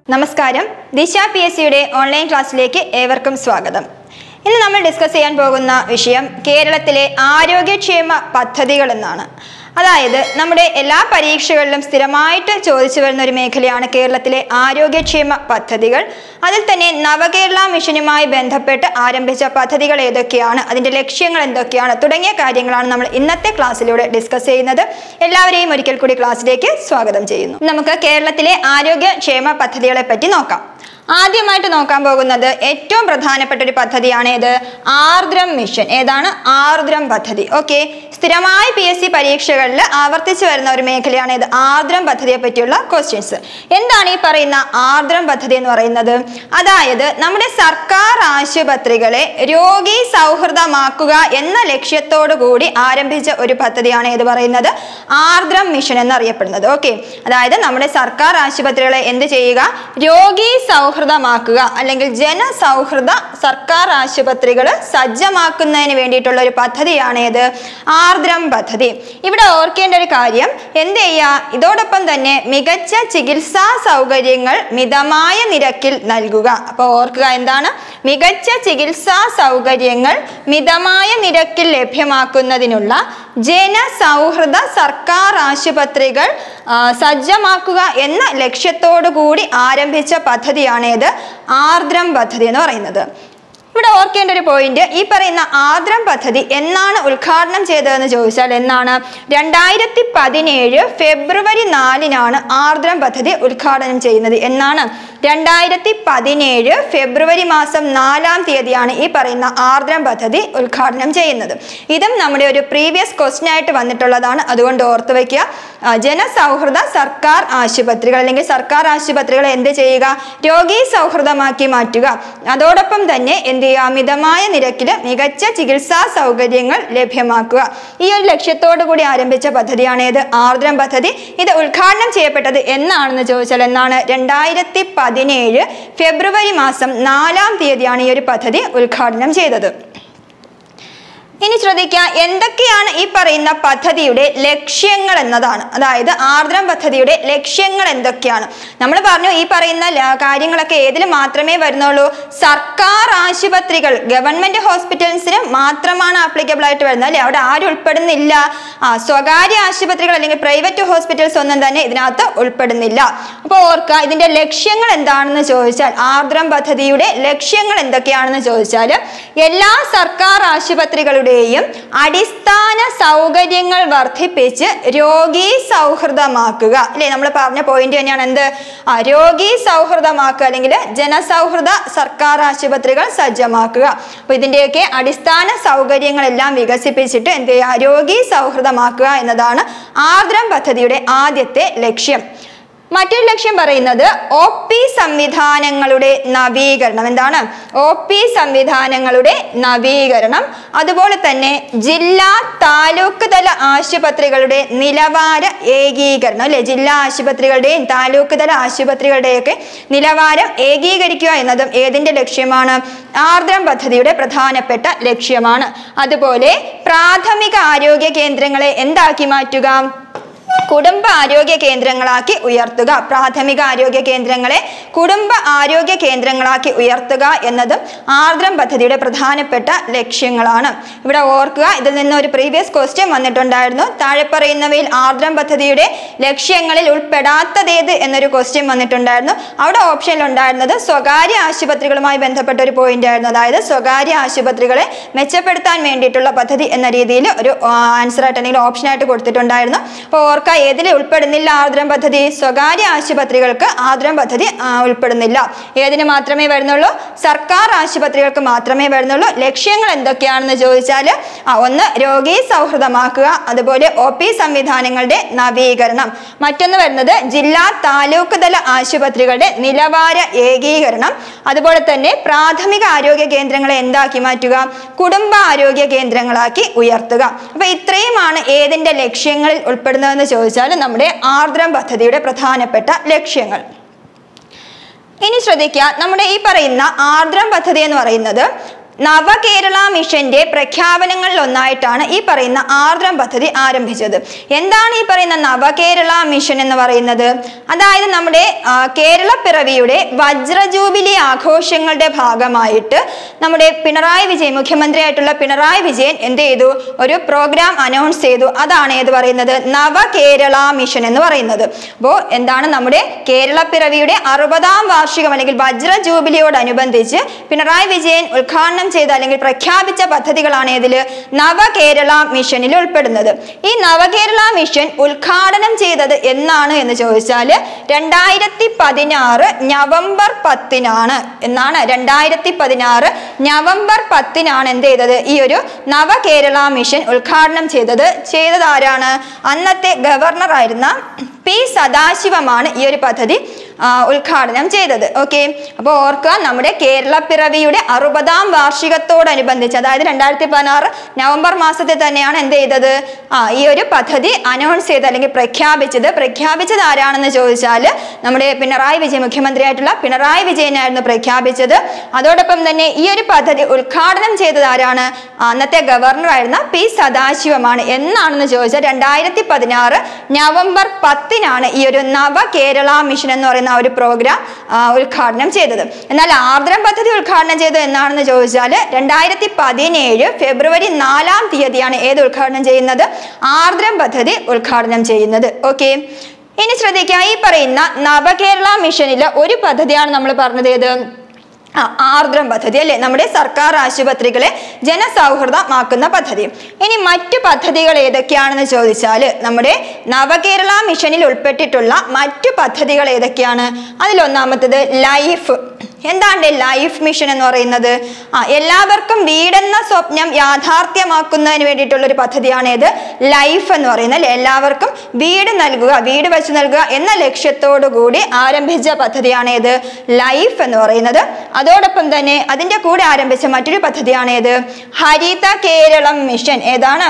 നമസ്കാരം ദിശ P S സിയുടെ ഓൺലൈൻ ക്ലാസ്സിലേക്ക് ഏവർക്കും സ്വാഗതം ഇന്ന് നമ്മൾ ഡിസ്കസ് ചെയ്യാൻ പോകുന്ന വിഷയം കേരളത്തിലെ ആരോഗ്യക്ഷേമ പദ്ധതികൾ എന്നാണ് അതായത് നമ്മുടെ എല്ലാ പരീക്ഷകളിലും സ്ഥിരമായിട്ട് ചോദിച്ചു വരുന്ന ഒരു മേഖലയാണ് കേരളത്തിലെ ആരോഗ്യക്ഷേമ പദ്ധതികൾ അതിൽ തന്നെ നവകേരള മിഷനുമായി ബന്ധപ്പെട്ട് ആരംഭിച്ച പദ്ധതികൾ ഏതൊക്കെയാണ് അതിൻ്റെ ലക്ഷ്യങ്ങൾ എന്തൊക്കെയാണ് തുടങ്ങിയ കാര്യങ്ങളാണ് നമ്മൾ ഇന്നത്തെ ക്ലാസ്സിലൂടെ ഡിസ്കസ് ചെയ്യുന്നത് എല്ലാവരെയും ഒരിക്കൽ കൂടി ക്ലാസ്സിലേക്ക് സ്വാഗതം ചെയ്യുന്നു നമുക്ക് കേരളത്തിലെ ആരോഗ്യക്ഷേമ പദ്ധതികളെ പറ്റി നോക്കാം ആദ്യമായിട്ട് നോക്കാൻ പോകുന്നത് ഏറ്റവും പ്രധാനപ്പെട്ട ഒരു പദ്ധതിയാണ് ഏത് ആർദ്രം മിഷൻ ഏതാണ് ആർദ്രം പദ്ധതി ഓക്കെ സ്ഥിരമായി പി എസ് സി പരീക്ഷകളിൽ ആവർത്തിച്ചു വരുന്ന ഒരു മേഖലയാണ് ഇത് ആർദ്രം പദ്ധതിയെ പറ്റിയുള്ള ക്വസ്റ്റ്യൻസ് എന്താണ് ഈ പറയുന്ന ആർദ്രം പദ്ധതി എന്ന് പറയുന്നത് അതായത് നമ്മുടെ സർക്കാർ ആശുപത്രികളെ രോഗി സൗഹൃദമാക്കുക എന്ന ലക്ഷ്യത്തോടു കൂടി ആരംഭിച്ച ഒരു പദ്ധതിയാണ് ഇത് പറയുന്നത് ആർദ്രം മിഷൻ എന്നറിയപ്പെടുന്നത് ഓക്കെ അതായത് നമ്മുടെ സർക്കാർ ആശുപത്രികളെ എന്ത് ചെയ്യുക രോഗി സൗഹൃദമാക്കുക അല്ലെങ്കിൽ ജനസൗഹൃദ സർക്കാർ ആശുപത്രികൾ സജ്ജമാക്കുന്നതിന് വേണ്ടിയിട്ടുള്ള ഒരു പദ്ധതിയാണ് ഇത് ആർദ്രം പദ്ധതി ഇവിടെ ഓർക്കേണ്ട ഒരു കാര്യം എന്ത് ചെയ്യുക ഇതോടൊപ്പം തന്നെ മികച്ച ചികിത്സാ സൗകര്യങ്ങൾ മിതമായ നിരക്കിൽ നൽകുക അപ്പോൾ ഓർക്കുക എന്താണ് മികച്ച ചികിത്സാ സൗകര്യങ്ങൾ മിതമായ നിരക്കിൽ ലഭ്യമാക്കുന്നതിനുള്ള ജനസൗഹൃദ സർക്കാർ ആശുപത്രികൾ ആ, സജ്ജമാക്കുക എന്ന ലക്ഷ്യത്തോടു കൂടി ആരംഭിച്ച പദ്ധതിയാണ് ഇത് ആർദ്രം പദ്ധതി എന്ന് പറയുന്നത് ഇവിടെ ഓർക്കേണ്ട ഒരു പോയിന്റ് ഈ പറയുന്ന ആർദ്രം പദ്ധതി എന്നാണ് ഉദ്ഘാടനം ചെയ്തതെന്ന് ചോദിച്ചാൽ എന്നാണ് രണ്ടായിരത്തി പതിനേഴ് ഫെബ്രുവരി നാലിനാണ് ആർദ്രം പദ്ധതി ഉദ്ഘാടനം ചെയ്യുന്നത് എന്നാണ് രണ്ടായിരത്തി പതിനേഴ് ഫെബ്രുവരി മാസം നാലാം തീയതിയാണ് ഈ പറയുന്ന ആർദ്രം പദ്ധതി ഉദ്ഘാടനം ചെയ്യുന്നത് ഇതും നമ്മുടെ ഒരു പ്രീവിയസ് ക്വസ്റ്റ്യൻ ആയിട്ട് വന്നിട്ടുള്ളതാണ് അതുകൊണ്ട് ഓർത്തു വയ്ക്കുക ആ, ജനസൗഹൃദ സർക്കാർ ആശുപത്രികൾ അല്ലെങ്കിൽ സർക്കാർ ആശുപത്രികൾ എന്ത് ചെയ്യുക രോഗി സൗഹൃദമാക്കി മാറ്റുക അതോടൊപ്പം തന്നെ എന്ത് ചെയ്യുക മിതമായ നിരക്കിൽ മികച്ച ചികിത്സാ സൗകര്യങ്ങൾ ലഭ്യമാക്കുക ഈ ഒരു ലക്ഷ്യത്തോടു കൂടി ആരംഭിച്ച പദ്ധതിയാണ് ഇത് ആർദ്രം പദ്ധതി ഇത് ഉദ്ഘാടനം ചെയ്യപ്പെട്ടത് എന്നാണെന്ന് ചോദിച്ചാൽ എന്നാണ് രണ്ടായിരത്തി പതിനേഴ് ഫെബ്രുവരി മാസം നാലാം തീയതിയാണ് ഈ ഒരു പദ്ധതി ഉദ്ഘാടനം ചെയ്തത് ഇനി ശ്രദ്ധിക്കുക എന്തൊക്കെയാണ് ഈ പറയുന്ന പദ്ധതിയുടെ ലക്ഷ്യങ്ങൾ എന്നതാണ് അതായത് ആർദ്രം പദ്ധതിയുടെ ലക്ഷ്യങ്ങൾ എന്തൊക്കെയാണ് നമ്മൾ പറഞ്ഞു ഈ പറയുന്ന ല- കാര്യങ്ങളൊക്കെ ഏതിൽ മാത്രമേ വരുന്നുള്ളൂ സർക്കാർ ആശുപത്രികൾ ഗവൺമെന്റ് ഹോസ്പിറ്റൽസിന് മാത്രമാണ് ആപ്ലിക്കബിൾ ആയിട്ട് വരുന്നത് അല്ലെ അവിടെ ആരും ഉൾപ്പെടുന്നില്ല ആ സ്വകാര്യ ആശുപത്രികൾ അല്ലെങ്കിൽ പ്രൈവറ്റ് ഹോസ്പിറ്റൽസ് ഒന്നും തന്നെ ഇതിനകത്ത് ഉൾപ്പെടുന്നില്ല അപ്പോൾ ഓർക്കുക ഇതിന്റെ ലക്ഷ്യങ്ങൾ എന്താണെന്ന് ചോദിച്ചാൽ ആർദ്രം പദ്ധതിയുടെ ലക്ഷ്യങ്ങൾ എന്തൊക്കെയാണെന്ന് ചോദിച്ചാൽ എല്ലാ സർക്കാർ ആശുപത്രികളുടെയും അടിസ്ഥാന സൗകര്യങ്ങൾ വർദ്ധിപ്പിച്ച് രോഗി സൗഹൃദമാക്കുക അല്ലേ നമ്മൾ പറഞ്ഞ പോയിന്റ് തന്നെയാണ് എന്ത് ആ രോഗി സൗഹൃദമാക്കുക അല്ലെങ്കിൽ ജനസൗഹൃദ സർക്കാർ ആശുപത്രികൾ സജ്ജമാക്കുക അപ്പൊ ഇതിന്റെയൊക്കെ അടിസ്ഥാന സൗകര്യങ്ങളെല്ലാം വികസിപ്പിച്ചിട്ട് എന്ത് ചെയ്യുക രോഗി സൗഹൃദമാക്കുക എന്നതാണ് ആർദ്രം പദ്ധതിയുടെ ആദ്യത്തെ ലക്ഷ്യം മറ്റൊരു ലക്ഷ്യം പറയുന്നത് ഒ പി സംവിധാനങ്ങളുടെ നവീകരണം എന്താണ് ഒ പി സംവിധാനങ്ങളുടെ നവീകരണം അതുപോലെ തന്നെ ജില്ലാ താലൂക്ക് തല ആശുപത്രികളുടെ നിലവാര ഏകീകരണം അല്ലെ ജില്ലാ ആശുപത്രികളുടെയും താലൂക്ക് തല ആശുപത്രികളുടെയൊക്കെ നിലവാരം ഏകീകരിക്കുക എന്നതും ഏതിന്റെ ലക്ഷ്യമാണ് ആർദ്രം പദ്ധതിയുടെ പ്രധാനപ്പെട്ട ലക്ഷ്യമാണ് അതുപോലെ പ്രാഥമിക ആരോഗ്യ കേന്ദ്രങ്ങളെ എന്താക്കി മാറ്റുക കുടുംബ ആരോഗ്യ കേന്ദ്രങ്ങളാക്കി ഉയർത്തുക പ്രാഥമിക ആരോഗ്യ കേന്ദ്രങ്ങളെ കുടുംബ ആരോഗ്യ കേന്ദ്രങ്ങളാക്കി ഉയർത്തുക എന്നതും ആർദ്രം പദ്ധതിയുടെ പ്രധാനപ്പെട്ട ലക്ഷ്യങ്ങളാണ് ഇവിടെ ഓർക്കുക ഇതിൽ നിന്ന് ഒരു പ്രീവിയസ് ക്വസ്റ്റ്യൻ വന്നിട്ടുണ്ടായിരുന്നു താഴെ പറയുന്നവയിൽ ആർദ്രം പദ്ധതിയുടെ ലക്ഷ്യങ്ങളിൽ ഉൾപ്പെടാത്തതേത് എന്നൊരു ക്വസ്റ്റ്യൻ വന്നിട്ടുണ്ടായിരുന്നു അവിടെ ഓപ്ഷനിൽ ഉണ്ടായിരുന്നത് സ്വകാര്യ ആശുപത്രികളുമായി ബന്ധപ്പെട്ട ഒരു പോയിന്റ് ആയിരുന്നു അതായത് സ്വകാര്യ ആശുപത്രികളെ മെച്ചപ്പെടുത്താൻ വേണ്ടിയിട്ടുള്ള പദ്ധതി എന്ന രീതിയിൽ ഒരു ആൻസർ ആയിട്ട് അല്ലെങ്കിൽ ഓപ്ഷൻ ആയിട്ട് കൊടുത്തിട്ടുണ്ടായിരുന്നു അപ്പോൾ ഓർക്ക ഏതിൽ ഉൾപ്പെടുന്നില്ല ആർദ്രം പദ്ധതി സ്വകാര്യ ആശുപത്രികൾക്ക് ആർദ്രം പദ്ധതി ആ, ഉൾപ്പെടുന്നില്ല ഏതിന് മാത്രമേ വരുന്നുള്ളൂ സർക്കാർ ആശുപത്രികൾക്ക് മാത്രമേ വരുന്നുള്ളൂ ലക്ഷ്യങ്ങൾ എന്തൊക്കെയാണെന്ന് ചോദിച്ചാൽ ആ ഒന്ന് രോഗി സൗഹൃദമാക്കുക അതുപോലെ ഒ പി സംവിധാനങ്ങളുടെ നവീകരണം മറ്റൊന്ന് വരുന്നത് ജില്ലാ താലൂക്ക് തല ആശുപത്രികളുടെ നിലവാര ഏകീകരണം അതുപോലെ തന്നെ പ്രാഥമിക ആരോഗ്യ കേന്ദ്രങ്ങളെ എന്താക്കി മാറ്റുക കുടുംബ ആരോഗ്യ കേന്ദ്രങ്ങളാക്കി ഉയർത്തുക അപ്പൊ ഇത്രയുമാണ് ഏതിന്റെ ലക്ഷ്യങ്ങളിൽ ഉൾപ്പെടുന്നതെന്ന് ചോദിച്ചാൽ നമ്മുടെ ആർദ്രം പദ്ധതിയുടെ പ്രധാനപ്പെട്ട ലക്ഷ്യങ്ങൾ ഇനി ശ്രദ്ധിക്കുക നമ്മുടെ ഈ പറയുന്ന ആർദ്രം പദ്ധതി എന്ന് പറയുന്നത് നവകേരള മിഷന്റെ പ്രഖ്യാപനങ്ങളിൽ ഒന്നായിട്ടാണ് ഈ പറയുന്ന ആർദ്രം പദ്ധതി ആരംഭിച്ചത് എന്താണ് ഈ പറയുന്ന നവകേരള മിഷൻ എന്ന് പറയുന്നത് അതായത് നമ്മുടെ ആ, കേരള പിറവിയുടെ വജ്ര ജൂബിലി ആഘോഷങ്ങളുടെ ഭാഗമായിട്ട് നമ്മുടെ പിണറായി വിജയൻ മുഖ്യമന്ത്രിയായിട്ടുള്ള പിണറായി വിജയൻ എന്ത് ചെയ്തു ഒരു പ്രോഗ്രാം അനൗൺസ് ചെയ്തു അതാണ് ഏത് പറയുന്നത് നവകേരള മിഷൻ എന്ന് പറയുന്നത് അപ്പോൾ എന്താണ് നമ്മുടെ കേരള പിറവിയുടെ അറുപതാം വാർഷികം അല്ലെങ്കിൽ വജ്ര ജൂബിലിയോടനുബന്ധിച്ച് പിണറായി വിജയൻ ഉദ്ഘാടനം ചെയ്ത അല്ലെങ്കിൽ പ്രഖ്യാപിച്ച പദ്ധതികളാണ് ഇതിൽ നവകേരള മിഷനിൽ ഉൾപ്പെടുന്നത് ഈ നവകേരള മിഷൻ ഉദ്ഘാടനം ചെയ്തത് എന്നാണ് എന്ന് ചോദിച്ചാൽ രണ്ടായിരത്തി പതിനാറ് നവംബർ പത്തിനാണ് എന്നാണ് രണ്ടായിരത്തി പതിനാറ് നവംബർ പത്തിനാണ് എന്ത് ചെയ്തത് ഈ ഒരു നവകേരള മിഷൻ ഉദ്ഘാടനം ചെയ്തത് ചെയ്തത് ആരാണ് അന്നത്തെ ഗവർണർ ആയിരുന്ന പി സദാശിവമാണ് ഈ ഒരു പദ്ധതി ആ, ഉദ്ഘാടനം ചെയ്തത് ഓക്കെ അപ്പോൾ ഓർക്കുക നമ്മുടെ കേരള പിറവിയുടെ അറുപതാം വാർഷികത്തോടനുബന്ധിച്ച് അതായത് രണ്ടായിരത്തി പതിനാറ് നവംബർ മാസത്തിൽ തന്നെയാണ് എന്ത് ചെയ്തത് ആ ഈ ഒരു പദ്ധതി അനൗൺസ് ചെയ്ത് അല്ലെങ്കിൽ പ്രഖ്യാപിച്ചത് പ്രഖ്യാപിച്ചത് ആരാണെന്ന് ചോദിച്ചാൽ നമ്മുടെ പിണറായി വിജയൻ മുഖ്യമന്ത്രിയായിട്ടുള്ള പിണറായി വിജയനായിരുന്നു പ്രഖ്യാപിച്ചത് അതോടൊപ്പം തന്നെ ഈ ഒരു പദ്ധതി ഉദ്ഘാടനം ചെയ്തത് ആരാണ് അന്നത്തെ ഗവർണറായിരുന്ന പി സദാശിവമാണ് എന്നാണെന്ന് ചോദിച്ചാൽ രണ്ടായിരത്തി പതിനാറ് നവംബർ പത്തിനാണ് ഈ ഒരു നവ കേരള മിഷൻ എന്ന് പറയുന്ന ആ ഒരു പ്രോഗ്രാം ആ, ഉദ്ഘാടനം ചെയ്തത് എന്നാൽ ആർദ്രം പദ്ധതി ഉദ്ഘാടനം ചെയ്തത് എന്നാണെന്ന് ചോദിച്ചാൽ രണ്ടായിരത്തി പതിനേഴ് ഫെബ്രുവരി നാലാം തീയതിയാണ് ഏത് ഉദ്ഘാടനം ചെയ്യുന്നത് ആർദ്രം പദ്ധതി ഉദ്ഘാടനം ചെയ്യുന്നത് ഓക്കെ ഇനി ശ്രദ്ധിക്കുക ഈ പറയുന്ന നവകേരള മിഷനിലെ ഒരു പദ്ധതിയാണ് നമ്മൾ പറഞ്ഞത് ഏത് ആ, ആർദ്രം പദ്ധതി അല്ലേ നമ്മുടെ സർക്കാർ ആശുപത്രികളെ ജനസൗഹൃദമാക്കുന്ന പദ്ധതി ഇനി മറ്റു പദ്ധതികൾ ഏതൊക്കെയാണെന്ന് ചോദിച്ചാൽ നമ്മുടെ നവകേരള മിഷനിൽ ഉൾപ്പെട്ടിട്ടുള്ള മറ്റു പദ്ധതികൾ ഏതൊക്കെയാണ് അതിലൊന്നാമത്തത് ലൈഫ് എന്താണ് ലൈഫ് മിഷൻ എന്ന് പറയുന്നത് ആ എല്ലാവർക്കും വീടെന്ന സ്വപ്നം യാഥാർത്ഥ്യമാക്കുന്നതിന് വേണ്ടിയിട്ടുള്ള ഒരു പദ്ധതിയാണ് ഇത് ലൈഫ് എന്ന് പറയുന്നത് അല്ലേ എല്ലാവർക്കും വീട് നൽകുക വീട് വെച്ച് നൽകുക എന്ന ലക്ഷ്യത്തോടു കൂടി ആരംഭിച്ച പദ്ധതിയാണ് ഇത് ലൈഫ് എന്ന് പറയുന്നത് അതോടൊപ്പം തന്നെ അതിൻ്റെ കൂടെ ആരംഭിച്ച മറ്റൊരു പദ്ധതിയാണ് ഇത് ഹരിത കേരളം മിഷൻ ഏതാണ്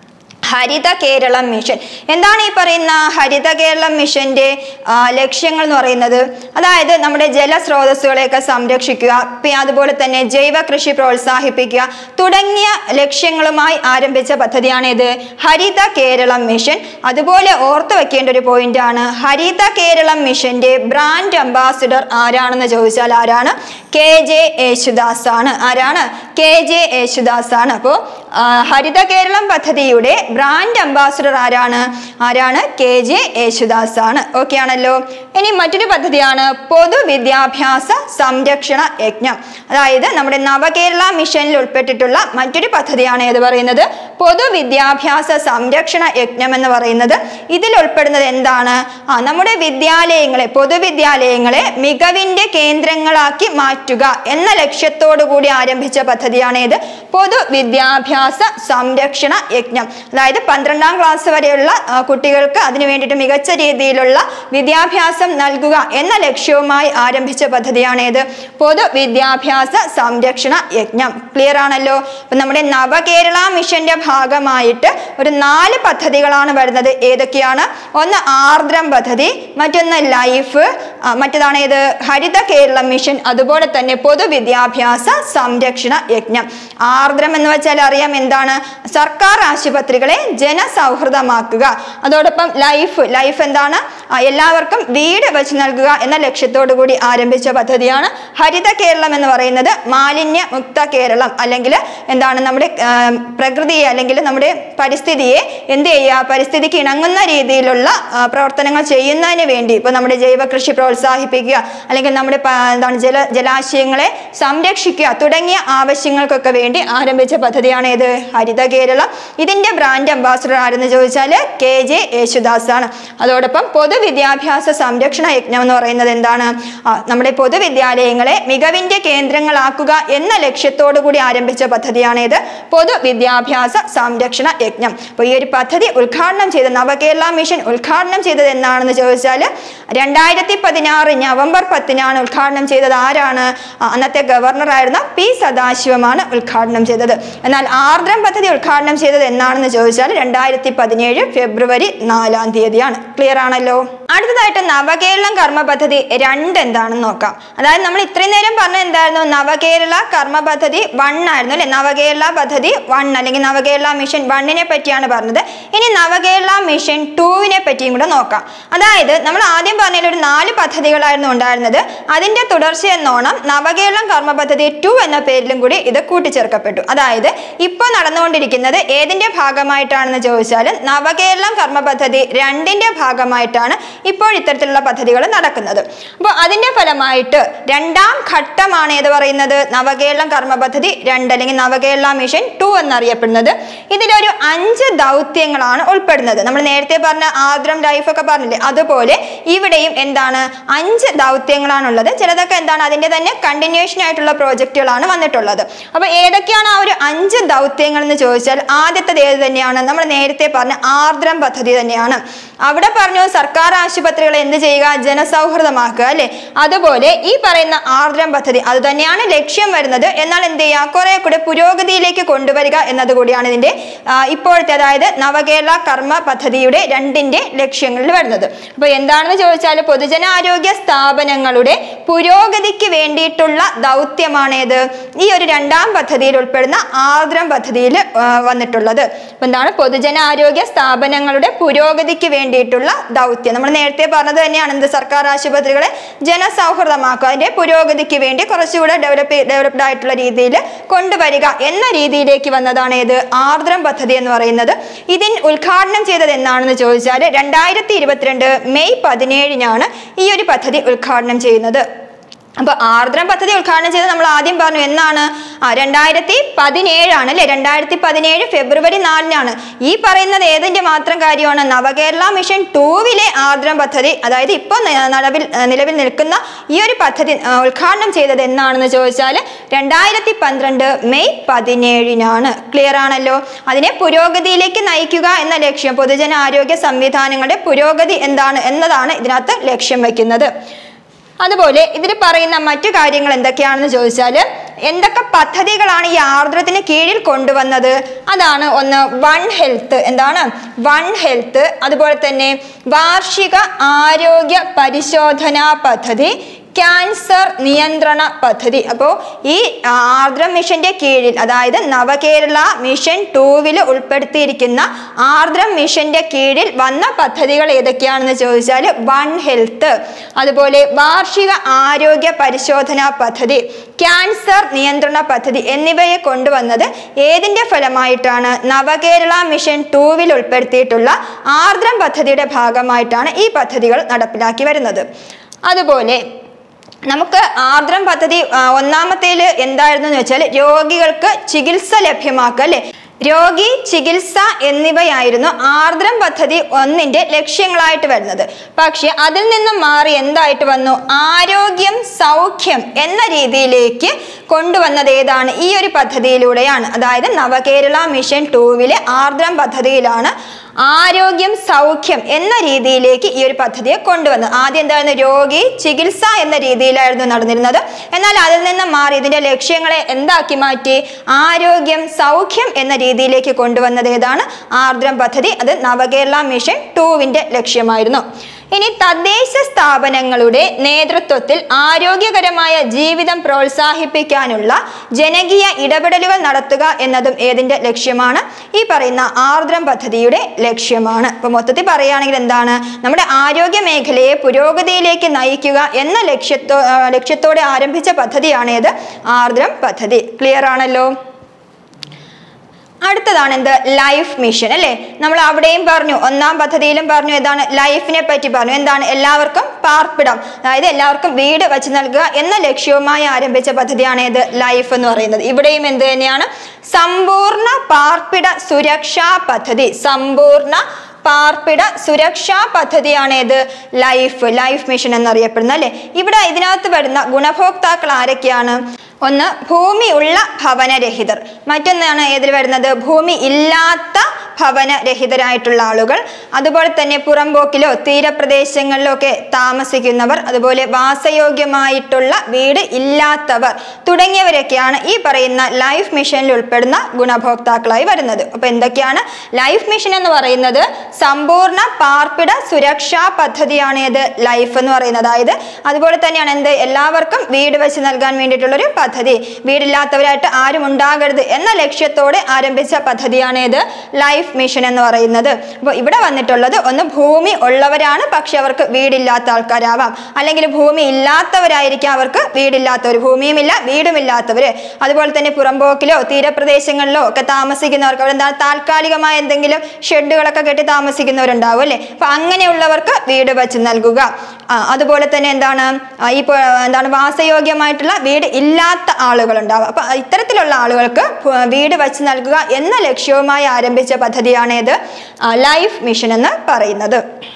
ഹരിത കേരളം മിഷൻ എന്താണ് ഈ പറയുന്ന ഹരിത കേരളം മിഷന്റെ ആ, ലക്ഷ്യങ്ങൾ എന്ന് പറയുന്നത് അതായത് നമ്മുടെ ജലസ്രോതസ്സുകളെയൊക്കെ സംരക്ഷിക്കുക പിന്നെ അതുപോലെ തന്നെ ജൈവ കൃഷി പ്രോത്സാഹിപ്പിക്കുക തുടങ്ങിയ ലക്ഷ്യങ്ങളുമായി ആരംഭിച്ച പദ്ധതിയാണ് ഇത് ഹരിത കേരളം മിഷൻ അതുപോലെ ഓർത്തു വെക്കേണ്ട ഒരു പോയിന്റ് ആണ് ഹരിത കേരളം മിഷന്റെ ബ്രാൻഡ് അംബാസിഡർ ആരാണെന്ന് ചോദിച്ചാൽ ആരാണ് കെ ജെ യേശുദാസ് ആണ് ആരാണ് കെ ജെ യേശുദാസ് ആണ് അപ്പോൾ ഹരിത കേരളം പദ്ധതിയുടെ ബ്രാൻഡ് അംബാസിഡർ ആരാണ് ആരാണ് കെ ജെ യേശുദാസ് ആണ് ഓക്കെ ആണല്ലോ ഇനി മറ്റൊരു പദ്ധതിയാണ് പൊതുവിദ്യാഭ്യാസ സംരക്ഷണ യജ്ഞം അതായത് നമ്മുടെ നവകേരള മിഷനിൽ ഉൾപ്പെട്ടിട്ടുള്ള മറ്റൊരു പദ്ധതിയാണ് ഏത് പറയുന്നത് പൊതുവിദ്യാഭ്യാസ സംരക്ഷണ യജ്ഞം എന്ന് പറയുന്നത് ഇതിൽ ഉൾപ്പെടുന്നത് എന്താണ് ആ നമ്മുടെ വിദ്യാലയങ്ങളെ പൊതുവിദ്യാലയങ്ങളെ മികവിന്റെ കേന്ദ്രങ്ങളാക്കി മാറ്റുക എന്ന ലക്ഷ്യത്തോടു കൂടി ആരംഭിച്ച പദ്ധതിയാണ് ഇത് പൊതുവിദ്യാഭ്യാസ സംരക്ഷണ യജ്ഞം അതായത് പന്ത്രണ്ടാം ക്ലാസ് വരെയുള്ള ആ, കുട്ടികൾക്ക് അതിനു വേണ്ടിയിട്ട് മികച്ച രീതിയിലുള്ള വിദ്യാഭ്യാസം നൽകുക എന്ന ലക്ഷ്യവുമായി ആരംഭിച്ച പദ്ധതിയാണ് ഇത് പൊതുവിദ്യാഭ്യാസ സംരക്ഷണ യജ്ഞം ക്ലിയർ ആണല്ലോ അപ്പൊ നമ്മുടെ നവകേരള മിഷന്റെ ഭാഗമായിട്ട് ഒരു നാല് പദ്ധതികളാണ് വരുന്നത് ഏതൊക്കെയാണ് ഒന്ന് ആർദ്രം പദ്ധതി മറ്റൊന്ന് ലൈഫ് ആ, മറ്റേതാണ് ഇത് ഹരിത കേരളം മിഷൻ അതുപോലെ തന്നെ പൊതുവിദ്യാഭ്യാസ സംരക്ഷണ യജ്ഞം ആർദ്രം എന്ന് വെച്ചാൽ അറിയാം എന്താണ് സർക്കാർ ആശുപത്രികളെ ജനസൗഹൃദമാക്കുക അതോടൊപ്പം ലൈഫ് ലൈഫ് എന്താണ് ആ, എല്ലാവർക്കും വീട് വെച്ച് നൽകുക എന്ന ലക്ഷ്യത്തോടു കൂടി ആരംഭിച്ച പദ്ധതിയാണ് ഹരിത കേരളം എന്ന് പറയുന്നത് മാലിന്യ മുക്ത കേരളം അല്ലെങ്കിൽ എന്താണ് നമ്മുടെ ആ, പ്രകൃതിയെ അല്ലെങ്കിൽ നമ്മുടെ പരിസ്ഥിതിയെ എന്ത് ചെയ്യുക പരിസ്ഥിതിക്ക് ഇണങ്ങുന്ന രീതിയിലുള്ള ആ, പ്രവർത്തനങ്ങൾ ചെയ്യുന്നതിന് വേണ്ടി ഇപ്പോൾ നമ്മുടെ ജൈവ കൃഷി പ്രോത്സാഹിപ്പിക്കുക അല്ലെങ്കിൽ നമ്മുടെ പ- എന്താണ് ജല ജലാശയങ്ങളെ സംരക്ഷിക്കുക തുടങ്ങിയ ആവശ്യങ്ങൾക്കൊക്കെ വേണ്ടി ആരംഭിച്ച പദ്ധതിയാണ് ഇത് ഹരിത കേരളം ഇതിന്റെ ബ്രാൻഡ് അംബാസഡർ ആരെന്ന് ചോദിച്ചാൽ കെ ജെ യേശുദാസ് ആണ് അതോടൊപ്പം പൊതുവിദ്യാഭ്യാസ സംരക്ഷണ യജ്ഞം എന്ന് പറയുന്നത് എന്താണ് ആ, നമ്മുടെ പൊതുവിദ്യാലയങ്ങളെ മികവിന്റെ കേന്ദ്രങ്ങളാക്കുക എന്ന ലക്ഷ്യത്തോടു കൂടി ആരംഭിച്ച പദ്ധതിയാണ് ഇത് പൊതുവിദ്യാഭ്യാസ സംരക്ഷണ യജ്ഞം അപ്പോൾ ഈ ഒരു പദ്ധതി ഉദ്ഘാടനം ചെയ്ത നവകേരള മിഷൻ ഉദ്ഘാടനം ചെയ്തത് എന്നാണെന്ന് ചോദിച്ചാൽ രണ്ടായിരത്തി പതിനാറ് നവംബർ പത്തിനാണ് ഉദ്ഘാടനം ചെയ്തത് ആരാണ് ആ, അന്നത്തെ ഗവർണറായിരുന്ന പി സദാശിവമാണ് ഉദ്ഘാടനം ചെയ്തത് എന്നാൽ ആർദ്രം പദ്ധതി ഉദ്ഘാടനം ചെയ്തത് എന്നാണെന്ന് ചോദിച്ചാൽ രണ്ടായിരത്തി പതിനേഴ് ഫെബ്രുവരി നാലാം തീയതിയാണ് ക്ലിയർ ആണല്ലോ അടുത്തതായിട്ട് നവകേരളം കർമ്മ പദ്ധതി രണ്ട് എന്താണെന്ന് നോക്കാം അതായത് നമ്മൾ ഇത്ര ഇത്രയും നേരം പറഞ്ഞ എന്തായിരുന്നു നവകേരള കർമ്മ പദ്ധതി വൺ ആയിരുന്നു അല്ലെ നവകേരള പദ്ധതി വൺ അല്ലെങ്കിൽ നവകേരള മിഷൻ വണ്ണിനെ പറ്റിയാണ് പറഞ്ഞത് ഇനി നവകേരള മിഷൻ ടൂവിനെ പറ്റിയും കൂടെ നോക്കാം അതായത് നമ്മൾ ആദ്യം പറഞ്ഞതിൽ ഒരു നാല് പദ്ധതികളായിരുന്നു ഉണ്ടായിരുന്നത് അതിന്റെ തുടർച്ച എന്നോണം നവകേരളം കർമ്മ പദ്ധതി ടു എന്ന പേരിലും കൂടി ഇത് കൂട്ടിച്ചേർക്കപ്പെട്ടു അതായത് ഇപ്പോൾ നടന്നുകൊണ്ടിരിക്കുന്നത് ഏതിന്റെ ഭാഗമായിട്ടാണെന്ന് ചോദിച്ചാൽ നവകേരളം കർമ്മ പദ്ധതി രണ്ടിന്റെ ഭാഗമായിട്ടാണ് ഇപ്പോൾ ഇത്തരത്തിലുള്ള പദ്ധതികൾ നടക്കുന്നത് അപ്പോൾ അതിന്റെ ഫലമായിട്ട് രണ്ടാം ഘട്ടമാണ് ഏത് പറയുന്നത് നവകേരളം കർമ്മ പദ്ധതി രണ്ട് അല്ലെങ്കിൽ നവകേരള മിഷൻ ടു എന്നറിയപ്പെടുന്നത് ഇതിലൊരു അഞ്ച് ദൗത്യങ്ങളാണ് ഉൾപ്പെടുന്നത് നമ്മൾ നേരത്തെ പറഞ്ഞ ആദ്രം ലൈഫ് ഒക്കെ പറഞ്ഞില്ലേ അതുപോലെ ഇവിടെയും എന്താണ് അഞ്ച് ദൗത്യങ്ങളാണുള്ളത് ചിലതൊക്കെ എന്താണ് അതിന്റെ തന്നെ കണ്ടിന്യൂഷൻ ആയിട്ടുള്ള പ്രോജക്റ്റുകളാണ് വന്നിട്ടുള്ളത് അപ്പോൾ ഏതൊക്കെയാണ് ആ ഒരു അഞ്ച് ദൗത്യങ്ങൾ എന്ന് ചോദിച്ചാൽ ആദ്യത്തേത് ഏത് തന്നെയാണ് നമ്മൾ നേരത്തെ പറഞ്ഞ ആർദ്രം പദ്ധതി തന്നെയാണ് അവിടെ പറഞ്ഞു സർക്കാർ ആശുപത്രികൾ എന്ത് ചെയ്യുക ജനസൗഹൃദമാക്കുക അല്ലെ അതുപോലെ ഈ പറയുന്ന ആർദ്രം പദ്ധതി അത് തന്നെയാണ് ലക്ഷ്യം വരുന്നത് എന്നാൽ എന്ത് ചെയ്യുക കുറെ കൂടെ പുരോഗതിയിലേക്ക് കൊണ്ടുവരിക എന്നത് കൂടിയാണ് ഇതിന്റെ ആ, ഇപ്പോഴത്തെ അതായത് നവകേരള കർമ്മ പദ്ധതിയുടെ രണ്ടിന്റെ ലക്ഷ്യങ്ങളിൽ വരുന്നത് അപ്പൊ എന്താണെന്ന് ചോദിച്ചാൽ പൊതുജനാരോഗ്യ സ്ഥാപനങ്ങളുടെ പുരോഗതിക്ക് വേണ്ടിയിട്ടുള്ള ദൗത്യമാണേത് ഈ ഒരു രണ്ടാം പദ്ധതിയിൽ ഉൾപ്പെടുന്ന ആർദ്രം പദ്ധതിയിൽ ആ, വന്നിട്ടുള്ളത് അപ്പൊ എന്താണ് പൊതുജനാരോഗ്യ സ്ഥാപനങ്ങളുടെ പുരോഗതിക്ക് വേണ്ടിയിട്ടുള്ള ദൗത്യം നമ്മൾ നേരത്തെ പറഞ്ഞത് തന്നെയാണ് എന്ത് സർക്കാർ ആശുപത്രികളെ ജനസൗഹൃദമാക്കുക അതിന്റെ പുരോഗതിക്ക് വേണ്ടി കുറച്ചുകൂടെ ഡെവലപ്പ് ഡെവലപ്ഡ് ആയിട്ടുള്ള രീതിയിൽ കൊണ്ടുവരിക എന്ന രീതിയിലേക്ക് വന്നതാണ് ഏത് ആർദ്രം പദ്ധതി എന്ന് പറയുന്നത് ഇതിൻ ഉദ്ഘാടനം ചെയ്തത് എന്നാണെന്ന് ചോദിച്ചാൽ രണ്ടായിരത്തി ഇരുപത്തിരണ്ട് മെയ് പതിനേഴിനാണ് ഈ ഒരു പദ്ധതി ഉദ്ഘാടനം ചെയ്യുന്നത് അപ്പൊ ആർദ്രം പദ്ധതി ഉദ്ഘാടനം ചെയ്ത് നമ്മൾ ആദ്യം പറഞ്ഞു എന്നാണ് ആ രണ്ടായിരത്തി പതിനേഴാണ് അല്ലെ രണ്ടായിരത്തി പതിനേഴ് ഫെബ്രുവരി നാലിനാണ് ഈ പറയുന്നത് ഏതിന്റെ മാത്രം കാര്യമാണ് നവകേരള മിഷൻ ടൂവിലെ ആർദ്രം പദ്ധതി അതായത് ഇപ്പൊ നിലവിൽ നിലവിൽ നിൽക്കുന്ന ഈ ഒരു പദ്ധതി ആ, ഉദ്ഘാടനം ചെയ്തത് എന്നാണെന്ന് ചോദിച്ചാൽ രണ്ടായിരത്തി പന്ത്രണ്ട് മെയ് പതിനേഴിനാണ് ക്ലിയർ ആണല്ലോ അതിനെ പുരോഗതിയിലേക്ക് നയിക്കുക എന്ന ലക്ഷ്യം പൊതുജനാരോഗ്യ സംവിധാനങ്ങളുടെ പുരോഗതി എന്താണ് എന്നതാണ് ഇതിനകത്ത് ലക്ഷ്യം വയ്ക്കുന്നത് അതുപോലെ ഇതിൽ പറയുന്ന മറ്റു കാര്യങ്ങൾ എന്തൊക്കെയാണെന്ന് ചോദിച്ചാൽ എന്തൊക്കെ പദ്ധതികളാണ് ഈ ആർദ്രത്തിന് കീഴിൽ കൊണ്ടുവന്നത് അതാണ് ഒന്ന് വൺ ഹെൽത്ത് എന്താണ് വൺ ഹെൽത്ത് അതുപോലെ തന്നെ വാർഷിക ആരോഗ്യ പരിശോധനാ പദ്ധതി ക്യാൻസർ നിയന്ത്രണ പദ്ധതി അപ്പോൾ ഈ ആർദ്രം മിഷന്റെ കീഴിൽ അതായത് നവകേരള മിഷൻ ടൂവിൽ ഉൾപ്പെടുത്തിയിരിക്കുന്ന ആർദ്രം മിഷന്റെ കീഴിൽ വന്ന പദ്ധതികൾ ഏതൊക്കെയാണെന്ന് ചോദിച്ചാൽ വൺ ഹെൽത്ത് അതുപോലെ വാർഷിക ആരോഗ്യ പരിശോധനാ പദ്ധതി ക്യാൻസർ നിയന്ത്രണ പദ്ധതി എന്നിവയെ കൊണ്ടുവന്നത് ഏതിന്റെ ഫലമായിട്ടാണ് നവകേരള മിഷൻ ടൂവിൽ ഉൾപ്പെടുത്തിയിട്ടുള്ള ആർദ്രം പദ്ധതിയുടെ ഭാഗമായിട്ടാണ് ഈ പദ്ധതികൾ നടപ്പിലാക്കി വരുന്നത് അതുപോലെ നമുക്ക് ആർദ്രം പദ്ധതി ആ, ഒന്നാമത്തേല് എന്തായിരുന്നു എന്ന് വെച്ചാൽ രോഗികൾക്ക് ചികിത്സ ലഭ്യമാക്കുക അല്ലെ രോഗി ചികിത്സ എന്നിവയായിരുന്നു ആർദ്രം പദ്ധതി ഒന്നിന്റെ ലക്ഷ്യങ്ങളായിട്ട് വരുന്നത് പക്ഷെ അതിൽ നിന്നും മാറി എന്തായിട്ട് വന്നു ആരോഗ്യം സൗഖ്യം എന്ന രീതിയിലേക്ക് കൊണ്ടുവന്നത് ഏതാണ് ഈ ഒരു പദ്ധതിയിലൂടെയാണ് അതായത് നവകേരള മിഷൻ ടൂവിലെ ആർദ്രം പദ്ധതിയിലാണ് ആരോഗ്യം സൗഖ്യം എന്ന രീതിയിലേക്ക് ഈ ഒരു പദ്ധതിയെ കൊണ്ടുവന്നത് ആദ്യം എന്തായിരുന്നു രോഗി ചികിത്സ എന്ന രീതിയിലായിരുന്നു നടന്നിരുന്നത് എന്നാൽ അതിൽ നിന്ന് മാറി ഇതിന്റെ ലക്ഷ്യങ്ങളെ എന്താക്കി മാറ്റി ആരോഗ്യം സൗഖ്യം എന്ന രീതിയിലേക്ക് കൊണ്ടുവന്നത് ഏതാണ് ആർദ്രം പദ്ധതി അത് നവകേരള മിഷൻ ടൂവിന്റെ ലക്ഷ്യമായിരുന്നു ഇനി തദ്ദേശ സ്ഥാപനങ്ങളുടെ നേതൃത്വത്തിൽ ആരോഗ്യകരമായ ജീവിതം പ്രോത്സാഹിപ്പിക്കാനുള്ള ജനകീയ ഇടപെടലുകൾ നടത്തുക എന്നതും ഏതിന്റെ ലക്ഷ്യമാണ് ഈ പറയുന്ന ആർദ്രം പദ്ധതിയുടെ ലക്ഷ്യമാണ് ഇപ്പൊ മൊത്തത്തിൽ പറയുകയാണെങ്കിൽ എന്താണ് നമ്മുടെ ആരോഗ്യ മേഖലയെ പുരോഗതിയിലേക്ക് നയിക്കുക എന്ന ലക്ഷ്യത്തോ ആ, ലക്ഷ്യത്തോടെ ആരംഭിച്ച പദ്ധതിയാണ് ഏത് ആർദ്രം പദ്ധതി ക്ലിയർ ആണല്ലോ അടുത്തതാണ് എന്ത് ലൈഫ് മിഷൻ അല്ലേ നമ്മൾ അവിടെയും പറഞ്ഞു ഒന്നാം പദ്ധതിയിലും പറഞ്ഞു എന്താണ് ലൈഫിനെ പറ്റി പറഞ്ഞു എന്താണ് എല്ലാവർക്കും പാർപ്പിടം അതായത് എല്ലാവർക്കും വീട് വെച്ച് നൽകുക എന്ന ലക്ഷ്യവുമായി ആരംഭിച്ച പദ്ധതിയാണ് ഏത് ലൈഫ് എന്ന് പറയുന്നത് ഇവിടെയും എന്ത് തന്നെയാണ് സമ്പൂർണ്ണ പാർപ്പിട സുരക്ഷാ പദ്ധതി സമ്പൂർണ്ണ പാർപ്പിട സുരക്ഷാ പദ്ധതിയാണ് ഏത് ലൈഫ് ലൈഫ് മിഷൻ എന്നറിയപ്പെടുന്നത് അല്ലെ ഇവിടെ ഇതിനകത്ത് വരുന്ന ഗുണഭോക്താക്കൾ ആരൊക്കെയാണ് ഒന്ന് ഭൂമി ഉള്ള ഭവനരഹിതർ മറ്റൊന്നാണ് ഏതിൽ വരുന്നത് ഭൂമി ഇല്ലാത്ത ഭവനരഹിതരായിട്ടുള്ള ആളുകൾ അതുപോലെ തന്നെ പുറമ്പോക്കിലോ തീരപ്രദേശങ്ങളിലോ ഒക്കെ താമസിക്കുന്നവർ അതുപോലെ വാസയോഗ്യമായിട്ടുള്ള വീട് ഇല്ലാത്തവർ തുടങ്ങിയവരൊക്കെയാണ് ഈ പറയുന്ന ലൈഫ് മിഷനിൽ ഉൾപ്പെടുന്ന ഗുണഭോക്താക്കളായി വരുന്നത് അപ്പൊ എന്തൊക്കെയാണ് ലൈഫ് മിഷൻ എന്ന് പറയുന്നത് സമ്പൂർണ്ണ പാർപ്പിട സുരക്ഷാ പദ്ധതിയാണ് ഏത് ലൈഫ് എന്ന് പറയുന്നത് അതായത് അതുപോലെ തന്നെയാണ് എന്ത് എല്ലാവർക്കും വീട് വെച്ച് നൽകാൻ വേണ്ടിയിട്ടുള്ള ഒരു പദ്ധതി വീടില്ലാത്തവരായിട്ട് ആരും ഉണ്ടാകരുത് എന്ന ലക്ഷ്യത്തോടെ ആരംഭിച്ച പദ്ധതിയാണ് ഏത് ലൈഫ് മിഷൻ എന്ന് പറയുന്നത് അപ്പോൾ ഇവിടെ വന്നിട്ടുള്ളത് ഒന്ന് ഭൂമി ഉള്ളവരാണ് പക്ഷെ അവർക്ക് വീടില്ലാത്ത ആൾക്കാരാവാം അല്ലെങ്കിൽ ഭൂമി ഇല്ലാത്തവരായിരിക്കാം അവർക്ക് വീടില്ലാത്തവർ ഭൂമിയുമില്ല വീടുമില്ലാത്തവര് അതുപോലെ തന്നെ പുറമ്പോക്കിലോ തീരപ്രദേശങ്ങളിലോ ഒക്കെ താമസിക്കുന്നവർക്ക് അവിടെ എന്താണ് താൽക്കാലികമായ എന്തെങ്കിലും ഷെഡുകളൊക്കെ കെട്ടി താമസിക്കുന്നവരുണ്ടാവും അല്ലേ അപ്പൊ അങ്ങനെയുള്ളവർക്ക് വീട് വെച്ച് നൽകുക ആ, അതുപോലെ തന്നെ എന്താണ് ആ, ഈ പ- എന്താണ് വാസയോഗ്യമായിട്ടുള്ള വീട് ഇല്ലാത്ത ആളുകളുണ്ടാവും അപ്പൊ ഇത്തരത്തിലുള്ള ആളുകൾക്ക് ഭ- വീട് വെച്ച് നൽകുക എന്ന ലക്ഷ്യവുമായി ആരംഭിച്ച പദ്ധതിയാണ് ഇത് ലൈഫ് മിഷൻ എന്ന് പറയുന്നത്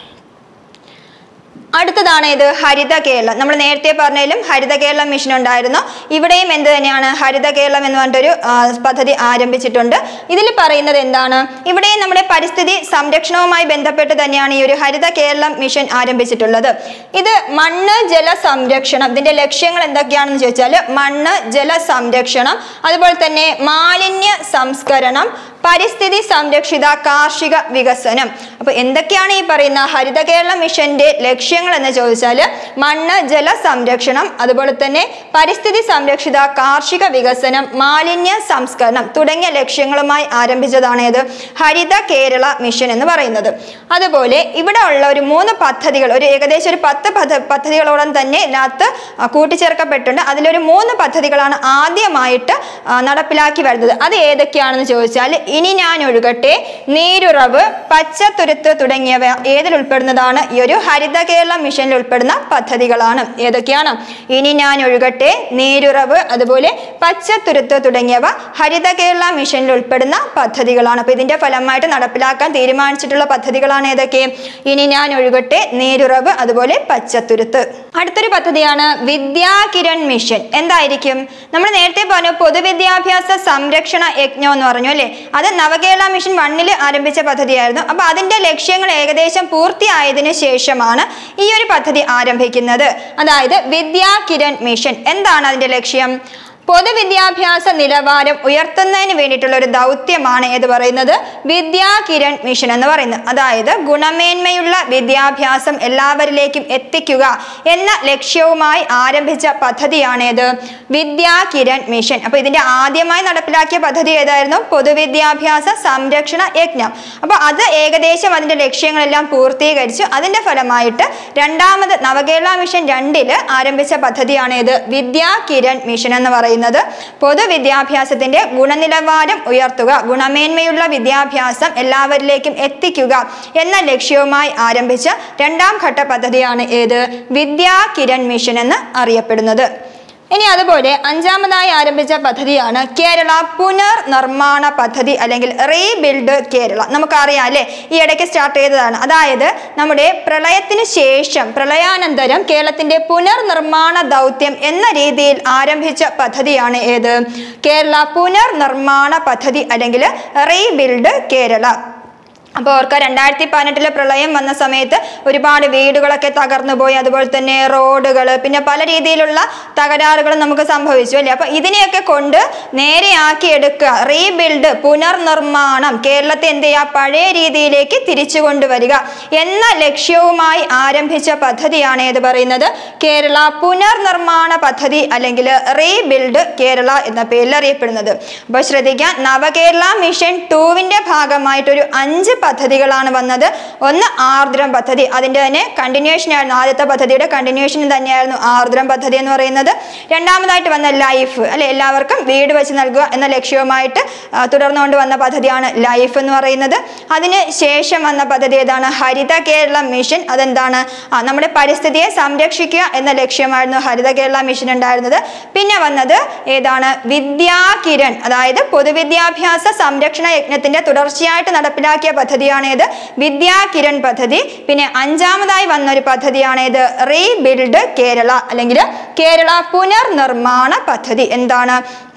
അടുത്തതാണ് ഇത് ഹരിത കേരളം നമ്മൾ നേരത്തെ പറഞ്ഞതിലും ഹരിത കേരളം മിഷൻ ഉണ്ടായിരുന്നു ഇവിടെയും എന്ത് തന്നെയാണ് ഹരിത കേരളം എന്ന് പറഞ്ഞിട്ടൊരു ആ, പദ്ധതി ആരംഭിച്ചിട്ടുണ്ട് ഇതിൽ പറയുന്നത് എന്താണ് ഇവിടെയും നമ്മുടെ പരിസ്ഥിതി സംരക്ഷണവുമായി ബന്ധപ്പെട്ട് തന്നെയാണ് ഈ ഒരു ഹരിത കേരളം മിഷൻ ആരംഭിച്ചിട്ടുള്ളത് ഇത് മണ്ണ് ജല സംരക്ഷണം ഇതിന്റെ ലക്ഷ്യങ്ങൾ എന്തൊക്കെയാണെന്ന് ചോദിച്ചാൽ മണ്ണ് ജല സംരക്ഷണം അതുപോലെ തന്നെ മാലിന്യ സംസ്കരണം പരിസ്ഥിതി സംരക്ഷിത കാർഷിക വികസനം അപ്പൊ എന്തൊക്കെയാണ് ഈ പറയുന്ന ഹരിത കേരള മിഷന്റെ ലക്ഷ്യങ്ങൾ എന്ന് ചോദിച്ചാൽ മണ്ണ് ജല സംരക്ഷണം അതുപോലെ തന്നെ പരിസ്ഥിതി സംരക്ഷിത കാർഷിക വികസനം മാലിന്യ സംസ്കരണം തുടങ്ങിയ ലക്ഷ്യങ്ങളുമായി ആരംഭിച്ചതാണ് ഇത് ഹരിത കേരള മിഷൻ എന്ന് പറയുന്നത് അതുപോലെ ഇവിടെ ഉള്ള ഒരു മൂന്ന് പദ്ധതികൾ ഒരു ഏകദേശം ഒരു പത്ത് പദ്ധ- പദ്ധതികളോളം തന്നെ ഇതിനകത്ത് ആ, കൂട്ടിച്ചേർക്കപ്പെട്ടിട്ടുണ്ട് അതിലൊരു മൂന്ന് പദ്ധതികളാണ് ആദ്യമായിട്ട് ആ, നടപ്പിലാക്കി വരുന്നത് അത് ഏതൊക്കെയാണെന്ന് ചോദിച്ചാൽ ഇനി ഞാൻ ഒഴുകട്ടെ നീരുറവ് പച്ചത്തുരുത്ത് തുടങ്ങിയവ ഏതിൽ ഉൾപ്പെടുന്നതാണ് ഈ ഒരു ഹരിത കേരള മിഷനിൽ ഉൾപ്പെടുന്ന പദ്ധതികളാണ് ഏതൊക്കെയാണ് ഇനി ഞാൻ ഒഴുകട്ടെ നീരുറവ് അതുപോലെ പച്ചത്തുരുത്ത് തുടങ്ങിയവ ഹരിത കേരള മിഷനിൽ ഉൾപ്പെടുന്ന പദ്ധതികളാണ് അപ്പൊ ഇതിന്റെ ഫലമായിട്ട് നടപ്പിലാക്കാൻ തീരുമാനിച്ചിട്ടുള്ള പദ്ധതികളാണ് ഏതൊക്കെ ഇനി ഞാൻ ഒഴുകട്ടെ നീരുറവ് അതുപോലെ പച്ചത്തുരുത്ത് അടുത്തൊരു പദ്ധതിയാണ് വിദ്യാകിരൺ മിഷൻ എന്തായിരിക്കും നമ്മൾ നേരത്തെ പറഞ്ഞു പൊതുവിദ്യാഭ്യാസ സംരക്ഷണ യജ്ഞം എന്ന് പറഞ്ഞു അല്ലേ അത് നവകേരള മിഷൻ വണ്ണിൽ ആരംഭിച്ച പദ്ധതിയായിരുന്നു അപ്പൊ അതിന്റെ ലക്ഷ്യങ്ങൾ ഏകദേശം പൂർത്തിയായതിനു ശേഷമാണ് ഈ ഒരു പദ്ധതി ആരംഭിക്കുന്നത് അതായത് വിദ്യാകിരൺ മിഷൻ എന്താണ് അതിന്റെ ലക്ഷ്യം പൊതുവിദ്യാഭ്യാസ നിലവാരം ഉയർത്തുന്നതിന് വേണ്ടിയിട്ടുള്ള ഒരു ദൗത്യമാണ് ഏത് പറയുന്നത് വിദ്യാകിരൺ മിഷൻ എന്ന് പറയുന്നത് അതായത് ഗുണമേന്മയുള്ള വിദ്യാഭ്യാസം എല്ലാവരിലേക്കും എത്തിക്കുക എന്ന ലക്ഷ്യവുമായി ആരംഭിച്ച പദ്ധതിയാണ് ഏത് വിദ്യാകിരൺ മിഷൻ അപ്പൊ ഇതിന്റെ ആദ്യമായി നടപ്പിലാക്കിയ പദ്ധതി ഏതായിരുന്നു പൊതുവിദ്യാഭ്യാസ സംരക്ഷണ യജ്ഞം അപ്പൊ അത് ഏകദേശം അതിന്റെ ലക്ഷ്യങ്ങളെല്ലാം പൂർത്തീകരിച്ചു അതിന്റെ ഫലമായിട്ട് രണ്ടാമത് നവകേരള മിഷൻ രണ്ടില് ആരംഭിച്ച പദ്ധതിയാണ് ഇത് വിദ്യാകിരൺ മിഷൻ എന്ന് പറയുന്നത് പൊതുവിദ്യാഭ്യാസത്തിന്റെ ഗുണനിലവാരം ഉയർത്തുക ഗുണമേന്മയുള്ള വിദ്യാഭ്യാസം എല്ലാവരിലേക്കും എത്തിക്കുക എന്ന ലക്ഷ്യവുമായി ആരംഭിച്ച രണ്ടാം ഘട്ട പദ്ധതിയാണ് ഏത് വിദ്യാകിരൺ മിഷൻ എന്ന് അറിയപ്പെടുന്നത് ഇനി അതുപോലെ അഞ്ചാമതായി ആരംഭിച്ച പദ്ധതിയാണ് കേരള പുനർനിർമ്മാണ പദ്ധതി അല്ലെങ്കിൽ റീബിൽഡ് കേരള നമുക്കറിയാം അല്ലേ ഈ ഇടയ്ക്ക് സ്റ്റാർട്ട് ചെയ്തതാണ് അതായത് നമ്മുടെ പ്രളയത്തിന് ശേഷം പ്രളയാനന്തരം കേരളത്തിന്റെ പുനർനിർമ്മാണ ദൗത്യം എന്ന രീതിയിൽ ആരംഭിച്ച പദ്ധതിയാണ് ഏത് കേരള പുനർനിർമ്മാണ പദ്ധതി അല്ലെങ്കിൽ റീബിൽഡ് കേരള അപ്പോൾ ഓർക്കുക രണ്ടായിരത്തി പതിനെട്ടിലെ പ്രളയം വന്ന സമയത്ത് ഒരുപാട് വീടുകളൊക്കെ തകർന്നു പോയി അതുപോലെ തന്നെ റോഡുകൾ പിന്നെ പല രീതിയിലുള്ള തകരാറുകളും നമുക്ക് സംഭവിച്ചു അല്ലേ അപ്പോൾ ഇതിനെയൊക്കെ കൊണ്ട് നേരെയാക്കി എടുക്കുക റീബിൽഡ് പുനർനിർമ്മാണം കേരളത്തെ എന്ത് ചെയ്യുക പഴയ രീതിയിലേക്ക് തിരിച്ചു കൊണ്ടുവരിക എന്ന ലക്ഷ്യവുമായി ആരംഭിച്ച പദ്ധതിയാണ് ഏത് പറയുന്നത് കേരള പുനർനിർമ്മാണ പദ്ധതി അല്ലെങ്കിൽ റീബിൽഡ് കേരള എന്ന പേരിൽ അറിയപ്പെടുന്നത് അപ്പോൾ ശ്രദ്ധിക്കുക നവകേരള മിഷൻ ടൂവിന്റെ ഭാഗമായിട്ടൊരു അഞ്ച് പദ്ധതികളാണ് വന്നത് ഒന്ന് ആർദ്രം പദ്ധതി അതിന്റെ തന്നെ കണ്ടിന്യൂഷൻ ആയിരുന്നു ആദ്യത്തെ പദ്ധതിയുടെ കണ്ടിന്യൂഷൻ തന്നെയായിരുന്നു ആർദ്രം പദ്ധതി എന്ന് പറയുന്നത് രണ്ടാമതായിട്ട് വന്ന ലൈഫ് അല്ലെ എല്ലാവർക്കും വീട് വെച്ച് നൽകുക എന്ന ലക്ഷ്യവുമായിട്ട് ആ, തുടർന്നുകൊണ്ട് വന്ന പദ്ധതിയാണ് ലൈഫ് എന്ന് പറയുന്നത് അതിന് ശേഷം വന്ന പദ്ധതി ഏതാണ് ഹരിത കേരള മിഷൻ അതെന്താണ് ആ, നമ്മുടെ പരിസ്ഥിതിയെ സംരക്ഷിക്കുക എന്ന ലക്ഷ്യമായിരുന്നു ഹരിത കേരള മിഷൻ ഉണ്ടായിരുന്നത് പിന്നെ വന്നത് ഏതാണ് വിദ്യാകിരൺ അതായത് പൊതുവിദ്യാഭ്യാസ സംരക്ഷണ യജ്ഞത്തിന്റെ തുടർച്ചയായിട്ട് നടപ്പിലാക്കിയ പദ്ധതിയാണ് ഏത് വിദ്യാകിരൺ പദ്ധതി പിന്നെ അഞ്ചാമതായി വന്ന ഒരു പദ്ധതിയാണ് ഏത് റീബിൽഡ് കേരള അല്ലെങ്കിൽ കേരള പുനർനിർമ്മാണ പദ്ധതി എന്താണ്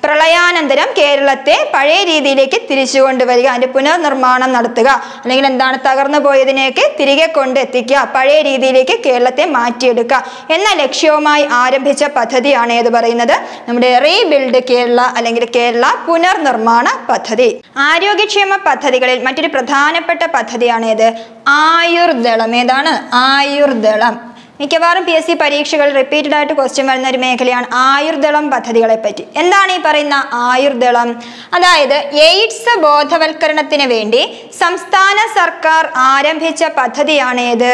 പ്രളയാനന്തരം കേരളത്തെ പഴയ രീതിയിലേക്ക് തിരിച്ചു കൊണ്ടുവരിക അതിന്റെ പുനർനിർമ്മാണം നടത്തുക അല്ലെങ്കിൽ എന്താണ് തകർന്നു പോയതിനെയൊക്കെ തിരികെ കൊണ്ടെത്തിക്കുക പഴയ രീതിയിലേക്ക് കേരളത്തെ മാറ്റിയെടുക്കുക എന്ന ലക്ഷ്യവുമായി ആരംഭിച്ച പദ്ധതിയാണ് ഏത് പറയുന്നത് നമ്മുടെ റീബിൽഡ് കേരള അല്ലെങ്കിൽ കേരള പുനർനിർമ്മാണ പദ്ധതി ആരോഗ്യക്ഷേമ പദ്ധതികളിൽ മറ്റൊരു പ്രധാനപ്പെട്ട പദ്ധതിയാണ് ഏത് ആയുർദളം ഏതാണ് ആയുർദളം മിക്കവാറും പി എസ് സി പരീക്ഷകൾ റിപ്പീറ്റഡ് ആയിട്ട് ക്വസ്റ്റ്യൻ വരുന്ന ഒരു മേഖലയാണ് ആയുർദളം പദ്ധതികളെ പറ്റി എന്താണ് ഈ പറയുന്ന ആയുർദളം അതായത് എയ്ഡ്സ് ബോധവൽക്കരണത്തിന് വേണ്ടി സംസ്ഥാന സർക്കാർ ആരംഭിച്ച പദ്ധതിയാണ് ഏത്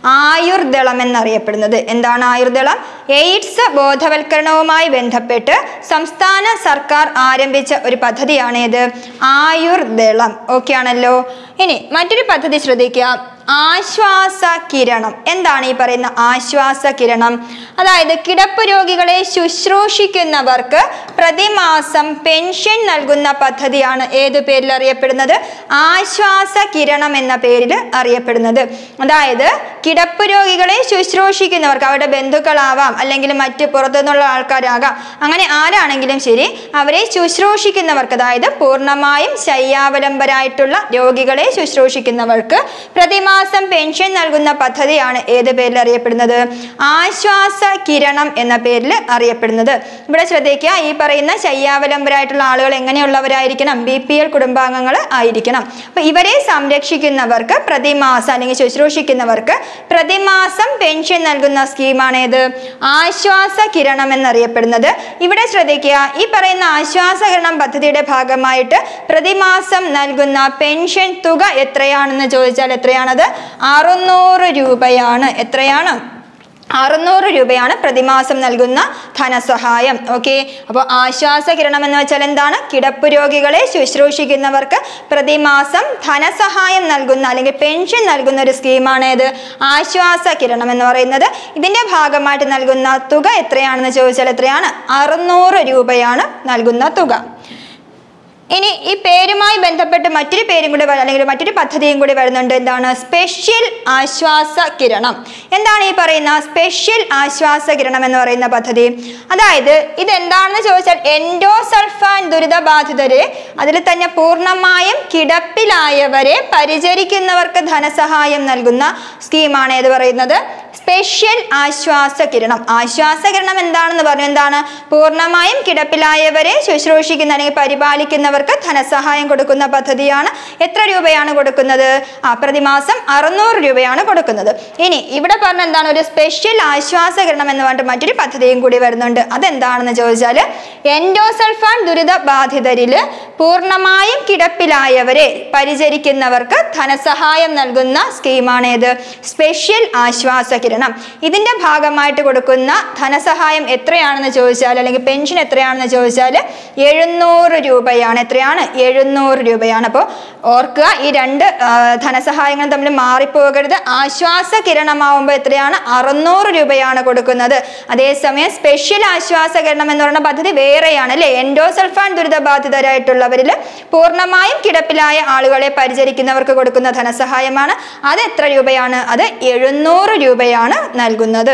ആയുർദളം എന്നറിയപ്പെടുന്നത് എന്താണ് ആയുർദളം എയ്ഡ്സ് ബോധവൽക്കരണവുമായി ബന്ധപ്പെട്ട് സംസ്ഥാന സർക്കാർ ആരംഭിച്ച ഒരു പദ്ധതിയാണ് ഏത് ആയുർദളം ഓക്കെ ആണല്ലോ ഇനി മറ്റൊരു പദ്ധതി ശ്രദ്ധിക്കുക ആശ്വാസ കിരണം എന്താണ് ഈ പറയുന്ന ആശ്വാസ കിരണം അതായത് കിടപ്പ് രോഗികളെ ശുശ്രൂഷിക്കുന്നവർക്ക് പ്രതിമാസം പെൻഷൻ നൽകുന്ന പദ്ധതിയാണ് ഏത് പേരിൽ അറിയപ്പെടുന്നത് ആശ്വാസ കിരണം എന്ന പേരിൽ അറിയപ്പെടുന്നത് അതായത് കിടപ്പ് രോഗികളെ ശുശ്രൂഷിക്കുന്നവർക്ക് അവരുടെ ബന്ധുക്കളാവാം അല്ലെങ്കിൽ മറ്റ് പുറത്തുനിന്നുള്ള ആൾക്കാരാകാം അങ്ങനെ ആരാണെങ്കിലും ശരി അവരെ ശുശ്രൂഷിക്കുന്നവർക്ക് അതായത് പൂർണ്ണമായും ശയ്യാവലംബരായിട്ടുള്ള രോഗികളെ ശുശ്രൂഷിക്കുന്നവർക്ക് പ്രതിമാസം പെൻഷൻ നൽകുന്ന പദ്ധതിയാണ് ഏത് പേരിൽ അറിയപ്പെടുന്നത് ആശ്വാസ കിരണം എന്ന പേരിൽ അറിയപ്പെടുന്നത് ഇവിടെ ശ്രദ്ധിക്കുക ഈ പറയുന്ന ശയ്യാവലംബരായിട്ടുള്ള ആളുകൾ എങ്ങനെയുള്ളവരായിരിക്കണം ബി പി എൽ കുടുംബാംഗങ്ങൾ ആയിരിക്കണം അപ്പൊ ഇവരെ സംരക്ഷിക്കുന്നവർക്ക് പ്രതിമാസം അല്ലെങ്കിൽ ശുശ്രൂഷിക്കുന്നവർക്ക് പ്രതിമാസം പെൻഷൻ നൽകുന്ന സ്കീമാണ് ഏത് ആശ്വാസ കിരണം എന്നറിയപ്പെടുന്നത് ഇവിടെ ശ്രദ്ധിക്കുക ഈ പറയുന്ന ആശ്വാസ കിരണം പദ്ധതിയുടെ ഭാഗമായിട്ട് പ്രതിമാസം നൽകുന്ന പെൻഷൻ തുക എത്രയാണെന്ന് ചോദിച്ചാൽ എത്രയാണത് അറുന്നൂറ് രൂപയാണ് എത്രയാണ് അറുന്നൂറ് രൂപയാണ് പ്രതിമാസം നൽകുന്ന ധനസഹായം ഓക്കെ അപ്പോൾ ആശ്വാസ കിരണം എന്ന് വെച്ചാൽ എന്താണ് കിടപ്പ് രോഗികളെ ശുശ്രൂഷിക്കുന്നവർക്ക് പ്രതിമാസം ധനസഹായം നൽകുന്ന അല്ലെങ്കിൽ പെൻഷൻ നൽകുന്ന ഒരു സ്കീമാണ് ഇത് ആശ്വാസ കിരണം എന്ന് പറയുന്നത് ഇതിന്റെ ഭാഗമായിട്ട് നൽകുന്ന തുക എത്രയാണെന്ന് ചോദിച്ചാൽ എത്രയാണ് അറുന്നൂറ് രൂപയാണ് നൽകുന്ന തുക ഇനി ഈ പേരുമായി ബന്ധപ്പെട്ട് മറ്റൊരു പേരും കൂടി വര- അല്ലെങ്കിൽ മറ്റൊരു പദ്ധതിയും കൂടി വരുന്നുണ്ട് എന്താണ് സ്പെഷ്യൽ ആശ്വാസ കിരണം എന്താണ് ഈ പറയുന്ന സ്പെഷ്യൽ ആശ്വാസ കിരണം എന്ന് പറയുന്ന പദ്ധതി അതായത് ഇത് എന്താണെന്ന് ചോദിച്ചാൽ എൻഡോസൾഫാൻ ദുരിതബാധിതരെ അതിൽ തന്നെ പൂർണ്ണമായും കിടപ്പിലായവരെ പരിചരിക്കുന്നവർക്ക് ധനസഹായം നൽകുന്ന സ്കീമാണ് ഏത് പറയുന്നത് സ്പെഷ്യൽ ആശ്വാസ കിരണം ആശ്വാസ കിരണം എന്താണെന്ന് പറഞ്ഞു എന്താണ് പൂർണ്ണമായും കിടപ്പിലായവരെ ശുശ്രൂഷിക്കുന്ന അല്ലെങ്കിൽ പരിപാലിക്കുന്നവർക്ക് ധനസഹായം കൊടുക്കുന്ന പദ്ധതിയാണ് എത്ര രൂപയാണ് കൊടുക്കുന്നത് ആ പ്രതിമാസം അറുന്നൂറ് രൂപയാണ് കൊടുക്കുന്നത് ഇനി ഇവിടെ പറഞ്ഞ എന്താണ് ഒരു സ്പെഷ്യൽ ആശ്വാസ കിരണം എന്ന് പറഞ്ഞിട്ട് മറ്റൊരു പദ്ധതിയും കൂടി വരുന്നുണ്ട് അതെന്താണെന്ന് ചോദിച്ചാൽ എൻഡോസൾഫാൻ ദുരിത ബാധിതരിൽ പൂർണ്ണമായും കിടപ്പിലായവരെ പരിചരിക്കുന്നവർക്ക് ധനസഹായം നൽകുന്ന സ്കീമാണ് ഏത് സ്പെഷ്യൽ ആശ്വാസ കിരണം ഇതിന്റെ ഭാഗമായിട്ട് കൊടുക്കുന്ന ധനസഹായം എത്രയാണെന്ന് ചോദിച്ചാൽ അല്ലെങ്കിൽ പെൻഷൻ എത്രയാണെന്ന് ചോദിച്ചാൽ എഴുന്നൂറ് രൂപയാണ് എത്രയാണ് എഴുന്നൂറ് രൂപയാണ് അപ്പോൾ ഓർക്കുക ഈ രണ്ട് ആ, ധനസഹായങ്ങളും തമ്മിൽ മാറിപ്പോകരുത് ആശ്വാസ കിരണമാവുമ്പോൾ എത്രയാണ് അറുന്നൂറ് രൂപയാണ് കൊടുക്കുന്നത് അതേസമയം സ്പെഷ്യൽ ആശ്വാസ കിരണം എന്ന് പറയുന്ന പദ്ധതി വേറെയാണ് അല്ലേ എൻഡോസൾഫാൻ ദുരിതബാധിതരായിട്ടുള്ളവരിൽ പൂർണ്ണമായും കിടപ്പിലായ ആളുകളെ പരിചരിക്കുന്നവർക്ക് കൊടുക്കുന്ന ധനസഹായമാണ് അത് എത്ര രൂപയാണ് അത് എഴുന്നൂറ് രൂപയാണ് നൽകുന്നത്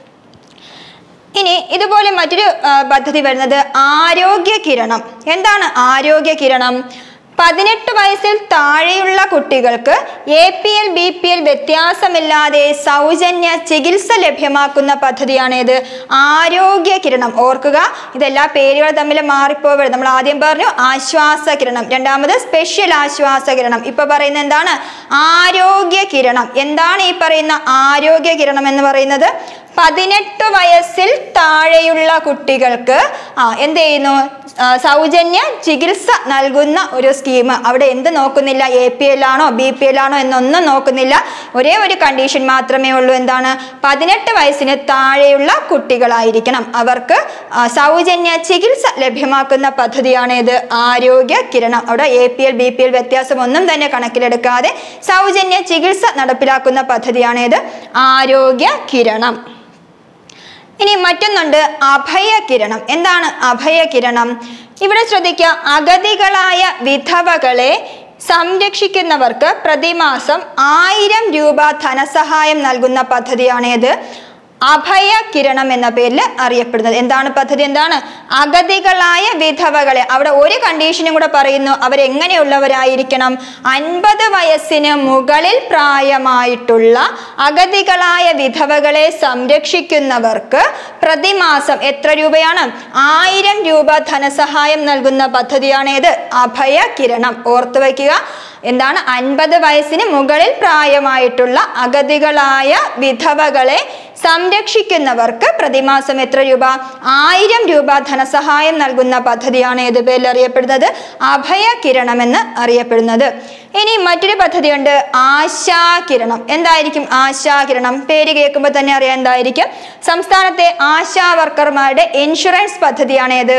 ഇനി ഇതുപോലെ മറ്റൊരു ആ, പദ്ധതി വരുന്നത് ആരോഗ്യ കിരണം എന്താണ് ആരോഗ്യ കിരണം പതിനെട്ട് വയസ്സിൽ താഴെയുള്ള കുട്ടികൾക്ക് A P L B P L വ്യത്യാസമില്ലാതെ സൗജന്യ ചികിത്സ ലഭ്യമാക്കുന്ന പദ്ധതിയാണേത് ആരോഗ്യ കിരണം ഓർക്കുക ഇതെല്ലാ പേരുകൾ തമ്മിൽ മാറിപ്പോവരുത് നമ്മൾ ആദ്യം പറഞ്ഞു ആശ്വാസ കിരണം രണ്ടാമത് സ്പെഷ്യൽ ആശ്വാസ കിരണം ഇപ്പൊ പറയുന്നത് എന്താണ് ആരോഗ്യ കിരണം എന്താണ് ഈ പറയുന്ന ആരോഗ്യ കിരണം എന്ന് പറയുന്നത് പതിനെട്ട് വയസ്സിൽ താഴെയുള്ള കുട്ടികൾക്ക് ആ എന്ത് ചെയ്യുന്നു ആ, സൗജന്യ ചികിത്സ നൽകുന്ന ഒരു സ്കീം അവിടെ എന്ത് നോക്കുന്നില്ല എ പി എൽ ആണോ ബി പി എൽ ആണോ എന്നൊന്നും നോക്കുന്നില്ല ഒരേ ഒരു കണ്ടീഷൻ മാത്രമേ ഉള്ളൂ എന്താണ് പതിനെട്ട് വയസ്സിന് താഴെയുള്ള കുട്ടികളായിരിക്കണം അവർക്ക് ആ, സൗജന്യ ചികിത്സ ലഭ്യമാക്കുന്ന പദ്ധതിയാണ് ഇത് ആരോഗ്യ കിരണം അവിടെ A P L B P L വ്യത്യാസം ഒന്നും തന്നെ കണക്കിലെടുക്കാതെ സൗജന്യ ചികിത്സ നടപ്പിലാക്കുന്ന പദ്ധതിയാണ് ഇത് ആരോഗ്യ കിരണം ഇനി മറ്റൊന്നുണ്ട് അഭയകിരണം എന്താണ് അഭയകിരണം ഇവിടെ ശ്രദ്ധിക്കുക അഗതികളായ വിധവകളെ സംരക്ഷിക്കുന്നവർക്ക് പ്രതിമാസം ആയിരം രൂപ ധനസഹായം നൽകുന്ന പദ്ധതിയാണേത് അഭയ കിരണം എന്ന പേരിൽ അറിയപ്പെടുന്നത് എന്താണ് പദ്ധതി എന്താണ് അഗതികളായ വിധവകളെ അവിടെ ഒരു കണ്ടീഷനും കൂടെ പറയുന്നു അവരെങ്ങനെയുള്ളവരായിരിക്കണം അൻപത് വയസ്സിന് മുകളിൽ പ്രായമായിട്ടുള്ള അഗതികളായ വിധവകളെ സംരക്ഷിക്കുന്നവർക്ക് പ്രതിമാസം എത്ര രൂപയാണ് ആയിരം രൂപ ധനസഹായം നൽകുന്ന പദ്ധതിയാണ് ഏത് അഭയ കിരണം ഓർത്തു വയ്ക്കുക എന്താണ് അൻപത് വയസ്സിന് മുകളിൽ പ്രായമായിട്ടുള്ള അഗതികളായ വിധവകളെ സംരക്ഷിക്കുന്നവർക്ക് പ്രതിമാസം എത്ര രൂപ ആയിരം രൂപ ധനസഹായം നൽകുന്ന പദ്ധതിയാണ് ഏത് പേരിൽ അറിയപ്പെടുന്നത് അഭയ കിരണം എന്ന് അറിയപ്പെടുന്നത് ഇനി മറ്റൊരു പദ്ധതിയുണ്ട് ആശാകിരണം എന്തായിരിക്കും ആശാകിരണം പേര് കേൾക്കുമ്പോൾ തന്നെ അറിയാൻ എന്തായിരിക്കും സംസ്ഥാനത്തെ ആശാ വർക്കർമാരുടെ ഇൻഷുറൻസ് പദ്ധതിയാണ് ഏത്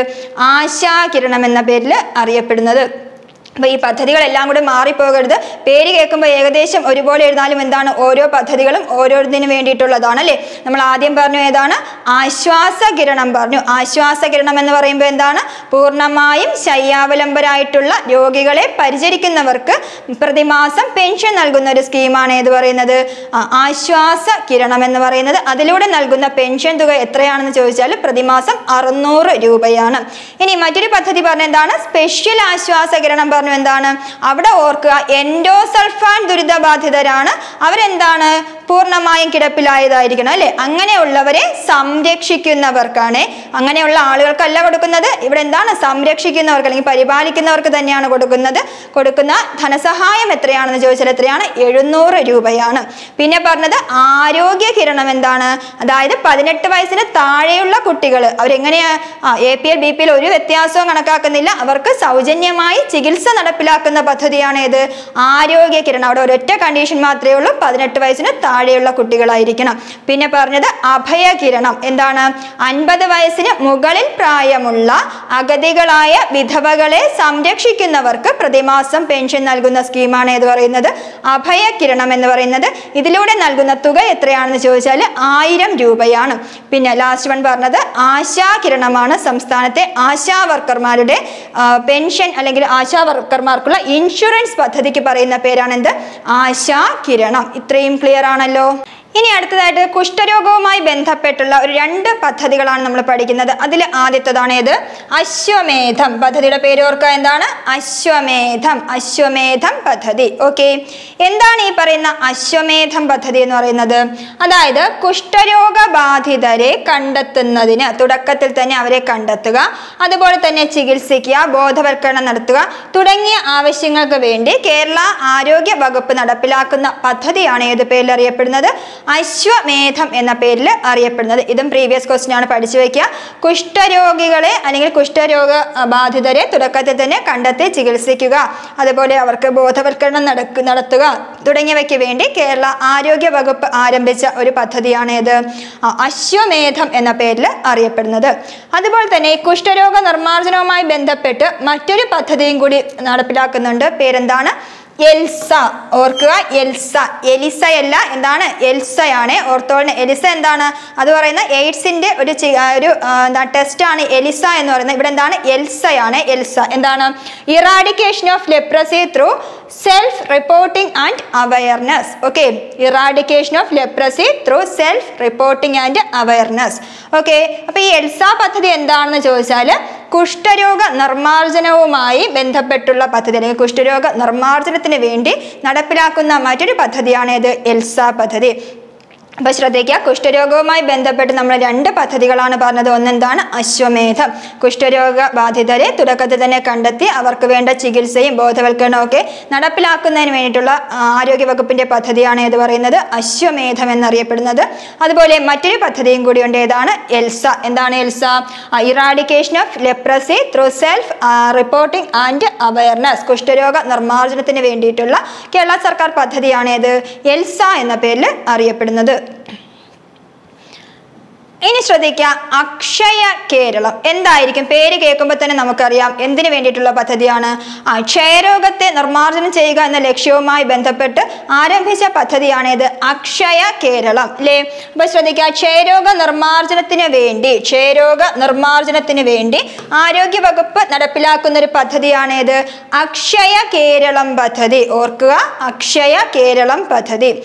ആശാകിരണം എന്ന പേരിൽ അറിയപ്പെടുന്നത് അപ്പൊ ഈ പദ്ധതികളെല്ലാം കൂടെ മാറിപ്പോകരുത് പേര് കേൾക്കുമ്പോൾ ഏകദേശം ഒരുപോലെ എഴുതാലും എന്താണ് ഓരോ പദ്ധതികളും ഓരോന്നിനു വേണ്ടിയിട്ടുള്ളതാണ് അല്ലേ നമ്മൾ ആദ്യം പറഞ്ഞു ഏതാണ് ആശ്വാസകിരണം പറഞ്ഞു ആശ്വാസകിരണം എന്ന് പറയുമ്പോൾ എന്താണ് പൂർണ്ണമായും ശയ്യാവലംബരായിട്ടുള്ള രോഗികളെ പരിചരിക്കുന്നവർക്ക് പ്രതിമാസം പെൻഷൻ നൽകുന്ന ഒരു സ്കീമാണ് ഏത് പറയുന്നത് ആ, ആശ്വാസ കിരണം എന്ന് പറയുന്നത് അതിലൂടെ നൽകുന്ന പെൻഷൻ തുക എത്രയാണെന്ന് ചോദിച്ചാൽ പ്രതിമാസം അറുന്നൂറ് രൂപയാണ് ഇനി മറ്റൊരു പദ്ധതി പറഞ്ഞ എന്താണ് സ്പെഷ്യൽ ആശ്വാസ കിരണം പറഞ്ഞു എന്താണ് അവിടെ ഓർക്കുക എൻഡോസൾഫാൻ ദുരിതബാധിതരാണ് അവരെന്താണ് പൂർണ്ണമായും കിടപ്പിലായതായിരിക്കണം അല്ലെ അങ്ങനെയുള്ളവരെ സംരക്ഷിക്കുന്നവർക്കാണ് അങ്ങനെയുള്ള ആളുകൾക്കല്ല കൊടുക്കുന്നത് ഇവിടെ എന്താണ് സംരക്ഷിക്കുന്നവർക്ക് അല്ലെങ്കിൽ പരിപാലിക്കുന്നവർക്ക് തന്നെയാണ് കൊടുക്കുന്നത് കൊടുക്കുന്ന ധനസഹായം എത്രയാണെന്ന് ചോദിച്ചാൽ എത്രയാണ് എഴുന്നൂറ് രൂപയാണ് പിന്നെ പറഞ്ഞത് ആരോഗ്യ കിരണം എന്താണ് അതായത് പതിനെട്ട് വയസ്സിന് താഴെയുള്ള കുട്ടികൾ അവരെങ്ങനെയാ A P L B P L ഒരു വ്യത്യാസവും കണക്കാക്കുന്നില്ല അവർക്ക് സൗജന്യമായി ചികിത്സ നടപ്പിലാക്കുന്ന പദ്ധതിയാണ് ഏത് ആരോഗ്യ കിരണം അവിടെ ഒരൊറ്റ കണ്ടീഷൻ മാത്രമേ ഉള്ളൂ പതിനെട്ട് വയസ്സിന് താഴെയുള്ള കുട്ടികളായിരിക്കണം പിന്നെ പറഞ്ഞത് അഭയ കിരണം എന്താണ് അൻപത് വയസ്സിന് മുകളിൽ പ്രായമുള്ള അഗതികളായ വിധവകളെ സംരക്ഷിക്കുന്നവർക്ക് പ്രതിമാസം പെൻഷൻ നൽകുന്ന സ്കീമാണ് ഏത് പറയുന്നത് അഭയ കിരണം എന്ന് പറയുന്നത് ഇതിലൂടെ നൽകുന്ന തുക എത്രയാണെന്ന് ചോദിച്ചാൽ ആയിരം രൂപയാണ് പിന്നെ ലാസ്റ്റ് വൺ പറഞ്ഞത് ആശാ കിരണമാണ് സംസ്ഥാനത്തെ ആശാ വർക്കർമാരുടെ ആ, പെൻഷൻ അല്ലെങ്കിൽ ആശാ വർക്കർമാർക്കുള്ള ഇൻഷുറൻസ് പദ്ധതിക്ക് പറയുന്ന പേരാണ് എന്ത് ആശാ കിരണം ഇത്രയും ക്ലിയർ ആണല്ലോ ഇനി അടുത്തതായിട്ട് കുഷ്ഠരോഗവുമായി ബന്ധപ്പെട്ടുള്ള ഒരു രണ്ട് പദ്ധതികളാണ് നമ്മൾ പഠിക്കുന്നത് അതിൽ ആദ്യത്തേതാണ് ഏത് അശ്വമേധം പദ്ധതിയുടെ പേര് ഓർക്കുക എന്താണ് അശ്വമേധം അശ്വമേധം പദ്ധതി ഓക്കെ എന്താണ് ഈ പറയുന്ന അശ്വമേധം പദ്ധതി എന്ന് പറയുന്നത് അതായത് കുഷ്ഠരോഗ ബാധിതരെ കണ്ടെത്തുന്നതിന് തുടക്കത്തിൽ തന്നെ അവരെ കണ്ടെത്തുക അതുപോലെ തന്നെ ചികിത്സിക്കുക ബോധവൽക്കരണം നടത്തുക തുടങ്ങിയ ആവശ്യങ്ങൾക്ക് വേണ്ടി കേരള ആരോഗ്യ വകുപ്പ് നടപ്പിലാക്കുന്ന പദ്ധതിയാണ് ഏത് പേരിൽ അറിയപ്പെടുന്നത് അശ്വമേധം എന്ന പേരിൽ അറിയപ്പെടുന്നത് ഇതും പ്രീവിയസ് ക്വസ്റ്റ്യൻ ആണ് പഠിച്ചു വയ്ക്കുക കുഷ്ഠരോഗികളെ അല്ലെങ്കിൽ കുഷ്ഠരോഗ അഹ്, ബാധിതരെ തുടക്കത്തിൽ തന്നെ കണ്ടെത്തി ചികിത്സിക്കുക അതുപോലെ അവർക്ക് ബോധവൽക്കരണം നടക്ക നടത്തുക തുടങ്ങിയവയ്ക്ക് വേണ്ടി കേരള ആരോഗ്യ വകുപ്പ് ആരംഭിച്ച ഒരു പദ്ധതിയാണ് ഇത് ആ, അശ്വമേധം എന്ന പേരിൽ അറിയപ്പെടുന്നത് അതുപോലെ തന്നെ ഈ കുഷ്ഠരോഗ നിർമ്മാർജ്ജനവുമായി ബന്ധപ്പെട്ട് മറ്റൊരു പദ്ധതിയും കൂടി നടപ്പിലാക്കുന്നുണ്ട് പേരെന്താണ് എൽസ ഓർക്കുക എൽസ എലിസയല്ല എന്താണ് എൽസയാണ് ഓർത്തോളിന് എലിസ എന്താണ് അത് പറയുന്ന എയ്ഡ്സിന്റെ ഒരു ചി- ആ, ഒരു ആ, എന്താ ടെസ്റ്റ് ആണ് എലിസ എന്ന് പറയുന്നത് ഇവിടെ എന്താണ് എൽസയാണ് എൽസ എന്താണ് eradication of leprosy through self reporting and awareness okay eradication of leprosy through self reporting and awareness okay അപ്പൊ ഈ എൽസ പദ്ധതി എന്താണെന്ന് ചോദിച്ചാൽ കുഷ്ഠരോഗ നിർമ്മാർജ്ജനവുമായി ബന്ധപ്പെട്ടുള്ള പദ്ധതി അല്ലെങ്കിൽ കുഷ്ഠരോഗ നിർമ്മാർജ്ജനത്തിന് വേണ്ടി നടപ്പിലാക്കുന്ന മറ്റൊരു പദ്ധതിയാണ് ഇത് എൽസ പദ്ധതി അപ്പൊ ശ്രദ്ധിക്കുക കുഷ്ഠരോഗവുമായി ബന്ധപ്പെട്ട് നമ്മൾ രണ്ട് പദ്ധതികളാണ് പറഞ്ഞത് ഒന്നെന്താണ് അശ്വമേധം കുഷ്ഠരോഗ ബാധിതരെ തുടക്കത്തിൽ തന്നെ കണ്ടെത്തി അവർക്ക് വേണ്ട ചികിത്സയും ബോധവൽക്കരണവും ഒക്കെ നടപ്പിലാക്കുന്നതിന് വേണ്ടിയിട്ടുള്ള ആ, ആരോഗ്യ വകുപ്പിന്റെ പദ്ധതിയാണ് ഏത് പറയുന്നത് അശ്വമേധം എന്നറിയപ്പെടുന്നത് അതുപോലെ മറ്റൊരു പദ്ധതിയും കൂടിയുണ്ട് ഏതാണ് എൽസ എന്താണ് ELSA eradication of leprosy through self reporting and awareness കുഷ്ഠരോഗ നിർമ്മാർജ്ജനത്തിന് വേണ്ടിയിട്ടുള്ള കേരള സർക്കാർ പദ്ധതിയാണ് ഏത് എൽസ എന്ന പേരിൽ അറിയപ്പെടുന്നത് ഇനി ശ്രദ്ധിക്കുക അക്ഷയ കേരളം എന്തായിരിക്കും പേര് കേൾക്കുമ്പോൾ തന്നെ നമുക്കറിയാം എന്തിനു വേണ്ടിയിട്ടുള്ള പദ്ധതിയാണ് ആ ക്ഷയരോഗത്തെ നിർമ്മാർജ്ജനം ചെയ്യുക എന്ന ലക്ഷ്യവുമായി ബന്ധപ്പെട്ട് ആരംഭിച്ച പദ്ധതിയാണിത് അക്ഷയ കേരളം അല്ലേ അപ്പൊ ശ്രദ്ധിക്കുക ക്ഷയരോഗ നിർമ്മാർജ്ജനത്തിന് വേണ്ടി ക്ഷയരോഗ നിർമ്മാർജ്ജനത്തിന് വേണ്ടി ആരോഗ്യ വകുപ്പ് നടപ്പിലാക്കുന്ന ഒരു പദ്ധതിയാണിത് അക്ഷയ കേരളം പദ്ധതി ഓർക്കുക അക്ഷയ കേരളം പദ്ധതി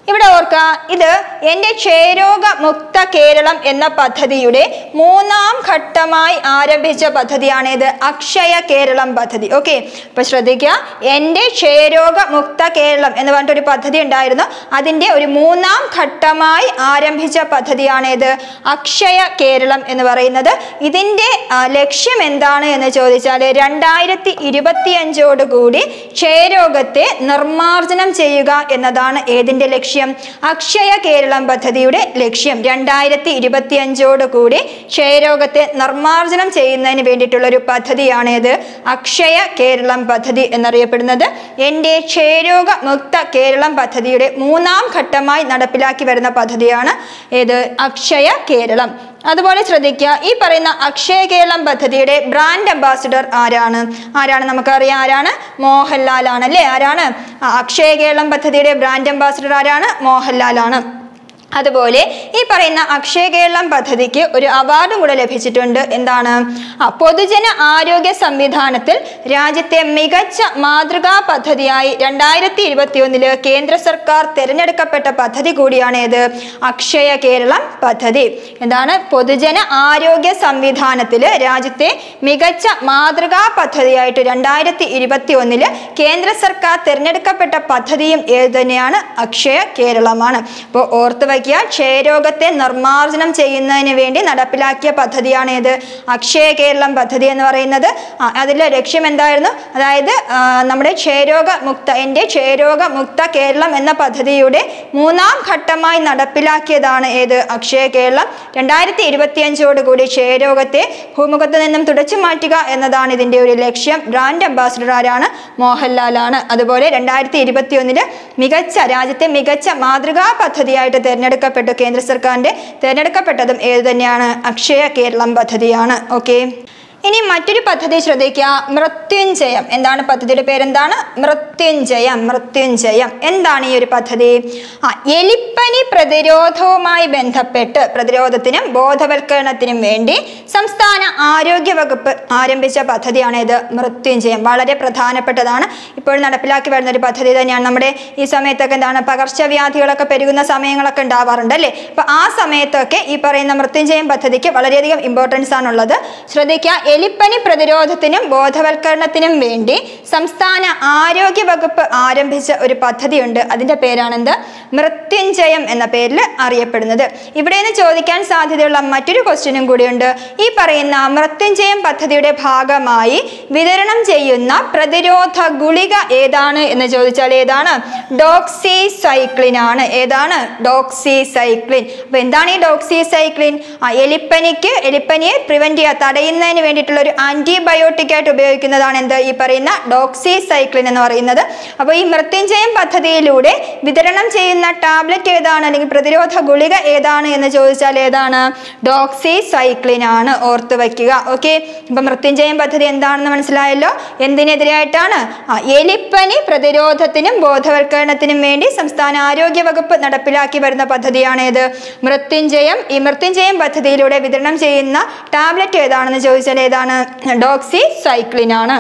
ഇവിടെ ഓർക്കുക ഇത് എൻ്റെ ക്ഷയരോഗ മുക്ത കേരളം എന്ന പദ്ധതിയുടെ മൂന്നാം ഘട്ടമായി ആരംഭിച്ച പദ്ധതിയാണ് ഇത് അക്ഷയ കേരളം പദ്ധതി ഓക്കെ അപ്പൊ ശ്രദ്ധിക്കുക എൻ്റെ ക്ഷയരോഗ മുക്ത കേരളം എന്ന് പറഞ്ഞിട്ടൊരു പദ്ധതി ഉണ്ടായിരുന്നു അതിൻ്റെ ഒരു മൂന്നാം ഘട്ടമായി ആരംഭിച്ച പദ്ധതിയാണ് ഇത് അക്ഷയ കേരളം എന്ന് പറയുന്നത് ഇതിൻ്റെ ആ, ലക്ഷ്യം എന്താണ് എന്ന് ചോദിച്ചാൽ രണ്ടായിരത്തി ഇരുപത്തിയഞ്ചോട് കൂടി ക്ഷയരോഗത്തെ നിർമ്മാർജ്ജനം ചെയ്യുക എന്നതാണ് ഏതിൻ്റെ ലക്ഷ്യം അക്ഷയ കേരളം പദ്ധതിയുടെ ലക്ഷ്യം രണ്ടായിരത്തി ഇരുപത്തിയഞ്ചോട് കൂടി ക്ഷയരോഗത്തെ നിർമ്മാർജ്ജനം ചെയ്യുന്നതിന് വേണ്ടിയിട്ടുള്ള ഒരു പദ്ധതിയാണ് ഇത് അക്ഷയ കേരളം പദ്ധതി എന്നറിയപ്പെടുന്നത് എൻ്റെ ക്ഷയരോഗ മുക്ത കേരളം പദ്ധതിയുടെ മൂന്നാം ഘട്ടമായി നടപ്പിലാക്കി വരുന്ന പദ്ധതിയാണ് ഏത് അക്ഷയ കേരളം അതുപോലെ ശ്രദ്ധിക്കുക ഈ പറയുന്ന അക്ഷയ കേരളം പദ്ധതിയുടെ ബ്രാൻഡ് അംബാസിഡർ ആരാണ് ആരാണ് നമുക്കറിയാം ആരാണ് മോഹൻലാൽ ആണ് അല്ലേ ആരാണ് ആ, അക്ഷയ കേരളം പദ്ധതിയുടെ ബ്രാൻഡ് അംബാസിഡർ ആരാണ് മോഹൻലാൽ ആണ് അതുപോലെ ഈ പറയുന്ന അക്ഷയ കേരളം പദ്ധതിക്ക് ഒരു അവാർഡും കൂടെ ലഭിച്ചിട്ടുണ്ട് എന്താണ് ആ പൊതുജന ആരോഗ്യ സംവിധാനത്തിൽ രാജ്യത്തെ മികച്ച മാതൃകാ പദ്ധതിയായി രണ്ടായിരത്തി ഇരുപത്തി ഒന്നില് കേന്ദ്ര സർക്കാർ തിരഞ്ഞെടുക്കപ്പെട്ട പദ്ധതി കൂടിയാണ് ഏത് അക്ഷയ കേരളം പദ്ധതി എന്താണ് പൊതുജന ആരോഗ്യ സംവിധാനത്തിൽ രാജ്യത്തെ മികച്ച മാതൃകാ പദ്ധതിയായിട്ട് രണ്ടായിരത്തി ഇരുപത്തി ഒന്നില് കേന്ദ്ര സർക്കാർ തിരഞ്ഞെടുക്കപ്പെട്ട പദ്ധതിയും ഏത് തന്നെയാണ് അക്ഷയ കേരളമാണ് അപ്പോൾ ഓർത്ത് വയ്ക്കുക ക്ഷയരോഗത്തെ നിർമ്മാർജ്ജനം ചെയ്യുന്നതിന് വേണ്ടി നടപ്പിലാക്കിയ പദ്ധതിയാണ് ഏത് അക്ഷയ കേരളം പദ്ധതി എന്ന് പറയുന്നത് ആ, അതിലെ ലക്ഷ്യം എന്തായിരുന്നു അതായത് ആ, നമ്മുടെ ക്ഷയരോഗ മുക്ത എൻ്റെ ക്ഷയരോഗ മുക്ത കേരളം എന്ന പദ്ധതിയുടെ മൂന്നാം ഘട്ടമായി നടപ്പിലാക്കിയതാണ് ഏത് അക്ഷയ കേരളം രണ്ടായിരത്തി ഇരുപത്തിയഞ്ചോട് കൂടി ക്ഷയരോഗത്തെ ഭൂമുഖത്ത് നിന്നും തുടച്ചു മാറ്റുക എന്നതാണ് ഇതിൻ്റെ ഒരു ലക്ഷ്യം ബ്രാൻഡ് അംബാസിഡർ ആരാണ് മോഹൻലാലാണ് അതുപോലെ രണ്ടായിരത്തി ഇരുപത്തി ഒന്നില് മികച്ച രാജ്യത്തെ മികച്ച മാതൃകാ പദ്ധതിയായിട്ട് തിരഞ്ഞെടുക്കപ്പെട്ടു കേന്ദ്ര സർക്കാരിൻ്റെ തിരഞ്ഞെടുക്കപ്പെട്ടതും ഏത് തന്നെയാണ് അക്ഷയ കേരളം പദ്ധതിയാണ് ഓക്കെ ഇനി മറ്റൊരു പദ്ധതി ശ്രദ്ധിക്കുക മൃത്യുഞ്ജയം എന്താണ് പദ്ധതിയുടെ പേരെന്താണ് മൃത്യുഞ്ജയം മൃത്യുഞ്ജയം എന്താണ് ഈ ഒരു പദ്ധതി ആ എലിപ്പനി പ്രതിരോധവുമായി ബന്ധപ്പെട്ട് പ്രതിരോധത്തിനും ബോധവൽക്കരണത്തിനും വേണ്ടി സംസ്ഥാന ആരോഗ്യ വകുപ്പ് ആരംഭിച്ച പദ്ധതിയാണ് ഇത് മൃത്യുഞ്ജയം വളരെ പ്രധാനപ്പെട്ടതാണ് ഇപ്പോൾ നടപ്പിലാക്കി വരുന്ന ഒരു പദ്ധതി തന്നെയാണ് നമ്മുടെ ഈ സമയത്തൊക്കെ എന്താണ് പകർച്ചവ്യാധികളൊക്കെ പെരുകുന്ന സമയങ്ങളൊക്കെ ഉണ്ടാവാറുണ്ട് അല്ലേ അപ്പൊ ആ സമയത്തൊക്കെ ഈ പറയുന്ന മൃത്യുഞ്ജയം പദ്ധതിക്ക് വളരെയധികം ഇമ്പോർട്ടൻസ് ആണുള്ളത് ശ്രദ്ധിക്കുക എലിപ്പനി പ്രതിരോധത്തിനും ബോധവൽക്കരണത്തിനും വേണ്ടി സംസ്ഥാന ആരോഗ്യ വകുപ്പ് ആരംഭിച്ച ഒരു പദ്ധതിയുണ്ട് അതിന്റെ പേരാണെന്ത് മൃത്യുഞ്ജയം എന്ന പേരിൽ അറിയപ്പെടുന്നത് ഇവിടെ നിന്ന് ചോദിക്കാൻ സാധ്യതയുള്ള മറ്റൊരു ക്വസ്റ്റ്യനും കൂടിയുണ്ട് ഈ പറയുന്ന മൃത്യുഞ്ജയം പദ്ധതിയുടെ ഭാഗമായി വിതരണം ചെയ്യുന്ന പ്രതിരോധ ഗുളിക ഏതാണ് എന്ന് ചോദിച്ചാൽ ഏതാണ് ഡോക്സി സൈക്ലിൻ ആണ് ഏതാണ് ഡോക്സി സൈക്ലിൻ അപ്പൊ എന്താണ് ഈ ഡോക്സി സൈക്ലിൻ ആ എലിപ്പനിക്ക് എലിപ്പനിയെ പ്രിവെന്റ് ചെയ്യുക തടയുന്നതിന് വേണ്ടിയിട്ടുള്ള ഒരു ആന്റിബയോട്ടിക് ആയിട്ട് ഉപയോഗിക്കുന്നതാണ് എന്ത് ഈ പറയുന്ന ഡോക്സി സൈക്ലിൻ എന്ന് പറയുന്നത് അപ്പോൾ ഈ മൃത്യുഞ്ജയം പദ്ധതിയിലൂടെ വിതരണം ചെയ്യുന്ന ടാബ്ലറ്റ് ഏതാണ് അല്ലെങ്കിൽ പ്രതിരോധ ഗുളിക ഏതാണ് എന്ന് ചോദിച്ചാൽ ഏതാണ് ഡോക്സി സൈക്ലിൻ ആണ് ഓർത്ത് വയ്ക്കുക ഓക്കെ ഇപ്പൊ മൃത്യുഞ്ജയം പദ്ധതി എന്താണെന്ന് മനസ്സിലായല്ലോ എന്തിനെതിരായിട്ടാണ് ആ എലിപ്പനി പ്രതിരോധത്തിനും ബോധവൽക്കരണത്തിനും വേണ്ടി സംസ്ഥാന ആരോഗ്യ വകുപ്പ് നടപ്പിലാക്കി വരുന്ന പദ്ധതിയാണ് ഏത് മൃത്യുഞ്ജയം ഈ മൃത്യുഞ്ജയം പദ്ധതിയിലൂടെ വിതരണം ചെയ്യുന്ന ടാബ്ലറ്റ് ഏതാണെന്ന് ചോദിച്ചാൽ ഏതാണ് ഡോക്സി സൈക്ലിൻ ആണ്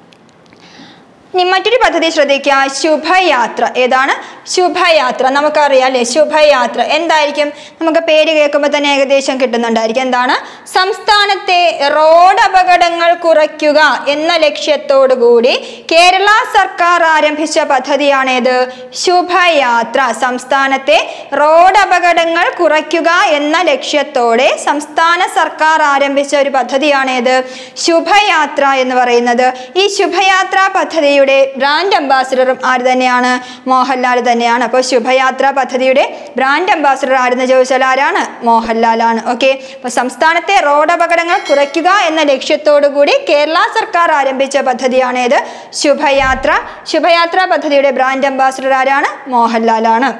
ഇനി മറ്റൊരു പദ്ധതി ശ്രദ്ധിക്കുക ശുഭയാത്ര ഏതാണ് ശുഭയാത്ര നമുക്കറിയാം അല്ലേ ശുഭയാത്ര എന്തായിരിക്കും നമുക്ക് പേര് കേൾക്കുമ്പോൾ തന്നെ ഏകദേശം കിട്ടുന്നുണ്ടായിരിക്കും എന്താണ് സംസ്ഥാനത്തെ റോഡ് അപകടങ്ങൾ കുറയ്ക്കുക എന്ന ലക്ഷ്യത്തോടു കൂടി കേരള സർക്കാർ ആരംഭിച്ച പദ്ധതിയാണേത് ശുഭയാത്ര സംസ്ഥാനത്തെ റോഡ് അപകടങ്ങൾ കുറയ്ക്കുക എന്ന ലക്ഷ്യത്തോടെ സംസ്ഥാന സർക്കാർ ആരംഭിച്ച ഒരു പദ്ധതിയാണേത് ശുഭയാത്ര എന്ന് പറയുന്നത് ഈ ശുഭയാത്ര പദ്ധതിയുടെ ബ്രാൻഡ് അംബാസിഡറും ആര് തന്നെയാണ് മോഹൻലാൽ തന്നെയാണ് അപ്പോൾ ശുഭയാത്ര പദ്ധതിയുടെ ബ്രാൻഡ് അംബാസിഡർ ആരെന്ന് ചോദിച്ചാൽ ആരാണ് മോഹൻലാലാണ് ഓക്കെ അപ്പോൾ സംസ്ഥാനത്തെ റോഡ് അപകടങ്ങൾ കുറയ്ക്കുക എന്ന ലക്ഷ്യത്തോടു കൂടി കേരള സർക്കാർ ആരംഭിച്ച പദ്ധതിയാണേത് ശുഭയാത്ര ശുഭയാത്ര പദ്ധതിയുടെ ബ്രാൻഡ് അംബാസിഡർ ആരാണ് മോഹൻലാലാണ്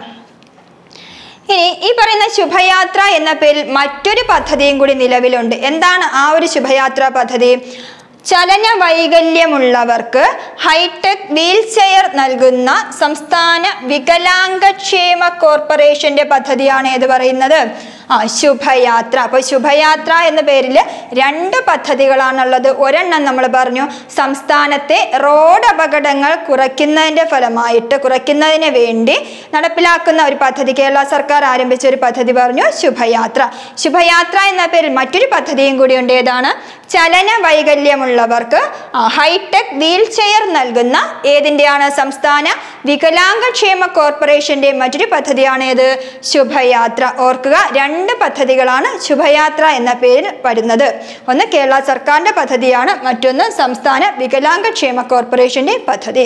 ഇനി ഈ പറയുന്ന ശുഭയാത്ര എന്ന പേരിൽ മറ്റൊരു പദ്ധതിയും കൂടി നിലവിലുണ്ട് എന്താണ് ആ ഒരു ശുഭയാത്ര പദ്ധതി ചലന വൈകല്യമുള്ളവർക്ക് ഹൈടെക് വീൽ ചെയർ നൽകുന്ന സംസ്ഥാന വികലാംഗക്ഷേമ കോർപ്പറേഷന്റെ പദ്ധതിയാണ് ഏത് പറയുന്നത് ആ ശുഭയാത്ര അപ്പോൾ ശുഭയാത്ര എന്ന പേരിൽ രണ്ട് പദ്ധതികളാണുള്ളത് ഒരെണ്ണം നമ്മൾ പറഞ്ഞു സംസ്ഥാനത്തെ റോഡ് അപകടങ്ങൾ കുറയ്ക്കുന്നതിൻ്റെ ഫലമായിട്ട് കുറയ്ക്കുന്നതിന് വേണ്ടി നടപ്പിലാക്കുന്ന ഒരു പദ്ധതി കേരള സർക്കാർ ആരംഭിച്ച ഒരു പദ്ധതി പറഞ്ഞു ശുഭയാത്ര ശുഭയാത്ര എന്ന പേരിൽ മറ്റൊരു പദ്ധതിയും കൂടിയുണ്ട് ഏതാണ് ചലന വൈകല്യമുള്ളവർക്ക് ആ, ഹൈടെക് വീൽ ചെയർ നൽകുന്ന ഏതിൻ്റെയാണ് സംസ്ഥാന വികലാംഗക്ഷേമ കോർപ്പറേഷന്റെ മറ്റൊരു പദ്ധതിയാണ് ഏത് ശുഭയാത്ര ഓർക്കുക രണ്ട് പദ്ധതികളാണ് ശുഭയാത്ര എന്ന പേരിൽ വരുന്നത് ഒന്ന് കേരള സർക്കാരിന്റെ പദ്ധതിയാണ് മറ്റൊന്ന് സംസ്ഥാന വികലാംഗക്ഷേമ കോർപ്പറേഷന്റെ പദ്ധതി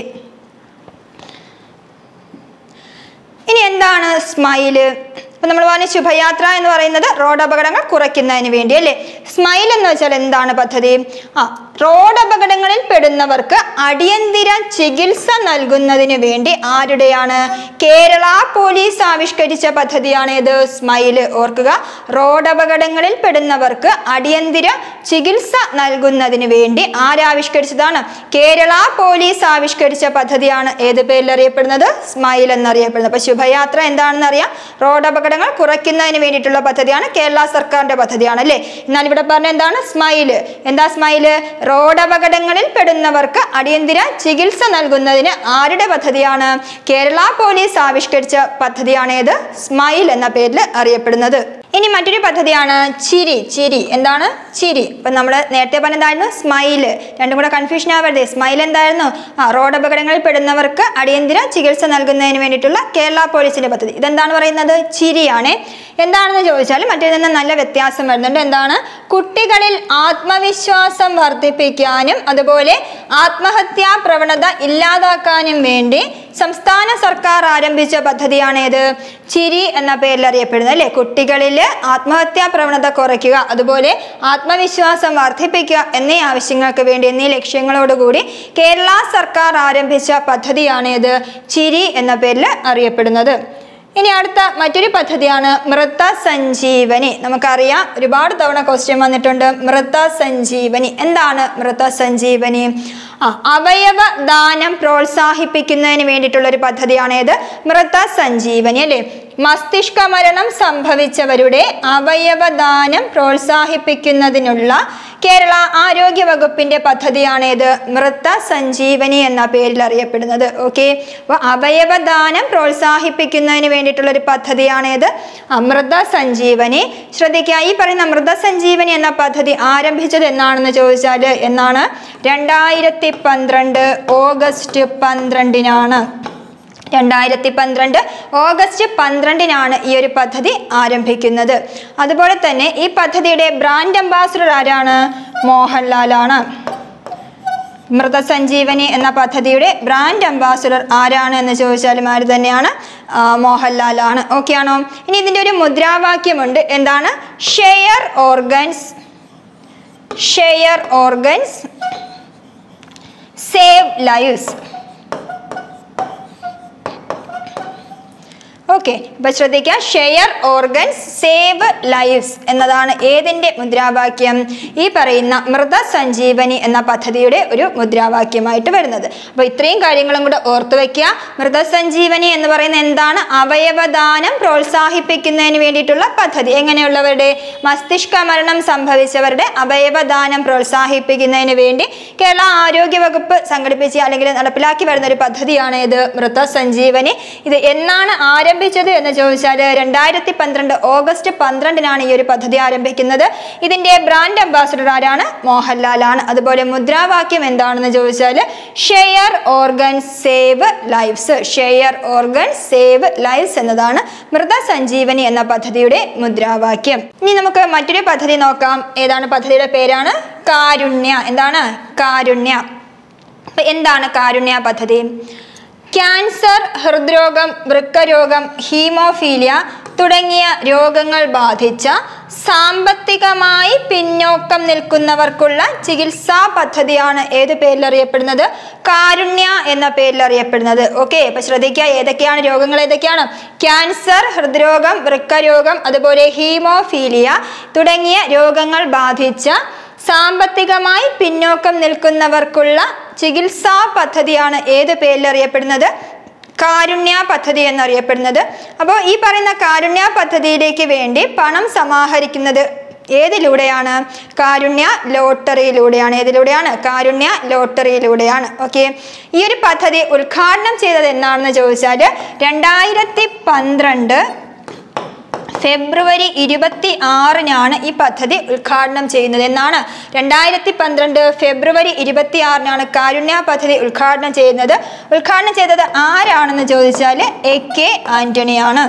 ഇനി എന്താണ് സ്മൈല് അപ്പൊ നമ്മൾ പറഞ്ഞ ശുഭയാത്ര എന്ന് പറയുന്നത് റോഡ് അപകടങ്ങൾ കുറയ്ക്കുന്നതിന് വേണ്ടി അല്ലേ സ്മൈൽ എന്ന് വെച്ചാൽ എന്താണ് പദ്ധതി ആ റോഡ് അപകടങ്ങളിൽ പെടുന്നവർക്ക് അടിയന്തര ചികിത്സ നൽകുന്നതിന് വേണ്ടി ആരുടെയാണ് കേരള പോലീസ് ആവിഷ്കരിച്ച പദ്ധതിയാണ് ഇത് സ്മൈല് ഓർക്കുക റോഡ് അപകടങ്ങളിൽ പെടുന്നവർക്ക് അടിയന്തര ചികിത്സ നൽകുന്നതിന് വേണ്ടി ആരാവിഷ്കരിച്ചതാണ് കേരള പോലീസ് ആവിഷ്കരിച്ച പദ്ധതിയാണ് ഏത് പേരിൽ അറിയപ്പെടുന്നത് സ്മൈൽ എന്നറിയപ്പെടുന്നത് അപ്പൊ ശുഭയാത്ര എന്താണെന്ന് അറിയാം റോഡ് അപകടങ്ങൾ കുറയ്ക്കുന്നതിന് വേണ്ടിയിട്ടുള്ള പദ്ധതിയാണ് കേരള സർക്കാരിന്റെ പദ്ധതിയാണ് അല്ലേ എന്നാൽ ഇവിടെ പറഞ്ഞ എന്താണ് സ്മൈല് എന്താ സ്മൈല് റോഡ് അപകടങ്ങളിൽ പെടുന്നവർക്ക് അടിയന്തര ചികിത്സ നൽകുന്നതിന് ആരുടെ പദ്ധതിയാണ് കേരള പോലീസ് ആവിഷ്കരിച്ച പദ്ധതിയാണ് ഏത് സ്മൈൽ എന്ന പേരിൽ അറിയപ്പെടുന്നത് ഇനി മറ്റൊരു പദ്ധതിയാണ് ചിരി ചിരി എന്താണ് ചിരി ഇപ്പൊ നമ്മൾ നേരത്തെ പറഞ്ഞതായിരുന്നു സ്മൈല് രണ്ടും കൂടെ കൺഫ്യൂഷൻ ആവരുത് സ്മൈൽ എന്തായിരുന്നു ആ റോഡ് അപകടങ്ങളിൽ പെടുന്നവർക്ക് അടിയന്തര ചികിത്സ നൽകുന്നതിന് വേണ്ടിയിട്ടുള്ള കേരള പോലീസിന്റെ പദ്ധതി ഇതെന്താണ് പറയുന്നത് ചിരിയാണ് എന്താണെന്ന് ചോദിച്ചാൽ മറ്റേതിൽ നിന്ന് നല്ല വ്യത്യാസം വരുന്നുണ്ട് എന്താണ് കുട്ടികളിൽ ആത്മവിശ്വാസം വർദ്ധിപ്പിക്കാനും അതുപോലെ ആത്മഹത്യാ പ്രവണത ഇല്ലാതാക്കാനും വേണ്ടി സംസ്ഥാന സർക്കാർ ആരംഭിച്ച പദ്ധതിയാണ് ഏത് ചിരി എന്ന പേരിൽ അറിയപ്പെടുന്നത് അല്ലേ കുട്ടികളിൽ ആത്മഹത്യാ പ്രവണത കുറയ്ക്കുക അതുപോലെ ആത്മവിശ്വാസം വർദ്ധിപ്പിക്കുക എന്നീ ആവശ്യങ്ങൾക്ക് വേണ്ടി എന്നീ ലക്ഷ്യങ്ങളോടുകൂടി കേരള സർക്കാർ ആരംഭിച്ച പദ്ധതിയാണ് ഏത് ചിരി എന്ന പേരിൽ അറിയപ്പെടുന്നത് ഇനി അടുത്ത മറ്റൊരു പദ്ധതിയാണ് മൃത സഞ്ജീവനി നമുക്കറിയാം ഒരുപാട് തവണ ക്വസ്റ്റ്യൻ വന്നിട്ടുണ്ട് മൃത സഞ്ജീവനി എന്താണ് മൃത സഞ്ജീവനി ആ അവയവ ദാനം പ്രോത്സാഹിപ്പിക്കുന്നതിന് വേണ്ടിയിട്ടുള്ള ഒരു പദ്ധതിയാണ് ഏത് മൃത സഞ്ജീവനി അല്ലേ മസ്തിഷ്ക മരണം സംഭവിച്ചവരുടെ അവയവദാനം പ്രോത്സാഹിപ്പിക്കുന്നതിനുള്ള കേരള ആരോഗ്യ വകുപ്പിന്റെ പദ്ധതിയാണ് ഇത് മൃത സഞ്ജീവനി എന്ന പേരിൽ അറിയപ്പെടുന്നത് ഓക്കെ അപ്പോൾ അവയവദാനം പ്രോത്സാഹിപ്പിക്കുന്നതിന് വേണ്ടിയിട്ടുള്ള ഒരു പദ്ധതിയാണ് ഇത് അമൃത സഞ്ജീവനി ശ്രദ്ധിക്കുക ഈ പറയുന്ന അമൃത സഞ്ജീവനി എന്ന പദ്ധതി ആരംഭിച്ചത് എന്നാണെന്ന് ചോദിച്ചാൽ എന്നാണ് രണ്ടായിരത്തി പന്ത്രണ്ട് ഓഗസ്റ്റ് പന്ത്രണ്ടിനാണ് രണ്ടായിരത്തി പന്ത്രണ്ട് ഓഗസ്റ്റ് പന്ത്രണ്ടിനാണ് ഈ ഒരു പദ്ധതി ആരംഭിക്കുന്നത് അതുപോലെ തന്നെ ഈ പദ്ധതിയുടെ ബ്രാൻഡ് അംബാസിഡർ ആരാണ് മോഹൻലാലാണ് മൃതസഞ്ജീവനി എന്ന പദ്ധതിയുടെ ബ്രാൻഡ് അംബാസിഡർ ആരാണ് എന്ന് ചോദിച്ചാലും ആര് തന്നെയാണ് ആ, മോഹൻലാലാണ് ഓക്കെ ആണോ ഇനി ഇതിൻ്റെ ഒരു മുദ്രാവാക്യമുണ്ട് എന്താണ് share organs share organs save lives okay ഇപ്പൊ ശ്രദ്ധിക്കുക ഷെയർ ഓർഗൻസ് സേവ് ലൈവ്സ് എന്നതാണ് ഏതിന്റെ മുദ്രാവാക്യം ഈ പറയുന്ന മൃത സഞ്ജീവനി എന്ന പദ്ധതിയുടെ ഒരു മുദ്രാവാക്യമായിട്ട് വരുന്നത് അപ്പോൾ ഇത്രയും കാര്യങ്ങളും കൂടെ ഓർത്തു വെക്കുക മൃത സഞ്ജീവനി എന്ന് പറയുന്ന എന്താണ് അവയവദാനം പ്രോത്സാഹിപ്പിക്കുന്നതിന് വേണ്ടിയിട്ടുള്ള പദ്ധതി എങ്ങനെയുള്ളവരുടെ മസ്തിഷ്ക മരണം സംഭവിച്ചവരുടെ അവയവദാനം പ്രോത്സാഹിപ്പിക്കുന്നതിന് വേണ്ടി കേരള ആരോഗ്യ വകുപ്പ് സംഘടിപ്പിച്ച് അല്ലെങ്കിൽ നടപ്പിലാക്കി വരുന്ന ഒരു പദ്ധതിയാണ് ഇത് മൃത സഞ്ജീവനി ഇത് എന്നാണ് ആരംഭിച്ചത് എന്ന് ചോദിച്ചാൽ രണ്ടായിരത്തി പന്ത്രണ്ട് ഓഗസ്റ്റ് പന്ത്രണ്ടിനാണ് ഈ ഒരു പദ്ധതി ആരംഭിക്കുന്നത് ഇതിന്റെ ബ്രാൻഡ് അംബാസിഡർ ആരാണ് മോഹൻലാലാണ് അതുപോലെ മുദ്രാവാക്യം എന്താണെന്ന് ചോദിച്ചാൽ share organ save lives share organ save lives എന്നതാണ് മൃത സഞ്ജീവനി എന്ന പദ്ധതിയുടെ മുദ്രാവാക്യം ഇനി നമുക്ക് മറ്റൊരു പദ്ധതി നോക്കാം ഏതാണ് പദ്ധതിയുടെ പേരാണ് കാരുണ്യ എന്താണ് കാരുണ്യ അപ്പൊ എന്താണ് കാരുണ്യ പദ്ധതി ക്യാൻസർ ഹൃദ്രോഗം വൃക്കരോഗം ഹീമോഫീലിയ തുടങ്ങിയ രോഗങ്ങൾ ബാധിച്ച സാമ്പത്തികമായി പിന്നോക്കം നിൽക്കുന്നവർക്കുള്ള ചികിത്സാ പദ്ധതിയാണ് ഏത് പേരിൽ അറിയപ്പെടുന്നത് കാരുണ്യ എന്ന പേരിൽ അറിയപ്പെടുന്നത് ഓക്കെ അപ്പൊ ശ്രദ്ധിക്കുക ഏതൊക്കെയാണ് രോഗങ്ങൾ ഏതൊക്കെയാണ് ക്യാൻസർ ഹൃദ്രോഗം വൃക്കരോഗം അതുപോലെ ഹീമോഫീലിയ തുടങ്ങിയ രോഗങ്ങൾ ബാധിച്ച സാമ്പത്തികമായി പിന്നോക്കം നിൽക്കുന്നവർക്കുള്ള ചികിത്സാ പദ്ധതിയാണ് ഏത് പേരിൽ അറിയപ്പെടുന്നത് കാരുണ്യ പദ്ധതി എന്നറിയപ്പെടുന്നത് അപ്പോൾ ഈ പറയുന്ന കാരുണ്യ പദ്ധതിയിലേക്ക് വേണ്ടി പണം സമാഹരിക്കുന്നത് ഏതിലൂടെയാണ് കാരുണ്യ ലോട്ടറിയിലൂടെയാണ് ഏതിലൂടെയാണ് കാരുണ്യ ലോട്ടറിയിലൂടെയാണ് ഓക്കെ ഈ ഒരു പദ്ധതി ഉദ്ഘാടനം ചെയ്തത് എന്നാണെന്ന് ചോദിച്ചാൽ രണ്ടായിരത്തി പന്ത്രണ്ട് ഫെബ്രുവരി ഇരുപത്തി ആറിനാണ് ഈ പദ്ധതി ഉദ്ഘാടനം ചെയ്യുന്നത് എന്നാണ് രണ്ടായിരത്തി പന്ത്രണ്ട് ഫെബ്രുവരി ഇരുപത്തി ആറിനാണ് കാരുണ്യ പദ്ധതി ഉദ്ഘാടനം ചെയ്യുന്നത് ഉദ്ഘാടനം ചെയ്തത് ആരാണെന്ന് ചോദിച്ചാൽ എ കെ ആന്റണിയാണ്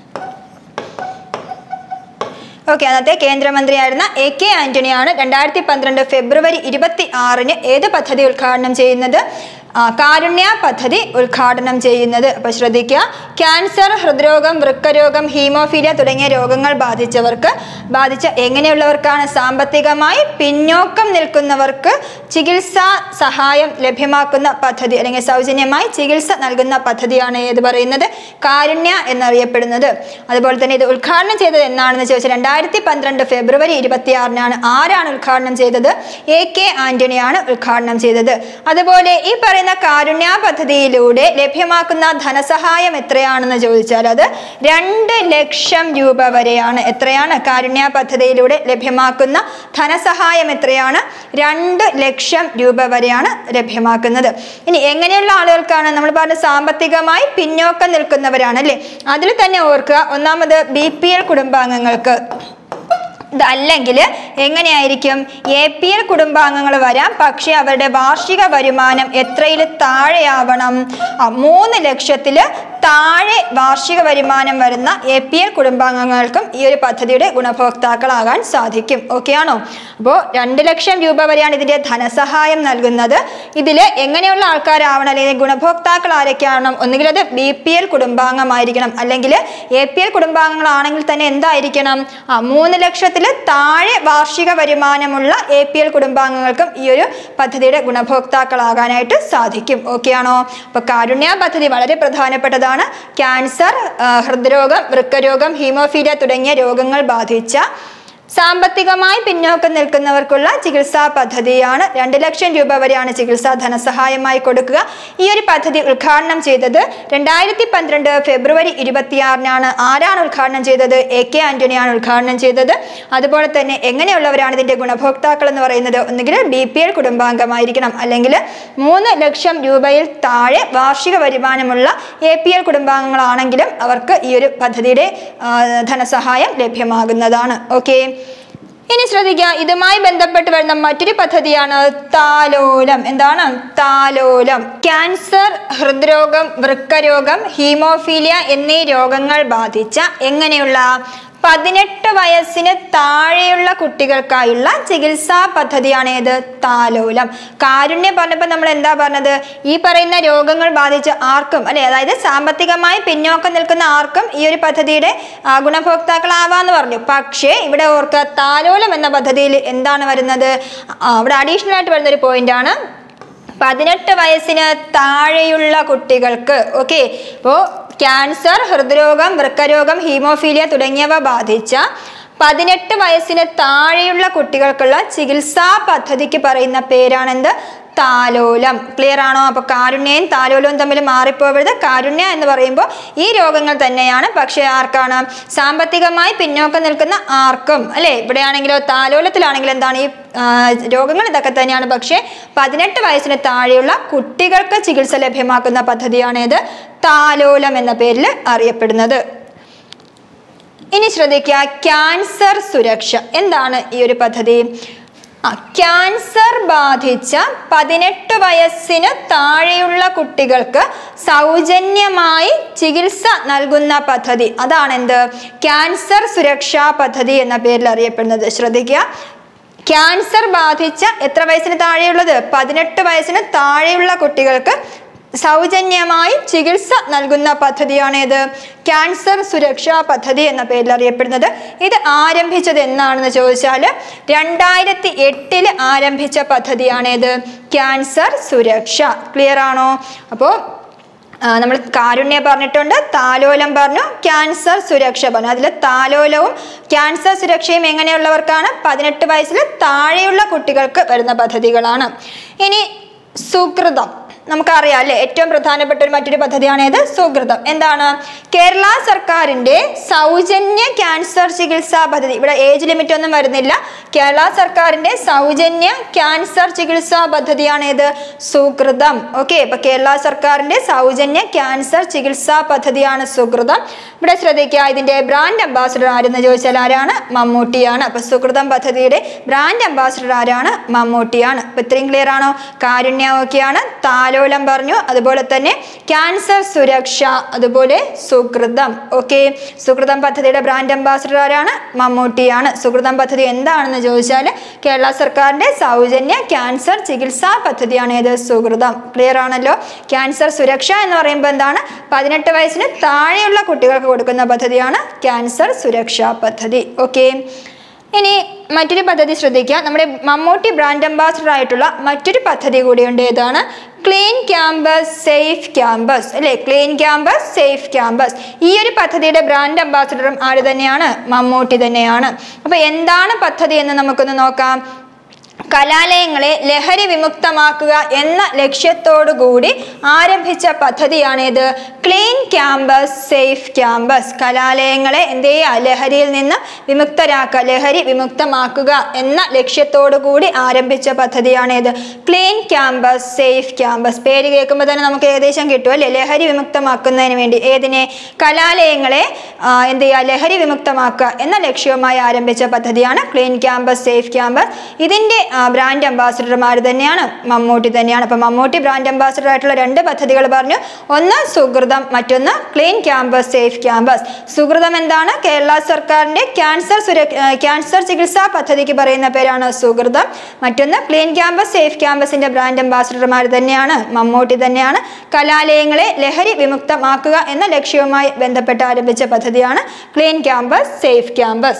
ഓക്കെ അന്നത്തെ കേന്ദ്രമന്ത്രിയായിരുന്ന എ കെ ആന്റണിയാണ് രണ്ടായിരത്തി പന്ത്രണ്ട് ഫെബ്രുവരി ഇരുപത്തി ആറിന് ഏത് പദ്ധതി ഉദ്ഘാടനം ചെയ്യുന്നത് ആ, കാരുണ്യ പദ്ധതി ഉദ്ഘാടനം ചെയ്യുന്നത് അപ്പോൾ ശ്രദ്ധിക്കുക ക്യാൻസർ ഹൃദ്രോഗം വൃക്കരോഗം ഹീമോഫീലിയ തുടങ്ങിയ രോഗങ്ങൾ ബാധിച്ചവർക്ക് ബാധിച്ച എങ്ങനെയുള്ളവർക്കാണ് സാമ്പത്തികമായി പിന്നോക്കം നിൽക്കുന്നവർക്ക് ചികിത്സാ സഹായം ലഭ്യമാക്കുന്ന പദ്ധതി അല്ലെങ്കിൽ സൗജന്യമായി ചികിത്സ നൽകുന്ന പദ്ധതിയാണ് ഏത് പറയുന്നത് കാരുണ്യ എന്നറിയപ്പെടുന്നത് അതുപോലെ തന്നെ ഇത് ഉദ്ഘാടനം ചെയ്തത് എന്നാണെന്ന് ചോദിച്ചാൽ രണ്ടായിരത്തി പന്ത്രണ്ട് ഫെബ്രുവരി ഇരുപത്തിയാറിനാണ് ആരാണ് ഉദ്ഘാടനം ചെയ്തത് എ കെ ആന്റണിയാണ് ഉദ്ഘാടനം ചെയ്തത് അതുപോലെ ഈ പറയുന്ന കാരുണ്യ പദ്ധതിയിലൂടെ ലഭ്യമാക്കുന്ന ധനസഹായം എത്രയാണെന്ന് ചോദിച്ചാൽ അത് രണ്ട് ലക്ഷം രൂപ വരെയാണ് എത്രയാണ് കാരുണ്യ പദ്ധതിയിലൂടെ ലഭ്യമാക്കുന്ന ധനസഹായം എത്രയാണ് രണ്ട് ലക്ഷം രൂപ വരെയാണ് ലഭ്യമാക്കുന്നത് ഇനി എങ്ങനെയുള്ള ആളുകൾക്കാണ് നമ്മൾ പറഞ്ഞ സാമ്പത്തികമായി പിന്നോക്കം നിൽക്കുന്നവരാണ് അല്ലേ അതിൽ തന്നെ ഓർക്കുക ഒന്നാമത് ബി പി എൽ കുടുംബാംഗങ്ങൾക്ക് അല്ലെങ്കിൽ എങ്ങനെയായിരിക്കും എ പി എൽ കുടുംബാംഗങ്ങൾ വരാം പക്ഷേ അവരുടെ വാർഷിക വരുമാനം എത്രയിൽ താഴെയാവണം ആ, മൂന്ന് ലക്ഷത്തിൽ താഴെ വാർഷിക വരുമാനം വരുന്ന എ പി എൽ കുടുംബാംഗങ്ങൾക്കും ഈ ഒരു പദ്ധതിയുടെ ഗുണഭോക്താക്കളാകാൻ സാധിക്കും ഓക്കെ ആണോ അപ്പോൾ രണ്ട് ലക്ഷം രൂപ വരെയാണ് ഇതിൻ്റെ ധനസഹായം നൽകുന്നത് ഇതിൽ എങ്ങനെയുള്ള ആൾക്കാരാവണം അല്ലെങ്കിൽ ഗുണഭോക്താക്കൾ ആരൊക്കെയാവണം ഒന്നുകിൽ അത് ബി പി എൽ കുടുംബാംഗമായിരിക്കണം അല്ലെങ്കിൽ എ പി എൽ കുടുംബാംഗങ്ങളാണെങ്കിൽ തന്നെ എന്തായിരിക്കണം ആ മൂന്ന് ലക്ഷത്തിൽ താഴെ വാർഷിക വരുമാനമുള്ള എ പി എൽ കുടുംബാംഗങ്ങൾക്കും ഈ ഒരു പദ്ധതിയുടെ ഗുണഭോക്താക്കളാകാനായിട്ട് സാധിക്കും ഓക്കെ ആണോ അപ്പോൾ കാരുണ്യ പദ്ധതി വളരെ പ്രധാനപ്പെട്ടതാണ് ക്യാൻസർ ആ, ഹൃദ്രോഗം വൃക്കരോഗം ഹീമോഫീലിയ തുടങ്ങിയ രോഗങ്ങൾ ബാധിച്ച സാമ്പത്തികമായി പിന്നോക്കം നിൽക്കുന്നവർക്കുള്ള ചികിത്സാ പദ്ധതിയാണ് രണ്ട് ലക്ഷം രൂപ വരെയാണ് ചികിത്സാ ധനസഹായമായി കൊടുക്കുക ഈ ഒരു പദ്ധതി ഉദ്ഘാടനം ചെയ്തത് രണ്ടായിരത്തി പന്ത്രണ്ട് ഫെബ്രുവരി ഇരുപത്തിയാറിനാണ് ആരാണ് ഉദ്ഘാടനം ചെയ്തത് എ കെ ആന്റണിയാണ് ഉദ്ഘാടനം ചെയ്തത് അതുപോലെ തന്നെ എങ്ങനെയുള്ളവരാണ് ഇതിന്റെ ഗുണഭോക്താക്കൾ എന്ന് പറയുന്നത് ഒന്നുകിൽ ബി പി എൽ കുടുംബാംഗമായിരിക്കണം അല്ലെങ്കിൽ മൂന്ന് ലക്ഷം രൂപയിൽ താഴെ വാർഷിക വരുമാനമുള്ള എ പി എൽ കുടുംബാംഗങ്ങളാണെങ്കിലും അവർക്ക് ഈ ഒരു പദ്ധതിയുടെ ആ, ധനസഹായം ലഭ്യമാകുന്നതാണ് ഓക്കെ ഇനി ശ്രദ്ധിക്കുക ഇതുമായി ബന്ധപ്പെട്ട് വരുന്ന മറ്റൊരു പദ്ധതിയാണ് താലോലം എന്താണ് താലോലം ക്യാൻസർ ഹൃദ്രോഗം വൃക്കരോഗം ഹീമോഫീലിയ എന്നീ രോഗങ്ങൾ ബാധിച്ച എങ്ങനെയുള്ള പതിനെട്ട് വയസ്സിന് താഴെയുള്ള കുട്ടികൾക്കായുള്ള ചികിത്സാ പദ്ധതിയാണ് ഏത് താലോലം കാരുണ്യം പറഞ്ഞപ്പോൾ നമ്മൾ എന്താ പറഞ്ഞത് ഈ പറയുന്ന രോഗങ്ങൾ ബാധിച്ച ആർക്കും അല്ലെ അതായത് സാമ്പത്തികമായി പിന്നോക്കം നിൽക്കുന്ന ആർക്കും ഈ ഒരു പദ്ധതിയുടെ ആ, ഗുണഭോക്താക്കളാവാന്ന് പറഞ്ഞു പക്ഷേ ഇവിടെ ഓർക്കുക താലോലം എന്ന പദ്ധതിയിൽ എന്താണ് വരുന്നത് ആ, അവിടെ അഡീഷണൽ ആയിട്ട് വരുന്ന ഒരു പോയിന്റ് ആണ് പതിനെട്ട് വയസ്സിന് താഴെയുള്ള കുട്ടികൾക്ക് ഓക്കെ അപ്പോൾ ക്യാൻസർ ഹൃദ്രോഗം വൃക്കരോഗം ഹീമോഫീലിയ തുടങ്ങിയവ ബാധിച്ച പതിനെട്ട് വയസ്സിന് താഴെയുള്ള കുട്ടികൾക്കുള്ള ചികിത്സാ പദ്ധതിക്ക് പറയുന്ന പേരാണെന്ത് താലോലം ക്ലിയർ ആണോ അപ്പൊ കാരുണ്യയും താലോലവും തമ്മിൽ മാറിപ്പോവരുത് കാരുണ്യ എന്ന് പറയുമ്പോൾ ഈ രോഗങ്ങൾ തന്നെയാണ് പക്ഷേ ആർക്കാണ് സാമ്പത്തികമായി പിന്നോക്കം നിൽക്കുന്ന ആർക്കും അല്ലെ ഇവിടെയാണെങ്കിലോ താലോലത്തിലാണെങ്കിലും എന്താണ് ഈ ആ, രോഗങ്ങൾ ഇതൊക്കെ തന്നെയാണ് പക്ഷേ പതിനെട്ട് വയസ്സിന് താഴെയുള്ള കുട്ടികൾക്ക് ചികിത്സ ലഭ്യമാക്കുന്ന പദ്ധതിയാണ് ഇത് താലോലം എന്ന പേരിൽ അറിയപ്പെടുന്നത് ഇനി ശ്രദ്ധിക്കുക ക്യാൻസർ സുരക്ഷ എന്താണ് ഈ ഒരു പദ്ധതി ആ ക്യാൻസർ ബാധിച്ച പതിനെട്ട് വയസ്സിന് താഴെയുള്ള കുട്ടികൾക്ക് സൗജന്യമായി ചികിത്സ നൽകുന്ന പദ്ധതി അതാണ് എന്ത് ക്യാൻസർ സുരക്ഷാ പദ്ധതി എന്ന പേരിൽ അറിയപ്പെടുന്നത് ശ്രദ്ധിക്കുക ക്യാൻസർ ബാധിച്ച എത്ര വയസ്സിന് താഴെയുള്ളത് പതിനെട്ട് വയസ്സിന് താഴെയുള്ള കുട്ടികൾക്ക് സൗജന്യമായി ചികിത്സ നൽകുന്ന പദ്ധതിയാണ് ഇത് ക്യാൻസർ സുരക്ഷാ പദ്ധതി എന്ന പേരിൽ അറിയപ്പെടുന്നത് ഇത് ആരംഭിച്ചത് എന്നാണെന്ന് ചോദിച്ചാൽ രണ്ടായിരത്തി എട്ടില് ആരംഭിച്ച പദ്ധതിയാണ് ഇത് ക്യാൻസർ സുരക്ഷ ക്ലിയർ ആണോ അപ്പോൾ നമ്മൾ കാരുണ്യ പറഞ്ഞിട്ടുണ്ട് താലോലം പറഞ്ഞു ക്യാൻസർ സുരക്ഷ പറഞ്ഞു അതിൽ താലോലവും ക്യാൻസർ സുരക്ഷയും എങ്ങനെയുള്ളവർക്കാണ് പതിനെട്ട് വയസ്സിൽ താഴെയുള്ള കുട്ടികൾക്ക് വരുന്ന പദ്ധതികളാണ് ഇനി സുകൃതം നമുക്കറിയാം അല്ലേ ഏറ്റവും പ്രധാനപ്പെട്ട ഒരു മറ്റൊരു പദ്ധതിയാണ് ഏത് സുകൃതം എന്താണ് കേരള സർക്കാരിന്റെ സൗജന്യ ക്യാൻസർ ചികിത്സാ പദ്ധതി ഇവിടെ ഏജ് ലിമിറ്റ് ഒന്നും വരുന്നില്ല കേരള സർക്കാരിന്റെ സൗജന്യ ക്യാൻസർ ചികിത്സാ പദ്ധതിയാണ് ഏത് സുകൃതം ഓക്കെ ഇപ്പൊ കേരള സർക്കാരിന്റെ സൗജന്യ ക്യാൻസർ ചികിത്സാ പദ്ധതിയാണ് സുകൃതം ഇവിടെ ശ്രദ്ധിക്കുക ഇതിന്റെ ബ്രാൻഡ് അംബാസിഡർ ആരെന്ന് ചോദിച്ചാൽ ആരാണ് മമ്മൂട്ടിയാണ് അപ്പൊ സുകൃതം പദ്ധതിയുടെ ബ്രാൻഡ് അംബാസിഡർ ആരാണ് മമ്മൂട്ടിയാണ് അപ്പൊ ഇത്രയും ക്ലിയർ ആണോ കാരുണ്യ ഓക്കെയാണ് താലോലം പറഞ്ഞു അതുപോലെ തന്നെ ക്യാൻസർ സുരക്ഷ അതുപോലെ സുകൃതം ഓക്കെ സുകൃതം പദ്ധതിയുടെ ബ്രാൻഡ് അംബാസിഡർ ആരാണ് മമ്മൂട്ടിയാണ് സുകൃതം പദ്ധതി എന്താണെന്ന് ചോദിച്ചാൽ കേരള സർക്കാരിന്റെ സൗജന്യ ക്യാൻസർ ചികിത്സാ പദ്ധതിയാണ് ഏത് സുകൃതം ക്ലിയർ ആണല്ലോ ക്യാൻസർ സുരക്ഷ എന്ന് പറയുമ്പോൾ എന്താണ് പതിനെട്ട് വയസ്സിന് താഴെയുള്ള കുട്ടികൾക്ക് കൊടുക്കുന്ന പദ്ധതിയാണ് ക്യാൻസർ സുരക്ഷാ പദ്ധതി ഓക്കെ ഇനി മറ്റൊരു പദ്ധതി ശ്രദ്ധിക്കുക നമ്മുടെ മമ്മൂട്ടി ബ്രാൻഡ് അംബാസിഡർ ആയിട്ടുള്ള മറ്റൊരു പദ്ധതി കൂടിയുണ്ട് ഏതാണ് ക്ലീൻ ക്യാമ്പസ് സേഫ് ക്യാമ്പസ് അല്ലേ ക്ലീൻ ക്യാമ്പസ് സേഫ് ക്യാമ്പസ് ഈ ഒരു പദ്ധതിയുടെ ബ്രാൻഡ് അംബാസിഡറും ആര് തന്നെയാണ് മമ്മൂട്ടി തന്നെയാണ് അപ്പൊ എന്താണ് പദ്ധതി എന്ന് നമുക്കൊന്ന് നോക്കാം കലാലയങ്ങളെ ലഹരി വിമുക്തമാക്കുക എന്ന ലക്ഷ്യത്തോടു കൂടി ആരംഭിച്ച പദ്ധതിയാണിത് ക്ലീൻ ക്യാമ്പസ് സേഫ് ക്യാമ്പസ് കലാലയങ്ങളെ എന്ത് ചെയ്യുക ലഹരിയിൽ നിന്ന് വിമുക്തരാക്കുക ലഹരി വിമുക്തമാക്കുക എന്ന ലക്ഷ്യത്തോടു കൂടി ആരംഭിച്ച പദ്ധതിയാണിത് ക്ലീൻ ക്യാമ്പസ് സേഫ് ക്യാമ്പസ് പേര് കേൾക്കുമ്പോൾ തന്നെ നമുക്ക് ഏകദേശം കിട്ടും അല്ലേ ലഹരി വിമുക്തമാക്കുന്നതിന് വേണ്ടി ഏതിനെ കലാലയങ്ങളെ ആ, എന്ത് ചെയ്യുക ലഹരി വിമുക്തമാക്കുക എന്ന ലക്ഷ്യവുമായി ആരംഭിച്ച പദ്ധതിയാണ് ക്ലീൻ ക്യാമ്പസ് സേഫ് ക്യാമ്പസ് ഇതിന്റെ ആ, ബ്രാൻഡ് അംബാസിഡർമാർ തന്നെയാണ് മമ്മൂട്ടി തന്നെയാണ് അപ്പൊ മമ്മൂട്ടി ബ്രാൻഡ് അംബാസിഡർ ആയിട്ടുള്ള രണ്ട് പദ്ധതികൾ പറഞ്ഞു ഒന്ന് സുഹൃതം മറ്റൊന്ന് ക്ലീൻ ക്യാമ്പസ് സേഫ് ക്യാമ്പസ് സുഹൃതം എന്താണ് കേരള സർക്കാരിന്റെ ക്യാൻസർ സുര ക്യാൻസർ ചികിത്സാ പദ്ധതിക്ക് പറയുന്ന പേരാണ് സുഹൃതം മറ്റൊന്ന് ക്ലീൻ ക്യാമ്പസ് സേഫ് ക്യാമ്പസിന്റെ ബ്രാൻഡ് അംബാസിഡർമാർ തന്നെയാണ് മമ്മൂട്ടി തന്നെയാണ് കലാലയങ്ങളെ ലഹരി വിമുക്തമാക്കുക എന്ന ലക്ഷ്യവുമായി ബന്ധപ്പെട്ട് ആരംഭിച്ച പദ്ധതിയാണ് ക്ലീൻ ക്യാമ്പസ് സേഫ് ക്യാമ്പസ്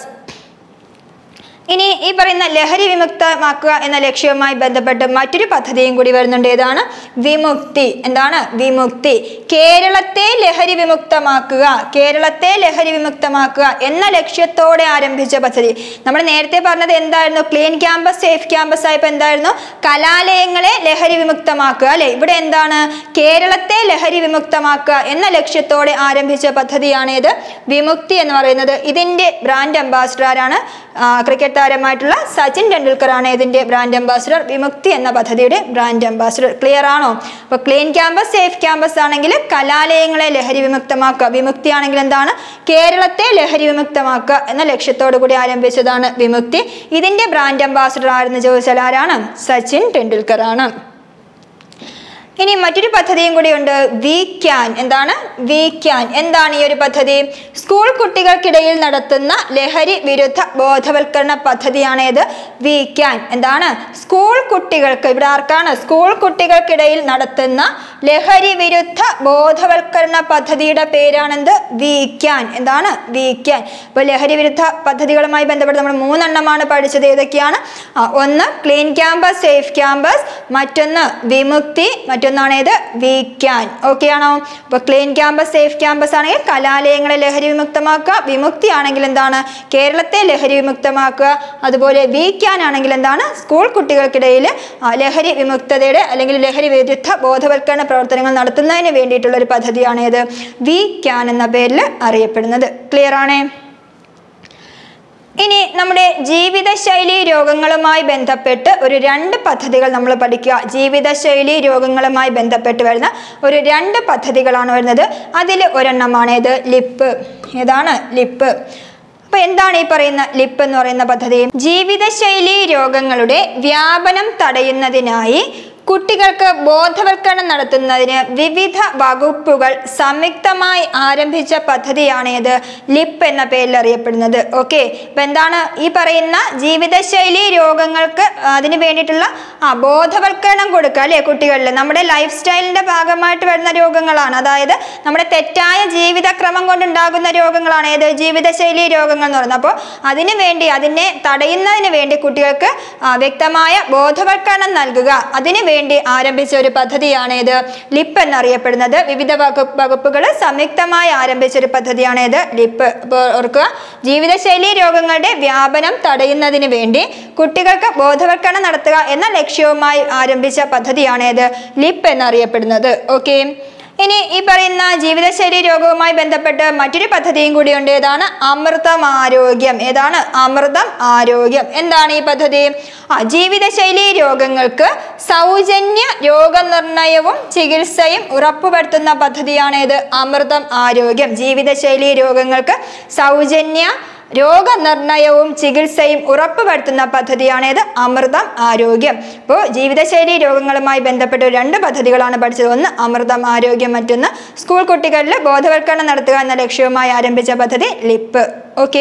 ഇനി ഈ പറയുന്ന ലഹരി വിമുക്തമാക്കുക എന്ന ലക്ഷ്യവുമായി ബന്ധപ്പെട്ട് മറ്റൊരു പദ്ധതിയും കൂടി വരുന്നുണ്ട് ഏതാണ് വിമുക്തി എന്താണ് വിമുക്തി കേരളത്തെ ലഹരി വിമുക്തമാക്കുക കേരളത്തെ ലഹരി വിമുക്തമാക്കുക എന്ന ലക്ഷ്യത്തോടെ ആരംഭിച്ച പദ്ധതി നമ്മൾ നേരത്തെ പറഞ്ഞത് എന്തായിരുന്നു ക്ലീൻ ക്യാമ്പസ് സേഫ് ക്യാമ്പസ് ആയപ്പോൾ എന്തായിരുന്നു കലാലയങ്ങളെ ലഹരി വിമുക്തമാക്കുക അല്ലെ ഇവിടെ എന്താണ് കേരളത്തെ ലഹരി വിമുക്തമാക്കുക എന്ന ലക്ഷ്യത്തോടെ ആരംഭിച്ച പദ്ധതിയാണേത് വിമുക്തി എന്ന് പറയുന്നത് ഇതിന്റെ ബ്രാൻഡ് അംബാസിഡർ ആരാണ് ആ, ക്രിക്കറ്റ് താരമായിട്ടുള്ള സച്ചിൻ ടെണ്ടുൽക്കർ ആണ് ഇതിന്റെ ബ്രാൻഡ് അംബാസിഡർ വിമുക്തി എന്ന പദ്ധതിയുടെ ബ്രാൻഡ് അംബാസിഡർ ക്ലിയർ ആണോ അപ്പോൾ ക്ലീൻ ക്യാമ്പസ് സേഫ് ക്യാമ്പസ് ആണെങ്കിൽ കലാലയങ്ങളെ ലഹരി വിമുക്തമാക്കുക വിമുക്തി ആണെങ്കിൽ എന്താണ് കേരളത്തെ ലഹരി വിമുക്തമാക്കുക എന്ന ലക്ഷ്യത്തോടു കൂടി ആരംഭിച്ചതാണ് വിമുക്തി ഇതിന്റെ ബ്രാൻഡ് അംബാസിഡർ ആരെന്ന് ചോദിച്ചാൽ ആരാണ് സച്ചിൻ ടെണ്ടുൽക്കർ ആണ് ഇനി മറ്റൊരു പദ്ധതിയും കൂടിയുണ്ട് വി ക്യാൻ എന്താണ് വി ക്യാൻ എന്താണ് ഈ ഒരു പദ്ധതി സ്കൂൾ കുട്ടികൾക്കിടയിൽ നടത്തുന്ന ലഹരി വിരുദ്ധ ബോധവൽക്കരണ പദ്ധതിയാണ് ഇത് വി ക്യാൻ എന്താണ് സ്കൂൾ കുട്ടികൾക്ക് ഇവിടെ ആർക്കാണ് സ്കൂൾ കുട്ടികൾക്കിടയിൽ നടത്തുന്ന ലഹരി വിരുദ്ധ ബോധവൽക്കരണ പദ്ധതിയുടെ പേരാണെന്ത് വി ക്യാൻ എന്താണ് വി ക്യാൻ അപ്പോൾ ലഹരി വിരുദ്ധ പദ്ധതികളുമായി ബന്ധപ്പെട്ട് നമ്മൾ മൂന്നെണ്ണമാണ് പഠിച്ചത് ഏതൊക്കെയാണ് ആ, ഒന്ന് ക്ലീൻ ക്യാമ്പസ് സേഫ് ക്യാമ്പസ് മറ്റൊന്ന് വിമുക്തി മറ്റൊന്നാണ് ഏത് വി ക്യാൻ ഓക്കെ ആണോ അപ്പോൾ ക്ലീൻ ക്യാമ്പസ് സേഫ് ക്യാമ്പസ് ആണെങ്കിൽ കലാലയങ്ങളെ ലഹരി വിമുക്തമാക്കുക വിമുക്തി ആണെങ്കിൽ എന്താണ് കേരളത്തെ ലഹരി വിമുക്തമാക്കുക അതുപോലെ വി ക്യാൻ ആണെങ്കിൽ എന്താണ് സ്കൂൾ കുട്ടികൾക്കിടയിൽ ആ, ലഹരി വിമുക്തതയുടെ അല്ലെങ്കിൽ ലഹരി വിരുദ്ധ ബോധവൽക്കരണ പ്രവർത്തനങ്ങൾ നടത്തുന്നതിന് വേണ്ടിയിട്ടുള്ള ഒരു പദ്ധതിയാണ് ഏത് വി ക്യാൻ എന്ന പേരിൽ അറിയപ്പെടുന്നത് ക്ലിയർ ആണേ ഇനി നമ്മുടെ ജീവിതശൈലി രോഗങ്ങളുമായി ബന്ധപ്പെട്ട് ഒരു രണ്ട് പദ്ധതികൾ നമ്മൾ പഠിക്കുക ജീവിതശൈലി രോഗങ്ങളുമായി ബന്ധപ്പെട്ട് വരുന്ന ഒരു രണ്ട് പദ്ധതികളാണ് വരുന്നത് അതിൽ ഒരെണ്ണമാണ് ഇത് ലിപ്പ് ഏതാണ് ലിപ്പ് അപ്പൊ എന്താണ് ഈ പറയുന്ന ലിപ്പ് എന്ന് പറയുന്ന പദ്ധതി ജീവിതശൈലി രോഗങ്ങളുടെ വ്യാപനം തടയുന്നതിനായി കുട്ടികൾക്ക് ബോധവൽക്കരണം നടത്തുന്നതിന് വിവിധ വകുപ്പുകൾ സംയുക്തമായി ആരംഭിച്ച പദ്ധതിയാണ് ഇത് ലിപ്പ് എന്ന പേരിൽ അറിയപ്പെടുന്നത് ഓക്കെ അപ്പൊ എന്താണ് ഈ പറയുന്ന ജീവിതശൈലി രോഗങ്ങൾക്ക് അതിന് വേണ്ടിയിട്ടുള്ള ആ ബോധവൽക്കരണം കൊടുക്കുക അല്ലേ കുട്ടികളിൽ നമ്മുടെ ലൈഫ് സ്റ്റൈലിന്റെ ഭാഗമായിട്ട് വരുന്ന രോഗങ്ങളാണ് അതായത് നമ്മുടെ തെറ്റായ ജീവിതക്രമം കൊണ്ടുണ്ടാകുന്ന രോഗങ്ങളാണ് ഏത് ജീവിതശൈലി രോഗങ്ങൾ എന്ന് പറയുന്നത് അപ്പോൾ അതിനു വേണ്ടി അതിനെ തടയുന്നതിന് വേണ്ടി കുട്ടികൾക്ക് ആ, വ്യക്തമായ ബോധവൽക്കരണം നൽകുക അതിനു വേണ്ടി ആരംഭിച്ച ഒരു പദ്ധതിയാണ് ഇത് ലിപ്പ് എന്നറിയപ്പെടുന്നത് വിവിധ വകുപ്പ് വകുപ്പുകൾ സംയുക്തമായി ആരംഭിച്ച ഒരു പദ്ധതിയാണ് ഇത് ലിപ്പ് അപ്പോൾ ഓർക്കുക ജീവിതശൈലി രോഗങ്ങളുടെ വ്യാപനം തടയുന്നതിന് വേണ്ടി കുട്ടികൾക്ക് ബോധവൽക്കരണം നടത്തുക എന്ന ലക്ഷ്യവുമായി ആരംഭിച്ച പദ്ധതിയാണ് ഇത് ലിപ്പ് എന്നറിയപ്പെടുന്നത് ഓക്കെ ഇനി ഈ പറയുന്ന ജീവിതശൈലി രോഗവുമായി ബന്ധപ്പെട്ട് മറ്റൊരു പദ്ധതിയും കൂടിയുണ്ട് ഏതാണ് അമൃതം ആരോഗ്യം ഏതാണ് അമൃതം ആരോഗ്യം എന്താണ് ഈ പദ്ധതി ആ ജീവിതശൈലി രോഗങ്ങൾക്ക് സൗജന്യ രോഗനിർണയവും ചികിത്സയും ഉറപ്പുവരുത്തുന്ന പദ്ധതിയാണ് ഇത് അമൃതം ആരോഗ്യം ജീവിതശൈലി രോഗങ്ങൾക്ക് സൗജന്യ രോഗനിർണയവും ചികിത്സയും ഉറപ്പുവരുത്തുന്ന പദ്ധതിയാണേത് അമൃതം ആരോഗ്യം ഇപ്പോൾ ജീവിതശൈലി രോഗങ്ങളുമായി ബന്ധപ്പെട്ട രണ്ട് പദ്ധതികളാണ് പഠിച്ചത് ഒന്ന് അമൃതം ആരോഗ്യം മറ്റൊന്ന് സ്കൂൾ കുട്ടികളിൽ ബോധവൽക്കരണം നടത്തുക എന്ന ലക്ഷ്യവുമായി ആരംഭിച്ച പദ്ധതി ലിപ്പ് ഓക്കെ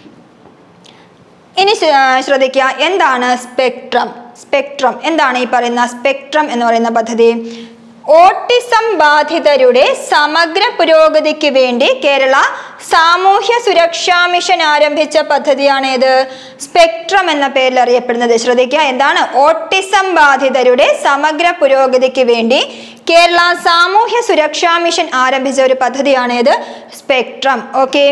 ഇനി ശ്ര- ആ, ശ്രദ്ധിക്കുക എന്താണ് സ്പെക്ട്രം സ്പെക്ട്രം എന്താണ് ഈ പറയുന്ന സ്പെക്ട്രം എന്ന് പറയുന്ന പദ്ധതി ഓട്ടിസം ബാധിതരുടെ സമഗ്ര പുരോഗതിക്ക് വേണ്ടി കേരള സാമൂഹ്യ സുരക്ഷാ മിഷൻ ആരംഭിച്ച പദ്ധതിയാണ് ഇത് സ്പെക്ട്രം എന്ന പേരിൽ അറിയപ്പെടുന്നത് ശ്രദ്ധിക്കുക എന്താണ് ഓട്ടിസം ബാധിതരുടെ സമഗ്ര പുരോഗതിക്ക് വേണ്ടി കേരള സാമൂഹ്യ സുരക്ഷാ മിഷൻ ആരംഭിച്ച ഒരു പദ്ധതിയാണ് ഇത് സ്പെക്ട്രം ഓക്കെ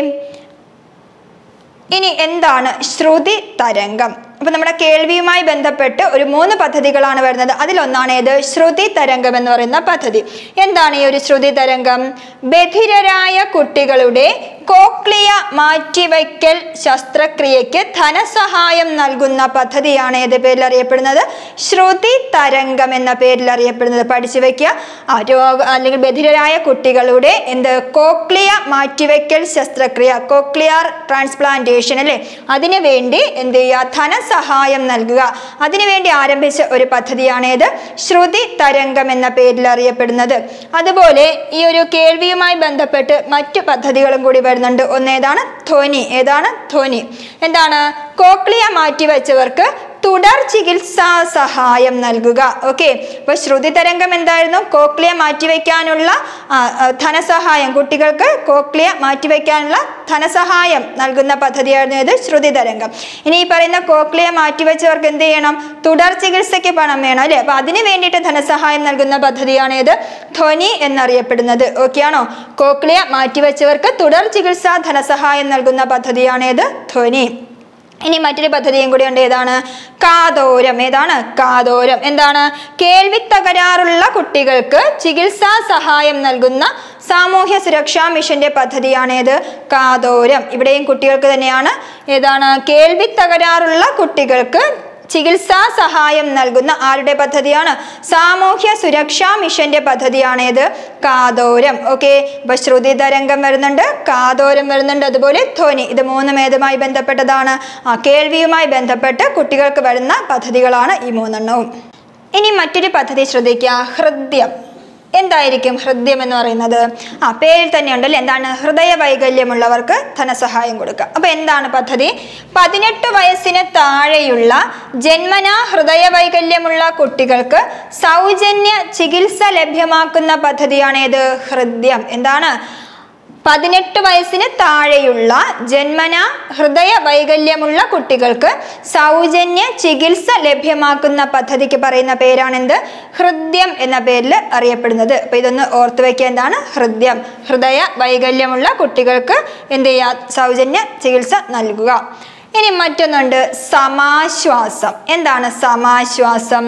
ഇനി എന്താണ് ശ്രുതി തരംഗം അപ്പൊ നമ്മുടെ കേൾവിയുമായി ബന്ധപ്പെട്ട് ഒരു മൂന്ന് പദ്ധതികളാണ് വരുന്നത് അതിലൊന്നാണ് ഏത് ശ്രുതി തരംഗം എന്ന് പറയുന്ന പദ്ധതി എന്താണ് ഈ ഒരു ശ്രുതി തരംഗം ബധിരരായ കുട്ടികളുടെ കോക്ലിയ മാറ്റിവയ്ക്കൽ ശസ്ത്രക്രിയയ്ക്ക് ധനസഹായം നൽകുന്ന പദ്ധതിയാണ് ഏത് പേരിൽ അറിയപ്പെടുന്നത് ശ്രുതി തരംഗം എന്ന പേരിൽ അറിയപ്പെടുന്നത് പഠിച്ചു വെക്കുക ആ രോഗ അല്ലെങ്കിൽ ബധിരരായ കുട്ടികളുടെ എന്ത് കോക്ലിയ മാറ്റിവയ്ക്കൽ ശസ്ത്രക്രിയ കോക്ലിയർ ട്രാൻസ്പ്ലാന്റേഷൻ അല്ലേ അതിനു വേണ്ടി എന്ത് ചെയ്യുക ധനസഹായം നൽകുക അതിനുവേണ്ടി ആരംഭിച്ച ഒരു പദ്ധതിയാണേത് ശ്രുതി തരംഗം എന്ന പേരിൽ അറിയപ്പെടുന്നത് അതുപോലെ ഈ ഒരു കേൾവിയുമായി ബന്ധപ്പെട്ട് മറ്റു പദ്ധതികളും കൂടി വരുന്നുണ്ട് ഒന്ന് ഏതാണ് ധ്വനി ഏതാണ് ധ്വനി എന്താണ് കോക്ലിയ മാറ്റിവെച്ചവർക്ക് തുടർ ചികിത്സാ സഹായം നൽകുക ഓക്കെ അപ്പൊ ശ്രുതി തരംഗം എന്തായിരുന്നു കോക്ലിയ മാറ്റിവെക്കാനുള്ള ആ, ആ, ധനസഹായം കുട്ടികൾക്ക് കോക്ലിയ മാറ്റിവെക്കാനുള്ള ധനസഹായം നൽകുന്ന പദ്ധതിയായിരുന്നു ഇത് ശ്രുതി തരംഗം ഇനി ഈ പറയുന്ന കോക്ലിയ മാറ്റിവെച്ചവർക്ക് എന്ത് ചെയ്യണം തുടർ ചികിത്സയ്ക്ക് പണം വേണം അല്ലേ അപ്പൊ അതിന് വേണ്ടിയിട്ട് ധനസഹായം നൽകുന്ന പദ്ധതിയാണ് ഇത് ധ്വനി എന്നറിയപ്പെടുന്നത് ഓക്കെ ആണോ കോക്ലിയ മാറ്റിവെച്ചവർക്ക് തുടർ ചികിത്സാ ധനസഹായം നൽകുന്ന പദ്ധതിയാണ് ഇത് ധ്വനി ഇനി മറ്റൊരു പദ്ധതിയും കൂടി ഉണ്ട് ഏതാണ് കാതോരം ഏതാണ് കാതോരം എന്താണ് കേൾവി തകരാറുള്ള കുട്ടികൾക്ക് ചികിത്സാ സഹായം നൽകുന്ന സാമൂഹ്യ സുരക്ഷാ മിഷന്റെ പദ്ധതിയാണേത് കാതോരം ഇവിടെയും കുട്ടികൾക്ക് തന്നെയാണ് ഏതാണ് കേൾവി തകരാറുള്ള കുട്ടികൾക്ക് ചികിത്സാ സഹായം നൽകുന്ന ആരുടെ പദ്ധതിയാണ് സാമൂഹ്യ സുരക്ഷാ മിഷന്റെ പദ്ധതിയാണേത് കാതോരം ഓക്കെ അപ്പൊ ശ്രുതി തരംഗം വരുന്നുണ്ട് കാതോരം വരുന്നുണ്ട് അതുപോലെ ധ്വനി ഇത് മൂന്നും ഏതുമായി ബന്ധപ്പെട്ടതാണ് ആ കേൾവിയുമായി ബന്ധപ്പെട്ട് കുട്ടികൾക്ക് വരുന്ന പദ്ധതികളാണ് ഈ മൂന്നെണ്ണവും ഇനി മറ്റൊരു പദ്ധതി ശ്രദ്ധിക്കുക ഹൃദ്യം എന്തായിരിക്കും ഹൃദ്യം എന്ന് പറയുന്നത് ആ പേരിൽ തന്നെ ഉണ്ടല്ലോ എന്താണ് ഹൃദയ വൈകല്യമുള്ളവർക്ക് ധനസഹായം കൊടുക്കുക അപ്പൊ എന്താണ് പദ്ധതി പതിനെട്ട് വയസ്സിന് താഴെയുള്ള ജന്മനാ ഹൃദയ വൈകല്യമുള്ള കുട്ടികൾക്ക് സൗജന്യ ചികിത്സ ലഭ്യമാക്കുന്ന പദ്ധതിയാണ് ഏത് ഹൃദ്യം എന്താണ് പതിനെട്ട് വയസ്സിന് താഴെയുള്ള ജന്മന ഹൃദയ വൈകല്യമുള്ള കുട്ടികൾക്ക് സൗജന്യ ചികിത്സ ലഭ്യമാക്കുന്ന പദ്ധതിക്ക് പറയുന്ന പേരാണെന്ത് ഹൃദ്യം എന്ന പേരിൽ അറിയപ്പെടുന്നത് അപ്പൊ ഇതൊന്ന് ഓർത്തു വെക്കുക എന്താണ് ഹൃദ്യം ഹൃദയ വൈകല്യമുള്ള കുട്ടികൾക്ക് എന്ത് ചെയ്യുക സൗജന്യ ചികിത്സ നൽകുക ഇനി മറ്റൊന്നുണ്ട് സമാശ്വാസം എന്താണ് സമാശ്വാസം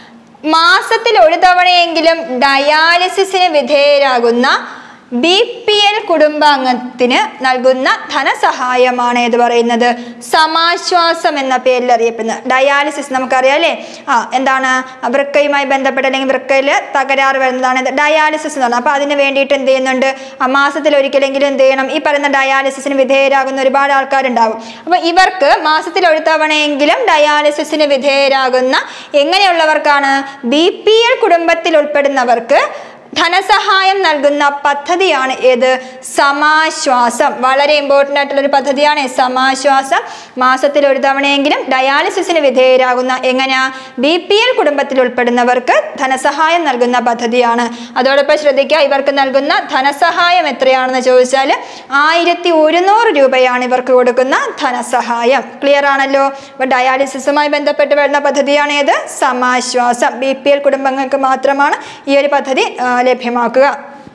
മാസത്തിൽ ഒരു തവണയെങ്കിലും ഡയാലിസിസിന് വിധേയരാകുന്ന ബി പി എൽ കുടുംബാംഗത്തിന് നൽകുന്ന ധനസഹായമാണ് ഇത് പറയുന്നത് സമാശ്വാസം എന്ന പേരിൽ അറിയപ്പെടുന്നത് ഡയാലിസിസ് നമുക്കറിയാം അല്ലേ ആ എന്താണ് വൃക്കയുമായി ബന്ധപ്പെട്ട് അല്ലെങ്കിൽ വൃക്കയിൽ തകരാറ് വരുന്നതാണ് ഇത് ഡയാലിസിസ് എന്ന് പറയുന്നത് അപ്പോൾ അതിന് വേണ്ടിയിട്ട് എന്ത് ചെയ്യുന്നുണ്ട് ആ മാസത്തിൽ ഒരിക്കലെങ്കിലും എന്ത് ചെയ്യണം ഈ പറയുന്ന ഡയാലിസിസിന് വിധേയരാകുന്ന ഒരുപാട് ആൾക്കാരുണ്ടാവും അപ്പോൾ ഇവർക്ക് മാസത്തിൽ ഒരു തവണയെങ്കിലും ഡയാലിസിസിന് വിധേയരാകുന്ന എങ്ങനെയുള്ളവർക്കാണ് ബി പി എൽ കുടുംബത്തിൽ ഉൾപ്പെടുന്നവർക്ക് ധനസഹായം നൽകുന്ന പദ്ധതിയാണ് ഏത് സമാശ്വാസം വളരെ ഇമ്പോർട്ടൻ്റ് ആയിട്ടുള്ള ഒരു പദ്ധതിയാണ് സമാശ്വാസം മാസത്തിൽ ഒരു തവണയെങ്കിലും ഡയാലിസിസിന് വിധേയരാകുന്ന എങ്ങനെയാ ബി പി എൽ കുടുംബത്തിൽ ഉൾപ്പെടുന്നവർക്ക് ധനസഹായം നൽകുന്ന പദ്ധതിയാണ് അതോടൊപ്പം ശ്രദ്ധിക്കുക ഇവർക്ക് നൽകുന്ന ധനസഹായം എത്രയാണെന്ന് ചോദിച്ചാൽ ആയിരത്തി ഒരുന്നൂറ് രൂപയാണ് ഇവർക്ക് കൊടുക്കുന്ന ധനസഹായം ക്ലിയർ ആണല്ലോ ഇപ്പൊ ഡയാലിസിസുമായി ബന്ധപ്പെട്ട് വരുന്ന പദ്ധതിയാണ് ഏത് സമാശ്വാസം ബി പി എൽ കുടുംബങ്ങൾക്ക് മാത്രമാണ് ഈ ഒരു പദ്ധതി ആ, ലഭ്യമാക്കുക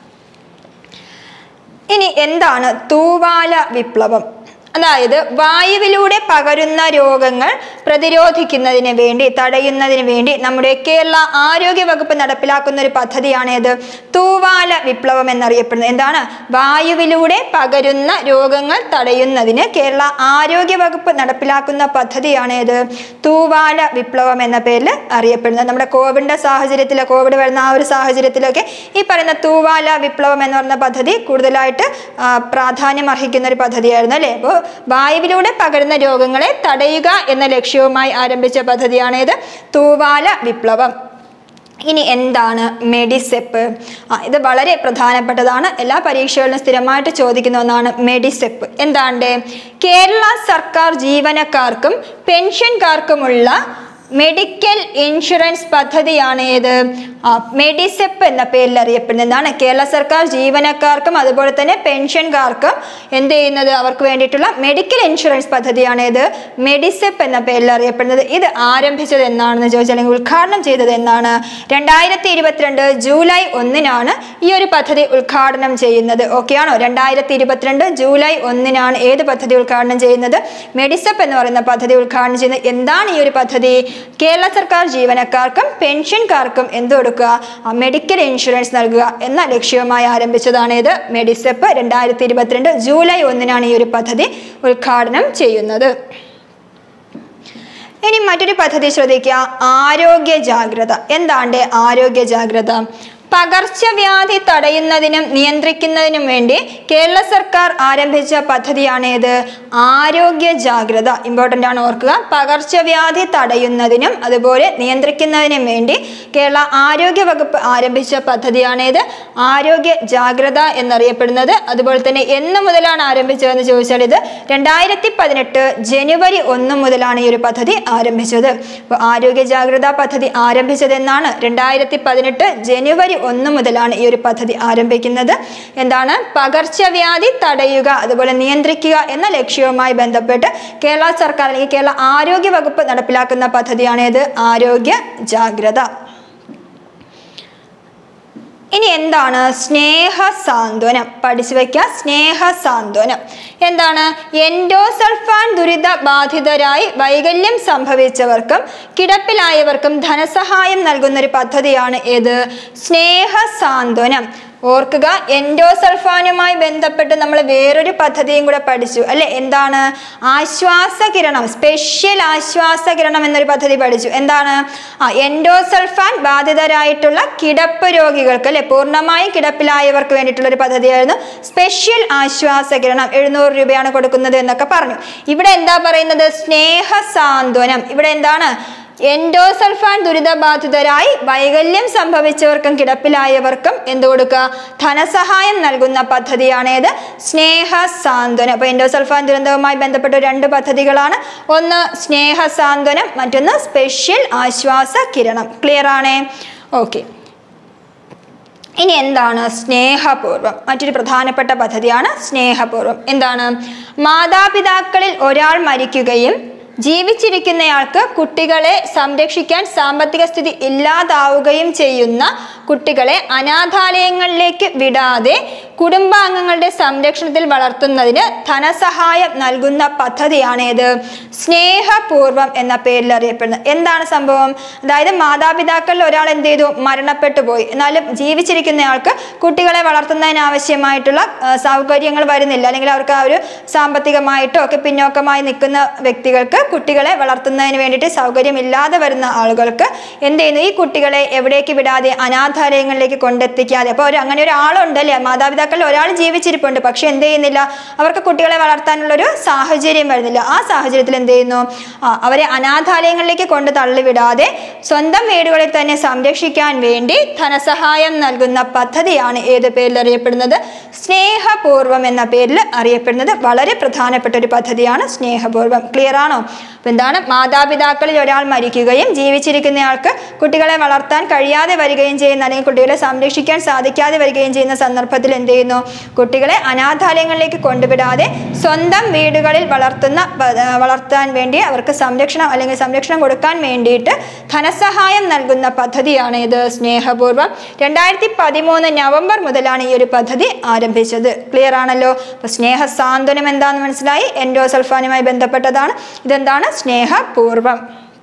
ഇനി എന്താണ് തൂവാല വിപ്ലവം അതായത് വായുവിലൂടെ പകരുന്ന രോഗങ്ങൾ പ്രതിരോധിക്കുന്നതിന് വേണ്ടി തടയുന്നതിന് വേണ്ടി നമ്മുടെ കേരള ആരോഗ്യ വകുപ്പ് നടപ്പിലാക്കുന്ന ഒരു പദ്ധതിയാണ് ഇത് തൂവാല വിപ്ലവം എന്നറിയപ്പെടുന്നത് എന്താണ് വായുവിലൂടെ പകരുന്ന രോഗങ്ങൾ തടയുന്നതിന് കേരള ആരോഗ്യ വകുപ്പ് നടപ്പിലാക്കുന്ന പദ്ധതിയാണ് ഇത് തൂവാല വിപ്ലവം എന്ന പേരിൽ അറിയപ്പെടുന്നത് നമ്മുടെ കോവിഡിന്റെ സാഹചര്യത്തിൽ കോവിഡ് വരുന്ന ആ ഒരു സാഹചര്യത്തിലൊക്കെ ഈ പറയുന്ന തൂവാല വിപ്ലവം എന്ന് പറയുന്ന പദ്ധതി കൂടുതലായിട്ട് ആ, പ്രാധാന്യം അർഹിക്കുന്ന ഒരു പദ്ധതിയായിരുന്നു അല്ലേ അപ്പോൾ വായുവിലൂടെ പകരുന്ന രോഗങ്ങളെ തടയുക എന്ന ലക്ഷ്യവുമായി ആരംഭിച്ച പദ്ധതിയാണ് ഇത് തൂവാല വിപ്ലവം ഇനി എന്താണ് മെഡിസെപ്പ് ആ ഇത് വളരെ പ്രധാനപ്പെട്ടതാണ് എല്ലാ പരീക്ഷകളിലും സ്ഥിരമായിട്ട് ചോദിക്കുന്ന ഒന്നാണ് മെഡിസെപ്പ് എന്താണ്ട് കേരള സർക്കാർ ജീവനക്കാർക്കും പെൻഷൻകാർക്കുമുള്ള മെഡിക്കൽ ഇൻഷുറൻസ് പദ്ധതിയാണ് ഏത് ആ മെഡിസെപ്പ് എന്ന പേരിൽ അറിയപ്പെടുന്നത് എന്താണ് കേരള സർക്കാർ ജീവനക്കാർക്കും അതുപോലെ തന്നെ പെൻഷൻകാർക്കും എന്ത് ചെയ്യുന്നത് അവർക്ക് വേണ്ടിയിട്ടുള്ള മെഡിക്കൽ ഇൻഷുറൻസ് പദ്ധതിയാണ് ഏത് മെഡിസെപ്പ് എന്ന പേരിൽ അറിയപ്പെടുന്നത് ഇത് ആരംഭിച്ചത് എന്നാണെന്ന് ചോദിച്ചാൽ അല്ലെങ്കിൽ ഉദ്ഘാടനം ചെയ്തത് എന്നാണ് രണ്ടായിരത്തി ഇരുപത്തിരണ്ട് ജൂലൈ ഒന്നിനാണ് ഈ ഒരു പദ്ധതി ഉദ്ഘാടനം ചെയ്യുന്നത് ഓക്കെ ആണോ രണ്ടായിരത്തി ഇരുപത്തിരണ്ട് ജൂലൈ ഒന്നിനാണ് ഏത് പദ്ധതി ഉദ്ഘാടനം ചെയ്യുന്നത് മെഡിസെപ്പ് എന്ന് പറയുന്ന പദ്ധതി ഉദ്ഘാടനം ചെയ്യുന്നത് എന്താണ് ഈ ഒരു പദ്ധതി കേരള സർക്കാർ ജീവനക്കാർക്കും പെൻഷൻകാർക്കും എന്ത് കൊടുക്കുക ആ മെഡിക്കൽ ഇൻഷുറൻസ് നൽകുക എന്ന ലക്ഷ്യവുമായി ആരംഭിച്ചതാണ് ഇത് മെഡിസെപ്പ് രണ്ടായിരത്തി ഇരുപത്തിരണ്ട് ജൂലൈ ഒന്നിനാണ് ഈ ഒരു പദ്ധതി ഉദ്ഘാടനം ചെയ്യുന്നത് ഇനി മറ്റൊരു പദ്ധതി ശ്രദ്ധിക്കുക ആരോഗ്യ ജാഗ്രത എന്താണ്ട് ആരോഗ്യ ജാഗ്രത പകർച്ചവ്യാധി തടയുന്നതിനും നിയന്ത്രിക്കുന്നതിനും വേണ്ടി കേരള സർക്കാർ ആരംഭിച്ച പദ്ധതിയാണ് ഏത് ആരോഗ്യ ജാഗ്രത ഇമ്പോർട്ടൻ്റ് ആണ് ഓർക്കുക പകർച്ചവ്യാധി തടയുന്നതിനും അതുപോലെ നിയന്ത്രിക്കുന്നതിനും വേണ്ടി കേരള ആരോഗ്യ വകുപ്പ് ആരംഭിച്ച പദ്ധതിയാണ് ഏത് ആരോഗ്യ ജാഗ്രത എന്നറിയപ്പെടുന്നത് അതുപോലെ തന്നെ എന്ന് മുതലാണ് ആരംഭിച്ചതെന്ന് ചോദിച്ചാൽ ഇത് രണ്ടായിരത്തി പതിനെട്ട് ജനുവരി ഒന്ന് മുതലാണ് ഈ ഒരു പദ്ധതി ആരംഭിച്ചത് അപ്പോൾ ആരോഗ്യ ജാഗ്രതാ പദ്ധതി ആരംഭിച്ചത് എന്നാണ് രണ്ടായിരത്തി പതിനെട്ട് ജനുവരി ഒന്ന് മുതലാണ് ഈ ഒരു പദ്ധതി ആരംഭിക്കുന്നത് എന്താണ് പകർച്ചവ്യാധി തടയുക അതുപോലെ നിയന്ത്രിക്കുക എന്ന ലക്ഷ്യവുമായി ബന്ധപ്പെട്ട് കേരള സർക്കാർ അല്ലെങ്കിൽ കേരള ആരോഗ്യ വകുപ്പ് നടപ്പിലാക്കുന്ന പദ്ധതിയാണ് ഇത് ആരോഗ്യ ജാഗ്രത ഇനി എന്താണ് സ്നേഹ സാന്ത്വനം പഠിച്ചു വയ്ക്കുക സ്നേഹ സാന്ത്വനം എന്താണ് എൻഡോസൾഫാൻ ദുരിത ബാധിതരായി വൈകല്യം സംഭവിച്ചവർക്കും കിടപ്പിലായവർക്കും ധനസഹായം നൽകുന്ന ഒരു പദ്ധതിയാണ് ഏത് സ്നേഹ സാന്ത്വനം ഓർക്കുക എൻഡോസൾഫാനുമായി ബന്ധപ്പെട്ട് നമ്മൾ വേറൊരു പദ്ധതിയും കൂടെ പഠിച്ചു അല്ലെ എന്താണ് ആശ്വാസകിരണം സ്പെഷ്യൽ ആശ്വാസകിരണം എന്നൊരു പദ്ധതി പഠിച്ചു എന്താണ് ആ എൻഡോസൾഫാൻ ബാധിതരായിട്ടുള്ള കിടപ്പ് രോഗികൾക്ക് അല്ലെ പൂർണ്ണമായും കിടപ്പിലായവർക്ക് വേണ്ടിയിട്ടുള്ള ഒരു പദ്ധതിയായിരുന്നു സ്പെഷ്യൽ ആശ്വാസകിരണം എഴുന്നൂറ് രൂപയാണ് കൊടുക്കുന്നത് എന്നൊക്കെ പറഞ്ഞു ഇവിടെ എന്താ പറയുന്നത് സ്നേഹ സാന്ത്വനം ഇവിടെ എന്താണ് എൻഡോസൾഫാൻ ദുരിതബാധിതരായി വൈകല്യം സംഭവിച്ചവർക്കും കിടപ്പിലായവർക്കും എന്ത് കൊടുക്കുക ധനസഹായം നൽകുന്ന പദ്ധതിയാണേത് സ്നേഹ സാന്ത്വനം അപ്പോൾ എൻഡോസൾഫാൻ ദുരന്തവുമായി ബന്ധപ്പെട്ട രണ്ട് പദ്ധതികളാണ് ഒന്ന് സ്നേഹ സാന്ത്വനം മറ്റൊന്ന് സ്പെഷ്യൽ ആശ്വാസ കിരണം ക്ലിയർ ആണേ ഓക്കെ ഇനി എന്താണ് സ്നേഹപൂർവം മറ്റൊരു പ്രധാനപ്പെട്ട പദ്ധതിയാണ് സ്നേഹപൂർവം എന്താണ് മാതാപിതാക്കളിൽ ഒരാൾ മരിക്കുകയും ജീവിച്ചിരിക്കുന്നയാൾക്ക് കുട്ടികളെ സംരക്ഷിക്കാൻ സാമ്പത്തിക സ്ഥിതി ഇല്ലാതാവുകയും ചെയ്യുന്ന കുട്ടികളെ അനാഥാലയങ്ങളിലേക്ക് വിടാതെ കുടുംബാംഗങ്ങളുടെ സംരക്ഷണത്തിൽ വളർത്തുന്നതിന് ധനസഹായം നൽകുന്ന പദ്ധതിയാണ് ഏത് സ്നേഹപൂർവം എന്ന പേരിൽ അറിയപ്പെടുന്നത് എന്താണ് സംഭവം അതായത് മാതാപിതാക്കളിൽ ഒരാൾ എന്ത് ചെയ്തു മരണപ്പെട്ടു പോയി എന്നാലും ജീവിച്ചിരിക്കുന്നയാൾക്ക് കുട്ടികളെ വളർത്തുന്നതിന് ആവശ്യമായിട്ടുള്ള ആ, സൗകര്യങ്ങൾ വരുന്നില്ല അല്ലെങ്കിൽ അവർക്ക് ആ ഒരു സാമ്പത്തികമായിട്ടോ ഒക്കെ പിന്നോക്കമായി നിൽക്കുന്ന വ്യക്തികൾക്ക് കുട്ടികളെ വളർത്തുന്നതിന് വേണ്ടിയിട്ട് സൗകര്യമില്ലാതെ വരുന്ന ആളുകൾക്ക് എന്ത് ചെയ്യുന്നു ഈ കുട്ടികളെ എവിടേക്ക് വിടാതെ അനാഥാലയങ്ങളിലേക്ക് കൊണ്ടെത്തിക്കാതെ അപ്പോൾ ഒരു അങ്ങനെ ഒരു ആളുണ്ട് അല്ലേ മാതാപിതാക്കൾ മാതാപിതാക്കളിൽ ഒരാൾ ജീവിച്ചിരിപ്പുണ്ട് പക്ഷെ എന്ത് ചെയ്യുന്നില്ല അവർക്ക് കുട്ടികളെ വളർത്താനുള്ള ഒരു സാഹചര്യം വരുന്നില്ല ആ സാഹചര്യത്തിൽ എന്ത് ചെയ്യുന്നു ആ, അവരെ അനാഥാലയങ്ങളിലേക്ക് കൊണ്ട് തള്ളിവിടാതെ സ്വന്തം വീടുകളിൽ തന്നെ സംരക്ഷിക്കാൻ വേണ്ടി ധനസഹായം നൽകുന്ന പദ്ധതിയാണ് ഏത് പേരിൽ അറിയപ്പെടുന്നത് സ്നേഹപൂർവം എന്ന പേരിൽ അറിയപ്പെടുന്നത് വളരെ പ്രധാനപ്പെട്ട ഒരു പദ്ധതിയാണ് സ്നേഹപൂർവം ക്ലിയർ ആണോ അപ്പൊ എന്താണ് മാതാപിതാക്കളിൽ ഒരാൾ മരിക്കുകയും ജീവിച്ചിരിക്കുന്നയാൾക്ക് കുട്ടികളെ വളർത്താൻ കഴിയാതെ വരികയും ചെയ്യുന്ന അല്ലെങ്കിൽ കുട്ടികളെ സംരക്ഷിക്കാൻ സാധിക്കാതെ വരികയും ചെയ്യുന്ന സന്ദർഭത്തിൽ എന്ത് ചെയ്യുന്നു കുട്ടികളെ അനാഥാലയങ്ങളിലേക്ക് കൊണ്ടുവിടാതെ സ്വന്തം വീടുകളിൽ വളർത്തുന്ന പ- ആ, വളർത്താൻ വേണ്ടി അവർക്ക് സംരക്ഷണം അല്ലെങ്കിൽ സംരക്ഷണം കൊടുക്കാൻ വേണ്ടിയിട്ട് ധനസഹായം നൽകുന്ന പദ്ധതിയാണ് ഇത് സ്നേഹപൂർവ്വം രണ്ടായിരത്തി പതിമൂന്ന് നവംബർ മുതലാണ് ഈ ഒരു പദ്ധതി ആരംഭിച്ചത് ക്ലിയർ ആണല്ലോ അപ്പൊ സ്നേഹ സാന്ത്വനം എന്താണെന്ന് മനസ്സിലായി എൻഡോസൾഫാനുമായി ബന്ധപ്പെട്ടതാണ് ഇതെന്താണ് സ്നേഹപൂർവം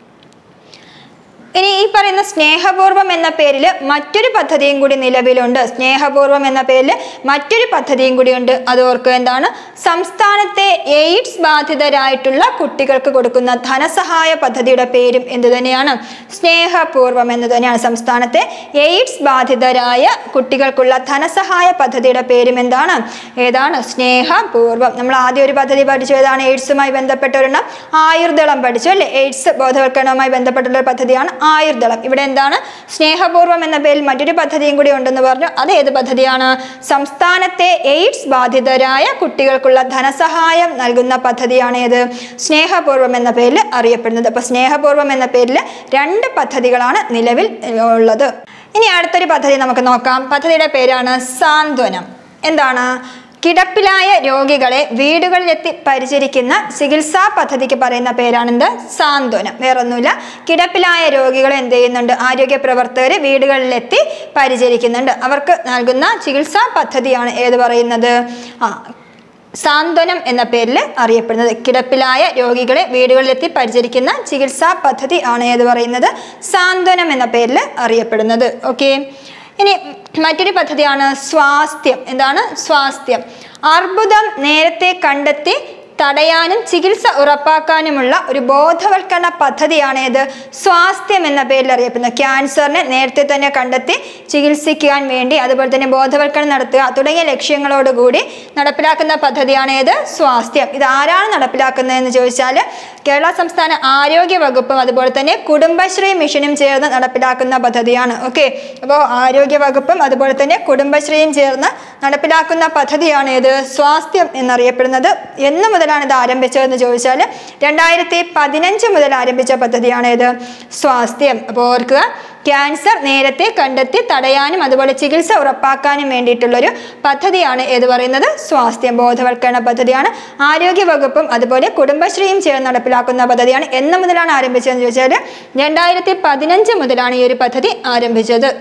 ഇനി ഈ പറയുന്ന സ്നേഹപൂർവം എന്ന പേരിൽ മറ്റൊരു പദ്ധതിയും കൂടി നിലവിലുണ്ട് സ്നേഹപൂർവം എന്ന പേരിൽ മറ്റൊരു പദ്ധതിയും കൂടിയുണ്ട് അത് ഓർക്കുക എന്താണ് സംസ്ഥാനത്തെ എയ്ഡ്സ് ബാധിതരായിട്ടുള്ള കുട്ടികൾക്ക് കൊടുക്കുന്ന ധനസഹായ പദ്ധതിയുടെ പേരും എന്ത് തന്നെയാണ് സ്നേഹപൂർവം എന്ന് തന്നെയാണ് സംസ്ഥാനത്തെ എയ്ഡ്സ് ബാധിതരായ കുട്ടികൾക്കുള്ള ധനസഹായ പദ്ധതിയുടെ പേരും എന്താണ് ഏതാണ് സ്നേഹപൂർവം നമ്മൾ ആദ്യം ഒരു പദ്ധതി പഠിച്ചു ഏതാണ് എയ്ഡ്സുമായി ബന്ധപ്പെട്ട ഒരെണ്ണം ആയുർദളം പഠിച്ചു അല്ലേ എയ്ഡ്സ് ബോധവൽക്കരണവുമായി ബന്ധപ്പെട്ടുള്ള ഒരു പദ്ധതിയാണ് ആയുർദളം ഇവിടെ എന്താണ് സ്നേഹപൂർവം എന്ന പേരിൽ മറ്റൊരു പദ്ധതിയും കൂടി ഉണ്ടെന്ന് പറഞ്ഞു അത് ഏത് പദ്ധതിയാണ് സംസ്ഥാനത്തെ എയ്ഡ്സ് ബാധിതരായ കുട്ടികൾക്കുള്ള ധനസഹായം നൽകുന്ന പദ്ധതിയാണ് ഏത് സ്നേഹപൂർവം എന്ന പേരിൽ അറിയപ്പെടുന്നത് അപ്പൊ സ്നേഹപൂർവം എന്ന പേരിൽ രണ്ട് പദ്ധതികളാണ് നിലവിൽ ഏർ, ഉള്ളത് ഇനി അടുത്തൊരു പദ്ധതി നമുക്ക് നോക്കാം പദ്ധതിയുടെ പേരാണ് സാന്ത്വനം എന്താണ് കിടപ്പിലായ രോഗികളെ വീടുകളിലെത്തി പരിചരിക്കുന്ന ചികിത്സാ പദ്ധതിക്ക് പറയുന്ന പേരാണെന്ത് സാന്ത്വനം വേറൊന്നുമില്ല കിടപ്പിലായ രോഗികളെ എന്ത് ചെയ്യുന്നുണ്ട് ആരോഗ്യ പ്രവർത്തകർ വീടുകളിലെത്തി പരിചരിക്കുന്നുണ്ട് അവർക്ക് നൽകുന്ന ചികിത്സാ പദ്ധതിയാണ് ഏത് പറയുന്നത് ആ സാന്ത്വനം എന്ന പേരിൽ അറിയപ്പെടുന്നത് കിടപ്പിലായ രോഗികളെ വീടുകളിലെത്തി പരിചരിക്കുന്ന ചികിത്സാ പദ്ധതി ആണ് ഏത് പറയുന്നത് സാന്ത്വനം എന്ന പേരിൽ അറിയപ്പെടുന്നത് ഓക്കെ ഇനി മറ്റൊരു പദ്ധതിയാണ് സ്വാസ്ഥ്യം എന്താണ് സ്വാസ്ഥ്യം അർബുദം നേരത്തെ കണ്ടെത്തി തടയാനും ചികിത്സ ഉറപ്പാക്കാനുമുള്ള ഒരു ബോധവൽക്കരണ പദ്ധതിയാണ് ഏത് സ്വാസ്ഥ്യം എന്ന പേരിൽ അറിയപ്പെടുന്നത് ക്യാൻസറിനെ നേരത്തെ തന്നെ കണ്ടെത്തി ചികിത്സിക്കാൻ വേണ്ടി അതുപോലെ തന്നെ ബോധവൽക്കരണം നടത്തുക തുടങ്ങിയ ലക്ഷ്യങ്ങളോടുകൂടി നടപ്പിലാക്കുന്ന പദ്ധതിയാണ് ഏത് സ്വാസ്ഥ്യം ഇത് ആരാണ് നടപ്പിലാക്കുന്നതെന്ന് ചോദിച്ചാൽ കേരള സംസ്ഥാന ആരോഗ്യ വകുപ്പും അതുപോലെ തന്നെ കുടുംബശ്രീ മിഷനും ചേർന്ന് നടപ്പിലാക്കുന്ന പദ്ധതിയാണ് ഓക്കെ അപ്പോൾ ആരോഗ്യ വകുപ്പും അതുപോലെ തന്നെ കുടുംബശ്രീയും ചേർന്ന് നടപ്പിലാക്കുന്ന പദ്ധതിയാണ് ഏത് സ്വാസ്ഥ്യം എന്നറിയപ്പെടുന്നത് എന്ന് മുതലാണ് ഇത് ആരംഭിച്ചതെന്ന് ചോദിച്ചാൽ രണ്ടായിരത്തി പതിനഞ്ച് മുതൽ ആരംഭിച്ച പദ്ധതിയാണ് ഏത് സ്വാസ്ഥ്യം അപ്പോൾ ഓർക്കുക ക്യാൻസർ നേരത്തെ കണ്ടെത്തി തടയാനും അതുപോലെ ചികിത്സ ഉറപ്പാക്കാനും വേണ്ടിയിട്ടുള്ളൊരു പദ്ധതിയാണ് ഏത് പറയുന്നത് സ്വാസ്ഥ്യം ബോധവൽക്കരണ പദ്ധതിയാണ് ആരോഗ്യ വകുപ്പും അതുപോലെ കുടുംബശ്രീയും ചേർന്ന് നടപ്പിലാക്കുന്ന പദ്ധതിയാണ് എന്ന് മുതലാണ് ആരംഭിച്ചതെന്ന് ചോദിച്ചാൽ രണ്ടായിരത്തി പതിനഞ്ച് മുതലാണ് ഈ ഒരു പദ്ധതി ആരംഭിച്ചത്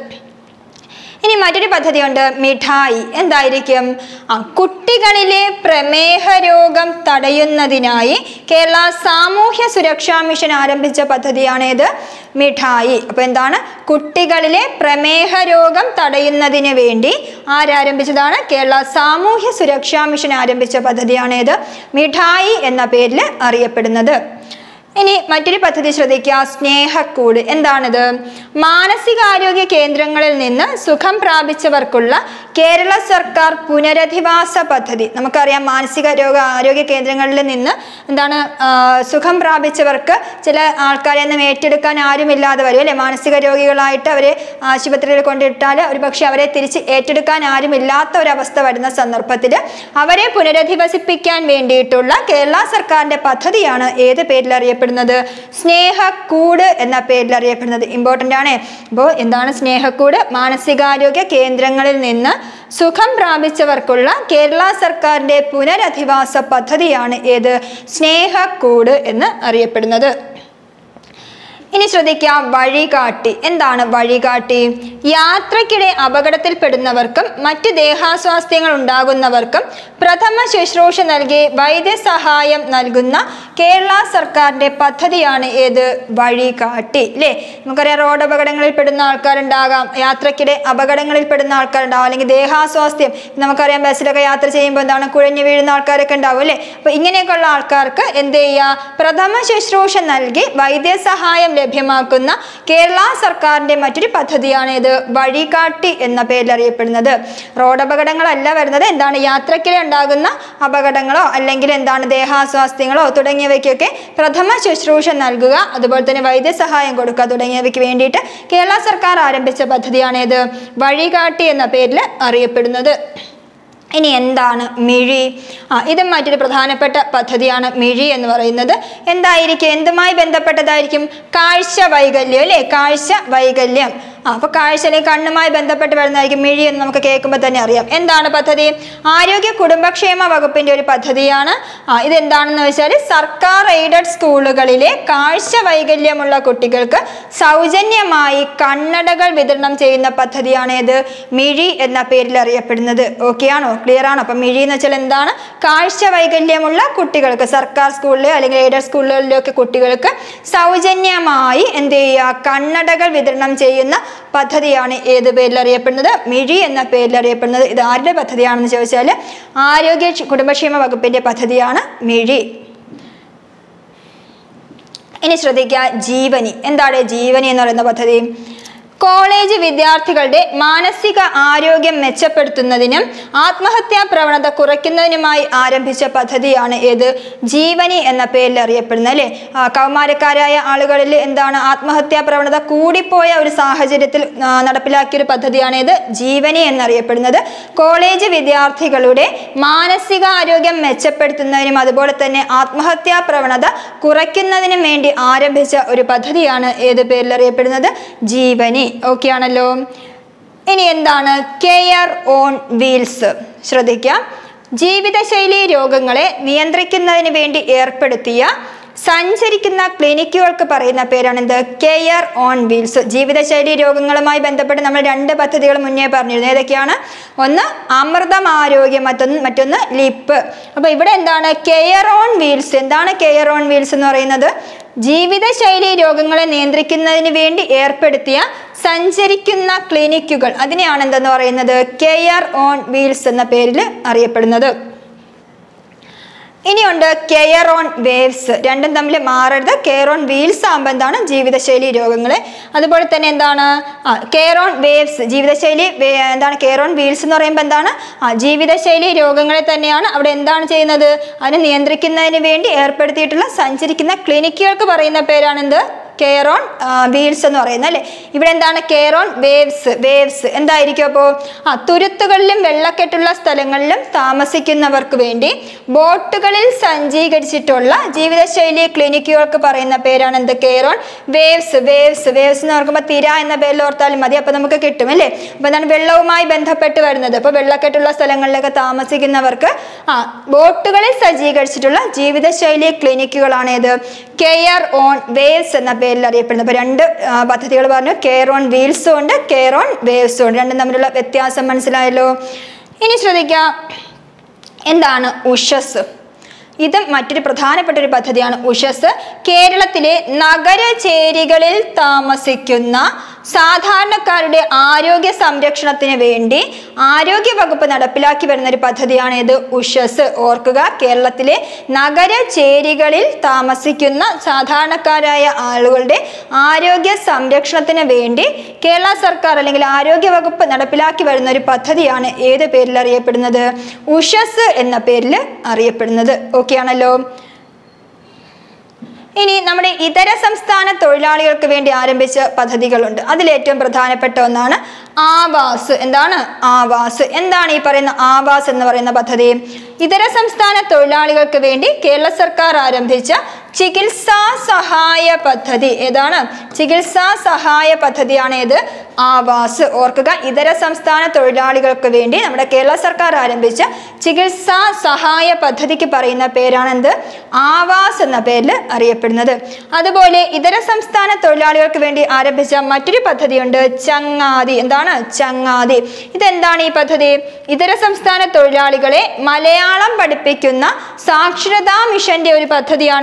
ഇനി മറ്റൊരു പദ്ധതിയുണ്ട് മിഠായി എന്തായിരിക്കും ആ കുട്ടികളിലെ പ്രമേഹ രോഗം തടയുന്നതിനായി കേരള സാമൂഹ്യ സുരക്ഷാ മിഷൻ ആരംഭിച്ച പദ്ധതിയാണ് ഇത് മിഠായി അപ്പോൾ എന്താണ് കുട്ടികളിലെ പ്രമേഹ രോഗം തടയുന്നതിന് വേണ്ടി ആരാരംഭിച്ചതാണ് കേരള സാമൂഹ്യ സുരക്ഷാ മിഷൻ ആരംഭിച്ച പദ്ധതിയാണ് ഇത് മിഠായി എന്ന പേരിൽ അറിയപ്പെടുന്നത് ഇനി മറ്റൊരു പദ്ധതി ശ്രദ്ധിക്കുക സ്നേഹക്കൂട് എന്താണിത് മാനസികാരോഗ്യ കേന്ദ്രങ്ങളിൽ നിന്ന് സുഖം പ്രാപിച്ചവർക്കുള്ള കേരള സർക്കാർ പുനരധിവാസ പദ്ധതി നമുക്കറിയാം മാനസിക രോഗ ആരോഗ്യ കേന്ദ്രങ്ങളിൽ നിന്ന് എന്താണ് ആ, സുഖം പ്രാപിച്ചവർക്ക് ചില ആൾക്കാരെ ഒന്നും ഏറ്റെടുക്കാൻ ആരുമില്ലാതെ വരും അല്ലെ മാനസിക രോഗികളായിട്ട് അവരെ ആശുപത്രിയിൽ കൊണ്ടിട്ടാൽ ഒരു പക്ഷെ അവരെ തിരിച്ച് ഏറ്റെടുക്കാൻ ആരുമില്ലാത്ത ഒരവസ്ഥ വരുന്ന സന്ദർഭത്തിൽ അവരെ പുനരധിവസിപ്പിക്കാൻ വേണ്ടിയിട്ടുള്ള കേരള സർക്കാരിന്റെ പദ്ധതിയാണ് ഏത് പേരിൽ അറിയപ്പെടുന്നത് സ്നേഹക്കൂട് എന്ന പേരിൽ അറിയപ്പെടുന്നത് ഇമ്പോർട്ടൻ്റ് ആണ് അപ്പോൾ എന്താണ് സ്നേഹക്കൂട് മാനസികാരോഗ്യ കേന്ദ്രങ്ങളിൽ നിന്ന് സുഖം പ്രാപിച്ചവർക്കുള്ള കേരള സർക്കാരിന്റെ പുനരധിവാസ പദ്ധതിയാണ് ഏത് സ്നേഹക്കൂട് എന്ന് അറിയപ്പെടുന്നത് ഇനി ശ്രദ്ധിക്കാം വഴികാട്ടി എന്താണ് വഴികാട്ടി യാത്രക്കിടെ അപകടത്തിൽപ്പെടുന്നവർക്കും മറ്റ് ദേഹാസ്വാസ്ഥ്യങ്ങൾ ഉണ്ടാകുന്നവർക്കും പ്രഥമ ശുശ്രൂഷ നൽകി വൈദ്യസഹായം നൽകുന്ന കേരള സർക്കാരിന്റെ പദ്ധതിയാണ് ഏത് വഴികാട്ടി അല്ലേ നമുക്കറിയാം റോഡ് അപകടങ്ങളിൽ പെടുന്ന ആൾക്കാരുണ്ടാകാം യാത്രക്കിടെ അപകടങ്ങളിൽ പെടുന്ന ആൾക്കാരുണ്ടാവും അല്ലെങ്കിൽ ദേഹാസ്വാസ്ഥ്യം നമുക്കറിയാം ബസ്സിലൊക്കെ യാത്ര ചെയ്യുമ്പോൾ എന്താണ് കുഴഞ്ഞു വീഴുന്ന ആൾക്കാരൊക്കെ ഉണ്ടാവും അല്ലേ അപ്പൊ ഇങ്ങനെയൊക്കെയുള്ള ആൾക്കാർക്ക് എന്ത് ചെയ്യുക പ്രഥമ ശുശ്രൂഷ നൽകി വൈദ്യസഹായം ലഭ്യമാക്കുന്ന കേരള സർക്കാരിന്റെ മറ്റൊരു പദ്ധതിയാണ് ഇത് വഴികാട്ടി എന്ന പേരിൽ അറിയപ്പെടുന്നത് റോഡ് അപകടങ്ങളല്ല വരുന്നത് എന്താണ് യാത്രക്കിടെ ഉണ്ടാകുന്ന അപകടങ്ങളോ അല്ലെങ്കിൽ എന്താണ് ദേഹാസ്വാസ്ഥ്യങ്ങളോ തുടങ്ങിയവയ്ക്കൊക്കെ പ്രഥമ ശുശ്രൂഷ നൽകുക അതുപോലെ തന്നെ വൈദ്യസഹായം കൊടുക്കുക തുടങ്ങിയവയ്ക്ക് വേണ്ടിയിട്ട് കേരള സർക്കാർ ആരംഭിച്ച പദ്ധതിയാണ് ഇത് വഴികാട്ടി എന്ന പേരിൽ അറിയപ്പെടുന്നത് ഇനി എന്താണ് മിഴി ആ ഇതും മറ്റൊരു പ്രധാനപ്പെട്ട പദ്ധതിയാണ് മിഴി എന്ന് പറയുന്നത് എന്തായിരിക്കും എന്തുമായി ബന്ധപ്പെട്ടതായിരിക്കും കാഴ്ച വൈകല്യം അല്ലേ കാഴ്ച വൈകല്യം ആ അപ്പോൾ കാഴ്ച അല്ലെങ്കിൽ കണ്ണുമായി ബന്ധപ്പെട്ട് വരുന്നതായിരിക്കും മിഴി എന്ന് നമുക്ക് കേൾക്കുമ്പോൾ തന്നെ അറിയാം എന്താണ് പദ്ധതി ആരോഗ്യ കുടുംബക്ഷേമ വകുപ്പിന്റെ ഒരു പദ്ധതിയാണ് ആ ഇതെന്താണെന്ന് വെച്ചാൽ സർക്കാർ എയ്ഡഡ് സ്കൂളുകളിലെ കാഴ്ച വൈകല്യമുള്ള കുട്ടികൾക്ക് സൗജന്യമായി കണ്ണടകൾ വിതരണം ചെയ്യുന്ന പദ്ധതിയാണ് ഇത് മിഴി എന്ന പേരിൽ അറിയപ്പെടുന്നത് ഓക്കെ ആണോ ക്ലിയർ ആണോ അപ്പം മിഴി എന്ന് വെച്ചാൽ എന്താണ് കാഴ്ച വൈകല്യമുള്ള കുട്ടികൾക്ക് സർക്കാർ സ്കൂളിലെ അല്ലെങ്കിൽ എയ്ഡഡ് സ്കൂളുകളിലൊക്കെ കുട്ടികൾക്ക് സൗജന്യമായി എന്ത് ചെയ്യുക കണ്ണടകൾ വിതരണം ചെയ്യുന്ന പദ്ധതിയാണ് ഏത് പേരിൽ അറിയപ്പെടുന്നത് മിഴി എന്ന പേരിൽ അറിയപ്പെടുന്നത് ഇത് ആരുടെ പദ്ധതിയാണെന്ന് ചോദിച്ചാൽ ആരോഗ്യ ക്ഷ- കുടുംബക്ഷേമ വകുപ്പിന്റെ പദ്ധതിയാണ് മിഴി ഇനി ശ്രദ്ധിക്കുക ജീവനി എന്താണ് ജീവനി എന്ന് പറയുന്ന പദ്ധതി കോളേജ് വിദ്യാർത്ഥികളുടെ മാനസിക ആരോഗ്യം മെച്ചപ്പെടുത്തുന്നതിനും ആത്മഹത്യാ പ്രവണത കുറയ്ക്കുന്നതിനുമായി ആരംഭിച്ച പദ്ധതിയാണ് ഏത് ജീവനി എന്ന പേരിൽ അറിയപ്പെടുന്നത് അല്ലേ ആ, കൗമാരക്കാരായ ആളുകളിൽ എന്താണ് ആത്മഹത്യാ പ്രവണത കൂടിപ്പോയ ഒരു സാഹചര്യത്തിൽ ആ, നടപ്പിലാക്കിയ ഒരു പദ്ധതിയാണ് ഇത് ജീവനി എന്നറിയപ്പെടുന്നത് കോളേജ് വിദ്യാർത്ഥികളുടെ മാനസികാരോഗ്യം മെച്ചപ്പെടുത്തുന്നതിനും അതുപോലെ തന്നെ ആത്മഹത്യാ പ്രവണത കുറയ്ക്കുന്നതിനും വേണ്ടി ആരംഭിച്ച ഒരു പദ്ധതിയാണ് ഏത് പേരിൽ അറിയപ്പെടുന്നത് ജീവനി ഓക്കെ ആണല്ലോ ഇനി എന്താണ് കെയർ ഓൺ വീൽസ് ശ്രദ്ധിക്കാം ജീവിതശൈലി രോഗങ്ങളെ നിയന്ത്രിക്കുന്നതിന് വേണ്ടി ഏർപ്പെടുത്തിയ സഞ്ചരിക്കുന്ന ക്ലിനിക്കുകൾക്ക് പറയുന്ന പേരാണ് എന്ത് കെയർ ഓൺ വീൽസ് ജീവിതശൈലി രോഗങ്ങളുമായി ബന്ധപ്പെട്ട് നമ്മൾ രണ്ട് പദ്ധതികൾ മുന്നേ പറഞ്ഞിരുന്നു ഏതൊക്കെയാണ് ഒന്ന് അമൃതം ആരോഗ്യം മറ്റൊന്ന് മറ്റൊന്ന് ലിപ്പ് അപ്പോൾ ഇവിടെ എന്താണ് കെയർ ഓൺ വീൽസ് എന്താണ് കെയർ ഓൺ വീൽസ് എന്ന് പറയുന്നത് ജീവിതശൈലി രോഗങ്ങളെ നിയന്ത്രിക്കുന്നതിന് വേണ്ടി ഏർപ്പെടുത്തിയ സഞ്ചരിക്കുന്ന ക്ലിനിക്കുകൾ അതിനെയാണ് എന്തെന്ന് പറയുന്നത് കെയർ ഓൺ വീൽസ് എന്ന പേരിൽ അറിയപ്പെടുന്നത് ഇനിയുണ്ട് കെയർ ഓൺ വേവ്സ് രണ്ടും തമ്മിൽ മാറരുത് കെയർ ഓൺ വീൽസ് ആകുമ്പോൾ എന്താണ് ജീവിതശൈലി രോഗങ്ങളെ അതുപോലെ തന്നെ എന്താണ് ആ കെയർ ഓൺ വേവ്സ് ജീവിതശൈലി വേ- എന്താണ് കെയർ ഓൺ വീൽസ് എന്ന് പറയുമ്പോൾ എന്താണ് ആ ജീവിതശൈലി രോഗങ്ങളെ തന്നെയാണ് അവിടെ എന്താണ് ചെയ്യുന്നത് അതിനെ നിയന്ത്രിക്കുന്നതിന് വേണ്ടി ഏർപ്പെടുത്തിയിട്ടുള്ള സഞ്ചരിക്കുന്ന ക്ലിനിക്കുകൾക്ക് പറയുന്ന പേരാണ് എന്ത് കെയർ ഓൺ വീൽസ് എന്ന് പറയുന്നത് അല്ലേ ഇവിടെ എന്താണ് കെയർ ഓൺ വേവ്സ് വേവ്സ് എന്തായിരിക്കും അപ്പോൾ ആ തുരുത്തുകളിലും വെള്ളക്കെട്ടുള്ള സ്ഥലങ്ങളിലും താമസിക്കുന്നവർക്ക് വേണ്ടി ബോട്ടുകളിൽ സജ്ജീകരിച്ചിട്ടുള്ള ജീവിതശൈലി ക്ലിനിക്കുകൾക്ക് പറയുന്ന പേരാണ് എന്ത് care on waves waves waves എന്ന് ഓർക്കുമ്പോൾ തിര എന്ന പേരിൽ ഓർത്താലും മതി അപ്പോൾ നമുക്ക് കിട്ടും അല്ലേ അപ്പോൾ എന്താണ് വെള്ളവുമായി ബന്ധപ്പെട്ട് വരുന്നത് അപ്പോൾ വെള്ളക്കെട്ടുള്ള സ്ഥലങ്ങളിലൊക്കെ താമസിക്കുന്നവർക്ക് ആ ബോട്ടുകളിൽ സജ്ജീകരിച്ചിട്ടുള്ള ജീവിതശൈലി ക്ലിനിക്കുകളാണ് ഏത് കെയർ ഓൺ വേവ്സ് എന്ന പേരിൽ അറിയപ്പെടുന്നത് അപ്പോൾ രണ്ട് ആ, പദ്ധതികൾ പറഞ്ഞു കെയർ ഓൺ വീൽസും ഉണ്ട് കെയർ ഓൺ വേവ്സും ഉണ്ട് രണ്ടും തമ്മിലുള്ള വ്യത്യാസം മനസ്സിലായല്ലോ ഇനി ശ്രദ്ധിക്കാം എന്താണ് ഉഷസ് ഇത് മറ്റൊരു പ്രധാനപ്പെട്ട ഒരു പദ്ധതിയാണ് ഉഷസ് കേരളത്തിലെ നഗരചേരികളിൽ താമസിക്കുന്ന സാധാരണക്കാരുടെ ആരോഗ്യ സംരക്ഷണത്തിന് വേണ്ടി ആരോഗ്യ വകുപ്പ് നടപ്പിലാക്കി വരുന്ന ഒരു പദ്ധതിയാണ് ഇത് ഉഷസ് ഓർക്കുക കേരളത്തിലെ നഗരചേരികളിൽ താമസിക്കുന്ന സാധാരണക്കാരായ ആളുകളുടെ ആരോഗ്യ സംരക്ഷണത്തിന് വേണ്ടി കേരള സർക്കാർ അല്ലെങ്കിൽ ആരോഗ്യ വകുപ്പ് നടപ്പിലാക്കി വരുന്ന ഒരു പദ്ധതിയാണ് ഏത് പേരിൽ അറിയപ്പെടുന്നത് ഉഷസ് എന്ന പേരിൽ അറിയപ്പെടുന്നത് ഓക്കെ ആണല്ലോ ഇനി നമ്മുടെ ഇതര സംസ്ഥാന തൊഴിലാളികൾക്ക് വേണ്ടി ആരംഭിച്ച പദ്ധതികളുണ്ട് അതിലേറ്റവും പ്രധാനപ്പെട്ട ഒന്നാണ് ആവാസ് എന്താണ് ആവാസ് എന്താണ് ഈ പറയുന്ന ആവാസ് എന്ന് പറയുന്ന പദ്ധതി ഇതര സംസ്ഥാന തൊഴിലാളികൾക്ക് വേണ്ടി കേരള സർക്കാർ ആരംഭിച്ച ചികിത്സാ സഹായ പദ്ധതി ഏതാണ് ചികിത്സാ സഹായ പദ്ധതിയാണ് ഏത് ആവാസ് ഓർക്കുക ഇതര സംസ്ഥാന തൊഴിലാളികൾക്ക് വേണ്ടി നമ്മുടെ കേരള സർക്കാർ ആരംഭിച്ച ചികിത്സാ സഹായ പദ്ധതിക്ക് പറയുന്ന പേരാണ് എന്ത് ആവാസ് എന്ന പേരിൽ അറിയപ്പെടുന്നത് അതുപോലെ ഇതര സംസ്ഥാന തൊഴിലാളികൾക്ക് വേണ്ടി ആരംഭിച്ച മറ്റൊരു പദ്ധതിയുണ്ട് ചങ്ങാതി എന്താണ് ചങ്ങാതി ഇതെന്താണ് ഈ പദ്ധതി ഇതര സംസ്ഥാന തൊഴിലാളികളെ മലയാളം പഠിപ്പിക്കുന്ന സാക്ഷരതാ മിഷന്റെ ഒരു പദ്ധതിയാണ് ഇത്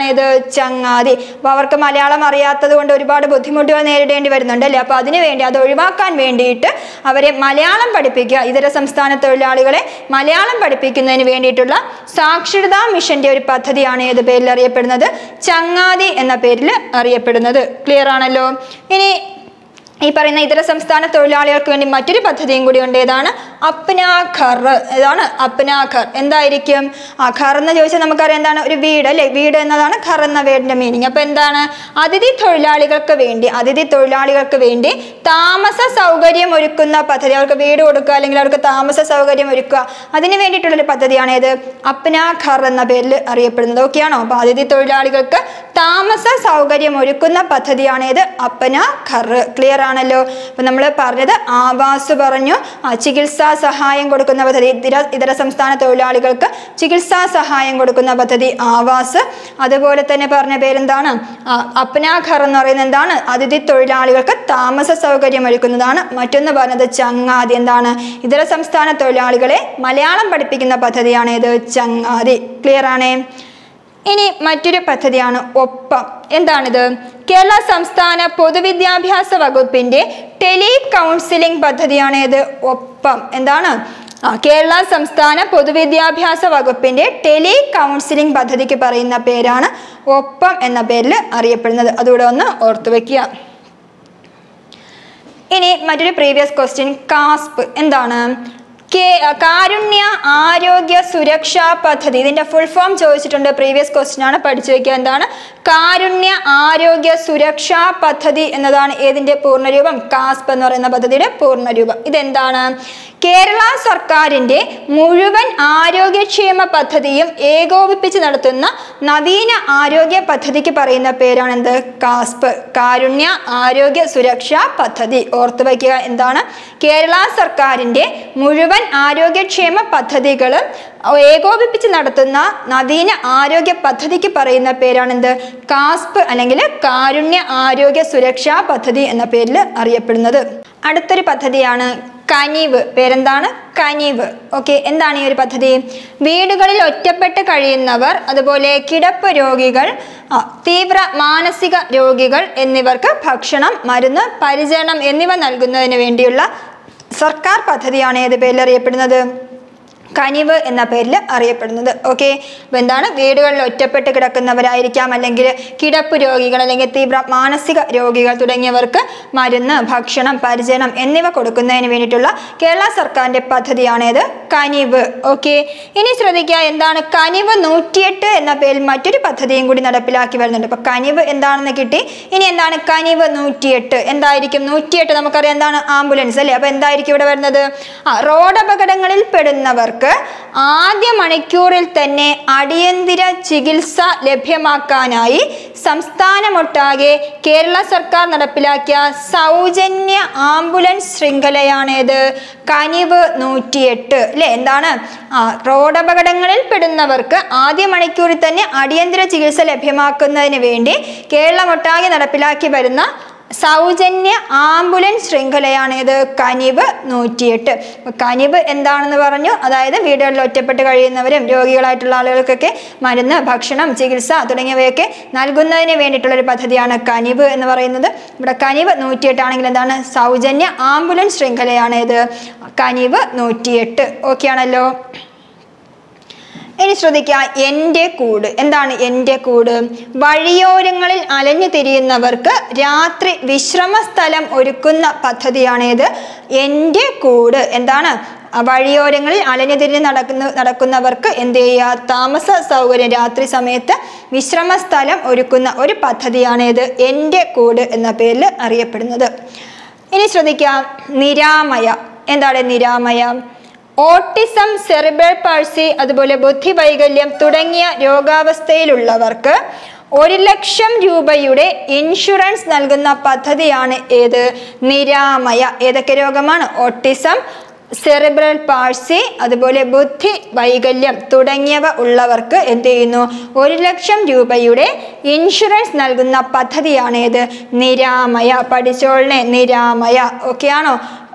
ചങ്ങാതി അപ്പോൾ അവർക്ക് മലയാളം അറിയാത്തത് കൊണ്ട് ഒരുപാട് ബുദ്ധിമുട്ടുകൾ നേരിടേണ്ടി വരുന്നുണ്ട് അല്ലേ അപ്പോൾ അതിനു വേണ്ടി അത് ഒഴിവാക്കാൻ വേണ്ടിയിട്ട് അവരെ മലയാളം പഠിപ്പിക്കുക ഇതര സംസ്ഥാന തൊഴിലാളികളെ മലയാളം പഠിപ്പിക്കുന്നതിന് വേണ്ടിയിട്ടുള്ള സാക്ഷരതാ മിഷന്റെ ഒരു പദ്ധതിയാണ് ഏത് പേരിൽ അറിയപ്പെടുന്നത് ചങ്ങാതി എന്ന പേരിൽ അറിയപ്പെടുന്നത് ക്ലിയർ ആണല്ലോ ഇനി ഈ പറയുന്ന ഇതര സംസ്ഥാന തൊഴിലാളികൾക്ക് വേണ്ടി മറ്റൊരു പദ്ധതിയും കൂടി ഉണ്ട് ഏതാണ് അപ്നാ ഘർ ഏതാണ് അപ്നാ ഘർ എന്തായിരിക്കും ആ ഘർ എന്ന് ചോദിച്ചാൽ നമുക്കറിയാം എന്താണ് ഒരു വീട് അല്ലേ വീട് എന്നതാണ് ഘർ എന്ന വേർഡിന്റെ മീനിങ് അപ്പൊ എന്താണ് അതിഥി തൊഴിലാളികൾക്ക് വേണ്ടി അതിഥി തൊഴിലാളികൾക്ക് വേണ്ടി താമസ സൗകര്യം ഒരുക്കുന്ന പദ്ധതി അവർക്ക് വീട് കൊടുക്കുക അല്ലെങ്കിൽ അവർക്ക് താമസ സൗകര്യം ഒരുക്കുക അതിന് വേണ്ടിയിട്ടുള്ളൊരു പദ്ധതിയാണ് ഏത് അപ്നാ ഘർ എന്ന പേരിൽ അറിയപ്പെടുന്നത് ഓക്കെയാണോ അപ്പൊ അതിഥി തൊഴിലാളികൾക്ക് താമസ സൗകര്യം ഒരുക്കുന്ന പദ്ധതിയാണ് ഏത് അപ്പന ഘർ ക്ലിയർ ആണല്ലോ അപ്പൊ നമ്മൾ പറഞ്ഞത് ആവാസ് പറഞ്ഞു ആ, ചികിത്സാ സഹായം കൊടുക്കുന്ന പദ്ധതി ഇതര ഇതര സംസ്ഥാന തൊഴിലാളികൾക്ക് ചികിത്സാ സഹായം കൊടുക്കുന്ന പദ്ധതി ആവാസ് അതുപോലെ തന്നെ പറഞ്ഞ പേരെന്താണ് ആ, അപ്നാ ഘർ എന്ന് പറയുന്നത് എന്താണ് അതിഥി തൊഴിലാളികൾക്ക് താമസ സൗകര്യം ഒരുക്കുന്നതാണ് മറ്റൊന്ന് പറഞ്ഞത് ചങ്ങാതി എന്താണ് ഇതര സംസ്ഥാന തൊഴിലാളികളെ മലയാളം പഠിപ്പിക്കുന്ന പദ്ധതിയാണ് ഇത് ചങ്ങാതി ക്ലിയർ ആണേ ഇനി മറ്റൊരു പദ്ധതിയാണ് ഒപ്പം എന്താണിത് കേരള സംസ്ഥാന പൊതുവിദ്യാഭ്യാസ വകുപ്പിന്റെ ടെലി കൗൺസിലിംഗ് പദ്ധതിയാണ് ഇത് ഒപ്പം എന്താണ് ആ, കേരള സംസ്ഥാന പൊതുവിദ്യാഭ്യാസ വകുപ്പിന്റെ ടെലി കൗൺസിലിംഗ് പദ്ധതിക്ക് പറയുന്ന പേരാണ് ഒപ്പം എന്ന പേരിൽ അറിയപ്പെടുന്നത് അതുകൂടെ ഒന്ന് ഓർത്തു വെക്കുക ഇനി മറ്റൊരു പ്രീവിയസ് ക്വസ്റ്റ്യൻ കാസ്പ് എന്താണ് കേ- കാരുണ്യ ആരോഗ്യ സുരക്ഷാ പദ്ധതി ഇതിന്റെ ഫുൾ ഫോം ചോദിച്ചിട്ടുണ്ട് പ്രീവിയസ് ക്വസ്റ്റ്യൻ ആണ് പഠിച്ചു വെക്കുക എന്താണ് കാരുണ്യ ആരോഗ്യ സുരക്ഷാ പദ്ധതി എന്നതാണ് ഏതിന്റെ പൂർണ്ണരൂപം കാസ്പ് എന്ന് പറയുന്ന പദ്ധതിയുടെ പൂർണ്ണരൂപം ഇതെന്താണ് കേരള സർക്കാരിന്റെ മുഴുവൻ ആരോഗ്യക്ഷേമ പദ്ധതിയും ഏകോപിപ്പിച്ച് നടത്തുന്ന നവീന ആരോഗ്യ പദ്ധതിക്ക് പറയുന്ന പേരാണ് എന്ത് കാസ്പ് കാരുണ്യ ആരോഗ്യ സുരക്ഷാ പദ്ധതി ഓർത്തു വയ്ക്കുക എന്താണ് കേരള സർക്കാരിന്റെ മുഴുവൻ ആരോഗ്യക്ഷേമ പദ്ധതികളും ഏകോപിപ്പിച്ച് നടത്തുന്ന നവീന ആരോഗ്യ പദ്ധതിക്ക് പറയുന്ന പേരാണ് എന്ത് കാസ്പ് അല്ലെങ്കിൽ കാരുണ്യ ആരോഗ്യ സുരക്ഷാ പദ്ധതി എന്ന പേരിൽ അറിയപ്പെടുന്നത് അടുത്തൊരു പദ്ധതിയാണ് കനിവ് പേരെന്താണ് കനിവ് ഓക്കെ എന്താണ് ഈ ഒരു പദ്ധതി വീടുകളിൽ ഒറ്റപ്പെട്ട് കഴിയുന്നവർ അതുപോലെ കിടപ്പ് രോഗികൾ ആ, തീവ്ര മാനസിക രോഗികൾ എന്നിവർക്ക് ഭക്ഷണം മരുന്ന് പരിചരണം എന്നിവ നൽകുന്നതിന് വേണ്ടിയുള്ള സർക്കാർ പദ്ധതിയാണ് ഏത് പേരിൽ അറിയപ്പെടുന്നത് കനിവ് എന്ന പേരിൽ അറിയപ്പെടുന്നത് ഓക്കെ അപ്പോൾ എന്താണ് വീടുകളിൽ ഒറ്റപ്പെട്ട് കിടക്കുന്നവരായിരിക്കാം അല്ലെങ്കിൽ കിടപ്പ് രോഗികൾ അല്ലെങ്കിൽ തീവ്ര മാനസിക രോഗികൾ തുടങ്ങിയവർക്ക് മരുന്ന് ഭക്ഷണം പരിചരണം എന്നിവ കൊടുക്കുന്നതിന് വേണ്ടിയിട്ടുള്ള കേരള സർക്കാരിൻ്റെ പദ്ധതിയാണേത് കനിവ് ഓക്കെ ഇനി ശ്രദ്ധിക്കുക എന്താണ് കനിവ് നൂറ്റിയെട്ട് എന്ന പേരിൽ മറ്റൊരു പദ്ധതിയും കൂടി നടപ്പിലാക്കി വരുന്നുണ്ട് അപ്പോൾ കനിവ് എന്താണെന്ന് കിട്ടി ഇനി എന്താണ് കനിവ് നൂറ്റിയെട്ട് എന്തായിരിക്കും നൂറ്റിയെട്ട് നമുക്കറിയാം എന്താണ് ആംബുലൻസ് അല്ലേ അപ്പോൾ എന്തായിരിക്കും ഇവിടെ വരുന്നത് ആ റോഡ് അപകടങ്ങളിൽ പെടുന്നവർക്ക് ആദ്യ മണിക്കൂറിൽ തന്നെ അടിയന്തര ചികിത്സ ലഭ്യമാക്കാനായി സംസ്ഥാനമൊട്ടാകെ കേരള സർക്കാർ നടപ്പിലാക്കിയ സൗജന്യ ആംബുലൻസ് ശൃംഖലയാണേത് കനിവ് നൂറ്റിയെട്ട് അല്ലേ എന്താണ് ആ റോഡ് അപകടങ്ങളിൽ പെടുന്നവർക്ക് ആദ്യ മണിക്കൂറിൽ തന്നെ അടിയന്തര ചികിത്സ ലഭ്യമാക്കുന്നതിന് വേണ്ടി കേരളമൊട്ടാകെ നടപ്പിലാക്കി വരുന്ന സൗജന്യ ആംബുലൻസ് ശൃംഖലയാണ് ഇത് കനിവ് നൂറ്റിയെട്ട് അപ്പൊ കനിവ് എന്താണെന്ന് പറഞ്ഞു അതായത് വീടുകളിൽ ഒറ്റപ്പെട്ട് കഴിയുന്നവരും രോഗികളായിട്ടുള്ള ആളുകൾക്കൊക്കെ മരുന്ന് ഭക്ഷണം ചികിത്സ തുടങ്ങിയവയൊക്കെ നൽകുന്നതിന് വേണ്ടിയിട്ടുള്ള ഒരു പദ്ധതിയാണ് കനിവ് എന്ന് പറയുന്നത് ഇവിടെ കനിവ് നൂറ്റിയെട്ട് ആണെങ്കിൽ എന്താണ് സൗജന്യ ആംബുലൻസ് ശൃംഖലയാണ് ഇത് കനിവ് നൂറ്റിയെട്ട് ഓക്കെ ആണല്ലോ ഇനി ശ്രദ്ധിക്കുക എൻ്റെ കൂട് എന്താണ് എൻ്റെ കൂട് വഴിയോരങ്ങളിൽ അലഞ്ഞു തിരിയുന്നവർക്ക് രാത്രി വിശ്രമ സ്ഥലം ഒരുക്കുന്ന പദ്ധതിയാണേത് എൻ്റെ കൂട് എന്താണ് ആ വഴിയോരങ്ങളിൽ അലഞ്ഞു തിരിഞ്ഞ് നടക്കുന്ന നടക്കുന്നവർക്ക് എന്ത് ചെയ്യുക താമസ സൗകര്യം രാത്രി സമയത്ത് വിശ്രമ സ്ഥലം ഒരുക്കുന്ന ഒരു പദ്ധതിയാണേത് എൻ്റെ കൂട് എന്ന പേരിൽ അറിയപ്പെടുന്നത് ഇനി ശ്രദ്ധിക്കുക നിരാമയ എന്താണ് നിരാമയ ഓട്ടിസം സെറിബ്രൽ പാഴ്സി അതുപോലെ ബുദ്ധിവൈകല്യം തുടങ്ങിയ രോഗാവസ്ഥയിലുള്ളവർക്ക് ഒരു ലക്ഷം രൂപയുടെ ഇൻഷുറൻസ് നൽകുന്ന പദ്ധതിയാണ് ഏത് നിരാമയ ഏതൊക്കെ രോഗമാണ് ഓട്ടിസം സെറിബ്രൽ പാഴ്സി അതുപോലെ ബുദ്ധി വൈകല്യം തുടങ്ങിയവ ഉള്ളവർക്ക് എന്ത് ചെയ്യുന്നു ഒരു ലക്ഷം രൂപയുടെ ഇൻഷുറൻസ് നൽകുന്ന പദ്ധതിയാണ് ഏത് നിരാമയ പഠിച്ചോളിനെ നിരാമയ ഓക്കെ ആണോ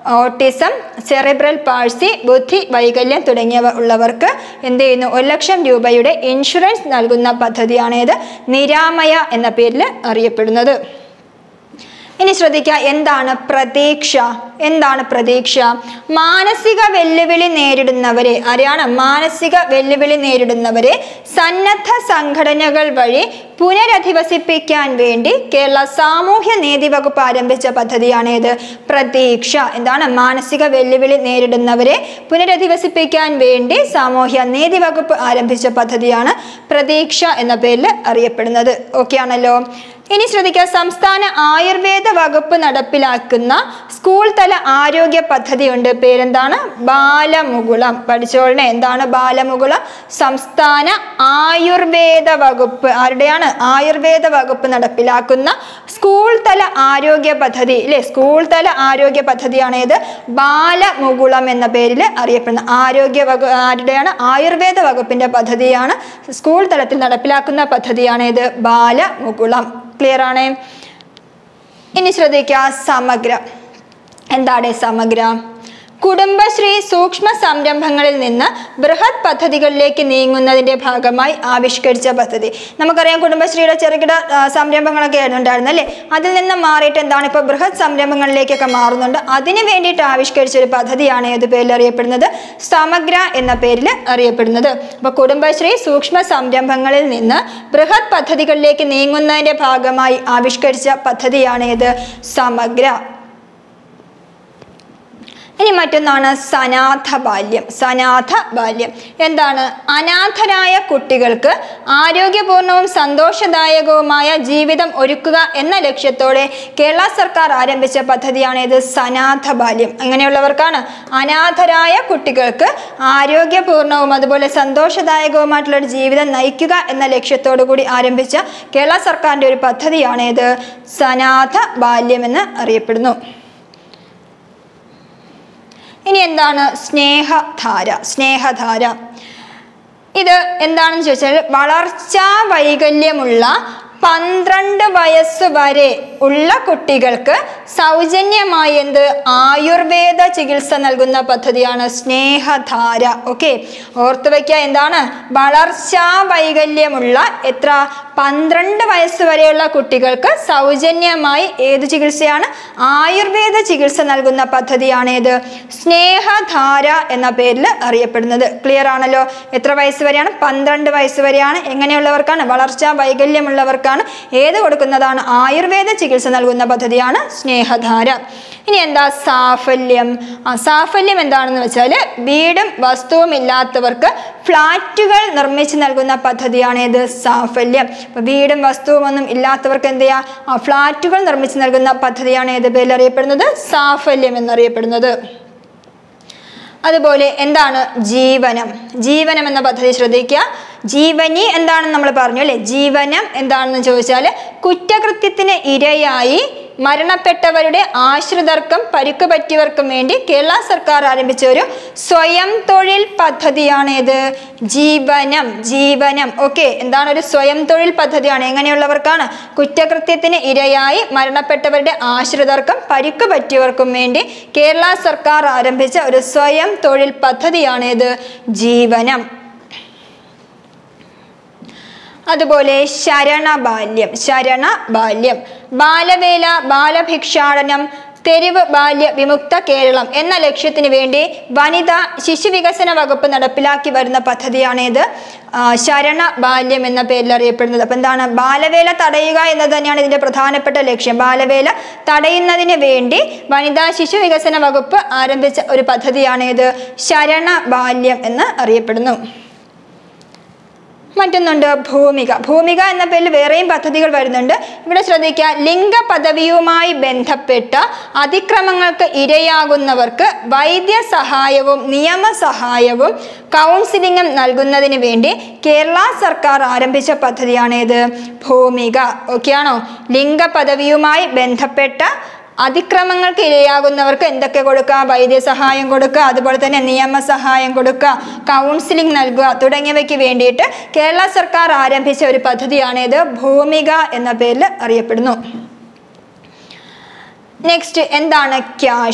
ഓട്ടിസം സെറിബ്രൽ പാഴ്സി ബുദ്ധി വൈകല്യം തുടങ്ങിയവ ഉള്ളവർക്ക് എന്ത് ചെയ്യുന്നു ഒരു ലക്ഷം രൂപയുടെ ഇൻഷുറൻസ് നൽകുന്ന പദ്ധതിയാണ് ഇത് നിരാമയ എന്ന പേരിൽ അറിയപ്പെടുന്നത് ഇനി ശ്രദ്ധിക്കുക എന്താണ് പ്രതീക്ഷ എന്താണ് പ്രതീക്ഷ മാനസിക വെല്ലുവിളി നേരിടുന്നവരെ ആരെയാണ് മാനസിക വെല്ലുവിളി നേരിടുന്നവരെ സന്നദ്ധ സംഘടനകൾ വഴി പുനരധിവസിപ്പിക്കാൻ വേണ്ടി കേരള സാമൂഹ്യ നീതി വകുപ്പ് ആരംഭിച്ച പദ്ധതിയാണ് ഇത് പ്രതീക്ഷ എന്താണ് മാനസിക വെല്ലുവിളി നേരിടുന്നവരെ പുനരധിവസിപ്പിക്കാൻ വേണ്ടി സാമൂഹ്യ നീതി വകുപ്പ് ആരംഭിച്ച പദ്ധതിയാണ് പ്രതീക്ഷ എന്ന പേരിൽ അറിയപ്പെടുന്നത് ഓക്കെ ആണല്ലോ ഇനി ശ്രദ്ധിക്കുക സംസ്ഥാന ആയുർവേദ വകുപ്പ് നടപ്പിലാക്കുന്ന സ്കൂൾ തല ആരോഗ്യ പദ്ധതിയുണ്ട് പേരെന്താണ് ബാലമുകുളം പഠിച്ചോളണേ എന്താണ് ബാലമുകുളം സംസ്ഥാന ആയുർവേദ വകുപ്പ് ആരുടെയാണ് ആയുർവേദ വകുപ്പ് നടപ്പിലാക്കുന്ന സ്കൂൾ തല ആരോഗ്യ പദ്ധതി ഇല്ലേ സ്കൂൾ തല ആരോഗ്യ പദ്ധതിയാണ് ഇത് ബാലമുകുളം എന്ന പേരിൽ അറിയപ്പെടുന്ന ആരോഗ്യ വകു ആരുടെയാണ് ആയുർവേദ വകുപ്പിന്റെ പദ്ധതിയാണ് സ്കൂൾ തലത്തിൽ നടപ്പിലാക്കുന്ന പദ്ധതിയാണ് ഇത് ബാലമുകുളം ക്ലിയർ ആണേ ഇനി ശ്രദ്ധിക്കുക സമഗ്ര എന്താണ് സമഗ്ര കുടുംബശ്രീ സൂക്ഷ്മ സംരംഭങ്ങളിൽ നിന്ന് ബൃഹത് പദ്ധതികളിലേക്ക് നീങ്ങുന്നതിന്റെ ഭാഗമായി ആവിഷ്കരിച്ച പദ്ധതി നമുക്കറിയാം കുടുംബശ്രീയുടെ ചെറുകിട ആ, സംരംഭങ്ങളൊക്കെ ഉണ്ടായിരുന്നു അല്ലേ അതിൽ നിന്ന് മാറിയിട്ട് എന്താണ് ഇപ്പോൾ ബൃഹത് സംരംഭങ്ങളിലേക്കൊക്കെ മാറുന്നുണ്ട് അതിന് വേണ്ടിയിട്ട് ആവിഷ്കരിച്ച ഒരു പദ്ധതിയാണ് ഏത് പേരിൽ അറിയപ്പെടുന്നത് സമഗ്ര എന്ന പേരിൽ അറിയപ്പെടുന്നത് അപ്പോൾ കുടുംബശ്രീ സൂക്ഷ്മ സംരംഭങ്ങളിൽ നിന്ന് ബൃഹത് പദ്ധതികളിലേക്ക് നീങ്ങുന്നതിന്റെ ഭാഗമായി ആവിഷ്കരിച്ച പദ്ധതിയാണ് ഏത് സമഗ്ര ഇനി മറ്റൊന്നാണ് സനാഥ ബാല്യം സനാഥ ബാല്യം എന്താണ് അനാഥരായ കുട്ടികൾക്ക് ആരോഗ്യപൂർണവും സന്തോഷദായകവുമായ ജീവിതം ഒരുക്കുക എന്ന ലക്ഷ്യത്തോടെ കേരള സർക്കാർ ആരംഭിച്ച പദ്ധതിയാണ് ഇത് സനാഥ ബാല്യം അങ്ങനെയുള്ളവർക്കാണ് അനാഥരായ കുട്ടികൾക്ക് ആരോഗ്യപൂർണവും അതുപോലെ സന്തോഷദായകവുമായിട്ടുള്ള ഒരു ജീവിതം നയിക്കുക എന്ന ലക്ഷ്യത്തോടു കൂടി ആരംഭിച്ച കേരള സർക്കാരിൻ്റെ ഒരു പദ്ധതിയാണ് ഇത് സനാഥ ബാല്യം എന്ന് അറിയപ്പെടുന്നു ഇനി എന്താണ് സ്നേഹധാര സ്നേഹധാര ഇത് എന്താണെന്ന് ചോദിച്ചാൽ വളർച്ചാ വൈകല്യമുള്ള പന്ത്രണ്ട് വയസ്സ് വരെ ഉള്ള കുട്ടികൾക്ക് സൗജന്യമായി എന്ത് ആയുർവേദ ചികിത്സ നൽകുന്ന പദ്ധതിയാണ് സ്നേഹധാര ഓക്കെ ഓർത്തു വയ്ക്കുക എന്താണ് വളർച്ചാ വൈകല്യമുള്ള എത്ര പന്ത്രണ്ട് വയസ്സ് വരെയുള്ള കുട്ടികൾക്ക് സൗജന്യമായി ഏത് ചികിത്സയാണ് ആയുർവേദ ചികിത്സ നൽകുന്ന പദ്ധതിയാണ് ഏത് സ്നേഹധാര എന്ന പേരിൽ അറിയപ്പെടുന്നത് ക്ലിയർ ആണല്ലോ എത്ര വയസ്സ് വരെയാണ് പന്ത്രണ്ട് വയസ്സ് വരെയാണ് എങ്ങനെയുള്ളവർക്കാണ് വളർച്ചാ വൈകല്യമുള്ളവർക്കാണ് ഏത് കൊടുക്കുന്നതാണ് ആയുർവേദ ചികിത്സ നൽകുന്ന പദ്ധതിയാണ് സ്നേഹധാര ഇനി എന്താ സാഫല്യം ആ സാഫല്യം എന്താണെന്ന് വെച്ചാൽ വീടും വസ്തുവും ഇല്ലാത്തവർക്ക് ഫ്ലാറ്റുകൾ നിർമ്മിച്ച് നൽകുന്ന പദ്ധതിയാണ് ഇത് സാഫല്യം അപ്പോൾ വീടും വസ്തുവും ഒന്നും ഇല്ലാത്തവർക്ക് എന്ത് ചെയ്യുക ആ ഫ്ലാറ്റുകൾ നിർമ്മിച്ച് നൽകുന്ന പദ്ധതിയാണ് ഏത് പേരിൽ അറിയപ്പെടുന്നത് സാഫല്യം എന്നറിയപ്പെടുന്നത് അതുപോലെ എന്താണ് ജീവനം ജീവനം എന്ന പദ്ധതി ശ്രദ്ധിക്കുക ജീവനി എന്താണെന്ന് നമ്മൾ പറഞ്ഞു അല്ലേ ജീവനം എന്താണെന്ന് ചോദിച്ചാൽ കുറ്റകൃത്യത്തിന് ഇരയായി മരണപ്പെട്ടവരുടെ ആശ്രിതർക്കും പരിക്ക് പറ്റിയവർക്കും വേണ്ടി കേരള സർക്കാർ ആരംഭിച്ച ഒരു സ്വയം തൊഴിൽ പദ്ധതിയാണ് ഇത് ജീവനം ജീവനം ഓക്കെ എന്താണ് ഒരു സ്വയം തൊഴിൽ പദ്ധതിയാണ് എങ്ങനെയുള്ളവർക്കാണ് കുറ്റകൃത്യത്തിന് ഇരയായി മരണപ്പെട്ടവരുടെ ആശ്രിതർക്കും പരിക്ക് പറ്റിയവർക്കും വേണ്ടി കേരള സർക്കാർ ആരംഭിച്ച ഒരു സ്വയം തൊഴിൽ പദ്ധതിയാണ് ഇത് ജീവനം അതുപോലെ ശരണബാല്യം ശരണബാല്യം ബാലവേല ബാലഭിക്ഷാടനം തെരുവ് ബാല്യ വിമുക്ത കേരളം എന്ന ലക്ഷ്യത്തിന് വേണ്ടി വനിതാ ശിശുവികസന വകുപ്പ് നടപ്പിലാക്കി വരുന്ന പദ്ധതിയാണിത് ആ, ശരണ ബാല്യം എന്ന പേരിൽ അറിയപ്പെടുന്നത് അപ്പം എന്താണ് ബാലവേല തടയുക എന്നത് തന്നെയാണ് ഇതിൻ്റെ പ്രധാനപ്പെട്ട ലക്ഷ്യം ബാലവേല തടയുന്നതിന് വേണ്ടി വനിതാ ശിശു വികസന വകുപ്പ് ആരംഭിച്ച ഒരു പദ്ധതിയാണിത് ശരണ ബാല്യം എന്ന് അറിയപ്പെടുന്നു മറ്റൊന്നുണ്ട് ഭൂമിക ഭൂമിക എന്ന പേരിൽ വേറെയും പദ്ധതികൾ വരുന്നുണ്ട് ഇവിടെ ശ്രദ്ധിക്കുക ലിംഗ പദവിയുമായി ബന്ധപ്പെട്ട അതിക്രമങ്ങൾക്ക് ഇരയാകുന്നവർക്ക് വൈദ്യസഹായവും നിയമസഹായവും കൗൺസിലിംഗും നൽകുന്നതിന് വേണ്ടി കേരള സർക്കാർ ആരംഭിച്ച പദ്ധതിയാണേത് ഭൂമിക ഓക്കെയാണോ ലിംഗ പദവിയുമായി ബന്ധപ്പെട്ട അതിക്രമങ്ങൾക്ക് ഇരയാകുന്നവർക്ക് എന്തൊക്കെ കൊടുക്കുക വൈദ്യസഹായം കൊടുക്കുക അതുപോലെ തന്നെ നിയമസഹായം കൊടുക്കുക കൗൺസിലിംഗ് നൽകുക തുടങ്ങിയവയ്ക്ക് വേണ്ടിയിട്ട് കേരള സർക്കാർ ആരംഭിച്ച ഒരു പദ്ധതിയാണിത് ഭൂമിക എന്ന പേരിൽ അറിയപ്പെടുന്നു നെക്സ്റ്റ് എന്താണ് ക്യാഷ്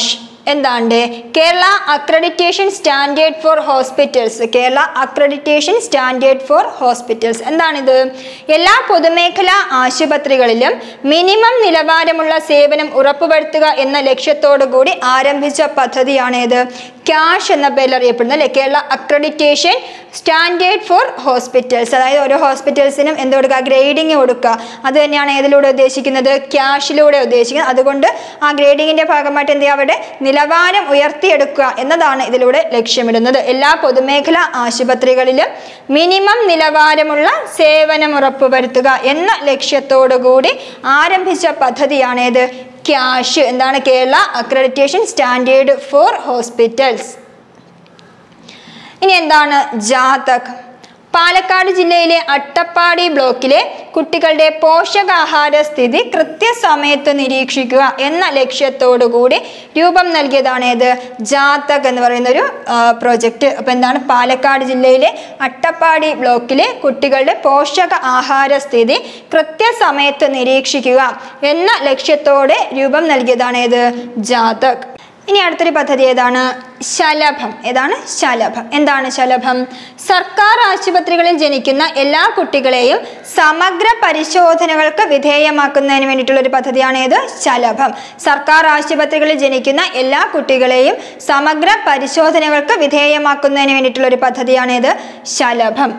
എന്താണ്ട് Kerala accreditation standard for hospitals Kerala accreditation standard for hospitals എന്താണിത് എല്ലാ പൊതുമേഖലാ ആശുപത്രികളിലും മിനിമം നിലവാരമുള്ള സേവനം ഉറപ്പുവരുത്തുക എന്ന ലക്ഷ്യത്തോടു കൂടി ആരംഭിച്ച പദ്ധതിയാണേത് ക്യാഷ് എന്ന പേരിൽ അറിയപ്പെടുന്ന അല്ലെ Kerala accreditation standard for hospitals അതായത് ഓരോ ഹോസ്പിറ്റൽസിനും എന്ത് കൊടുക്കുക ഗ്രേഡിംഗ് കൊടുക്കുക അത് തന്നെയാണ് ഏതിലൂടെ ഉദ്ദേശിക്കുന്നത് ക്യാഷിലൂടെ ഉദ്ദേശിക്കുന്നത് അതുകൊണ്ട് ആ ഗ്രേഡിങ്ങിന്റെ ഭാഗമായിട്ട് എന്ത് ചെയ്യുക അവിടെ നിലവാരം ഉയർത്തിയെടുക്കുക എന്നതാണ് ഇതിലൂടെ ലക്ഷ്യമിടുന്നത് എല്ലാ പൊതുമേഖലാ ആശുപത്രികളിലും മിനിമം നിലവാരമുള്ള സേവനം ഉറപ്പുവരുത്തുക എന്ന ലക്ഷ്യത്തോടു കൂടി ആരംഭിച്ച പദ്ധതിയാണേത് ക്യാഷ് എന്താണ് Kerala accreditation standard for hospitals ഇനി എന്താണ് ജാതക് പാലക്കാട് ജില്ലയിലെ അട്ടപ്പാടി ബ്ലോക്കിലെ കുട്ടികളുടെ പോഷകാഹാര സ്ഥിതി കൃത്യസമയത്ത് നിരീക്ഷിക്കുക എന്ന ലക്ഷ്യത്തോടു കൂടി രൂപം നൽകിയതാണ് ഏത് ജാതക് എന്ന് പറയുന്ന ഒരു പ്രോജക്റ്റ് അപ്പോൾ എന്താണ് പാലക്കാട് ജില്ലയിലെ അട്ടപ്പാടി ബ്ലോക്കിലെ കുട്ടികളുടെ പോഷക ആഹാര സ്ഥിതി കൃത്യസമയത്ത് നിരീക്ഷിക്കുക എന്ന ലക്ഷ്യത്തോടെ രൂപം നൽകിയതാണ് ഏത് ജാതക് ഇനി അടുത്തൊരു പദ്ധതി ഏതാണ് ശലഭം ഏതാണ് ശലഭം എന്താണ് ശലഭം സർക്കാർ ആശുപത്രികളിൽ ജനിക്കുന്ന എല്ലാ കുട്ടികളെയും സമഗ്ര പരിശോധനകൾക്ക് വിധേയമാക്കുന്നതിന് വേണ്ടിയിട്ടുള്ള ഒരു പദ്ധതിയാണ് ഏത് ശലഭം സർക്കാർ ആശുപത്രികളിൽ ജനിക്കുന്ന എല്ലാ കുട്ടികളെയും സമഗ്ര പരിശോധനകൾക്ക് വിധേയമാക്കുന്നതിന് വേണ്ടിയിട്ടുള്ള ഒരു പദ്ധതിയാണ് ഏത് ശലഭം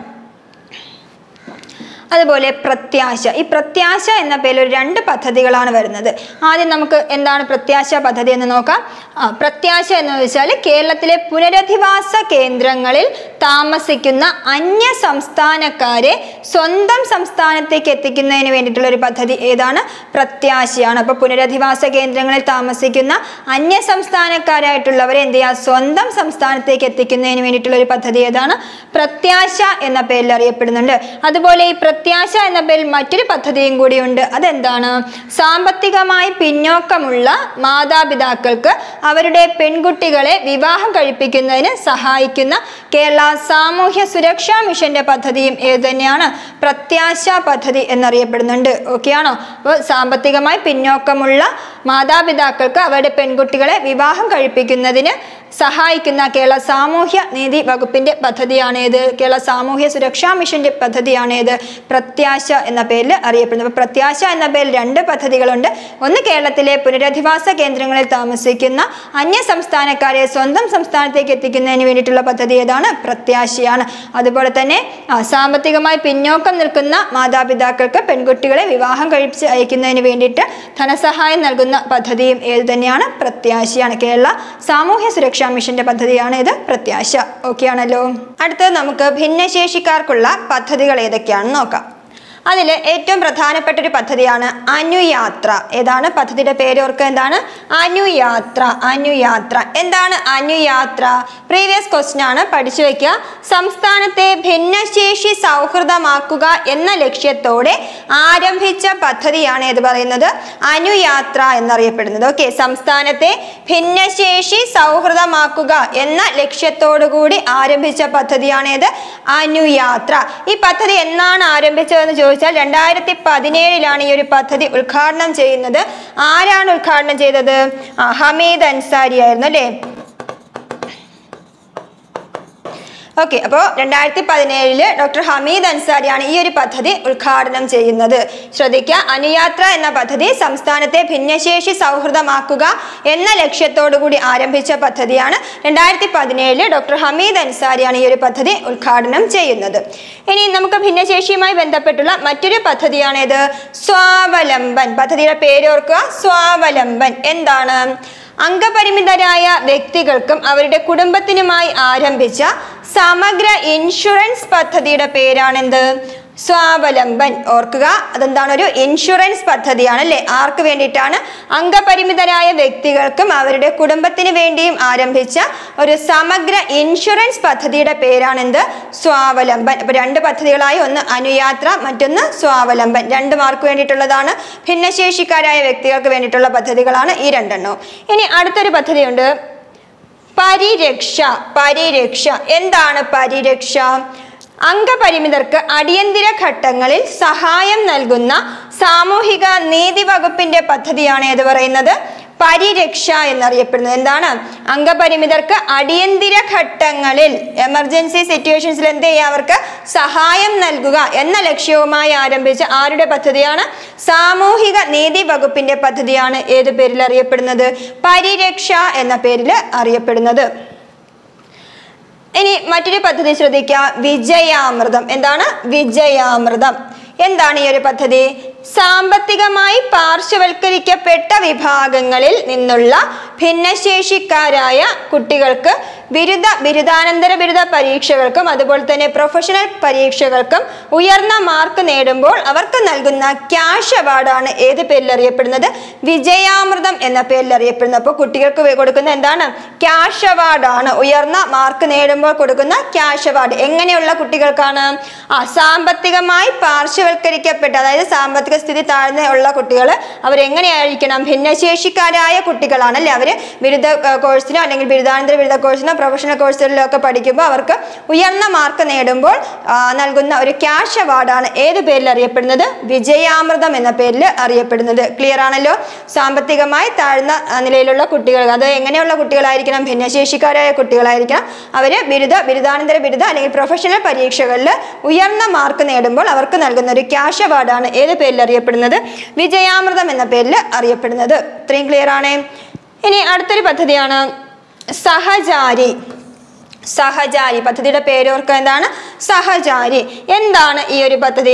അതുപോലെ പ്രത്യാശ ഈ പ്രത്യാശ എന്ന പേരിൽ ഒരു രണ്ട് പദ്ധതികളാണ് വരുന്നത് ആദ്യം നമുക്ക് എന്താണ് പ്രത്യാശ പദ്ധതി എന്ന് നോക്കാം ആ പ്രത്യാശ എന്ന് വെച്ചാൽ കേരളത്തിലെ പുനരധിവാസ കേന്ദ്രങ്ങളിൽ താമസിക്കുന്ന അന്യ സംസ്ഥാനക്കാരെ സ്വന്തം സംസ്ഥാനത്തേക്ക് എത്തിക്കുന്നതിന് വേണ്ടിയിട്ടുള്ള ഒരു പദ്ധതി ഏതാണ് പ്രത്യാശയാണ് അപ്പോൾ പുനരധിവാസ കേന്ദ്രങ്ങളിൽ താമസിക്കുന്ന അന്യ സംസ്ഥാനക്കാരായിട്ടുള്ളവരെ എന്ത് ചെയ്യുക സ്വന്തം സംസ്ഥാനത്തേക്ക് എത്തിക്കുന്നതിന് വേണ്ടിയിട്ടുള്ള ഒരു പദ്ധതി ഏതാണ് പ്രത്യാശ എന്ന പേരിൽ അറിയപ്പെടുന്നുണ്ട് അതുപോലെ ഈ പ്രത്യാശ എന്ന പേരിൽ മറ്റൊരു പദ്ധതിയും കൂടിയുണ്ട് അതെന്താണ് സാമ്പത്തികമായി പിന്നോക്കമുള്ള മാതാപിതാക്കൾക്ക് അവരുടെ പെൺകുട്ടികളെ വിവാഹം കഴിപ്പിക്കുന്നതിന് സഹായിക്കുന്ന കേരള സാമൂഹ്യ സുരക്ഷാ മിഷന്റെ പദ്ധതിയും ഏത് തന്നെയാണ് പ്രത്യാശ പദ്ധതി എന്നറിയപ്പെടുന്നുണ്ട് ഓക്കെയാണോ അപ്പോൾ സാമ്പത്തികമായി പിന്നോക്കമുള്ള മാതാപിതാക്കൾക്ക് അവരുടെ പെൺകുട്ടികളെ വിവാഹം കഴിപ്പിക്കുന്നതിന് സഹായിക്കുന്ന കേരള സാമൂഹ്യ നീതി വകുപ്പിന്റെ പദ്ധതിയാണേത് കേരള സാമൂഹ്യ സുരക്ഷാ മിഷന്റെ പദ്ധതിയാണേത് പ്രത്യാശ എന്ന പേരിൽ അറിയപ്പെടുന്നത് അപ്പോൾ പ്രത്യാശ എന്ന പേരിൽ രണ്ട് പദ്ധതികളുണ്ട് ഒന്ന് കേരളത്തിലെ പുനരധിവാസ കേന്ദ്രങ്ങളിൽ താമസിക്കുന്ന അന്യ സംസ്ഥാനക്കാരെ സ്വന്തം സംസ്ഥാനത്തേക്ക് എത്തിക്കുന്നതിന് വേണ്ടിയിട്ടുള്ള പദ്ധതി ഏതാണ് പ്രത്യാശയാണ് അതുപോലെ തന്നെ ആ, സാമ്പത്തികമായി പിന്നോക്കം നിൽക്കുന്ന മാതാപിതാക്കൾക്ക് പെൺകുട്ടികളെ വിവാഹം കഴിപ്പിച്ച് അയക്കുന്നതിന് വേണ്ടിയിട്ട് ധനസഹായം നൽകുന്ന പദ്ധതിയും ഏത് തന്നെയാണ് പ്രത്യാശയാണ് കേരള സാമൂഹ്യ സുരക്ഷാ മിഷന്റെ പദ്ധതിയാണ് ഇത് പ്രത്യാശ ഓക്കെ ആണല്ലോ അടുത്തത് നമുക്ക് ഭിന്നശേഷിക്കാർക്കുള്ള പദ്ധതികൾ ഏതൊക്കെയാണെന്ന് നോക്കാം അതിൽ ഏറ്റവും പ്രധാനപ്പെട്ട ഒരു പദ്ധതിയാണ് അനുയാത്ര ഏതാണ് പദ്ധതിയുടെ പേര് ഓർക്കുക എന്താണ് അനുയാത്ര അനുയാത്ര എന്താണ് അനുയാത്ര പ്രീവിയസ് ക്വസ്റ്റ്യൻ ആണ് പഠിച്ചു വെക്കുക സംസ്ഥാനത്തെ ഭിന്നശേഷി സൗഹൃദമാക്കുക എന്ന ലക്ഷ്യത്തോടെ ആരംഭിച്ച പദ്ധതിയാണ് ഏത് പറയുന്നത് അനുയാത്ര എന്നറിയപ്പെടുന്നത് ഓക്കെ സംസ്ഥാനത്തെ ഭിന്നശേഷി സൗഹൃദമാക്കുക എന്ന ലക്ഷ്യത്തോടു കൂടി ആരംഭിച്ച പദ്ധതിയാണ് ഏത് അനുയാത്ര ഈ പദ്ധതി എന്നാണ് ആരംഭിച്ചതെന്ന് ചോദിച്ചാൽ രണ്ടായിരത്തി പതിനേഴിലാണ് ഈ ഒരു പദ്ധതി ഉദ്ഘാടനം ചെയ്യുന്നത് ആരാണ് ഉദ്ഘാടനം ചെയ്തത് ആ, ഹമീദ് അൻസാരി ആയിരുന്നു അല്ലേ ഓക്കെ അപ്പോൾ രണ്ടായിരത്തി പതിനേഴില് ഡോക്ടർ ഹമീദ് അൻസാരിയാണ് ഈ ഒരു പദ്ധതി ഉദ്ഘാടനം ചെയ്യുന്നത് ശ്രദ്ധിക്കുക അനുയാത്ര എന്ന പദ്ധതി സംസ്ഥാനത്തെ ഭിന്നശേഷി സൗഹൃദമാക്കുക എന്ന ലക്ഷ്യത്തോടു കൂടി ആരംഭിച്ച പദ്ധതിയാണ് രണ്ടായിരത്തി പതിനേഴില് ഡോക്ടർ ഹമീദ് അൻസാരിയാണ് ഈ ഒരു പദ്ധതി ഉദ്ഘാടനം ചെയ്യുന്നത് ഇനി നമുക്ക് ഭിന്നശേഷിയുമായി ബന്ധപ്പെട്ടുള്ള മറ്റൊരു പദ്ധതിയാണേത് സ്വാവലംബൻ പദ്ധതിയുടെ പേര് ഓർക്കുക സ്വാവലംബൻ എന്താണ് അംഗപരിമിതരായ വ്യക്തികൾക്കും അവരുടെ കുടുംബത്തിനുമായി ആരംഭിച്ച സമഗ്ര ഇൻഷുറൻസ് പദ്ധതിയുടെ പേരാണെന്ത് സ്വാവലംബൻ ഓർക്കുക അതെന്താണ് ഒരു ഇൻഷുറൻസ് പദ്ധതിയാണ് അല്ലേ ആർക്ക് വേണ്ടിയിട്ടാണ് അംഗപരിമിതരായ വ്യക്തികൾക്കും അവരുടെ കുടുംബത്തിന് വേണ്ടിയും ആരംഭിച്ച ഒരു സമഗ്ര ഇൻഷുറൻസ് പദ്ധതിയുടെ പേരാണെന്ത് സ്വാവലംബൻ അപ്പൊ രണ്ട് പദ്ധതികളായി ഒന്ന് അനുയാത്ര മറ്റൊന്ന് സ്വാവലംബൻ രണ്ട് മാർക്ക് വേണ്ടിയിട്ടുള്ളതാണ് ഭിന്നശേഷിക്കാരായ വ്യക്തികൾക്ക് വേണ്ടിയിട്ടുള്ള പദ്ധതികളാണ് ഈ രണ്ടെണ്ണവും ഇനി അടുത്തൊരു പദ്ധതിയുണ്ട് പരിരക്ഷ പരിരക്ഷ എന്താണ് പരിരക്ഷ അംഗപരിമിതർക്ക് അടിയന്തര ഘട്ടങ്ങളിൽ സഹായം നൽകുന്ന സാമൂഹിക നീതി വകുപ്പിന്റെ പദ്ധതിയാണ് ഏത് പറയുന്നത് പരിരക്ഷ എന്നറിയപ്പെടുന്നത് എന്താണ് അംഗപരിമിതർക്ക് അടിയന്തര ഘട്ടങ്ങളിൽ എമർജൻസി സിറ്റുവേഷൻസിൽ എന്ത് ചെയ്യുക അവർക്ക് സഹായം നൽകുക എന്ന ലക്ഷ്യവുമായി ആരംഭിച്ച ആരുടെ പദ്ധതിയാണ് സാമൂഹിക നീതി വകുപ്പിന്റെ പദ്ധതിയാണ് ഏത് പേരിൽ അറിയപ്പെടുന്നത് പരിരക്ഷ എന്ന പേരിൽ അറിയപ്പെടുന്നത് ഇനി മറ്റൊരു പദ്ധതി ശ്രദ്ധിക്കുക വിജയാമൃതം എന്താണ് വിജയാമൃതം എന്താണ് ഈ ഒരു പദ്ധതി സാമ്പത്തികമായി പാർശ്വവൽക്കരിക്കപ്പെട്ട വിഭാഗങ്ങളിൽ നിന്നുള്ള ഭിന്നശേഷിക്കാരായ കുട്ടികൾക്ക് ബിരുദ ബിരുദാനന്തര ബിരുദ പരീക്ഷകൾക്കും അതുപോലെ തന്നെ പ്രൊഫഷണൽ പരീക്ഷകൾക്കും ഉയർന്ന മാർക്ക് നേടുമ്പോൾ അവർക്ക് നൽകുന്ന ക്യാഷ് അവാർഡാണ് ഏത് പേരിൽ അറിയപ്പെടുന്നത് വിജയാമൃതം എന്ന പേരിൽ അറിയപ്പെടുന്നത് അപ്പോൾ കുട്ടികൾക്ക് വേ- കൊടുക്കുന്ന എന്താണ് ക്യാഷ് അവാർഡാണ് ഉയർന്ന മാർക്ക് നേടുമ്പോൾ കൊടുക്കുന്ന ക്യാഷ് അവാർഡ് എങ്ങനെയുള്ള കുട്ടികൾക്കാണ് ആ സാമ്പത്തികമായി പാർശ്വവൽക്കരിക്കപ്പെട്ട അതായത് സാമ്പത്തിക സ്ഥിതി താഴ്ന്ന ഉള്ള കുട്ടികൾ അവരെങ്ങനെയായിരിക്കണം ഭിന്നശേഷിക്കാരായ കുട്ടികളാണ് അല്ലെ അവർ ബിരുദ ഏർ, കോഴ്സിനോ അല്ലെങ്കിൽ ബിരുദാനന്തര ബിരുദ കോഴ്സിനോ പ്രൊഫഷണൽ കോഴ്സുകളിലോ ഒക്കെ പഠിക്കുമ്പോൾ അവർക്ക് ഉയർന്ന മാർക്ക് നേടുമ്പോൾ ആ, നൽകുന്ന ഒരു ക്യാഷ് അവാർഡാണ് ഏത് പേരിൽ അറിയപ്പെടുന്നത് വിജയാമൃതം എന്ന പേരിൽ അറിയപ്പെടുന്നത് ക്ലിയർ ആണല്ലോ സാമ്പത്തികമായി താഴ്ന്ന ആ, നിലയിലുള്ള കുട്ടികൾ അത് എങ്ങനെയുള്ള കുട്ടികളായിരിക്കണം ഭിന്നശേഷിക്കാരായ കുട്ടികളായിരിക്കണം അവർ ബിരുദ ബിരുദാനന്തര ബിരുദ അല്ലെങ്കിൽ പ്രൊഫഷണൽ പരീക്ഷകളിൽ ഉയർന്ന മാർക്ക് നേടുമ്പോൾ അവർക്ക് നൽകുന്ന ഒരു ക്യാഷ് അവാർഡാണ് ഏത് പേരിൽ അറിയപ്പെടുന്നത് വിജയാമൃതം എന്ന പേരിൽ അറിയപ്പെടുന്നത് ഇത്രയും ക്ലിയർ ആണ് ഇനി അടുത്തൊരു പദ്ധതിയാണ് സഹചാരി സഹചാരി പദ്ധതിയുടെ പേരോർക്കം എന്താണ് സഹചാരി എന്താണ് ഈ ഒരു പദ്ധതി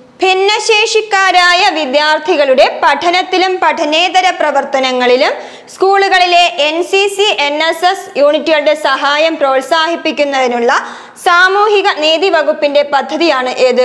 ഭിന്നശേഷിക്കാരായ വിദ്യാർത്ഥികളുടെ പഠനത്തിലും പഠനേതര പ്രവർത്തനങ്ങളിലും സ്കൂളുകളിലെ N C C N S S യൂണിറ്റുകളുടെ സഹായം പ്രോത്സാഹിപ്പിക്കുന്നതിനുള്ള സാമൂഹിക നീതി വകുപ്പിന്റെ പദ്ധതിയാണ് ഏത്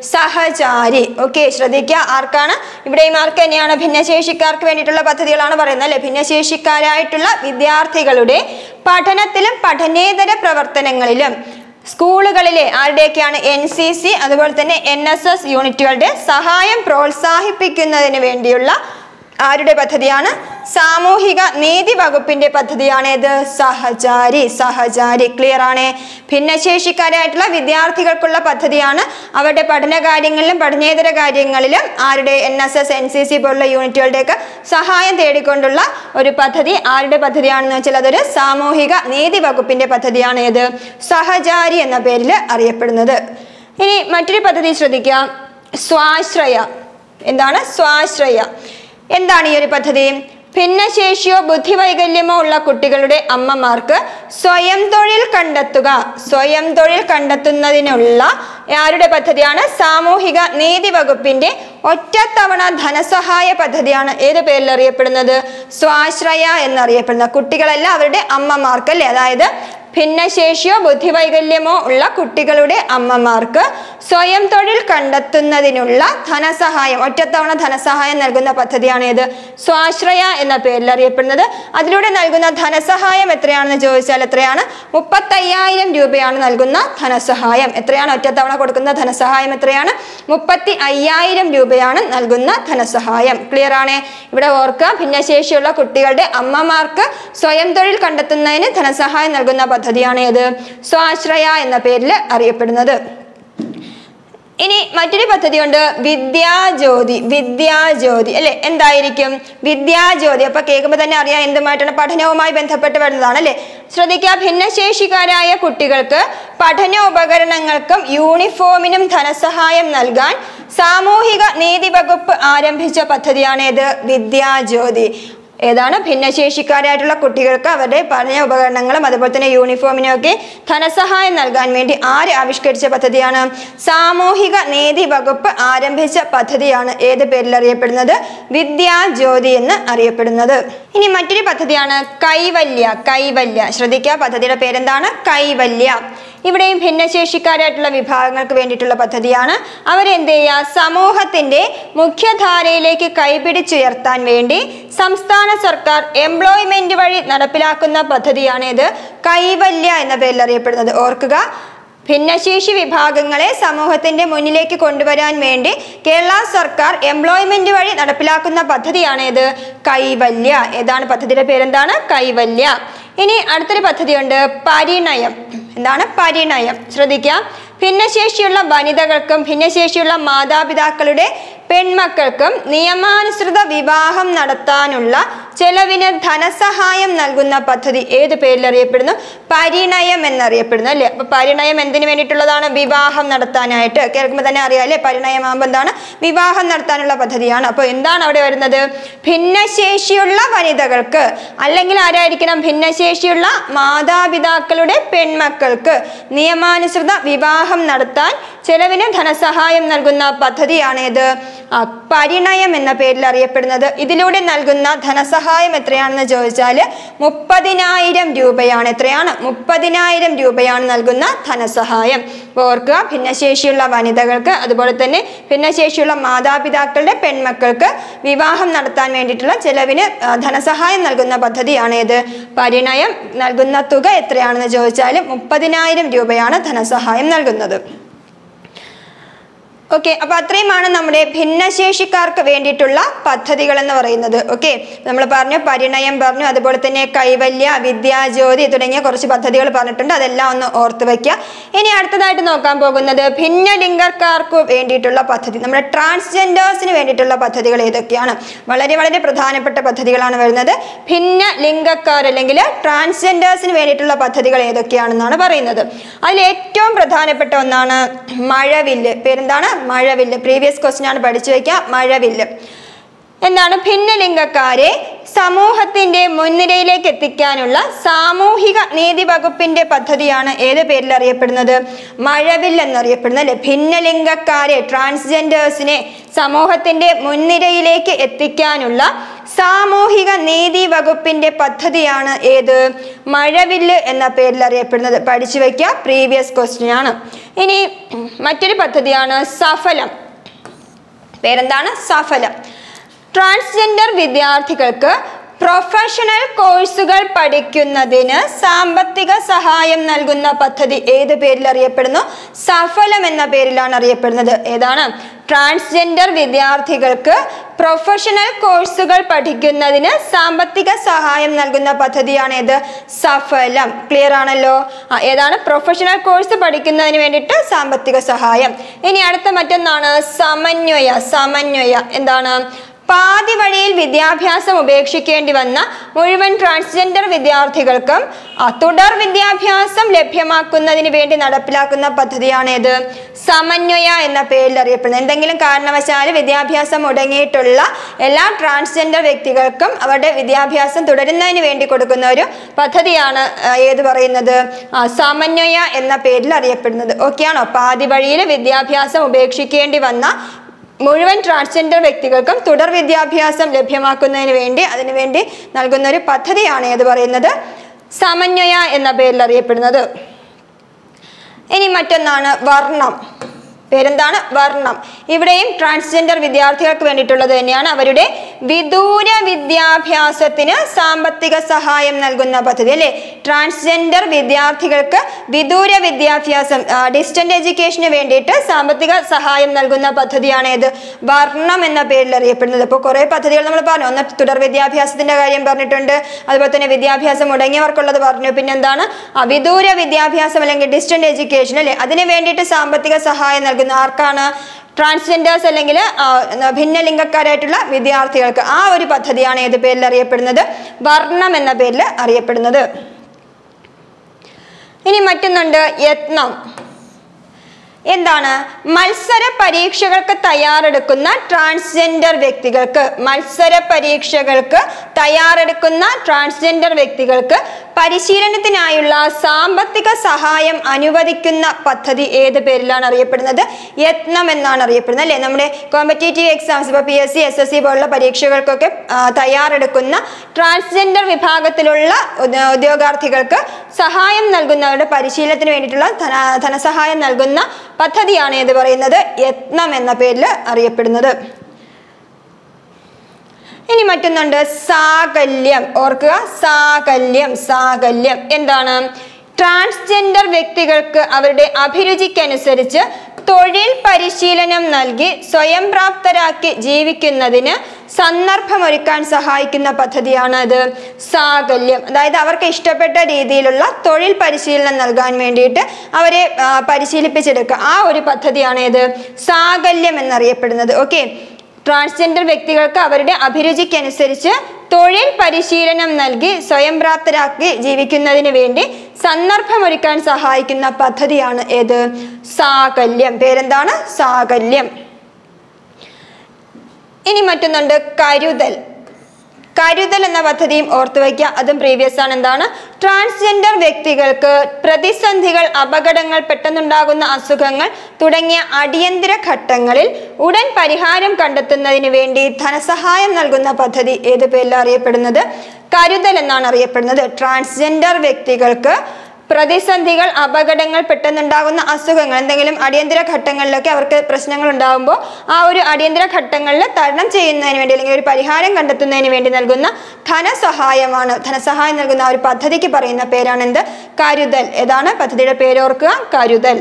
സഹചാരി ഓക്കെ ശ്രദ്ധിക്കുക ആർക്കാണ് ഇവിടെയും ആർക്ക് തന്നെയാണ് ഭിന്നശേഷിക്കാർക്ക് വേണ്ടിയിട്ടുള്ള പദ്ധതികളാണ് പറയുന്നത് അല്ലെ ഭിന്നശേഷിക്കാരായിട്ടുള്ള വിദ്യാർത്ഥികളുടെ പഠനത്തിലും പഠനേതര പ്രവർത്തനങ്ങളിലും സ്കൂളുകളിലെ ആരുടെയൊക്കെയാണ് എൻ സി സി അതുപോലെ തന്നെ എൻ എസ് എസ് യൂണിറ്റുകളുടെ സഹായം പ്രോത്സാഹിപ്പിക്കുന്നതിന് വേണ്ടിയുള്ള ആരുടെ പദ്ധതിയാണ് സാമൂഹിക നീതി വകുപ്പിന്റെ പദ്ധതിയാണ് ഇത് സഹചാരി സഹചാരി ക്ലിയർ ആണ് ഭിന്നശേഷിക്കാരായിട്ടുള്ള വിദ്യാർത്ഥികൾക്കുള്ള പദ്ധതിയാണ് അവരുടെ പഠന കാര്യങ്ങളിലും പഠനേതര കാര്യങ്ങളിലും ആരുടെ N S S N C C പോലുള്ള യൂണിറ്റുകളുടെയൊക്കെ സഹായം തേടിക്കൊണ്ടുള്ള ഒരു പദ്ധതി ആരുടെ പദ്ധതിയാണെന്ന് വെച്ചാൽ അതൊരു സാമൂഹിക നീതി വകുപ്പിന്റെ പദ്ധതിയാണ് ഏത് സഹചാരി എന്ന പേരിൽ അറിയപ്പെടുന്നത് ഇനി മറ്റൊരു പദ്ധതി ശ്രദ്ധിക്കുക സ്വാശ്രയ എന്താണ് സ്വാശ്രയ എന്താണ് ഈ ഒരു പദ്ധതി ഭിന്നശേഷിയോ ബുദ്ധിവൈകല്യമോ ഉള്ള കുട്ടികളുടെ അമ്മമാർക്ക് സ്വയം തൊഴിൽ കണ്ടെത്തുക സ്വയം തൊഴിൽ കണ്ടെത്തുന്നതിനുള്ള ആരുടെ പദ്ധതിയാണ് സാമൂഹിക നീതി വകുപ്പിന്റെ ഒറ്റത്തവണ ധനസഹായ പദ്ധതിയാണ് ഏത് പേരിൽ അറിയപ്പെടുന്നത് സ്വാശ്രയ എന്നറിയപ്പെടുന്ന കുട്ടികളല്ല അവരുടെ അമ്മമാർക്ക് അല്ലേ അതായത് ഭിന്നശേഷിയോ ബുദ്ധിവൈകല്യമോ ഉള്ള കുട്ടികളുടെ അമ്മമാർക്ക് സ്വയം തൊഴിൽ കണ്ടെത്തുന്നതിനുള്ള ധനസഹായം ഒറ്റത്തവണ ധനസഹായം നൽകുന്ന പദ്ധതിയാണ് ഏത് സ്വാശ്രയ എന്ന പേരിൽ അറിയപ്പെടുന്നത് അതിലൂടെ നൽകുന്ന ധനസഹായം എത്രയാണെന്ന് ചോദിച്ചാൽ എത്രയാണ് മുപ്പത്തയ്യായിരം രൂപയാണ് നൽകുന്ന ധനസഹായം എത്രയാണ് ഒറ്റത്തവണ കൊടുക്കുന്ന ധനസഹായം എത്രയാണ് മുപ്പത്തി അയ്യായിരം രൂപയാണ് നൽകുന്ന ധനസഹായം ക്ലിയർ ആണ് ഇവിടെ ഓർക്കുക ഭിന്നശേഷിയുള്ള കുട്ടികളുടെ അമ്മമാർക്ക് സ്വയം തൊഴിൽ കണ്ടെത്തുന്നതിന് ധനസഹായം നൽകുന്ന പദ്ധതിയാണ് ഏത് സ്വാശ്രയ എന്ന പേരിൽ അറിയപ്പെടുന്നത് ഇനി മറ്റൊരു പദ്ധതിയുണ്ട് വിദ്യാജ്യോതി വിദ്യാജ്യോതി അല്ലെ എന്തായിരിക്കും വിദ്യാജ്യോതി അപ്പൊ കേൾക്കുമ്പോൾ തന്നെ അറിയാം എന്തുമായിട്ടാണ് പഠനവുമായി ബന്ധപ്പെട്ട് വരുന്നതാണ് അല്ലെ ശ്രദ്ധിക്കുക ഭിന്നശേഷിക്കാരായ കുട്ടികൾക്ക് പഠനോപകരണങ്ങൾക്കും യൂണിഫോമിനും ധനസഹായം നൽകാൻ സാമൂഹിക നീതി വകുപ്പ് ആരംഭിച്ച പദ്ധതിയാണ് ഏത് വിദ്യാജ്യോതി ഏതാണ് ഭിന്നശേഷിക്കാരായിട്ടുള്ള കുട്ടികൾക്ക് അവരുടെ പഠന ഉപകരണങ്ങളും അതുപോലെ തന്നെ യൂണിഫോമിനും ഒക്കെ ധനസഹായം നൽകാൻ വേണ്ടി ആര് ആവിഷ്കരിച്ച പദ്ധതിയാണ് സാമൂഹിക നീതി വകുപ്പ് ആരംഭിച്ച പദ്ധതിയാണ് ഏത് പേരിൽ അറിയപ്പെടുന്നത് വിദ്യാജ്യോതി എന്ന് അറിയപ്പെടുന്നത് ഇനി മറ്റൊരു പദ്ധതിയാണ് കൈവല്യ കൈവല്യ ശ്രദ്ധിക്കുക പദ്ധതിയുടെ പേരെന്താണ് കൈവല്യ ഇവിടെയും ഭിന്നശേഷിക്കാരായിട്ടുള്ള വിഭാഗങ്ങൾക്ക് വേണ്ടിയിട്ടുള്ള പദ്ധതിയാണ് അവരെന്ത് ചെയ്യുക സമൂഹത്തിന്റെ മുഖ്യധാരയിലേക്ക് കൈപിടിച്ചുയർത്താൻ വേണ്ടി സംസ്ഥാന സർക്കാർ എംപ്ലോയ്മെന്റ് വഴി നടപ്പിലാക്കുന്ന പദ്ധതിയാണ് ഇത് കൈവല്യ എന്ന പേരിൽ അറിയപ്പെടുന്നത് ഓർക്കുക ഭിന്നശേഷി വിഭാഗങ്ങളെ സമൂഹത്തിന്റെ മുന്നിലേക്ക് കൊണ്ടുവരാൻ വേണ്ടി കേരള സർക്കാർ എംപ്ലോയ്മെന്റ് വഴി നടപ്പിലാക്കുന്ന പദ്ധതിയാണ് ഇത് കൈവല്യ ഏതാണ് പദ്ധതിയുടെ പേരെന്താണ് കൈവല്യ ഇനി അടുത്തൊരു പദ്ധതിയുണ്ട് പരിണയം എന്താണ് പരിണയം ശ്രദ്ധിക്കുക ഭിന്നശേഷിയുള്ള വനിതകൾക്കും ഭിന്നശേഷിയുള്ള മാതാപിതാക്കളുടെ പെൺമക്കൾക്കും നിയമാനുസൃത വിവാഹം നടത്താനുള്ള ചെലവിന് ധനസഹായം നൽകുന്ന പദ്ധതി ഏത് പേരിൽ അറിയപ്പെടുന്നു പരിണയം എന്നറിയപ്പെടുന്നു അല്ലേ അപ്പൊ പരിണയം എന്തിനു വേണ്ടിയിട്ടുള്ളതാണ് വിവാഹം നടത്താനായിട്ട് കേൾക്കുമ്പോൾ തന്നെ അറിയാം അല്ലേ പരിണയമാകുമ്പോൾ എന്താണ് വിവാഹം നടത്താനുള്ള പദ്ധതിയാണ് അപ്പോൾ എന്താണ് അവിടെ വരുന്നത് ഭിന്നശേഷിയുള്ള വനിതകൾക്ക് അല്ലെങ്കിൽ ആരായിരിക്കണം ഭിന്നശേഷിയുള്ള മാതാപിതാക്കളുടെ പെൺമക്കൾക്ക് നിയമാനുസൃത വിവാഹം നടത്താൻ ചെലവിന് ധനസഹായം നൽകുന്ന പദ്ധതിയാണേത് ആ, പരിണയം എന്ന പേരിൽ അറിയപ്പെടുന്നത് ഇതിലൂടെ നൽകുന്ന ധനസഹായം എത്രയാണെന്ന് ചോദിച്ചാൽ മുപ്പതിനായിരം രൂപയാണ് എത്രയാണ് മുപ്പതിനായിരം രൂപയാണ് നൽകുന്ന ധനസഹായം അപ്പോൾ ഓർക്കുക ഭിന്നശേഷിയുള്ള വനിതകൾക്ക് അതുപോലെ തന്നെ ഭിന്നശേഷിയുള്ള മാതാപിതാക്കളുടെ പെൺമക്കൾക്ക് വിവാഹം നടത്താൻ വേണ്ടിയിട്ടുള്ള ചെലവിന് ആ, ധനസഹായം നൽകുന്ന പദ്ധതിയാണ് ഏത് പരിണയം നൽകുന്ന തുക എത്രയാണെന്ന് ചോദിച്ചാൽ മുപ്പതിനായിരം രൂപയാണ് ധനസഹായം നൽകുന്നത് ഓക്കെ അപ്പൊ അത്രയുമാണ് നമ്മുടെ ഭിന്നശേഷിക്കാർക്ക് വേണ്ടിയിട്ടുള്ള പദ്ധതികൾ എന്ന് പറയുന്നത് ഓക്കെ നമ്മൾ പറഞ്ഞു പരിണയം പറഞ്ഞു അതുപോലെ തന്നെ കൈവല്യ വിദ്യാജ്യോതി തുടങ്ങിയ കുറച്ച് പദ്ധതികൾ പറഞ്ഞിട്ടുണ്ട് അതെല്ലാം ഒന്ന് ഓർത്ത് വയ്ക്കുക ഇനി അടുത്തതായിട്ട് നോക്കാൻ പോകുന്നത് ഭിന്നലിംഗക്കാർക്ക് വേണ്ടിയിട്ടുള്ള പദ്ധതി നമ്മുടെ ട്രാൻസ്ജെൻഡേഴ്സിന് വേണ്ടിയിട്ടുള്ള പദ്ധതികൾ ഏതൊക്കെയാണ് വളരെ വളരെ പ്രധാനപ്പെട്ട പദ്ധതികളാണ് വരുന്നത് ഭിന്ന ലിംഗക്കാർ അല്ലെങ്കിൽ ട്രാൻസ്ജെൻഡേഴ്സിന് വേണ്ടിയിട്ടുള്ള പദ്ധതികൾ ഏതൊക്കെയാണെന്നാണ് പറയുന്നത് അതിൽ ഏറ്റവും പ്രധാനപ്പെട്ട ഒന്നാണ് മഴവില്ല് പേരെന്താണ് മഴവില്ല് പ്രീവിയസ് ക്വസ്റ്റ്യൻ ആണ് പഠിച്ചു വയ്ക്കുക മഴവില്ല് എന്താണ് ഭിന്നലിംഗക്കാരെ സമൂഹത്തിന്റെ മുൻനിരയിലേക്ക് എത്തിക്കാനുള്ള സാമൂഹിക നീതി വകുപ്പിന്റെ പദ്ധതിയാണ് ഏത് പേരിൽ അറിയപ്പെടുന്നത് മഴവിൽ എന്നറിയപ്പെടുന്നത് അല്ലെ ഭിന്നലിംഗക്കാരെ ട്രാൻസ്ജെൻഡേഴ്സിനെ സമൂഹത്തിന്റെ മുൻനിരയിലേക്ക് എത്തിക്കാനുള്ള സാമൂഹിക നീതി വകുപ്പിന്റെ പദ്ധതിയാണ് ഏത് മഴവില്ല് എന്ന പേരിൽ അറിയപ്പെടുന്നത് പഠിച്ചു വയ്ക്കുക പ്രീവിയസ് ക്വസ്റ്റ്യൻ ആണ് ഇനി മറ്റൊരു പദ്ധതിയാണ് സഫലം പേരെന്താണ് സഫലം ട്രാൻസ്ജെൻഡർ വിദ്യാർത്ഥികൾക്ക് പ്രൊഫഷണൽ കോഴ്സുകൾ പഠിക്കുന്നതിന് സാമ്പത്തിക സഹായം നൽകുന്ന പദ്ധതി ഏത് പേരിൽ അറിയപ്പെടുന്നു സഫലം എന്ന പേരിലാണ് അറിയപ്പെടുന്നത് ഏതാണ് ട്രാൻസ്ജെൻഡർ വിദ്യാർത്ഥികൾക്ക് പ്രൊഫഷണൽ കോഴ്സുകൾ പഠിക്കുന്നതിന് സാമ്പത്തിക സഹായം നൽകുന്ന പദ്ധതിയാണ് ഏത് സഫലം ക്ലിയർ ആണല്ലോ ആ, ഏതാണ് പ്രൊഫഷണൽ കോഴ്സ് പഠിക്കുന്നതിന് വേണ്ടിയിട്ട് സാമ്പത്തിക സഹായം ഇനി അടുത്ത മറ്റൊന്നാണ് സമന്വയ സമന്വയ എന്താണ് പാതി വഴിയിൽ വിദ്യാഭ്യാസം ഉപേക്ഷിക്കേണ്ടി വന്ന മുഴുവൻ ട്രാൻസ്ജെൻഡർ വിദ്യാർത്ഥികൾക്കും ആ, തുടർ വിദ്യാഭ്യാസം ലഭ്യമാക്കുന്നതിന് വേണ്ടി നടപ്പിലാക്കുന്ന പദ്ധതിയാണേത് സമന്വയ എന്ന പേരിൽ അറിയപ്പെടുന്നത് എന്തെങ്കിലും കാരണവശാൽ വിദ്യാഭ്യാസം മുടങ്ങിയിട്ടുള്ള എല്ലാ ട്രാൻസ്ജെൻഡർ വ്യക്തികൾക്കും അവരുടെ വിദ്യാഭ്യാസം തുടരുന്നതിന് വേണ്ടി കൊടുക്കുന്ന ഒരു പദ്ധതിയാണ് ആ, ഏത് പറയുന്നത് ആ, സമന്വയ എന്ന പേരിൽ അറിയപ്പെടുന്നത് ഓക്കെ ആണോ പാതി വഴിയിൽ വിദ്യാഭ്യാസം ഉപേക്ഷിക്കേണ്ടി വന്ന മുഴുവൻ ട്രാൻസ്ജെൻഡർ വ്യക്തികൾക്കും തുടർ വിദ്യാഭ്യാസം ലഭ്യമാക്കുന്നതിന് വേണ്ടി അതിനുവേണ്ടി നൽകുന്ന ഒരു പദ്ധതിയാണ് ഏത് പറയുന്നത് സമന്വയ എന്ന പേരിൽ അറിയപ്പെടുന്നത് ഇനി മറ്റൊന്നാണ് വർണ്ണം പേരെന്താണ് വർണ്ണം ഇവിടെയും ട്രാൻസ്ജെൻഡർ വിദ്യാർത്ഥികൾക്ക് വേണ്ടിയിട്ടുള്ളത് തന്നെയാണ് അവരുടെ വിദൂര വിദ്യാഭ്യാസത്തിന് സാമ്പത്തിക സഹായം നൽകുന്ന പദ്ധതി അല്ലേ ട്രാൻസ്ജെൻഡർ വിദ്യാർത്ഥികൾക്ക് വിദൂര വിദ്യാഭ്യാസം ഡിസ്റ്റന്റ് എഡ്യൂക്കേഷന് വേണ്ടിയിട്ട് സാമ്പത്തിക സഹായം നൽകുന്ന പദ്ധതിയാണ് ഏത് വർണ്ണം എന്ന പേരിൽ അറിയപ്പെടുന്നത് അപ്പോൾ കുറേ പദ്ധതികൾ നമ്മൾ പറഞ്ഞു ഒന്ന് തുടർ വിദ്യാഭ്യാസത്തിന്റെ കാര്യം പറഞ്ഞിട്ടുണ്ട് അതുപോലെ തന്നെ വിദ്യാഭ്യാസം മുടങ്ങിയവർക്കുള്ളത് പറഞ്ഞു പിന്നെന്താണ് ആ, വിദൂര വിദ്യാഭ്യാസം അല്ലെങ്കിൽ ഡിസ്റ്റന്റ് എഡ്യൂക്കേഷൻ അല്ലേ അതിന് വേണ്ടിയിട്ട് സാമ്പത്തിക സഹായം നൽകുന്ന ആർക്കാണ് ട്രാൻസ്ജെൻഡേഴ്സ് അല്ലെങ്കിൽ ആ, എന്താ, ഭിന്നലിംഗക്കാരായിട്ടുള്ള വിദ്യാർത്ഥികൾക്ക് ആ ഒരു പദ്ധതിയാണ് ഏത് പേരിൽ അറിയപ്പെടുന്നത് വർണ്ണം എന്ന പേരിൽ അറിയപ്പെടുന്നത് ഇനി മറ്റൊന്നുണ്ട് യത്നം എന്താണ് മത്സര പരീക്ഷകൾക്ക് തയ്യാറെടുക്കുന്ന ട്രാൻസ്ജെൻഡർ വ്യക്തികൾക്ക് മത്സര പരീക്ഷകൾക്ക് തയ്യാറെടുക്കുന്ന ട്രാൻസ്ജെൻഡർ വ്യക്തികൾക്ക് പരിശീലനത്തിനായുള്ള സാമ്പത്തിക സഹായം അനുവദിക്കുന്ന പദ്ധതി ഏത് പേരിലാണ് അറിയപ്പെടുന്നത് യത്നം എന്നാണ് അറിയപ്പെടുന്നത് അല്ലേ നമ്മുടെ കോമ്പറ്റേറ്റീവ് എക്സാംസ് ഇപ്പോൾ P S C S S C പോലുള്ള പരീക്ഷകൾക്കൊക്കെ ആ, തയ്യാറെടുക്കുന്ന ട്രാൻസ്ജെൻഡർ വിഭാഗത്തിലുള്ള ഉദ്യോ- ഉദ്യോഗാർത്ഥികൾക്ക് സഹായം നൽകുന്നവരുടെ പരിശീലനത്തിന് വേണ്ടിയിട്ടുള്ള ധന ധനസഹായം നൽകുന്ന പദ്ധതിയാണ് ഏത് പറയുന്നത് യത്നം എന്ന പേരിൽ അറിയപ്പെടുന്നത് ഇനി മറ്റൊന്നുണ്ട് സാകല്യം ഓർക്കുക സാകല്യം സാകല്യം എന്താണ് ട്രാൻസ്ജെൻഡർ വ്യക്തികൾക്ക് അവരുടെ അഭിരുചിക്കനുസരിച്ച് തൊഴിൽ പരിശീലനം നൽകി സ്വയം പ്രാപ്തരാക്കി ജീവിക്കുന്നതിന് സന്ദർഭമൊരുക്കാൻ സഹായിക്കുന്ന പദ്ധതിയാണ് അത് സാകല്യം അതായത് അവർക്ക് ഇഷ്ടപ്പെട്ട രീതിയിലുള്ള തൊഴിൽ പരിശീലനം നൽകാൻ വേണ്ടിയിട്ട് അവരെ ആ, പരിശീലിപ്പിച്ചെടുക്കുക ആ ഒരു പദ്ധതിയാണ് ഇത് സാകല്യം എന്നറിയപ്പെടുന്നത് ഓക്കെ ട്രാൻസ്ജെൻഡർ വ്യക്തികൾക്ക് അവരുടെ അഭിരുചിക്കനുസരിച്ച് തൊഴിൽ പരിശീലനം നൽകി സ്വയം പ്രാപ്തരാക്കി ജീവിക്കുന്നതിന് വേണ്ടി സന്ദർഭമൊരുക്കാൻ സഹായിക്കുന്ന പദ്ധതിയാണ് ഏത് സാകല്യം പേരെന്താണ് സാകല്യം ഇനി മറ്റൊന്നുണ്ട് കരുതൽ കരുതൽ എന്ന പദ്ധതിയും ഓർത്തു വയ്ക്കുക അതും പ്രീവിയസ് ആണ് എന്താണ് ട്രാൻസ്ജെൻഡർ വ്യക്തികൾക്ക് പ്രതിസന്ധികൾ അപകടങ്ങൾ പെട്ടെന്നുണ്ടാകുന്ന അസുഖങ്ങൾ തുടങ്ങിയ അടിയന്തര ഘട്ടങ്ങളിൽ ഉടൻ പരിഹാരം കണ്ടെത്തുന്നതിന് വേണ്ടി ധനസഹായം നൽകുന്ന പദ്ധതി ഏത് പേരിൽ അറിയപ്പെടുന്നത് കരുതൽ എന്നാണ് അറിയപ്പെടുന്നത് ട്രാൻസ്ജെൻഡർ വ്യക്തികൾക്ക് പ്രതിസന്ധികൾ അപകടങ്ങൾ പെട്ടെന്നുണ്ടാകുന്ന അസുഖങ്ങൾ എന്തെങ്കിലും അടിയന്തര ഘട്ടങ്ങളിലൊക്കെ അവർക്ക് പ്രശ്നങ്ങൾ ഉണ്ടാകുമ്പോൾ ആ ഒരു അടിയന്തര ഘട്ടങ്ങളിൽ തരണം ചെയ്യുന്നതിന് വേണ്ടി അല്ലെങ്കിൽ ഒരു പരിഹാരം കണ്ടെത്തുന്നതിന് വേണ്ടി നൽകുന്ന ധനസഹായമാണ് ധനസഹായം നൽകുന്ന ആ ഒരു പദ്ധതിക്ക് പറയുന്ന പേരാണ് എന്ത് കരുതൽ ഏതാണ് പദ്ധതിയുടെ പേര് ഓർക്കുക കരുതൽ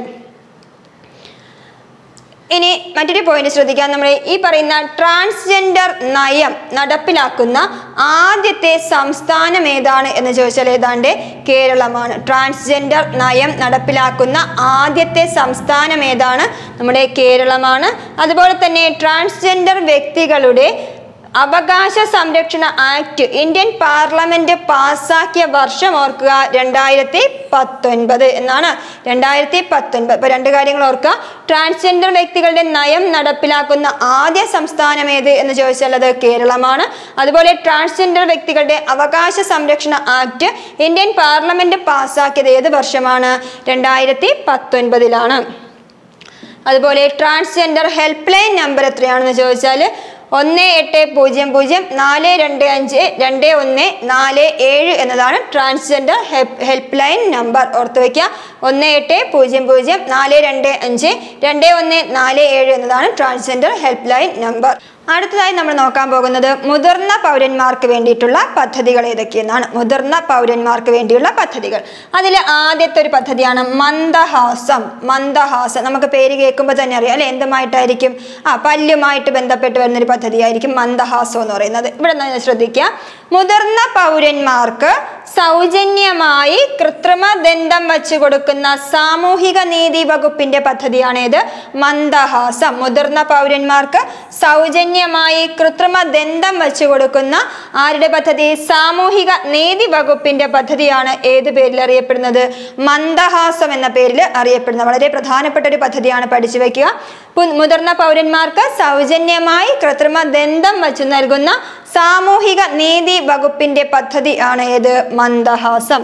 ഇനി മറ്റൊരു പോയിന്റ് ശ്രദ്ധിക്കാം നമ്മൾ ഈ പറയുന്ന ട്രാൻസ്ജെൻഡർ നയം നടപ്പിലാക്കുന്ന ആദ്യത്തെ സംസ്ഥാനം ഏതാണ് എന്ന് ചോദിച്ചാൽ ഏതാണ്ട് കേരളമാണ് ട്രാൻസ്ജെൻഡർ നയം നടപ്പിലാക്കുന്ന ആദ്യത്തെ സംസ്ഥാനം ഏതാണ് നമ്മുടെ കേരളമാണ് അതുപോലെ തന്നെ ട്രാൻസ്ജെൻഡർ വ്യക്തികളുടെ അവകാശ സംരക്ഷണ ആക്ട് ഇന്ത്യൻ പാർലമെന്റ് പാസ്സാക്കിയ വർഷം ഓർക്കുക രണ്ടായിരത്തി പത്തൊൻപത് എന്നാണ് രണ്ടായിരത്തി പത്തൊൻപത് ഇപ്പൊ രണ്ട് കാര്യങ്ങൾ ഓർക്കുക ട്രാൻസ്ജെൻഡർ വ്യക്തികളുടെ നയം നടപ്പിലാക്കുന്ന ആദ്യ സംസ്ഥാനം ഏത് എന്ന് ചോദിച്ചാൽ അത് കേരളമാണ് അതുപോലെ ട്രാൻസ്ജെൻഡർ വ്യക്തികളുടെ അവകാശ സംരക്ഷണ ആക്ട് ഇന്ത്യൻ പാർലമെന്റ് പാസ്സാക്കിയത് ഏത് വർഷമാണ് രണ്ടായിരത്തി പത്തൊൻപതിലാണ് അതുപോലെ ട്രാൻസ്ജെൻഡർ ഹെൽപ്പ് ലൈൻ നമ്പർ എത്രയാണെന്ന് ചോദിച്ചാൽ ഒന്ന് എട്ട് പൂജ്യം പൂജ്യം നാല് രണ്ട് അഞ്ച് രണ്ട് ഒന്ന് നാല് ഏഴ് എന്നതാണ് ട്രാൻസ്ജെൻഡർ ഹെൽപ്പ് ലൈൻ നമ്പർ ഓർത്ത് വയ്ക്കുക ഒന്ന് എട്ട് പൂജ്യം പൂജ്യം നാല് രണ്ട് അഞ്ച് രണ്ട് ഒന്ന് നാല് ഏഴ് എന്നതാണ് ട്രാൻസ്ജെൻഡർ ഹെൽപ്പ് ലൈൻ നമ്പർ അടുത്തതായി നമ്മൾ നോക്കാൻ പോകുന്നത് മുതിർന്ന പൗരന്മാർക്ക് വേണ്ടിയിട്ടുള്ള പദ്ധതികൾ ഏതൊക്കെയെന്നാണ് മുതിർന്ന പൗരന്മാർക്ക് വേണ്ടിയുള്ള പദ്ധതികൾ അതിൽ ആദ്യത്തെ ഒരു പദ്ധതിയാണ് മന്ദഹാസം മന്ദഹാസം നമുക്ക് പേര് കേൾക്കുമ്പോൾ തന്നെ അറിയാം അല്ലെ എന്തുമായിട്ടായിരിക്കും ആ പല്ലുമായിട്ട് ബന്ധപ്പെട്ട് വരുന്നൊരു പദ്ധതിയായിരിക്കും മന്ദഹാസം എന്ന് പറയുന്നത് ഇവിടെ നിന്ന് ശ്രദ്ധിക്കുക മുതിർന്ന പൗരന്മാർക്ക് സൗജന്യമായി കൃത്രിമ ദന്തം വച്ചു കൊടുക്കുന്ന സാമൂഹിക നീതി വകുപ്പിന്റെ പദ്ധതിയാണേത് മന്ദഹാസം മുതിർന്ന പൗരന്മാർക്ക് സൗജന്യമായി കൃത്രിമ ദന്തം വച്ചു കൊടുക്കുന്ന ആരുടെ പദ്ധതി സാമൂഹിക നീതി വകുപ്പിന്റെ പദ്ധതിയാണ് ഏത് പേരിൽ അറിയപ്പെടുന്നത് മന്ദഹാസം എന്ന പേരിൽ അറിയപ്പെടുന്നത് വളരെ പ്രധാനപ്പെട്ട ഒരു പദ്ധതിയാണ് പഠിച്ചു വെക്കുക പു- മുതിർന്ന പൗരന്മാർക്ക് സൗജന്യമായി കൃത്രിമ ദന്തം വച്ചു നൽകുന്ന സാമൂഹിക നീതി വകുപ്പിന്റെ പദ്ധതി ആണ് ഏത് മന്ദഹാസം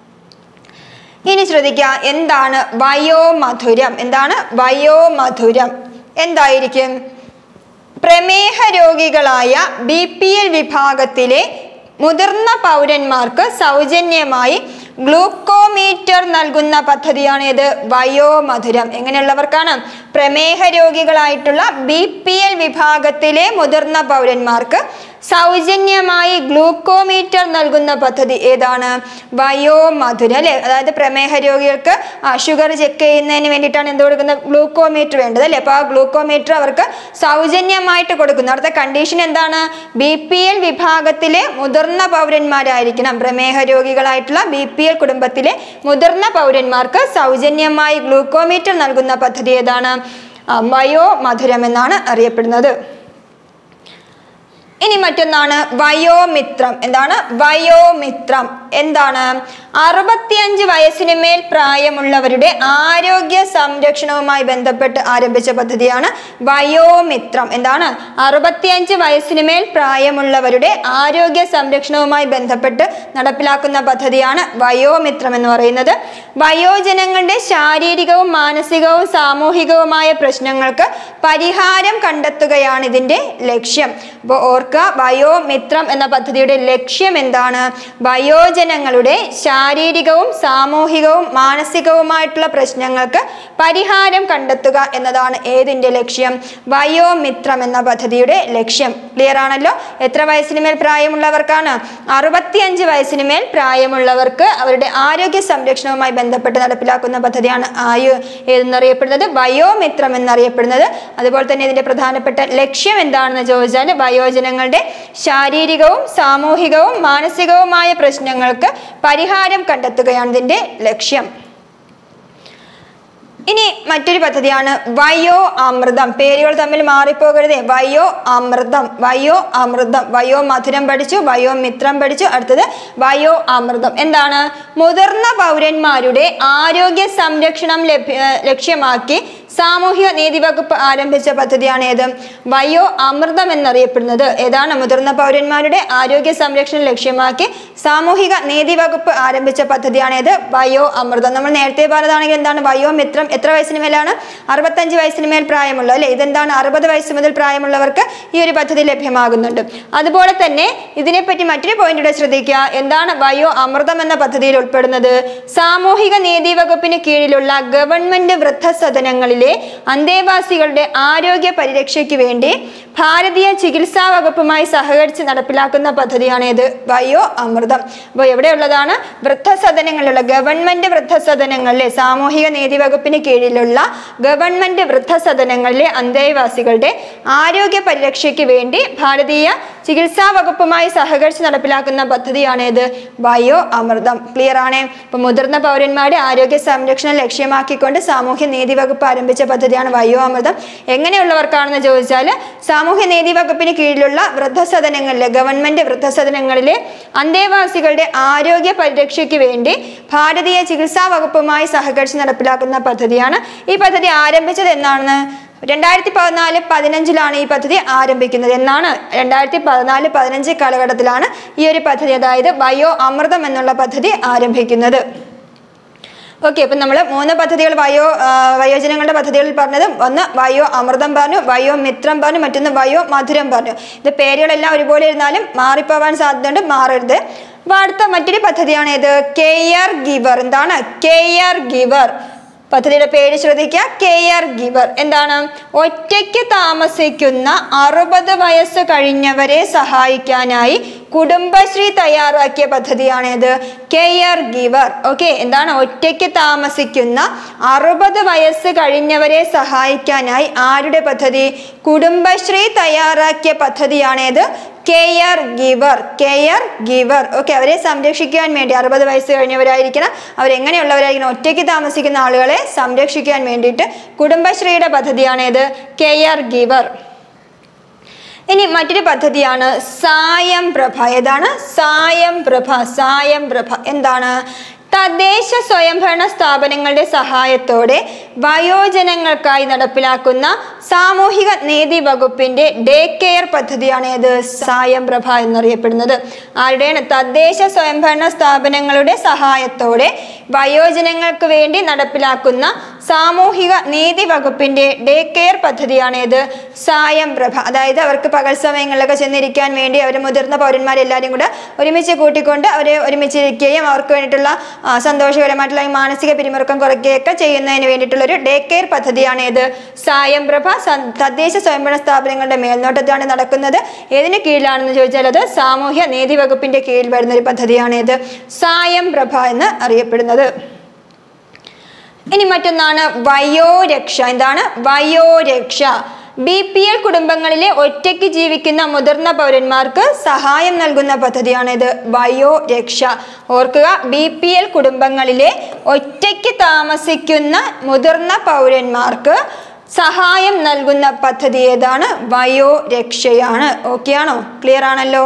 ഇനി ശ്രദ്ധിക്കുക എന്താണ് വയോമധുരം എന്താണ് വയോമധുരം എന്തായിരിക്കും പ്രമേഹ രോഗികളായ ബി പി എൽ വിഭാഗത്തിലെ മുതിർന്ന പൗരന്മാർക്ക് സൗജന്യമായി ഗ്ലൂക്കോമീറ്റർ നൽകുന്ന പദ്ധതിയാണ് ഇത് വയോമധുരം എങ്ങനെയുള്ളവർക്കാണ് പ്രമേഹ രോഗികളായിട്ടുള്ള ബി പി എൽ വിഭാഗത്തിലെ മുതിർന്ന പൗരന്മാർക്ക് സൗജന്യമായി ഗ്ലൂക്കോമീറ്റർ നൽകുന്ന പദ്ധതി ഏതാണ് വയോമധുരം അല്ലെ അതായത് പ്രമേഹ രോഗികൾക്ക് ഷുഗർ ചെക്ക് ചെയ്യുന്നതിന് വേണ്ടിയിട്ടാണ് എന്ത് കൊടുക്കുന്നത് ഗ്ലൂക്കോമീറ്റർ വേണ്ടത് അല്ലെ അപ്പോൾ ആ ഗ്ലൂക്കോമീറ്റർ അവർക്ക് സൗജന്യമായിട്ട് കൊടുക്കുന്നു അവിടുത്തെ കണ്ടീഷൻ എന്താണ് ബി പി എൽ വിഭാഗത്തിലെ മുതിർന്ന പൗരന്മാരായിരിക്കണം പ്രമേഹ രോഗികളായിട്ടുള്ള ബി പി എൽ കുടുംബത്തിലെ മുതിർന്ന പൗരന്മാർക്ക് സൗജന്യമായി ഗ്ലൂക്കോമീറ്റർ നൽകുന്ന പദ്ധതി ഏതാണ് ആ, വയോമധുരം എന്നാണ് അറിയപ്പെടുന്നത് ഇനി മറ്റൊന്നാണ് വയോമിത്രം എന്താണ് വയോമിത്രം എന്താണ് അറുപത്തിയഞ്ച് വയസ്സിന് മേൽ പ്രായമുള്ളവരുടെ ആരോഗ്യ സംരക്ഷണവുമായി ബന്ധപ്പെട്ട് ആരംഭിച്ച പദ്ധതിയാണ് വയോമിത്രം എന്താണ് അറുപത്തിയഞ്ച് വയസ്സിന് മേൽ പ്രായമുള്ളവരുടെ ആരോഗ്യ സംരക്ഷണവുമായി ബന്ധപ്പെട്ട് നടപ്പിലാക്കുന്ന പദ്ധതിയാണ് വയോമിത്രം എന്ന് പറയുന്നത് വയോജനങ്ങളുടെ ശാരീരികവും മാനസികവും സാമൂഹികവുമായ പ്രശ്നങ്ങൾക്ക് പരിഹാരം കണ്ടെത്തുകയാണ് ഇതിന്റെ ലക്ഷ്യം അപ്പോൾ ഓർക്കുക വയോമിത്രം എന്ന പദ്ധതിയുടെ ലക്ഷ്യം എന്താണ് വയോജനങ്ങളുടെ ശാരീരികവും സാമൂഹികവും മാനസികവുമായിട്ടുള്ള പ്രശ്നങ്ങൾക്ക് പരിഹാരം കണ്ടെത്തുക എന്നതാണ് ഏതിന്റെ ലക്ഷ്യം വയോമിത്രം എന്ന പദ്ധതിയുടെ ലക്ഷ്യം ക്ലിയർ ആണല്ലോ എത്ര വയസ്സിന് മേൽ പ്രായമുള്ളവർക്കാണ് അറുപത്തിയഞ്ച് വയസ്സിന് മേൽ പ്രായമുള്ളവർക്ക് അവരുടെ ആരോഗ്യ സംരക്ഷണവുമായി ബന്ധപ്പെട്ട് നടപ്പിലാക്കുന്ന പദ്ധതിയാണ് ആയു എന്നറിയപ്പെടുന്നത് വയോമിത്രം എന്നറിയപ്പെടുന്നത് അതുപോലെ തന്നെ ഇതിന്റെ പ്രധാനപ്പെട്ട ലക്ഷ്യം എന്താണെന്ന് ചോദിച്ചാൽ വയോജനങ്ങളുടെ ശാരീരികവും സാമൂഹികവും മാനസികവുമായ പ്രശ്നങ്ങൾക്ക് പരിഹാരം കണ്ടെത്തുകയാണ് ഇതിന്റെ ലക്ഷ്യം ഇനി മറ്റൊരു പദ്ധതിയാണ് വയോ അമൃതം പേരുകൾ തമ്മിൽ മാറിപ്പോകരുതേ വയോ അമൃതം വയോ അമൃതം വയോ മധുരം പഠിച്ചു വയോ മിത്രം പഠിച്ചു അടുത്തത് വയോ അമൃതം എന്താണ് മുതിർന്ന പൗരന്മാരുടെ ആരോഗ്യ സംരക്ഷണം ലഭ്യ ലക്ഷ്യമാക്കി സാമൂഹിക നീതി വകുപ്പ് ആരംഭിച്ച പദ്ധതിയാണ് ഏത് വയോ അമൃതം എന്നറിയപ്പെടുന്നത് ഏതാണ് മുതിർന്ന പൗരന്മാരുടെ ആരോഗ്യ സംരക്ഷണം ലക്ഷ്യമാക്കി സാമൂഹിക നീതി വകുപ്പ് ആരംഭിച്ച പദ്ധതിയാണ് ഏത് വയോ അമൃതം നമ്മൾ നേരത്തെ പറഞ്ഞതാണെങ്കിൽ എന്താണ് വയോ മിത്രം എത്ര വയസ്സിന് മേലാണ് അറുപത്തഞ്ച് വയസ്സിന് മേൽ പ്രായമുള്ള അല്ലെ ഇതെന്താണ് അറുപത് വയസ്സ് മുതൽ പ്രായമുള്ളവർക്ക് ഈ ഒരു പദ്ധതി ലഭ്യമാകുന്നുണ്ട് അതുപോലെ തന്നെ ഇതിനെപ്പറ്റി മറ്റൊരു പോയിന്റ് കൂടെ ശ്രദ്ധിക്കുക എന്താണ് വയോ അമൃതം എന്ന പദ്ധതിയിൽ ഉൾപ്പെടുന്നത് സാമൂഹിക നീതി വകുപ്പിന് കീഴിലുള്ള ഗവൺമെന്റ് വൃദ്ധസദനങ്ങളിലെ അന്തേവാസികളുടെ ആരോഗ്യ പരിരക്ഷയ്ക്ക് വേണ്ടി ഭാരതീയ ചികിത്സാ വകുപ്പുമായി സഹകരിച്ച് നടപ്പിലാക്കുന്ന പദ്ധതിയാണ് ഇത് വയോ അമൃതം അപ്പോൾ എവിടെയുള്ളതാണ് വൃദ്ധസദനങ്ങളിലുള്ള ഗവൺമെന്റ് വൃദ്ധസദനങ്ങളിലെ സാമൂഹിക നീതി വകുപ്പിന് കീഴിലുള്ള ഗവൺമെന്റ് വൃദ്ധസദനങ്ങളിലെ അന്തേവാസികളുടെ ആരോഗ്യ പരിരക്ഷയ്ക്ക് വേണ്ടി ഭാരതീയ ചികിത്സാ വകുപ്പുമായി സഹകരിച്ച് നടപ്പിലാക്കുന്ന പദ്ധതിയാണ് ഇത് വയോ അമൃതം ക്ലിയർ ആണ് ഇപ്പൊ മുതിർന്ന പൗരന്മാരുടെ ആരോഗ്യ സംരക്ഷണം ലക്ഷ്യമാക്കിക്കൊണ്ട് സാമൂഹ്യ നീതി വകുപ്പ് ആരംഭിച്ച പദ്ധതിയാണ് വയോ അമൃതം എങ്ങനെയുള്ളവർക്കാണെന്ന് ചോദിച്ചാൽ സാമൂഹ്യ നീതി വകുപ്പിന് കീഴിലുള്ള വൃദ്ധസദനങ്ങളിലെ ഗവൺമെന്റ് വൃദ്ധസദനങ്ങളിലെ അന്തേവാസികളുടെ ആരോഗ്യ പരിരക്ഷയ്ക്ക് വേണ്ടി ഭാരതീയ ചികിത്സാ വകുപ്പുമായി സഹകരിച്ച് നടപ്പിലാക്കുന്ന പദ്ധതിയാണ് ഈ പദ്ധതി ആരംഭിച്ചത് എന്നാണ് രണ്ടായിരത്തി പതിനാല് പതിനഞ്ചിലാണ് ഈ പദ്ധതി ആരംഭിക്കുന്നത് എന്നാണ് രണ്ടായിരത്തി പതിനാല് പതിനഞ്ച് കാലഘട്ടത്തിലാണ് ഈ ഒരു പദ്ധതി അതായത് ബയോ അമൃതം എന്നുള്ള പദ്ധതി ആരംഭിക്കുന്നത് ഓക്കെ അപ്പം നമ്മൾ മൂന്ന് പദ്ധതികൾ വയോ ആ, വയോജനങ്ങളുടെ പദ്ധതികളിൽ പറഞ്ഞത് ഒന്ന് വയോ അമൃതം പറഞ്ഞു വയോ മിത്രം പറഞ്ഞു മറ്റൊന്ന് വയോ മധുരം പറഞ്ഞു ഇത് പേരുകളെല്ലാം ഒരുപോലെ ഇരുന്നാലും മാറിപ്പോവാൻ സാധ്യതയുണ്ട് മാറരുത് അപ്പോൾ അടുത്ത മറ്റൊരു പദ്ധതിയാണ് ഇത് കെയർ ഗിവർ എന്താണ് കെയർ ഗിവർ പദ്ധതിയുടെ പേര് ശ്രദ്ധിക്കുക കെയർ ഗിവർ എന്താണ് ഒറ്റയ്ക്ക് താമസിക്കുന്ന അറുപത് വയസ്സ് കഴിഞ്ഞവരെ സഹായിക്കാനായി കുടുംബശ്രീ തയ്യാറാക്കിയ പദ്ധതിയാണിത് കെയർ ഗിവർ ഓക്കെ എന്താണ് ഒറ്റയ്ക്ക് താമസിക്കുന്ന അറുപത് വയസ്സ് കഴിഞ്ഞവരെ സഹായിക്കാനായി ആരുടെ പദ്ധതി കുടുംബശ്രീ തയ്യാറാക്കിയ പദ്ധതിയാണേത് care giver care giver okay അവരെ സംരക്ഷിക്കാൻ വേണ്ടി അറുപത് വയസ്സ് കഴിഞ്ഞവരായിരിക്കണം അവരെങ്ങനെയുള്ളവരായിരിക്കണം ഒറ്റയ്ക്ക് താമസിക്കുന്ന ആളുകളെ സംരക്ഷിക്കാൻ വേണ്ടിയിട്ട് കുടുംബശ്രീയുടെ പദ്ധതിയാണേത് കെയർ ഗിവർ ഇനി മറ്റൊരു പദ്ധതിയാണ് സായം പ്രഭ ഏതാണ് സായം പ്രഭ സായം പ്രഭ എന്താണ് തദ്ദേശ സ്വയംഭരണ സ്ഥാപനങ്ങളുടെ സഹായത്തോടെ വയോജനങ്ങൾക്കായി നടപ്പിലാക്കുന്ന സാമൂഹിക നീതി വകുപ്പിന്റെ ഡേ കെയർ പദ്ധതിയാണ് ഏത് സായം പ്രഭ എന്നറിയപ്പെടുന്നത് ആരുടെയാണ് തദ്ദേശ സ്വയംഭരണ സ്ഥാപനങ്ങളുടെ സഹായത്തോടെ വയോജനങ്ങൾക്ക് വേണ്ടി നടപ്പിലാക്കുന്ന സാമൂഹിക നീതി വകുപ്പിന്റെ ഡേ കെയർ പദ്ധതിയാണ് ഏത് സായം പ്രഭ അതായത് അവർക്ക് പകൽ സമയങ്ങളിലൊക്കെ ചെന്നിരിക്കാൻ വേണ്ടി അവർ മുതിർന്ന പൗരന്മാരെല്ലാവരും കൂടെ ഒരുമിച്ച് കൂട്ടിക്കൊണ്ട് അവരെ ഒരുമിച്ചിരിക്കുകയും അവർക്ക് വേണ്ടിയിട്ടുള്ള ആ, സന്തോഷകരമായിട്ടുള്ള ഈ മാനസിക പിരിമുറുക്കം കുറയ്ക്കുകയൊക്കെ ചെയ്യുന്നതിന് വേണ്ടിയിട്ടുള്ള ഒരു ഡേ കെയർ പദ്ധതിയാണ് ഏത് സായം പ്രഭ സ- തദ്ദേശ സ്വയംഭരണ സ്ഥാപനങ്ങളുടെ മേൽനോട്ടത്തിലാണ് നടക്കുന്നത് ഏതിന് കീഴിലാണെന്ന് ചോദിച്ചാൽ അത് സാമൂഹ്യ നീതി വകുപ്പിന്റെ കീഴിൽ വരുന്ന ഒരു പദ്ധതിയാണ് ഏത് സായം പ്രഭ എന്ന് അറിയപ്പെടുന്നത് ഇനി മറ്റൊന്നാണ് വയോരക്ഷ എന്താണ് വയോരക്ഷ ബി പി എൽ കുടുംബങ്ങളിലെ ഒറ്റയ്ക്ക് ജീവിക്കുന്ന മുതിർന്ന പൗരന്മാർക്ക് സഹായം നൽകുന്ന പദ്ധതിയാണിത് വയോരക്ഷ ഓർക്കുക ബി പി എൽ കുടുംബങ്ങളിലെ ഒറ്റയ്ക്ക് താമസിക്കുന്ന മുതിർന്ന പൗരന്മാർക്ക് സഹായം നൽകുന്ന പദ്ധതി ഏതാണ് വയോരക്ഷയാണ് ഓക്കെ ആണോ ക്ലിയർ ആണല്ലോ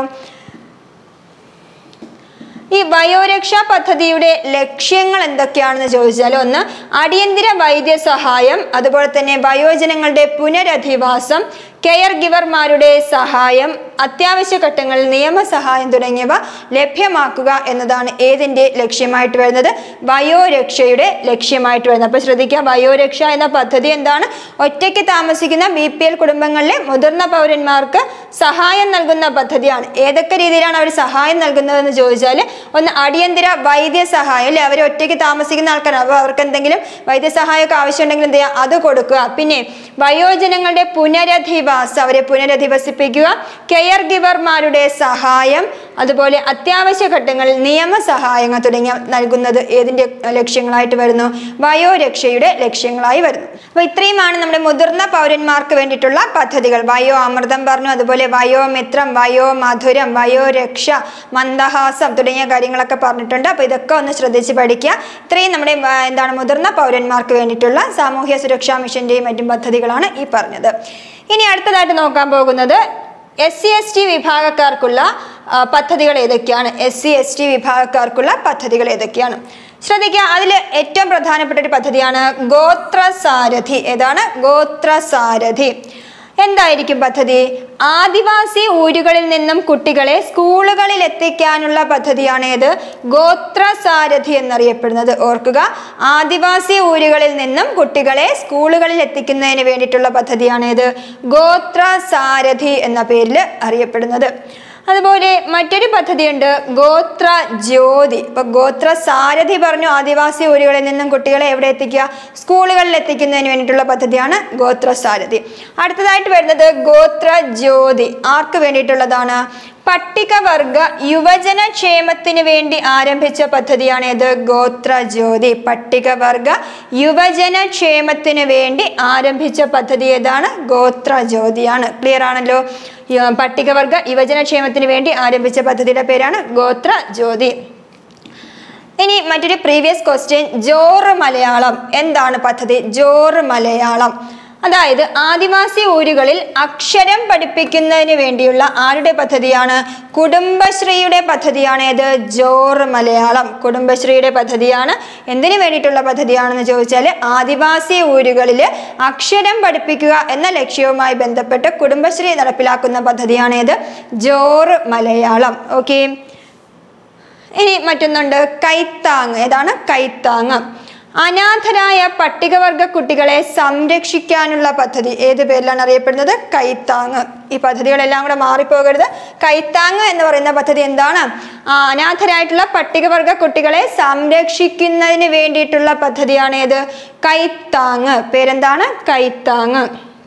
ഈ വയോരക്ഷാ പദ്ധതിയുടെ ലക്ഷ്യങ്ങൾ എന്തൊക്കെയാണെന്ന് ചോദിച്ചാൽ ഒന്ന് അടിയന്തര വൈദ്യസഹായം അതുപോലെ തന്നെ വയോജനങ്ങളുടെ പുനരധിവാസം കെയർ ഗിവർമാരുടെ സഹായം അത്യാവശ്യ ഘട്ടങ്ങളിൽ നിയമസഹായം തുടങ്ങിയവ ലഭ്യമാക്കുക എന്നതാണ് ഏതിൻ്റെ ലക്ഷ്യമായിട്ട് വരുന്നത് വയോരക്ഷയുടെ ലക്ഷ്യമായിട്ട് വരുന്നത് അപ്പോൾ ശ്രദ്ധിക്കുക വയോരക്ഷ എന്ന പദ്ധതി എന്താണ് ഒറ്റയ്ക്ക് താമസിക്കുന്ന ബി പി എൽ കുടുംബങ്ങളിലെ മുതിർന്ന പൗരന്മാർക്ക് സഹായം നൽകുന്ന പദ്ധതിയാണ് ഏതൊക്കെ രീതിയിലാണ് അവർ സഹായം നൽകുന്നതെന്ന് ചോദിച്ചാൽ ഒന്ന് അടിയന്തര വൈദ്യസഹായം അല്ലെ അവർ ഒറ്റയ്ക്ക് താമസിക്കുന്ന ആൾക്കാരാണ് അപ്പോൾ അവർക്ക് എന്തെങ്കിലും വൈദ്യസഹായമൊക്കെ ആവശ്യമുണ്ടെങ്കിൽ എന്ത് ചെയ്യുക അത് കൊടുക്കുക പിന്നെ വയോജനങ്ങളുടെ പുനരധിവാസം അവരെ പുനരധിവസിപ്പിക്കുക കെയർ കെയർ ഗിവർമാരുടെ സഹായം അതുപോലെ അത്യാവശ്യ ഘട്ടങ്ങളിൽ നിയമസഹായങ്ങൾ തുടങ്ങിയ നൽകുന്നത് ഏതിൻ്റെ ലക്ഷ്യങ്ങളായിട്ട് വരുന്നു വയോരക്ഷയുടെ ലക്ഷ്യങ്ങളായി വരുന്നു അപ്പോൾ ഇത്രയുമാണ് നമ്മുടെ മുതിർന്ന പൗരന്മാർക്ക് വേണ്ടിയിട്ടുള്ള പദ്ധതികൾ വയോ അമൃതം പറഞ്ഞു അതുപോലെ വയോമിത്രം വയോ മധുരം വയോരക്ഷ മന്ദഹാസം തുടങ്ങിയ കാര്യങ്ങളൊക്കെ പറഞ്ഞിട്ടുണ്ട് അപ്പോൾ ഇതൊക്കെ ഒന്ന് ശ്രദ്ധിച്ച് പഠിക്കുക ഇത്രയും നമ്മുടെ ആ, എന്താണ് മുതിർന്ന പൗരന്മാർക്ക് വേണ്ടിയിട്ടുള്ള സാമൂഹ്യ സുരക്ഷാ മിഷന്റെയും മറ്റും പദ്ധതികളാണ് ഈ പറഞ്ഞത് ഇനി അടുത്തതായിട്ട് നോക്കാൻ പോകുന്നത് എസ് സി എസ് ടി വിഭാഗക്കാർക്കുള്ള ആ, പദ്ധതികൾ ഏതൊക്കെയാണ് എസ് സി എസ് ടി വിഭാഗക്കാർക്കുള്ള പദ്ധതികൾ ഏതൊക്കെയാണ് ശ്രദ്ധിക്കുക അതിൽ ഏറ്റവും പ്രധാനപ്പെട്ട ഒരു പദ്ധതിയാണ് ഗോത്രസാരഥി ഏതാണ് ഗോത്രസാരഥി എന്തായിരിക്കും പദ്ധതി ആദിവാസി ഊരുകളിൽ നിന്നും കുട്ടികളെ സ്കൂളുകളിൽ എത്തിക്കാനുള്ള പദ്ധതിയാണ് ഏത് ഗോത്രസാരഥി എന്നറിയപ്പെടുന്നത് ഓർക്കുക ആദിവാസി ഊരുകളിൽ നിന്നും കുട്ടികളെ സ്കൂളുകളിൽ എത്തിക്കുന്നതിന് വേണ്ടിയിട്ടുള്ള പദ്ധതിയാണ് ഏത് ഗോത്രസാരഥി എന്ന പേരിൽ അറിയപ്പെടുന്നത് അതുപോലെ മറ്റൊരു പദ്ധതിയുണ്ട് ഗോത്ര ജ്യോതി ഇപ്പൊ ഗോത്ര സാരഥി പറഞ്ഞു ആദിവാസി ഊരുകളിൽ നിന്നും കുട്ടികളെ എവിടെ എത്തിക്കുക സ്കൂളുകളിൽ എത്തിക്കുന്നതിന് വേണ്ടിയിട്ടുള്ള പദ്ധതിയാണ് ഗോത്ര സാരഥി അടുത്തതായിട്ട് വരുന്നത് ഗോത്ര ജ്യോതി ആർക്ക് വേണ്ടിയിട്ടുള്ളതാണ് പട്ടികവർഗ യുവജന ക്ഷേമത്തിന് വേണ്ടി ആരംഭിച്ച പദ്ധതിയാണ് ഇത് ഗോത്ര ജ്യോതി പട്ടികവർഗ യുവജന ക്ഷേമത്തിന് വേണ്ടി ആരംഭിച്ച പദ്ധതി ഏതാണ് ഗോത്ര ജ്യോതിയാണ് ക്ലിയർ ആണല്ലോ യ- പട്ടികവർഗ യുവജന ക്ഷേമത്തിന് വേണ്ടി ആരംഭിച്ച പദ്ധതിയുടെ പേരാണ് ഗോത്ര ജ്യോതി ഇനി മറ്റൊരു പ്രീവിയസ് ക്വസ്റ്റ്യൻ ജോറ് മലയാളം എന്താണ് പദ്ധതി ജോറ് മലയാളം അതായത് ആദിവാസി ഊരുകളിൽ അക്ഷരം പഠിപ്പിക്കുന്നതിന് വേണ്ടിയുള്ള ആരുടെ പദ്ധതിയാണ് കുടുംബശ്രീയുടെ പദ്ധതിയാണ് ഏത് ജോറ് മലയാളം കുടുംബശ്രീയുടെ പദ്ധതിയാണ് എന്തിനു വേണ്ടിയിട്ടുള്ള പദ്ധതിയാണെന്ന് ചോദിച്ചാൽ ആദിവാസി ഊരുകളിൽ അക്ഷരം പഠിപ്പിക്കുക എന്ന ലക്ഷ്യവുമായി ബന്ധപ്പെട്ട് കുടുംബശ്രീ നടപ്പിലാക്കുന്ന പദ്ധതിയാണ് ഏത് ജോറ് മലയാളം ഓക്കെ ഇനി മറ്റൊന്നുണ്ട് കൈത്താങ് ഏതാണ് കൈത്താങ് അനാഥരായ പട്ടികവർഗ കുട്ടികളെ സംരക്ഷിക്കാനുള്ള പദ്ധതി ഏത് പേരിലാണ് അറിയപ്പെടുന്നത് കൈത്താങ് ഈ പദ്ധതികളെല്ലാം കൂടെ മാറിപ്പോകരുത് കൈത്താങ് എന്ന് പറയുന്ന പദ്ധതി എന്താണ് ആ, അനാഥരായിട്ടുള്ള പട്ടികവർഗ കുട്ടികളെ സംരക്ഷിക്കുന്നതിന് വേണ്ടിയിട്ടുള്ള പദ്ധതിയാണ് ഏത് കൈത്താങ് പേരെന്താണ് കൈത്താങ്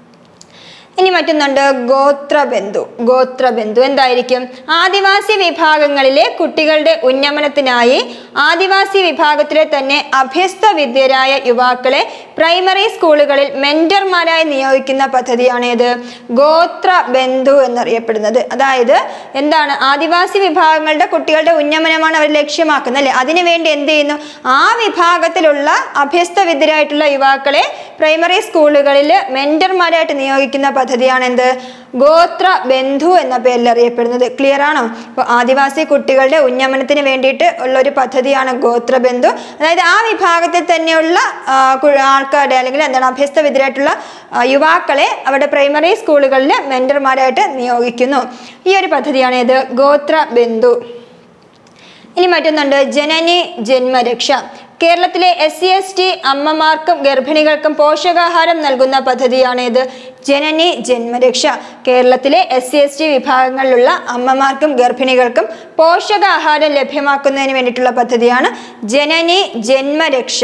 ഇനി മറ്റൊന്നുണ്ട് ഗോത്രബന്ധു ഗോത്രബന്ധു എന്തായിരിക്കും ആദിവാസി വിഭാഗങ്ങളിലെ കുട്ടികളുടെ ഉന്നമനത്തിനായി ആദിവാസി വിഭാഗത്തിലെ തന്നെ അഭ്യസ്ത വിദ്യരായ യുവാക്കളെ പ്രൈമറി സ്കൂളുകളിൽ മെന്റർമാരായി നിയോഗിക്കുന്ന പദ്ധതിയാണ് ഏത് ഗോത്രബന്ധു എന്നറിയപ്പെടുന്നത് അതായത് എന്താണ് ആദിവാസി വിഭാഗങ്ങളുടെ കുട്ടികളുടെ ഉന്നമനമാണ് അവർ ലക്ഷ്യമാക്കുന്നത് അല്ലെ അതിനുവേണ്ടി എന്ത് ചെയ്യുന്നു ആ വിഭാഗത്തിലുള്ള അഭ്യസ്ത വിദ്യരായിട്ടുള്ള യുവാക്കളെ പ്രൈമറി സ്കൂളുകളിൽ മെന്റർമാരായിട്ട് നിയോഗിക്കുന്ന പദ്ധതിയാണ് എന്ത് ഗോത്ര ബന്ധു എന്ന പേരിൽ അറിയപ്പെടുന്നത് ക്ലിയർ ആണോ അപ്പോൾ ആദിവാസി കുട്ടികളുടെ ഉന്നമനത്തിന് വേണ്ടിയിട്ട് ഉള്ള ഒരു പദ്ധതിയാണ് ഗോത്ര ബന്ധു അതായത് ആ വിഭാഗത്തിൽ തന്നെയുള്ള ആ, കു- ആൾക്കാരുടെ അല്ലെങ്കിൽ എന്താണ് അഭ്യസ്ത വിദ്യരായിട്ടുള്ള ആ, യുവാക്കളെ അവരുടെ പ്രൈമറി സ്കൂളുകളിൽ മെന്റർമാരായിട്ട് നിയോഗിക്കുന്നു ഈ ഒരു പദ്ധതിയാണ് ഇത് ഗോത്ര ബന്ധു ഇനി മറ്റൊന്നുണ്ട് ജനനി ജന്മരക്ഷ കേരളത്തിലെ എസ് സി എസ് ടി അമ്മമാർക്കും ഗർഭിണികൾക്കും പോഷകാഹാരം നൽകുന്ന പദ്ധതിയാണ് ഇത് ജനനി ജന്മരക്ഷ കേരളത്തിലെ എസ് സി എസ് ടി വിഭാഗങ്ങളിലുള്ള അമ്മമാർക്കും ഗർഭിണികൾക്കും പോഷകാഹാരം ലഭ്യമാക്കുന്നതിന് വേണ്ടിയിട്ടുള്ള പദ്ധതിയാണ് ജനനി ജന്മരക്ഷ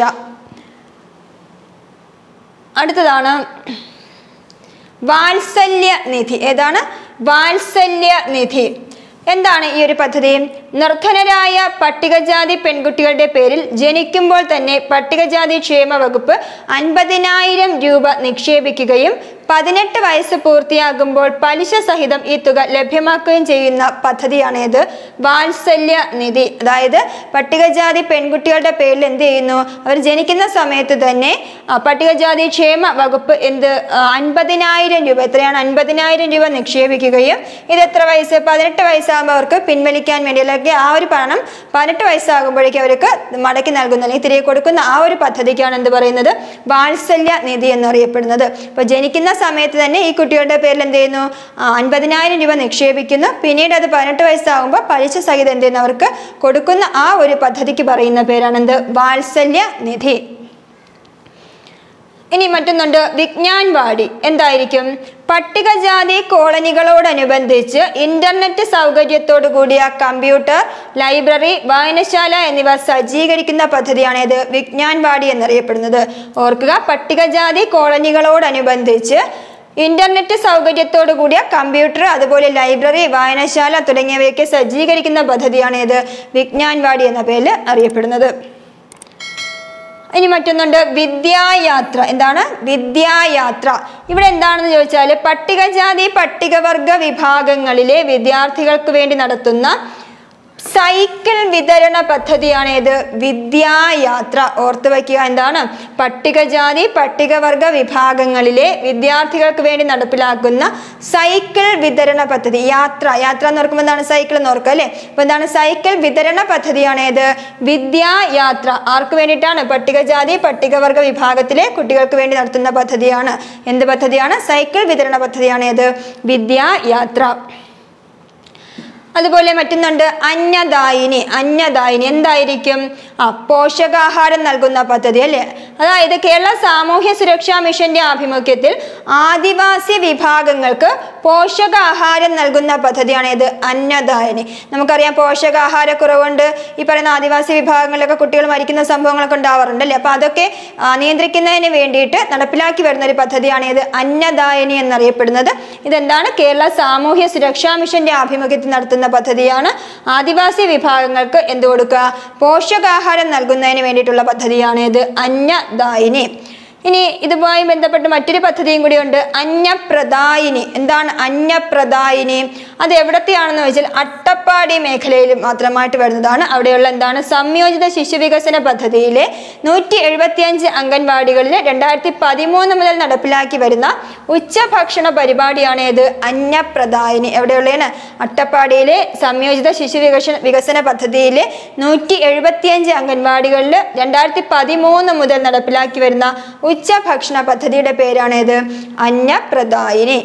അടുത്തതാണ് വാത്സല്യ നിധി ഏതാണ് വാത്സല്യ നിധി എന്താണ് ഈ ഒരു പദ്ധതി നിർധനരായ പട്ടികജാതി പെൺകുട്ടികളുടെ പേരിൽ ജനിക്കുമ്പോൾ തന്നെ പട്ടികജാതി ക്ഷേമ വകുപ്പ് അൻപതിനായിരം രൂപ നിക്ഷേപിക്കുകയും പതിനെട്ട് വയസ്സ് പൂർത്തിയാകുമ്പോൾ പലിശ സഹിതം ഈ തുക ലഭ്യമാക്കുകയും ചെയ്യുന്ന പദ്ധതിയാണ് ഇത് വാത്സല്യ നിധി അതായത് പട്ടികജാതി പെൺകുട്ടികളുടെ പേരിൽ എന്ത് ചെയ്യുന്നു അവർ ജനിക്കുന്ന സമയത്ത് തന്നെ ആ, പട്ടികജാതി ക്ഷേമ വകുപ്പ് എന്ത് ആ, അൻപതിനായിരം രൂപ എത്രയാണ് അൻപതിനായിരം രൂപ നിക്ഷേപിക്കുകയും ഇത് എത്ര വയസ്സ് പതിനെട്ട് വയസ്സാകുമ്പോൾ അവർക്ക് പിൻവലിക്കാൻ വേണ്ടി അല്ലെങ്കിൽ ആ ഒരു പണം പതിനെട്ട് വയസ്സാകുമ്പോഴേക്കും അവർക്ക് മടക്കി നൽകുന്ന അല്ലെങ്കിൽ തിരികെ കൊടുക്കുന്ന ആ ഒരു പദ്ധതിക്കാണ് എന്ത് പറയുന്നത് വാത്സല്യ നിധി എന്നറിയപ്പെടുന്നത് അപ്പോൾ ജനിക്കുന്ന സമയത്ത് തന്നെ ഈ കുട്ടികളുടെ പേരിൽ എന്ത് ചെയ്യുന്നു ആ, അൻപതിനായിരം രൂപ നിക്ഷേപിക്കുന്നു പിന്നീട് അത് പതിനെട്ട് വയസ്സാകുമ്പോൾ പലിശ സഹിതം എന്ത് ചെയ്യുന്നു അവർക്ക് കൊടുക്കുന്ന ആ ഒരു പദ്ധതിക്ക് പറയുന്ന പേരാണ് എന്ത് വാത്സല്യ നിധി ഇനി മറ്റൊന്നുണ്ട് വിജ്ഞാൻ വാടി എന്തായിരിക്കും പട്ടികജാതി കോളനികളോടനുബന്ധിച്ച് ഇന്റർനെറ്റ് സൗകര്യത്തോടു കൂടിയ കമ്പ്യൂട്ടർ ലൈബ്രറി വായനശാല എന്നിവ സജ്ജീകരിക്കുന്ന പദ്ധതിയാണ് ഇത് വിജ്ഞാൻ വാടി എന്നറിയപ്പെടുന്നത് ഓർക്കുക പട്ടികജാതി കോളനികളോടനുബന്ധിച്ച് ഇന്റർനെറ്റ് സൗകര്യത്തോടു കൂടിയ കമ്പ്യൂട്ടർ അതുപോലെ ലൈബ്രറി വായനശാല തുടങ്ങിയവയൊക്കെ സജ്ജീകരിക്കുന്ന പദ്ധതിയാണ് ഇത് വിജ്ഞാൻവാടി എന്ന പേരിൽ അറിയപ്പെടുന്നത് ഇനി മറ്റൊന്നുണ്ട് വിദ്യായാത്ര എന്താണ് വിദ്യായാത്ര ഇവിടെ എന്താണെന്ന് ചോദിച്ചാൽ പട്ടികജാതി പട്ടികവർഗ വിഭാഗങ്ങളിലെ വിദ്യാർത്ഥികൾക്ക് വേണ്ടി നടത്തുന്ന സൈക്കിൾ വിതരണ പദ്ധതിയാണ് ഏത് വിദ്യായാത്ര ഓർത്തു വയ്ക്കുക എന്താണ് പട്ടികജാതി പട്ടികവർഗ വിഭാഗങ്ങളിലെ വിദ്യാർത്ഥികൾക്ക് വേണ്ടി നടപ്പിലാക്കുന്ന സൈക്കിൾ വിതരണ പദ്ധതി യാത്ര യാത്ര എന്ന് ഓർക്കുമ്പോൾ എന്താണ് സൈക്കിൾ എന്ന് ഓർക്കുക അല്ലേ അപ്പൊ എന്താണ് സൈക്കിൾ വിതരണ പദ്ധതിയാണ് ഏത് വിദ്യായാത്ര ആർക്ക് വേണ്ടിയിട്ടാണ് പട്ടികജാതി പട്ടികവർഗ വിഭാഗത്തിലെ കുട്ടികൾക്ക് വേണ്ടി നടത്തുന്ന പദ്ധതിയാണ് എന്ത് പദ്ധതിയാണ് സൈക്കിൾ വിതരണ പദ്ധതിയാണ് ഏത് വിദ്യായാത്ര അതുപോലെ മറ്റൊന്നുണ്ട് അന്നദായിനി അന്നദായിനി എന്തായിരിക്കും ആ പോഷകാഹാരം നൽകുന്ന പദ്ധതി അല്ലേ അതായത് കേരള സാമൂഹ്യ സുരക്ഷാ മിഷന്റെ ആഭിമുഖ്യത്തിൽ ആദിവാസി വിഭാഗങ്ങൾക്ക് പോഷകാഹാരം നൽകുന്ന പദ്ധതിയാണ് ഇത് അന്നദായിനി നമുക്കറിയാം പോഷകാഹാരക്കുറവുണ്ട് ഈ പറയുന്ന ആദിവാസി വിഭാഗങ്ങളിലൊക്കെ കുട്ടികൾ മരിക്കുന്ന സംഭവങ്ങളൊക്കെ ഉണ്ടാവാറുണ്ട് അല്ലേ അപ്പൊ അതൊക്കെ ആ, നിയന്ത്രിക്കുന്നതിന് വേണ്ടിയിട്ട് നടപ്പിലാക്കി വരുന്ന ഒരു പദ്ധതിയാണ് ഇത് അന്നദായിനി എന്നറിയപ്പെടുന്നത് ഇതെന്താണ് കേരള സാമൂഹ്യ സുരക്ഷാ മിഷന്റെ ആഭിമുഖ്യത്തിൽ നടത്തുന്ന പദ്ധതിയാണ് ആദിവാസി വിഭാഗങ്ങൾക്ക് എന്ത് കൊടുക്കുക പോഷകാഹാരം നൽകുന്നതിന് വേണ്ടിയിട്ടുള്ള പദ്ധതിയാണ് ഇത് അന്നദായിനി ഇനി ഇതുമായി ബന്ധപ്പെട്ട് മറ്റൊരു പദ്ധതിയും കൂടിയുണ്ട് അന്നപ്രദായിനി എന്താണ് അന്നപ്രദായിനി അത് എവിടത്തെയാണെന്ന് വെച്ചാൽ അട്ടപ്പാടി മേഖലയിൽ മാത്രമായിട്ട് വരുന്നതാണ് അവിടെയുള്ള എന്താണ് സംയോജിത ശിശു വികസന പദ്ധതിയിലെ നൂറ്റി എഴുപത്തിയഞ്ച് അംഗൻവാടികളിൽ രണ്ടായിരത്തി പതിമൂന്ന് മുതൽ നടപ്പിലാക്കി വരുന്ന ഉച്ചഭക്ഷണ പരിപാടിയാണ് ഏത് അന്നപ്രദായിനി എവിടെയുള്ളതാണ് അട്ടപ്പാടിയിലെ സംയോജിത ശിശു വികസന വികസന പദ്ധതിയിലെ നൂറ്റി എഴുപത്തിയഞ്ച് അംഗൻവാടികളിൽ രണ്ടായിരത്തി പതിമൂന്ന് മുതൽ നടപ്പിലാക്കി വരുന്ന ഉച്ചഭക്ഷണ പദ്ധതിയുടെ പേരാണേത് അന്നപ്രദായിനി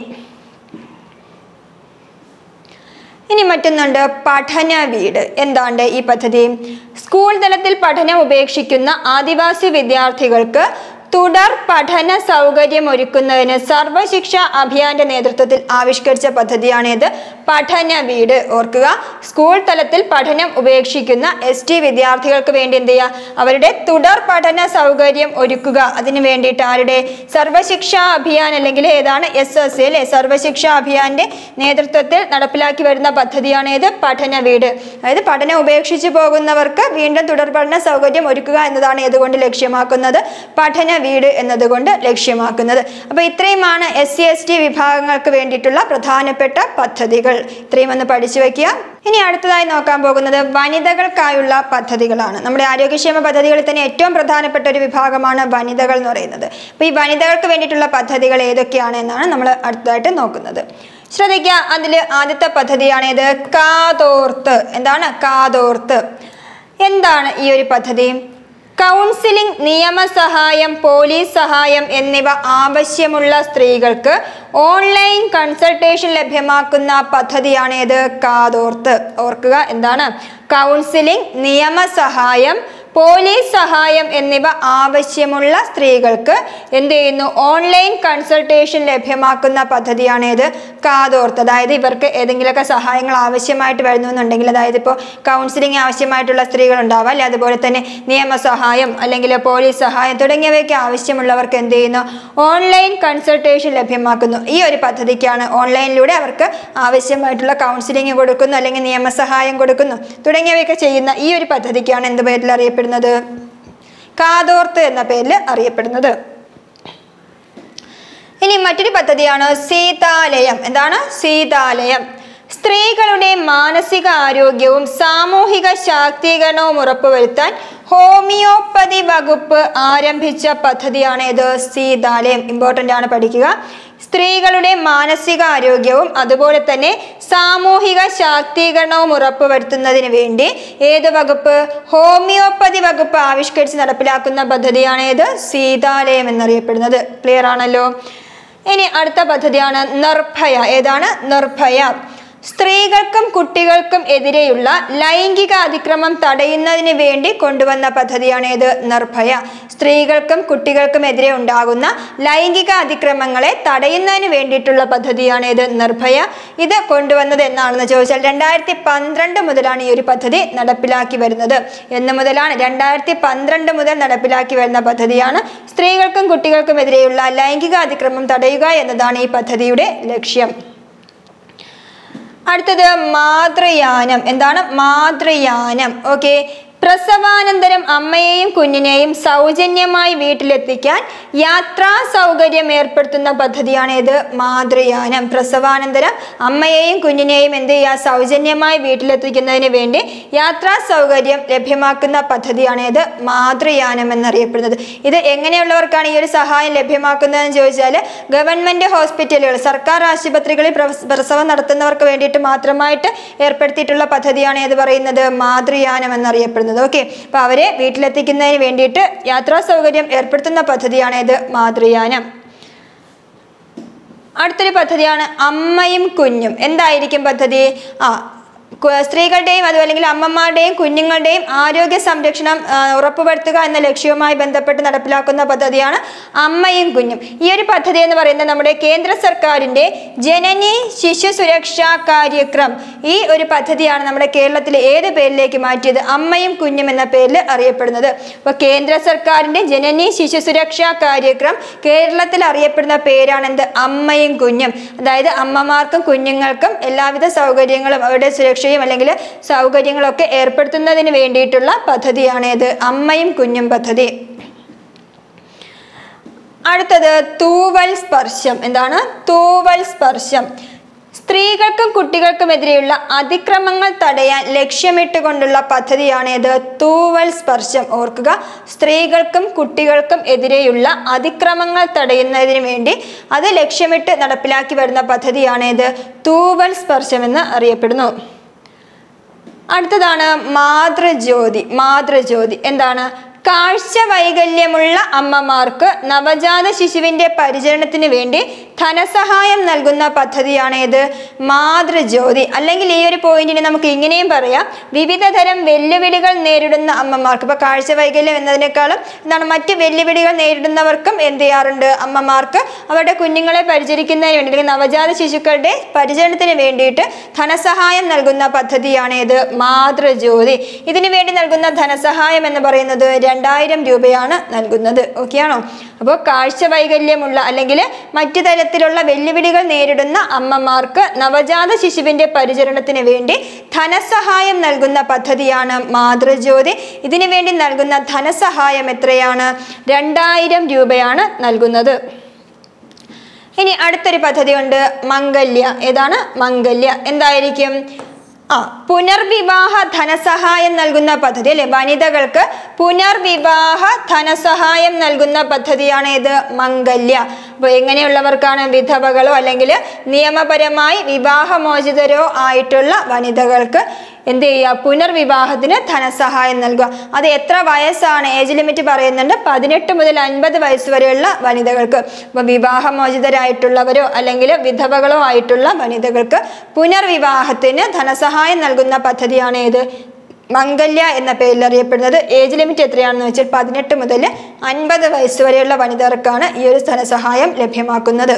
ഇനി മറ്റൊന്നുണ്ട് പഠന വീട് എന്താണ് ഈ പദ്ധതി സ്കൂൾ തലത്തിൽ പഠനം ഉപേക്ഷിക്കുന്ന ആദിവാസി വിദ്യാർത്ഥികൾക്ക് തുടർ പഠന സൗകര്യം ഒരുക്കുന്നതിന് സർവശിക്ഷ അഭിയാന്റെ നേതൃത്വത്തിൽ ആവിഷ്കരിച്ച പദ്ധതിയാണിത് പഠന വീട് ഓർക്കുക സ്കൂൾ തലത്തിൽ പഠനം ഉപേക്ഷിക്കുന്ന എസ് ടി വിദ്യാർത്ഥികൾക്ക് വേണ്ടി എന്ത് ചെയ്യുക അവരുടെ തുടർ പഠന സൗകര്യം ഒരുക്കുക അതിന് വേണ്ടിയിട്ട് ആരുടെ സർവശിക്ഷ അഭിയാൻ അല്ലെങ്കിൽ ഏതാണ് എസ് എസ് അല്ലെ സർവശിക്ഷ അഭിയാന്റെ നേതൃത്വത്തിൽ നടപ്പിലാക്കി വരുന്ന പദ്ധതിയാണ് ഏത് പഠന വീട് അതായത് പഠനം ഉപേക്ഷിച്ച് പോകുന്നവർക്ക് വീണ്ടും തുടർ പഠന സൗകര്യം ഒരുക്കുക എന്നതാണ് ഇതുകൊണ്ട് ലക്ഷ്യമാക്കുന്നത് പഠന വീട് എന്നതുകൊണ്ട് ലക്ഷ്യമാക്കുന്നത് അപ്പോൾ ഇത്രയുമാണ് എസ് സി എസ് ടി വിഭാഗങ്ങൾക്ക് വേണ്ടിയിട്ടുള്ള പ്രധാനപ്പെട്ട പദ്ധതികൾ ഇത്രയും ഒന്ന് പഠിച്ചു വയ്ക്കുക ഇനി അടുത്തതായി നോക്കാൻ പോകുന്നത് വനിതകൾക്കായുള്ള പദ്ധതികളാണ് നമ്മുടെ ആരോഗ്യക്ഷേമ പദ്ധതികളിൽ തന്നെ ഏറ്റവും പ്രധാനപ്പെട്ട ഒരു വിഭാഗമാണ് വനിതകൾ എന്ന് പറയുന്നത് അപ്പോൾ ഈ വനിതകൾക്ക് വേണ്ടിയിട്ടുള്ള പദ്ധതികൾ ഏതൊക്കെയാണ് എന്നാണ് നമ്മൾ അടുത്തതായിട്ട് നോക്കുന്നത് ശ്രദ്ധിക്കുക അതിൽ ആദ്യത്തെ പദ്ധതിയാണ് ഇത് കാതോർത്ത് എന്താണ് കാതോർത്ത് എന്താണ് ഈ ഒരു പദ്ധതി കൗൺസിലിംഗ് നിയമസഹായം പോലീസ് സഹായം എന്നിവ ആവശ്യമുള്ള സ്ത്രീകൾക്ക് ഓൺലൈൻ കൺസൾട്ടേഷൻ ലഭ്യമാക്കുന്ന പദ്ധതിയാണ് ഇത് കാതോർത്ത് ഓർക്കുക എന്താണ് കൗൺസിലിംഗ് നിയമസഹായം പോലീസ് സഹായം എന്നിവ ആവശ്യമുള്ള സ്ത്രീകൾക്ക് എന്ത് ചെയ്യുന്നു ഓൺലൈൻ കൺസൾട്ടേഷൻ ലഭ്യമാക്കുന്ന പദ്ധതിയാണ് ഇത് കാതോർത്ത് അതായത് ഇവർക്ക് ഏതെങ്കിലുമൊക്കെ സഹായങ്ങൾ ആവശ്യമായിട്ട് വരുന്നു എന്നുണ്ടെങ്കിൽ അതായത് ഇപ്പോൾ കൗൺസിലിംഗ് ആവശ്യമായിട്ടുള്ള സ്ത്രീകൾ ഉണ്ടാവാം അല്ലെ അതുപോലെ തന്നെ നിയമസഹായം അല്ലെങ്കിൽ പോലീസ് സഹായം തുടങ്ങിയവയൊക്കെ ആവശ്യമുള്ളവർക്ക് എന്ത് ചെയ്യുന്നു ഓൺലൈൻ കൺസൾട്ടേഷൻ ലഭ്യമാക്കുന്നു ഈ ഒരു പദ്ധതിക്കാണ് ഓൺലൈനിലൂടെ അവർക്ക് ആവശ്യമായിട്ടുള്ള കൗൺസിലിംഗ് കൊടുക്കുന്നു അല്ലെങ്കിൽ നിയമസഹായം കൊടുക്കുന്നു തുടങ്ങിയവയൊക്കെ ചെയ്യുന്ന ഈ ഒരു പദ്ധതിക്കാണ് എന്ത് പേരിൽ അറിയപ്പെടുന്നത് കാതോർത്ത് എന്ന പേരിൽ അറിയപ്പെടുന്നത് ഇനി മറ്റൊരു പദ്ധതിയാണ് സീതാലയം എന്താണ് സീതാലയം സ്ത്രീകളുടെ മാനസിക ആരോഗ്യവും സാമൂഹിക ശാക്തീകരണവും ഉറപ്പുവരുത്താൻ ഹോമിയോപ്പതി വകുപ്പ് ആരംഭിച്ച പദ്ധതിയാണ് ഇത് സീതാലയം ഇമ്പോർട്ടൻ്റ് ആണ് പഠിക്കുക സ്ത്രീകളുടെ മാനസിക ആരോഗ്യവും അതുപോലെ തന്നെ സാമൂഹിക ശാക്തീകരണവും ഉറപ്പുവരുത്തുന്നതിന് വേണ്ടി ഏത് വകുപ്പ് ഹോമിയോപ്പതി വകുപ്പ് ആവിഷ്കരിച്ച് നടപ്പിലാക്കുന്ന പദ്ധതിയാണ് ഏത് സീതാലയം എന്നറിയപ്പെടുന്നത് ക്ലിയർ ആണല്ലോ ഇനി അടുത്ത പദ്ധതിയാണ് നിർഭയ ഏതാണ് നിർഭയ സ്ത്രീകൾക്കും കുട്ടികൾക്കും എതിരെയുള്ള ലൈംഗിക അതിക്രമം തടയുന്നതിന് വേണ്ടി കൊണ്ടുവന്ന പദ്ധതിയാണ് ഇത് നിർഭയ സ്ത്രീകൾക്കും കുട്ടികൾക്കും എതിരെ ഉണ്ടാകുന്ന ലൈംഗിക അതിക്രമങ്ങളെ തടയുന്നതിന് വേണ്ടിയിട്ടുള്ള പദ്ധതിയാണ് ഇത് നിർഭയ ഇത് കൊണ്ടുവന്നത് എന്നാണെന്ന് ചോദിച്ചാൽ രണ്ടായിരത്തി പന്ത്രണ്ട് മുതലാണ് ഈ ഒരു പദ്ധതി നടപ്പിലാക്കി വരുന്നത് എന്ന് മുതലാണ് രണ്ടായിരത്തി പന്ത്രണ്ട് മുതൽ നടപ്പിലാക്കി വരുന്ന പദ്ധതിയാണ് സ്ത്രീകൾക്കും കുട്ടികൾക്കും എതിരെയുള്ള ലൈംഗിക അതിക്രമം തടയുക എന്നതാണ് ഈ പദ്ധതിയുടെ ലക്ഷ്യം അടുത്തത് മാതൃയാനം എന്താണ് മാതൃയാനം ഓക്കെ പ്രസവാനന്തരം അമ്മയെയും കുഞ്ഞിനെയും സൗജന്യമായി വീട്ടിലെത്തിക്കാൻ യാത്രാ സൗകര്യം ഏർപ്പെടുത്തുന്ന പദ്ധതിയാണ് ഇത് മാതൃയാനം പ്രസവാനന്തരം അമ്മയെയും കുഞ്ഞിനെയും എന്ത് ചെയ്യുക സൗജന്യമായി വീട്ടിലെത്തിക്കുന്നതിന് വേണ്ടി യാത്രാ സൗകര്യം ലഭ്യമാക്കുന്ന പദ്ധതിയാണ് ഇത് മാതൃയാനം എന്നറിയപ്പെടുന്നത് ഇത് എങ്ങനെയുള്ളവർക്കാണ് ഈ ഒരു സഹായം ലഭ്യമാക്കുന്നതെന്ന് ചോദിച്ചാൽ ഗവൺമെന്റ് ഹോസ്പിറ്റലുകൾ സർക്കാർ ആശുപത്രികളിൽ പ്രവ- പ്രസവം നടത്തുന്നവർക്ക് വേണ്ടിയിട്ട് മാത്രമായിട്ട് ഏർപ്പെടുത്തിയിട്ടുള്ള പദ്ധതിയാണ് ഏത് പറയുന്നത് മാതൃയാനം എന്നറിയപ്പെടുന്നത് ഓക്കെ അപ്പൊ അവരെ വീട്ടിലെത്തിക്കുന്നതിന് വേണ്ടിയിട്ട് യാത്രാ സൗകര്യം ഏർപ്പെടുത്തുന്ന പദ്ധതിയാണ് ഇത് മാതൃയാനം അടുത്തൊരു പദ്ധതിയാണ് അമ്മയും കുഞ്ഞും എന്തായിരിക്കും പദ്ധതി ആ കു- സ്ത്രീകളുടെയും അതുപോലെ അല്ലെങ്കിൽ അമ്മമാരുടെയും കുഞ്ഞുങ്ങളുടെയും ആരോഗ്യ സംരക്ഷണം ആ, ഉറപ്പുവരുത്തുക എന്ന ലക്ഷ്യവുമായി ബന്ധപ്പെട്ട് നടപ്പിലാക്കുന്ന പദ്ധതിയാണ് അമ്മയും കുഞ്ഞും ഈ ഒരു പദ്ധതി എന്ന് പറയുന്നത് നമ്മുടെ കേന്ദ്ര സർക്കാരിന്റെ ജനനി ശിശു സുരക്ഷാ കാര്യക്രം ഈ ഒരു പദ്ധതിയാണ് നമ്മുടെ കേരളത്തിലെ ഏത് പേരിലേക്ക് മാറ്റിയത് അമ്മയും കുഞ്ഞും എന്ന പേരിൽ അറിയപ്പെടുന്നത് അപ്പോൾ കേന്ദ്ര സർക്കാരിന്റെ ജനനി ശിശു സുരക്ഷാ കാര്യക്രം കേരളത്തിൽ അറിയപ്പെടുന്ന പേരാണ് എന്ത് അമ്മയും കുഞ്ഞും അതായത് അമ്മമാർക്കും കുഞ്ഞുങ്ങൾക്കും എല്ലാവിധ സൗകര്യങ്ങളും അവരുടെ സുരക്ഷയും അല്ലെങ്കിൽ സൗകര്യങ്ങളൊക്കെ ഏർപ്പെടുത്തുന്നതിന് വേണ്ടിയിട്ടുള്ള പദ്ധതിയാണ് ഇത് അമ്മയും കുഞ്ഞും പദ്ധതി അടുത്തത് തൂവൽ സ്പർശം എന്താണ് തൂവൽ സ്പർശം സ്ത്രീകൾക്കും കുട്ടികൾക്കുമെതിരെയുള്ള അതിക്രമങ്ങൾ തടയാൻ ലക്ഷ്യമിട്ടുകൊണ്ടുള്ള പദ്ധതിയാണ് ഇത് തൂവൽ സ്പർശം ഓർക്കുക സ്ത്രീകൾക്കും കുട്ടികൾക്കും എതിരെയുള്ള അതിക്രമങ്ങൾ തടയുന്നതിന് വേണ്ടി അത് ലക്ഷ്യമിട്ട് നടപ്പിലാക്കി വരുന്ന പദ്ധതിയാണ് ഇത് തൂവൽ സ്പർശം എന്ന് അറിയപ്പെടുന്നു അടുത്തതാണ് മാതൃജ്യോതി മാതൃജ്യോതി എന്താണ് കാഴ്ച വൈകല്യമുള്ള അമ്മമാർക്ക് നവജാത ശിശുവിന്റെ പരിചരണത്തിന് വേണ്ടി ധനസഹായം നൽകുന്ന പദ്ധതിയാണ് ഇത് മാതൃജ്യോതി അല്ലെങ്കിൽ ഈ ഒരു പോയിന്റിന് നമുക്ക് ഇങ്ങനെയും പറയാം വിവിധ തരം വെല്ലുവിളികൾ നേരിടുന്ന അമ്മമാർക്ക് ഇപ്പൊ കാഴ്ച വൈകല്യം എന്നതിനേക്കാളും എന്താണ് മറ്റ് വെല്ലുവിളികൾ നേരിടുന്നവർക്കും എന്ത് ചെയ്യാറുണ്ട് അമ്മമാർക്ക് അവരുടെ കുഞ്ഞുങ്ങളെ പരിചരിക്കുന്നതിന് വേണ്ടി അല്ലെങ്കിൽ നവജാത ശിശുക്കളുടെ പരിചരണത്തിന് വേണ്ടിയിട്ട് ധനസഹായം നൽകുന്ന പദ്ധതിയാണ് ഇത് മാതൃജ്യോതി ഇതിനു വേണ്ടി നൽകുന്ന ധനസഹായം എന്ന് പറയുന്നത് രണ്ടായിരം രൂപയാണ് നൽകുന്നത് ഓക്കെ ആണോ അപ്പോൾ കാഴ്ച വൈകല്യമുള്ള അല്ലെങ്കിൽ മറ്റു തരത്തിലുള്ള വെല്ലുവിളികൾ നേരിടുന്ന അമ്മമാർക്ക് നവജാത ശിശുവിന്റെ പരിചരണത്തിന് വേണ്ടി ധനസഹായം നൽകുന്ന പദ്ധതിയാണ് മാതൃജ്യോതി ഇതിനു വേണ്ടി നൽകുന്ന ധനസഹായം എത്രയാണ് രണ്ടായിരം രൂപയാണ് നൽകുന്നത് ഇനി അടുത്തൊരു പദ്ധതിയുണ്ട് മംഗല്യ ഏതാണ് മംഗല്യ എന്തായിരിക്കും ആ പുനർവിവാഹ ധനസഹായം നൽകുന്ന പദ്ധതി അല്ലെ വനിതകൾക്ക് പുനർവിവാഹ ധനസഹായം നൽകുന്ന പദ്ധതിയാണ് ഇത് മംഗല്യ അപ്പോൾ എങ്ങനെയുള്ളവർക്കാണ് വിധവകളോ അല്ലെങ്കിൽ നിയമപരമായി വിവാഹമോചിതരോ ആയിട്ടുള്ള വനിതകൾക്ക് എന്ത് ചെയ്യുക പുനർവിവാഹത്തിന് ധനസഹായം നൽകുക അത് എത്ര വയസ്സാണ് ഏജ് ലിമിറ്റ് പറയുന്നുണ്ട് പതിനെട്ട് മുതൽ അൻപത് വയസ്സ് വരെയുള്ള വനിതകൾക്ക് അപ്പോൾ വിവാഹമോചിതരായിട്ടുള്ളവരോ അല്ലെങ്കിൽ വിധവകളോ ആയിട്ടുള്ള വനിതകൾക്ക് പുനർവിവാഹത്തിന് ധനസഹായം നൽകുന്ന പദ്ധതിയാണ് ഏത് മംഗല്യ എന്ന പേരിൽ അറിയപ്പെടുന്നത് ഏജ് ലിമിറ്റ് എത്രയാണെന്ന് വെച്ചാൽ പതിനെട്ട് മുതൽ അൻപത് വയസ്സ് വരെയുള്ള വനിതകർക്കാണ് ഈ ഒരു ധനസഹായം ലഭ്യമാക്കുന്നത്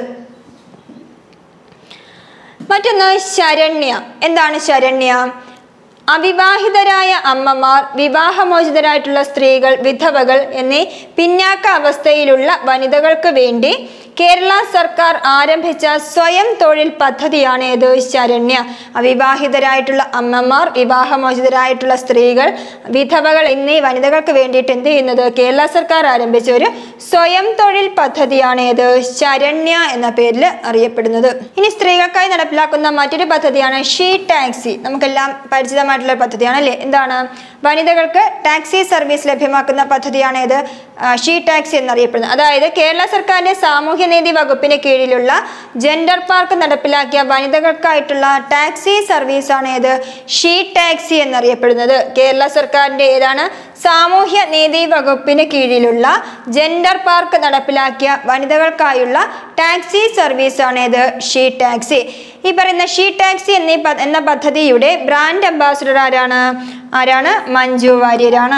മറ്റൊന്ന് ശരണ്യ എന്താണ് ശരണ്യ അവിവാഹിതരായ അമ്മമാർ വിവാഹമോചിതരായിട്ടുള്ള സ്ത്രീകൾ വിധവകൾ എന്നീ പിന്നാക്ക അവസ്ഥയിലുള്ള വനിതകൾക്ക് വേണ്ടി കേരള സർക്കാർ ആരംഭിച്ച സ്വയം തൊഴിൽ പദ്ധതിയാണ് ഏത് ശരണ്യ അവിവാഹിതരായിട്ടുള്ള അമ്മമാർ വിവാഹമോചിതരായിട്ടുള്ള സ്ത്രീകൾ വിധവകൾ എന്നീ വനിതകൾക്ക് വേണ്ടിയിട്ട് എന്ത് ചെയ്യുന്നത് കേരള സർക്കാർ ആരംഭിച്ച ഒരു സ്വയം തൊഴിൽ പദ്ധതിയാണ് ഏത് ശരണ്യ എന്ന പേരിൽ അറിയപ്പെടുന്നത് ഇനി സ്ത്രീകൾക്കായി നടപ്പിലാക്കുന്ന മറ്റൊരു പദ്ധതിയാണ് ഷീ ടാക്സി നമുക്കെല്ലാം പരിചിതമായിട്ടുള്ള ഒരു പദ്ധതിയാണ് അല്ലേ എന്താണ് വനിതകൾക്ക് ടാക്സി സർവീസ് ലഭ്യമാക്കുന്ന പദ്ധതിയാണ് ഇത് ഷീ ടാക്സി എന്നറിയപ്പെടുന്നത് അതായത് കേരള സർക്കാരിന്റെ സാമൂഹ്യനീതി വകുപ്പിന് കീഴിലുള്ള ജെൻഡർ പാർക്ക് നടപ്പിലാക്കിയ വനിതകൾക്കായിട്ടുള്ള ടാക്സി സർവീസ് ആണ് ഇത് ഷീ ടാക്സി എന്നറിയപ്പെടുന്നത് കേരള സർക്കാരിന്റെ ഏതാണ് സാമൂഹ്യ നീതി വകുപ്പിന് കീഴിലുള്ള ജെൻഡർ പാർക്ക് നടപ്പിലാക്കിയ വനിതകൾക്കായുള്ള ടാക്സി സർവീസാണ് ഇത് ഷീ ടാക്സി ഈ പറയുന്ന ഷീ ടാക്സി എന്നീ പ- എന്ന പദ്ധതിയുടെ ബ്രാൻഡ് അംബാസിഡർ ആരാണ് ആരാണ് മഞ്ജു വാര്യരാണ്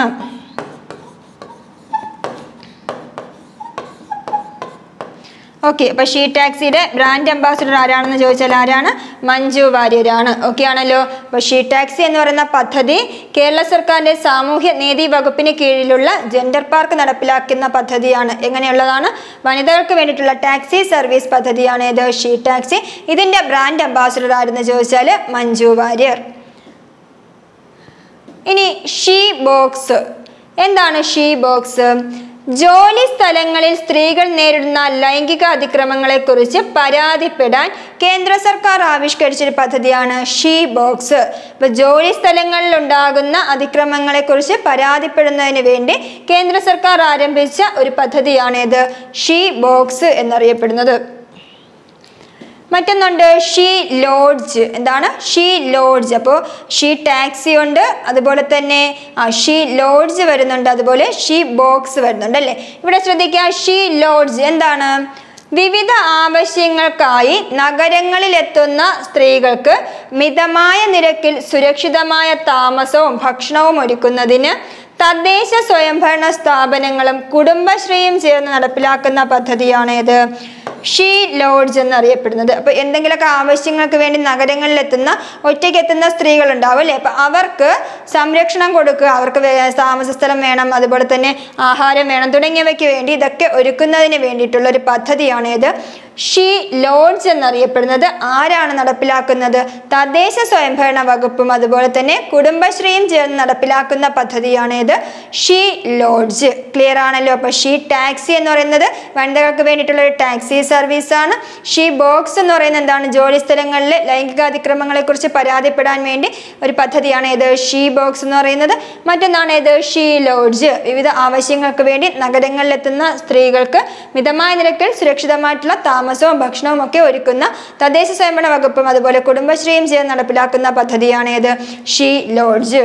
ഓക്കെ അപ്പൊ ഷീ ടാക്സിയുടെ ബ്രാൻഡ് അംബാസിഡർ ആരാണെന്ന് ചോദിച്ചാൽ ആരാണ് മഞ്ജു വാര്യരാണ് ഓക്കെ ആണല്ലോ അപ്പൊ ഷീ ടാക്സി എന്ന് പറയുന്ന പദ്ധതി കേരള സർക്കാരിന്റെ സാമൂഹ്യ നീതി വകുപ്പിന് കീഴിലുള്ള ജെൻഡർ പാർക്ക് നടപ്പിലാക്കുന്ന പദ്ധതിയാണ് എങ്ങനെയുള്ളതാണ് വനിതകൾക്ക് വേണ്ടിയിട്ടുള്ള ടാക്സി സർവീസ് പദ്ധതിയാണ് ഇത് ഷീ ടാക്സി ഇതിന്റെ ബ്രാൻഡ് അംബാസിഡർ ആരെന്ന് ചോദിച്ചാൽ മഞ്ജു വാര്യർ ഇനി ഷീ ബോക്സ് എന്താണ് ഷീ ബോക്സ് ജോലി സ്ഥലങ്ങളിൽ സ്ത്രീകൾ നേരിടുന്ന ലൈംഗിക അതിക്രമങ്ങളെക്കുറിച്ച് പരാതിപ്പെടാൻ കേന്ദ്ര സർക്കാർ ആവിഷ്കരിച്ചൊരു പദ്ധതിയാണ് ഷീ ബോക്സ് ഇപ്പൊ ജോലി സ്ഥലങ്ങളിൽ ഉണ്ടാകുന്ന അതിക്രമങ്ങളെക്കുറിച്ച് പരാതിപ്പെടുന്നതിന് വേണ്ടി കേന്ദ്ര സർക്കാർ ആരംഭിച്ച ഒരു പദ്ധതിയാണ് ഇത് ഷീ ബോക്സ് എന്നറിയപ്പെടുന്നത് മറ്റൊന്നുണ്ട് ഷീ ലോഡ്ജ് എന്താണ് ഷീ ലോഡ്ജ് അപ്പോൾ ഷീ ടാക്സി ഉണ്ട് അതുപോലെ തന്നെ ആ, ഷീ ലോഡ്ജ് വരുന്നുണ്ട് അതുപോലെ ഷീ ബോക്സ് വരുന്നുണ്ട് അല്ലേ ഇവിടെ ശ്രദ്ധിക്കുക ഷീ ലോഡ്ജ് എന്താണ് വിവിധ ആവശ്യങ്ങൾക്കായി നഗരങ്ങളിൽ എത്തുന്ന സ്ത്രീകൾക്ക് മിതമായ നിരക്കിൽ സുരക്ഷിതമായ താമസവും ഭക്ഷണവും ഒരുക്കുന്നതിന് തദ്ദേശ സ്വയംഭരണ സ്ഥാപനങ്ങളും കുടുംബശ്രീയും ചേർന്ന് നടപ്പിലാക്കുന്ന പദ്ധതിയാണ് ഇത് ഷീ ലോഡ്ജ് എന്നറിയപ്പെടുന്നത് അപ്പോൾ എന്തെങ്കിലുമൊക്കെ ആവശ്യങ്ങൾക്ക് വേണ്ടി നഗരങ്ങളിൽ എത്തുന്ന ഒറ്റയ്ക്ക് എത്തുന്ന സ്ത്രീകൾ ഉണ്ടാവും അല്ലേ അപ്പോൾ അവർക്ക് സംരക്ഷണം കൊടുക്കുക അവർക്ക് വേ- താമസ സ്ഥലം വേണം അതുപോലെ തന്നെ ആഹാരം വേണം തുടങ്ങിയവയ്ക്ക് വേണ്ടി ഇതൊക്കെ ഒരുക്കുന്നതിന് വേണ്ടിയിട്ടുള്ള ഒരു പദ്ധതിയാണ് ഇത് ഷീ ലോഡ്ജ് എന്നറിയപ്പെടുന്നത് ആരാണ് നടപ്പിലാക്കുന്നത് തദ്ദേശ സ്വയംഭരണ വകുപ്പും അതുപോലെ തന്നെ കുടുംബശ്രീയും ചേർന്ന് നടപ്പിലാക്കുന്ന പദ്ധതിയാണ് ഇത് ഷീ ലോഡ്ജ് ക്ലിയർ ആണല്ലോ അപ്പോൾ ഷീ ടാക്സി എന്ന് പറയുന്നത് വനിതകൾക്ക് വേണ്ടിയിട്ടുള്ള ഒരു ടാക്സി സർവീസ് ആണ് ഷീ ബോക്സ് എന്ന് പറയുന്നത് എന്താണ് ജോലി സ്ഥലങ്ങളിൽ ലൈംഗിക അതിക്രമങ്ങളെക്കുറിച്ച് പരാതിപ്പെടാൻ വേണ്ടി ഒരു പദ്ധതിയാണ് ഇത് ഷീ ബോക്സ് എന്ന് പറയുന്നത് മറ്റൊന്നാണ് ഇത് ഷീ ലോഡ്ജ് വിവിധ ആവശ്യങ്ങൾക്ക് വേണ്ടി നഗരങ്ങളിലെത്തുന്ന സ്ത്രീകൾക്ക് മിതമായ നിരക്കിൽ സുരക്ഷിതമായിട്ടുള്ള താമസവും ഭക്ഷണവും ഒക്കെ ഒരുക്കുന്ന തദ്ദേശ സ്വയംഭരണ വകുപ്പും അതുപോലെ കുടുംബശ്രീയും ചേർന്ന് നടപ്പിലാക്കുന്ന പദ്ധതിയാണ് ഇത് ഷീ ലോഡ്ജ്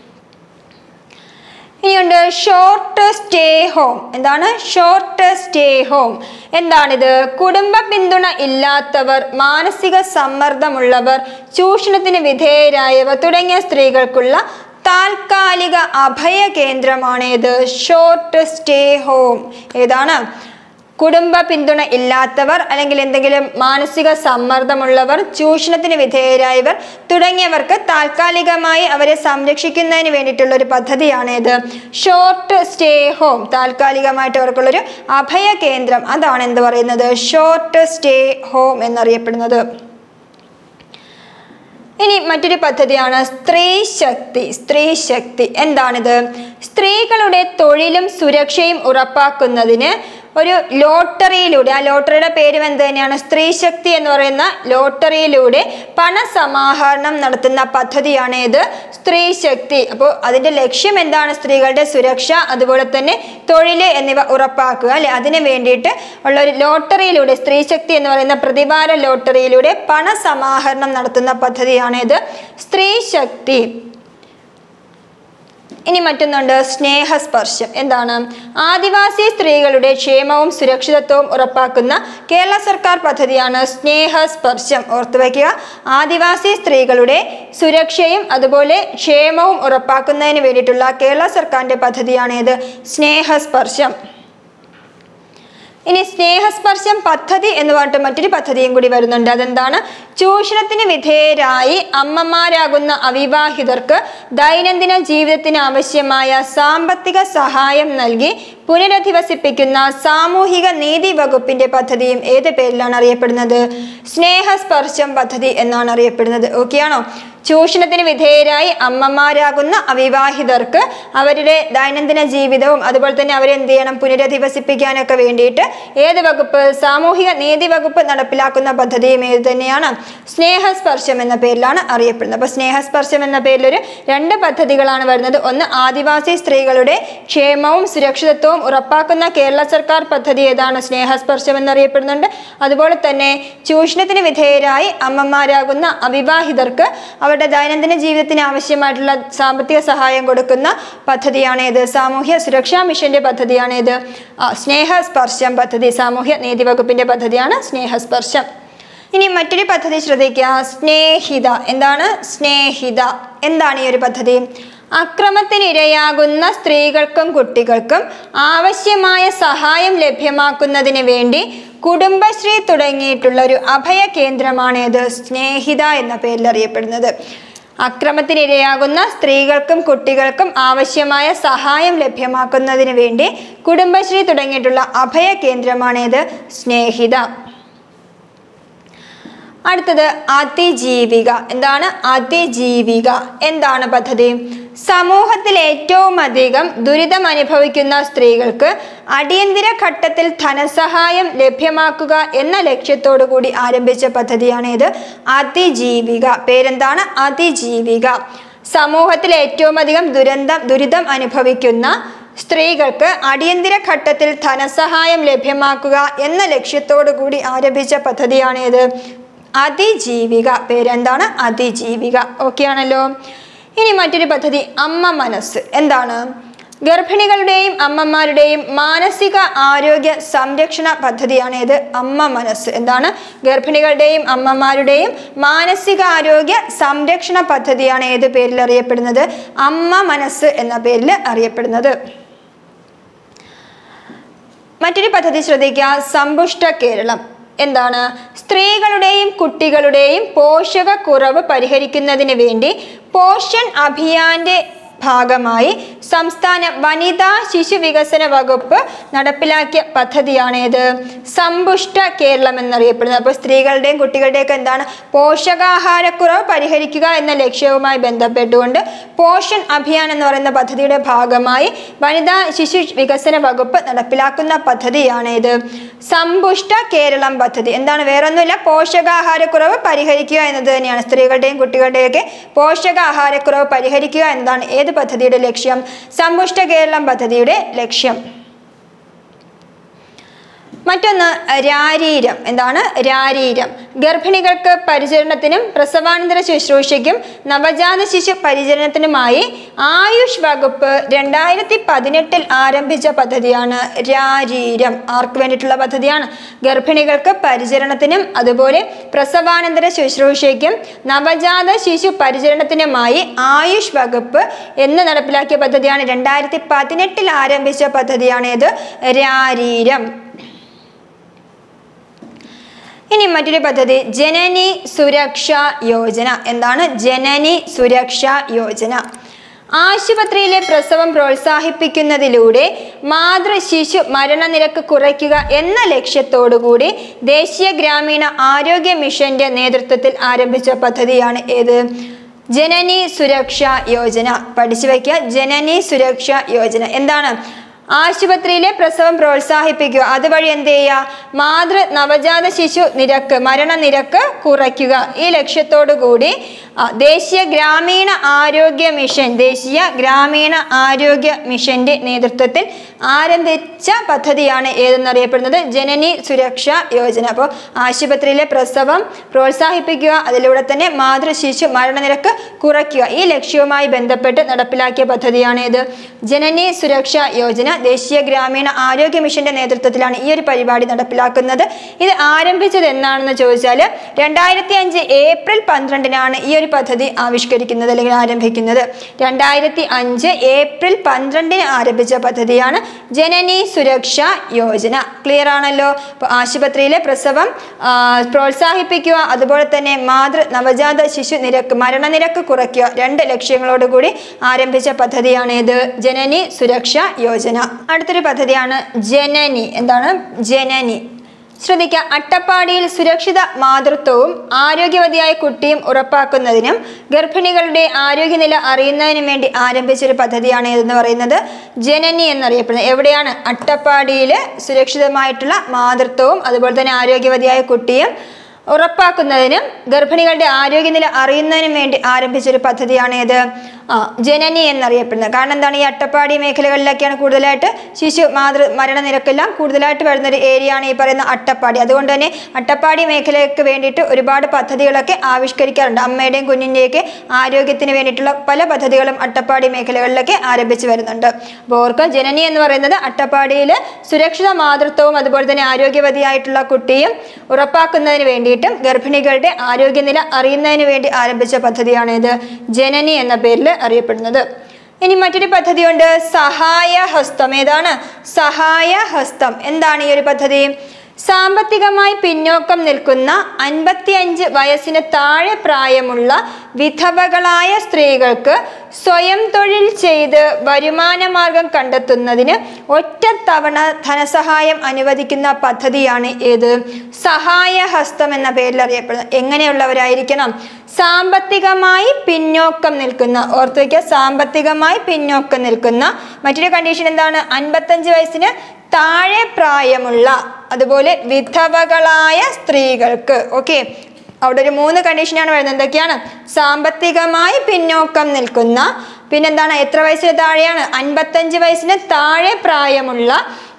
ഇനിയുണ്ട് ഷോർട്ട് സ്റ്റേ ഹോം എന്താണ് ഷോർട്ട് സ്റ്റേ ഹോം എന്താണിത് കുടുംബ പിന്തുണ ഇല്ലാത്തവർ മാനസിക സമ്മർദ്ദമുള്ളവർ ചൂഷണത്തിന് വിധേയരായവർ തുടങ്ങിയ സ്ത്രീകൾക്കുള്ള താൽക്കാലിക അഭയ കേന്ദ്രമാണ് ഇത് ഷോർട്ട് സ്റ്റേ ഹോം ഏതാണ് കുടുംബ പിന്തുണ ഇല്ലാത്തവർ അല്ലെങ്കിൽ എന്തെങ്കിലും മാനസിക സമ്മർദ്ദമുള്ളവർ ചൂഷണത്തിന് വിധേയരായവർ തുടങ്ങിയവർക്ക് താൽക്കാലികമായി അവരെ സംരക്ഷിക്കുന്നതിന് വേണ്ടിയിട്ടുള്ള ഒരു പദ്ധതിയാണ് ഇത് ഷോർട്ട് സ്റ്റേ ഹോം താൽക്കാലികമായിട്ട് അവർക്കുള്ളൊരു അഭയ കേന്ദ്രം അതാണ് എന്ത് പറയുന്നത് ഷോർട്ട് സ്റ്റേ ഹോം എന്നറിയപ്പെടുന്നത് ഇനി മറ്റൊരു പദ്ധതിയാണ് സ്ത്രീ ശക്തി സ്ത്രീ ശക്തി എന്താണിത് സ്ത്രീകളുടെ തൊഴിലും സുരക്ഷയും ഉറപ്പാക്കുന്നതിന് ഒരു ലോട്ടറിയിലൂടെ ആ ലോട്ടറിയുടെ പേര് എന്ത് തന്നെയാണ് സ്ത്രീ ശക്തി എന്ന് പറയുന്ന ലോട്ടറിയിലൂടെ പണസമാഹരണം നടത്തുന്ന പദ്ധതിയാണ് ഇത് സ്ത്രീ ശക്തി അപ്പോൾ അതിൻ്റെ ലക്ഷ്യം എന്താണ് സ്ത്രീകളുടെ സുരക്ഷ അതുപോലെ തന്നെ തൊഴിൽ എന്നിവ ഉറപ്പാക്കുക അല്ലെ അതിന് വേണ്ടിയിട്ട് ഉള്ള ഒരു ലോട്ടറിയിലൂടെ സ്ത്രീ ശക്തി എന്ന് പറയുന്ന പ്രതിവാര ലോട്ടറിയിലൂടെ പണസമാഹരണം നടത്തുന്ന പദ്ധതിയാണ് ഇത് സ്ത്രീ ശക്തി ഇനി മറ്റൊന്നുണ്ട് സ്നേഹസ്പർശം എന്താണ് ആദിവാസി സ്ത്രീകളുടെ ക്ഷേമവും സുരക്ഷിതത്വവും ഉറപ്പാക്കുന്ന കേരള സർക്കാർ പദ്ധതിയാണ് സ്നേഹസ്പർശം ഓർത്തു വയ്ക്കുക ആദിവാസി സ്ത്രീകളുടെ സുരക്ഷയും അതുപോലെ ക്ഷേമവും ഉറപ്പാക്കുന്നതിന് വേണ്ടിയിട്ടുള്ള കേരള സർക്കാരിൻ്റെ പദ്ധതിയാണ് ഇത് സ്നേഹസ്പർശം ഇനി സ്നേഹസ്പർശം പദ്ധതി എന്ന് പറഞ്ഞിട്ട് മറ്റൊരു പദ്ധതിയും കൂടി വരുന്നുണ്ട് അതെന്താണ് ചൂഷണത്തിന് വിധേയരായി അമ്മമാരാകുന്ന അവിവാഹിതർക്ക് ദൈനംദിന ജീവിതത്തിന് ആവശ്യമായ സാമ്പത്തിക സഹായം നൽകി പുനരധിവസിപ്പിക്കുന്ന സാമൂഹിക നീതി വകുപ്പിന്റെ പദ്ധതിയും ഏത് പേരിലാണ് അറിയപ്പെടുന്നത് സ്നേഹസ്പർശം പദ്ധതി എന്നാണ് അറിയപ്പെടുന്നത് ഓക്കെയാണോ ചൂഷണത്തിന് വിധേയരായി അമ്മമാരാകുന്ന അവിവാഹിതർക്ക് അവരുടെ ദൈനംദിന ജീവിതവും അതുപോലെ തന്നെ അവരെ എന്ത് ചെയ്യണം പുനരധിവസിപ്പിക്കാനൊക്കെ വേണ്ടിയിട്ട് ഏത് വകുപ്പ് സാമൂഹിക നീതി വകുപ്പ് നടപ്പിലാക്കുന്ന പദ്ധതിയും ഏത് തന്നെയാണ് സ്നേഹസ്പർശം എന്ന പേരിലാണ് അറിയപ്പെടുന്നത് അപ്പോൾ സ്നേഹസ്പർശം എന്ന പേരിലൊരു രണ്ട് പദ്ധതികളാണ് വരുന്നത് ഒന്ന് ആദിവാസി സ്ത്രീകളുടെ ക്ഷേമവും സുരക്ഷിതത്വവും ഉറപ്പാക്കുന്ന കേരള സർക്കാർ പദ്ധതി ഏതാണ് സ്നേഹസ്പർശം എന്നറിയപ്പെടുന്നുണ്ട് അതുപോലെ തന്നെ ചൂഷണത്തിന് വിധേയരായി അമ്മമാരാകുന്ന അവിവാഹിതർക്ക് അവരുടെ ദൈനംദിന ജീവിതത്തിന് ആവശ്യമായിട്ടുള്ള സാമ്പത്തിക സഹായം കൊടുക്കുന്ന പദ്ധതിയാണ് ഇത് സാമൂഹ്യ സുരക്ഷാ മിഷന്റെ പദ്ധതിയാണ് ഇത് ആ, സ്നേഹസ്പർശം പദ്ധതി സാമൂഹ്യ നീതി വകുപ്പിന്റെ പദ്ധതിയാണ് സ്നേഹസ്പർശം ഇനി മറ്റൊരു പദ്ധതി ശ്രദ്ധിക്കുക സ്നേഹിത എന്താണ് സ്നേഹിത എന്താണ് ഈ ഒരു പദ്ധതി അക്രമത്തിനിരയാകുന്ന സ്ത്രീകൾക്കും കുട്ടികൾക്കും ആവശ്യമായ സഹായം ലഭ്യമാക്കുന്നതിന് വേണ്ടി കുടുംബശ്രീ തുടങ്ങിയിട്ടുള്ള ഒരു അഭയ കേന്ദ്രമാണ് ഇത് സ്നേഹിത എന്ന പേരിൽ അറിയപ്പെടുന്നത് അക്രമത്തിനിരയാകുന്ന സ്ത്രീകൾക്കും കുട്ടികൾക്കും ആവശ്യമായ സഹായം ലഭ്യമാക്കുന്നതിന് വേണ്ടി കുടുംബശ്രീ തുടങ്ങിയിട്ടുള്ള അഭയ കേന്ദ്രമാണ് ഇത് സ്നേഹിത അടുത്തത് അതിജീവിക എന്താണ് അതിജീവിക എന്താണ് പദ്ധതി സമൂഹത്തിൽ ഏറ്റവും അധികം ദുരിതം അനുഭവിക്കുന്ന സ്ത്രീകൾക്ക് അടിയന്തര ഘട്ടത്തിൽ ധനസഹായം ലഭ്യമാക്കുക എന്ന ലക്ഷ്യത്തോടു കൂടി ആരംഭിച്ച പദ്ധതിയാണ് ഇത് അതിജീവിക പേരെന്താണ് അതിജീവിക സമൂഹത്തിൽ ഏറ്റവും അധികം ദുരന്തം ദുരിതം അനുഭവിക്കുന്ന സ്ത്രീകൾക്ക് അടിയന്തര ഘട്ടത്തിൽ ധനസഹായം ലഭ്യമാക്കുക എന്ന ലക്ഷ്യത്തോടു കൂടി ആരംഭിച്ച പദ്ധതിയാണ് ഇത് അതിജീവിക പേരെന്താണ് അതിജീവിക ഓക്കെ ആണല്ലോ ഇനി മറ്റൊരു പദ്ധതി അമ്മ മനസ്സ് എന്താണ് ഗർഭിണികളുടെയും അമ്മമാരുടെയും മാനസിക ആരോഗ്യ സംരക്ഷണ പദ്ധതിയാണ് ഇത് അമ്മ മനസ്സ് എന്താണ് ഗർഭിണികളുടെയും അമ്മമാരുടെയും മാനസിക ആരോഗ്യ സംരക്ഷണ പദ്ധതിയാണ് ഏത് പേരിൽ അറിയപ്പെടുന്നത് അമ്മ മനസ്സ് എന്ന പേരിൽ അറിയപ്പെടുന്നത് മറ്റൊരു പദ്ധതി ശ്രദ്ധിക്കുക സമ്പുഷ്ട കേരളം എന്താണ് സ്ത്രീകളുടെയും കുട്ടികളുടെയും പോഷകക്കുറവ് പരിഹരിക്കുന്നതിന് വേണ്ടി പോഷൻ അഭിയാന്റെ ഭാഗമായി സംസ്ഥാന വനിതാ ശിശു വികസന വകുപ്പ് നടപ്പിലാക്കിയ പദ്ധതിയാണ് ഇത് സമ്പുഷ്ട കേരളം എന്നറിയപ്പെടുന്നത് അപ്പോൾ സ്ത്രീകളുടെയും കുട്ടികളുടെയൊക്കെ എന്താണ് പോഷകാഹാരക്കുറവ് പരിഹരിക്കുക എന്ന ലക്ഷ്യവുമായി ബന്ധപ്പെട്ടുകൊണ്ട് പോഷൻ അഭിയാൻ എന്ന് പറയുന്ന പദ്ധതിയുടെ ഭാഗമായി വനിതാ ശിശു വികസന വകുപ്പ് നടപ്പിലാക്കുന്ന പദ്ധതിയാണ് ഇത് സമ്പുഷ്ട കേരളം പദ്ധതി എന്താണ് വേറൊന്നുമില്ല പോഷകാഹാരക്കുറവ് പരിഹരിക്കുക എന്നത് തന്നെയാണ് സ്ത്രീകളുടെയും കുട്ടികളുടെയൊക്കെ പോഷകാഹാരക്കുറവ് പരിഹരിക്കുക എന്നതാണ് ഏത് പദ്ധതിയുടെ ലക്ഷ്യം സമ്പുഷ്ട കേരളം പദ്ധതിയുടെ ലക്ഷ്യം മറ്റൊന്ന് രാരീരം എന്താണ് രാരീരം ഗർഭിണികൾക്ക് പരിചരണത്തിനും പ്രസവാനന്തര ശുശ്രൂഷയ്ക്കും നവജാത ശിശു പരിചരണത്തിനുമായി ആയുഷ് വകുപ്പ് രണ്ടായിരത്തി പതിനെട്ടിൽ ആരംഭിച്ച പദ്ധതിയാണ് രാരീരം ആർക്ക് വേണ്ടിയിട്ടുള്ള പദ്ധതിയാണ് ഗർഭിണികൾക്ക് പരിചരണത്തിനും അതുപോലെ പ്രസവാനന്തര ശുശ്രൂഷയ്ക്കും നവജാത ശിശു പരിചരണത്തിനുമായി ആയുഷ് വകുപ്പ് എന്ന് നടപ്പിലാക്കിയ പദ്ധതിയാണ് രണ്ടായിരത്തി പതിനെട്ടിൽ ആരംഭിച്ച പദ്ധതിയാണ് ഇത് രാരീരം ഇനി മറ്റൊരു പദ്ധതി ജനനി സുരക്ഷാ യോജന എന്താണ് ജനനി സുരക്ഷാ യോജന ആശുപത്രിയിലെ പ്രസവം പ്രോത്സാഹിപ്പിക്കുന്നതിലൂടെ മാതൃ ശിശു മരണനിരക്ക് കുറയ്ക്കുക എന്ന ലക്ഷ്യത്തോടുകൂടി ദേശീയ ഗ്രാമീണ ആരോഗ്യ മിഷന്റെ നേതൃത്വത്തിൽ ആരംഭിച്ച പദ്ധതിയാണ് ഏത് ജനനി സുരക്ഷാ യോജന പഠിച്ചു വയ്ക്കുക ജനനി സുരക്ഷാ യോജന എന്താണ് ആശുപത്രിയിലെ പ്രസവം പ്രോത്സാഹിപ്പിക്കുക അതുവഴി എന്ത് ചെയ്യുക മാതൃ നവജാത ശിശു നിരക്ക് മരണനിരക്ക് കുറയ്ക്കുക ഈ ലക്ഷ്യത്തോടു കൂടി ആ, ദേശീയ ഗ്രാമീണ ആരോഗ്യ മിഷൻ ദേശീയ ഗ്രാമീണ ആരോഗ്യ മിഷന്റെ നേതൃത്വത്തിൽ ആരംഭിച്ച പദ്ധതിയാണ് ഏതെന്നറിയപ്പെടുന്നത് ജനനി സുരക്ഷാ യോജന അപ്പോൾ ആശുപത്രിയിലെ പ്രസവം പ്രോത്സാഹിപ്പിക്കുക അതിലൂടെ തന്നെ മാതൃ ശിശു മരണനിരക്ക് കുറയ്ക്കുക ഈ ലക്ഷ്യവുമായി ബന്ധപ്പെട്ട് നടപ്പിലാക്കിയ പദ്ധതിയാണ് ഇത് ജനനി സുരക്ഷാ യോജന ദേശീയ ഗ്രാമീണ ആരോഗ്യ മിഷന്റെ നേതൃത്വത്തിലാണ് ഈ ഒരു പരിപാടി നടപ്പിലാക്കുന്നത് ഇത് ആരംഭിച്ചത് എന്നാണെന്ന് ചോദിച്ചാൽ രണ്ടായിരത്തി അഞ്ച് ഏപ്രിൽ പന്ത്രണ്ടിനാണ് ഈ ഒരു പദ്ധതി ആവിഷ്കരിക്കുന്നത് അല്ലെങ്കിൽ ആരംഭിക്കുന്നത് രണ്ടായിരത്തി അഞ്ച് ഏപ്രിൽ പന്ത്രണ്ടിന് ആരംഭിച്ച പദ്ധതിയാണ് ജനനി സുരക്ഷാ യോജന ക്ലിയർ ആണല്ലോ അപ്പോൾ ആശുപത്രിയിലെ പ്രസവം ആ, പ്രോത്സാഹിപ്പിക്കുക അതുപോലെ തന്നെ മാതൃ നവജാത ശിശു നിരക്ക് മരണനിരക്ക് കുറയ്ക്കുക രണ്ട് ലക്ഷ്യങ്ങളോടുകൂടി ആരംഭിച്ച പദ്ധതിയാണ് ഇത് ജനനി സുരക്ഷാ യോജന അടുത്തൊരു പദ്ധതിയാണ് ജനനി എന്താണ് ജനനി ശ്രദ്ധിക്കുക അട്ടപ്പാടിയിൽ സുരക്ഷിത മാതൃത്വവും ആരോഗ്യവതിയായ കുട്ടിയും ഉറപ്പാക്കുന്നതിനും ഗർഭിണികളുടെ ആരോഗ്യനില അറിയുന്നതിനും വേണ്ടി ആരംഭിച്ചൊരു പദ്ധതിയാണ് ഇതെന്ന് പറയുന്നത് ജനനി എന്നറിയപ്പെടുന്നത് എവിടെയാണ് അട്ടപ്പാടിയിൽ സുരക്ഷിതമായിട്ടുള്ള മാതൃത്വവും അതുപോലെ തന്നെ ആരോഗ്യവതിയായ കുട്ടിയും ഉറപ്പാക്കുന്നതിനും ഗർഭിണികളുടെ ആരോഗ്യനില അറിയുന്നതിനും വേണ്ടി ആരംഭിച്ചൊരു പദ്ധതിയാണ് ഇത് ആ ജനനി എന്നറിയപ്പെടുന്നത് കാരണം എന്താണ് ഈ അട്ടപ്പാടി മേഖലകളിലൊക്കെയാണ് കൂടുതലായിട്ട് ശിശു മാതൃ മരണനിരക്കെല്ലാം കൂടുതലായിട്ട് വരുന്ന ഒരു ഏരിയ ആണ് ഈ പറയുന്ന അട്ടപ്പാടി അതുകൊണ്ട് തന്നെ അട്ടപ്പാടി മേഖലയ്ക്ക് വേണ്ടിയിട്ട് ഒരുപാട് പദ്ധതികളൊക്കെ ആവിഷ്കരിക്കാറുണ്ട് അമ്മയുടെയും കുഞ്ഞിൻ്റെയൊക്കെ ആരോഗ്യത്തിന് വേണ്ടിയിട്ടുള്ള പല പദ്ധതികളും അട്ടപ്പാടി മേഖലകളിലൊക്കെ ആരംഭിച്ചു വരുന്നുണ്ട് അപ്പോൾ ഓർക്കുക ജനനി എന്ന് പറയുന്നത് അട്ടപ്പാടിയിൽ സുരക്ഷിത മാതൃത്വവും അതുപോലെ തന്നെ ആരോഗ്യവതിയായിട്ടുള്ള കുട്ടിയും ഉറപ്പാക്കുന്നതിന് വേണ്ടിയിട്ടും ഗർഭിണികളുടെ ആരോഗ്യനില അറിയുന്നതിന് വേണ്ടി ആരംഭിച്ച പദ്ധതിയാണ് ഇത് ജനനി എന്ന പേരിൽ അറിയപ്പെടുന്നത് ഇനി മറ്റൊരു പദ്ധതിയുണ്ട് സഹായ ഹസ്തം ഏതാണ് സഹായ ഹസ്തം എന്താണ് ഈ ഒരു പദ്ധതി സാമ്പത്തികമായി പിന്നോക്കം നിൽക്കുന്ന അൻപത്തിയഞ്ച് വയസ്സിന് താഴെ പ്രായമുള്ള വിധവകളായ സ്ത്രീകൾക്ക് സ്വയം തൊഴിൽ ചെയ്ത് വരുമാനമാർഗം കണ്ടെത്തുന്നതിന് ഒറ്റത്തവണ ധനസഹായം അനുവദിക്കുന്ന പദ്ധതിയാണ് ഏത് സഹായ ഹസ്തം എന്ന പേരിൽ അറിയപ്പെടുന്നത് എങ്ങനെയുള്ളവരായിരിക്കണം സാമ്പത്തികമായി പിന്നോക്കം നിൽക്കുന്ന ഓർത്തു വയ്ക്കുക സാമ്പത്തികമായി പിന്നോക്കം നിൽക്കുന്ന മറ്റൊരു കണ്ടീഷൻ എന്താണ് അൻപത്തഞ്ച് വയസ്സിന് താഴെ പ്രായമുള്ള അതുപോലെ വിധവകളായ സ്ത്രീകൾക്ക് ഓക്കെ അവിടെ ഒരു മൂന്ന് കണ്ടീഷനാണ് വരുന്നത് എന്തൊക്കെയാണ് സാമ്പത്തികമായി പിന്നോക്കം നിൽക്കുന്ന പിന്നെന്താണ് എത്ര വയസ്സിന് താഴെയാണ് അൻപത്തഞ്ച് വയസ്സിന് താഴെ പ്രായമുള്ള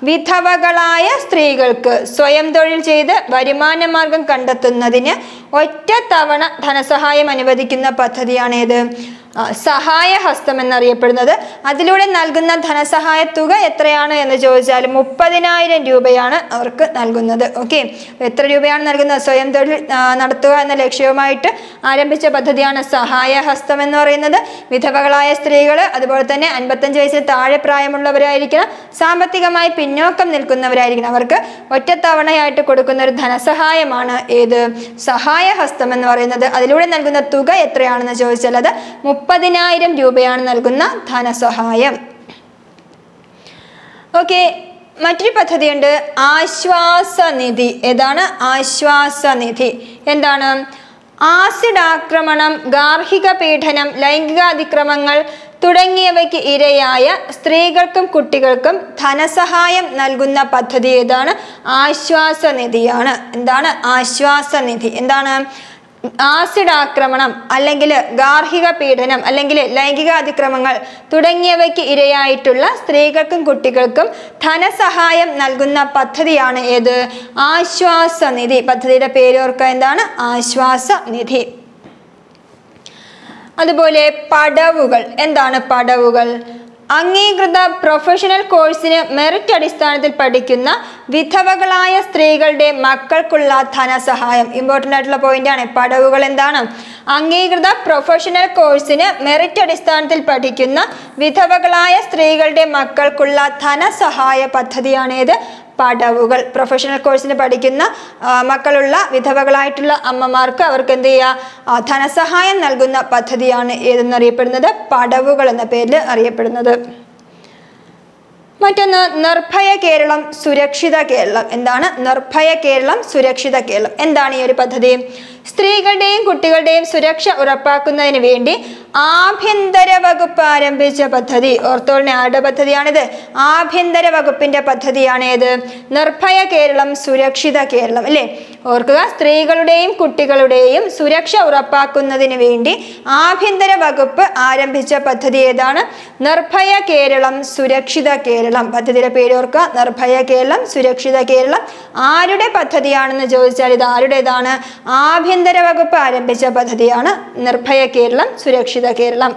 വിധവകളായ സ്ത്രീകൾക്ക് സ്വയം തൊഴിൽ ചെയ്ത് വരുമാന മാർഗം കണ്ടെത്തുന്നതിന് ഒറ്റ തവണ ധനസഹായം അനുവദിക്കുന്ന പദ്ധതിയാണേത് ആ, സഹായ ഹസ്തം എന്നറിയപ്പെടുന്നത് അതിലൂടെ നൽകുന്ന ധനസഹായ തുക എത്രയാണ് എന്ന് ചോദിച്ചാൽ മുപ്പതിനായിരം രൂപയാണ് അവർക്ക് നൽകുന്നത് ഓക്കെ എത്ര രൂപയാണ് നൽകുന്നത് സ്വയം തൊഴിൽ ആ, നടത്തുക എന്ന ലക്ഷ്യവുമായിട്ട് ആരംഭിച്ച പദ്ധതിയാണ് സഹായ ഹസ്തം എന്ന് പറയുന്നത് വിധവകളായ സ്ത്രീകൾ അതുപോലെ തന്നെ അൻപത്തഞ്ച് വയസ്സിന് താഴെ പ്രായമുള്ളവരായിരിക്കണം സാമ്പത്തികമായി പിന്നോക്കം നിൽക്കുന്നവരായിരിക്കണം അവർക്ക് ഒറ്റത്തവണയായിട്ട് കൊടുക്കുന്ന ഒരു ധനസഹായമാണ് ഏത് സഹായ ഹസ്തം എന്ന് പറയുന്നത് അതിലൂടെ നൽകുന്ന തുക എത്രയാണെന്ന് ചോദിച്ചാൽ അത് മുപ്പതിനായിരം രൂപയാണ് നൽകുന്ന ധനസഹായം ഓക്കെ മറ്റൊരു പദ്ധതിയുണ്ട് ആശ്വാസനിധി ഏതാണ് ആശ്വാസനിധി എന്താണ് ആസിഡ് ആക്രമണം ഗാർഹിക പീഡനം ലൈംഗിക അതിക്രമങ്ങൾ തുടങ്ങിയവയ്ക്ക് ഇരയായ സ്ത്രീകൾക്കും കുട്ടികൾക്കും ധനസഹായം നൽകുന്ന പദ്ധതി ഏതാണ് ആശ്വാസനിധിയാണ് എന്താണ് ആശ്വാസനിധി എന്താണ് ആസിഡ് ആക്രമണം അല്ലെങ്കിൽ ഗാർഹിക പീഡനം അല്ലെങ്കിൽ ലൈംഗിക അതിക്രമങ്ങൾ തുടങ്ങിയവയ്ക്ക് ഇരയായിട്ടുള്ള സ്ത്രീകൾക്കും കുട്ടികൾക്കും ധനസഹായം നൽകുന്ന പദ്ധതിയാണ് ഏത് ആശ്വാസനിധി പദ്ധതിയുടെ പേരോർക്ക എന്താണ് ആശ്വാസനിധി അതുപോലെ പടവുകൾ എന്താണ് പടവുകൾ അംഗീകൃത പ്രൊഫഷണൽ കോഴ്സിന് മെറിറ്റ് അടിസ്ഥാനത്തിൽ പഠിക്കുന്ന വിധവകളായ സ്ത്രീകളുടെ മക്കൾക്കുള്ള ധനസഹായം ഇമ്പോർട്ടൻ്റ് ആയിട്ടുള്ള പോയിന്റാണ് പടവുകൾ എന്താണ് അംഗീകൃത പ്രൊഫഷണൽ കോഴ്സിന് മെറിറ്റ് അടിസ്ഥാനത്തിൽ പഠിക്കുന്ന വിധവകളായ സ്ത്രീകളുടെ മക്കൾക്കുള്ള ധനസഹായ പദ്ധതിയാണേത് പടവുകൾ പ്രൊഫഷണൽ കോഴ്സിന് പഠിക്കുന്ന ആ, മക്കളുള്ള വിധവകളായിട്ടുള്ള അമ്മമാർക്ക് അവർക്ക് എന്ത് ചെയ്യുക ആ, ധനസഹായം നൽകുന്ന പദ്ധതിയാണ് ഏതെന്നറിയപ്പെടുന്നത് പടവുകൾ എന്ന പേരിൽ അറിയപ്പെടുന്നത് മറ്റൊന്ന് നിർഭയ കേരളം സുരക്ഷിത കേരളം എന്താണ് നിർഭയ കേരളം സുരക്ഷിത കേരളം എന്താണ് ഈ ഒരു പദ്ധതി സ്ത്രീകളുടെയും കുട്ടികളുടെയും സുരക്ഷ ഉറപ്പാക്കുന്നതിന് വേണ്ടി ആഭ്യന്തര വകുപ്പ് ആരംഭിച്ച പദ്ധതി ഓർത്തോളിന് ആരുടെ പദ്ധതിയാണിത് ആഭ്യന്തര വകുപ്പിന്റെ പദ്ധതിയാണ് ഏത് നിർഭയ കേരളം സുരക്ഷിത കേരളം അല്ലേ ഓർക്കുക സ്ത്രീകളുടെയും കുട്ടികളുടെയും സുരക്ഷ ഉറപ്പാക്കുന്നതിന് വേണ്ടി ആഭ്യന്തര വകുപ്പ് ആരംഭിച്ച പദ്ധതി ഏതാണ് നിർഭയ കേരളം സുരക്ഷിത കേരളം പദ്ധതിയുടെ പേര് ഓർക്കുക നിർഭയ കേരളം സുരക്ഷിത കേരളം ആരുടെ പദ്ധതിയാണെന്ന് ചോദിച്ചാൽ ഇത് ആരുടേതാണ് ആഭ്യന്തര വകുപ്പ് ആരംഭിച്ച പദ്ധതിയാണ് നിർഭയ കേരളം സുരക്ഷിത കേരളം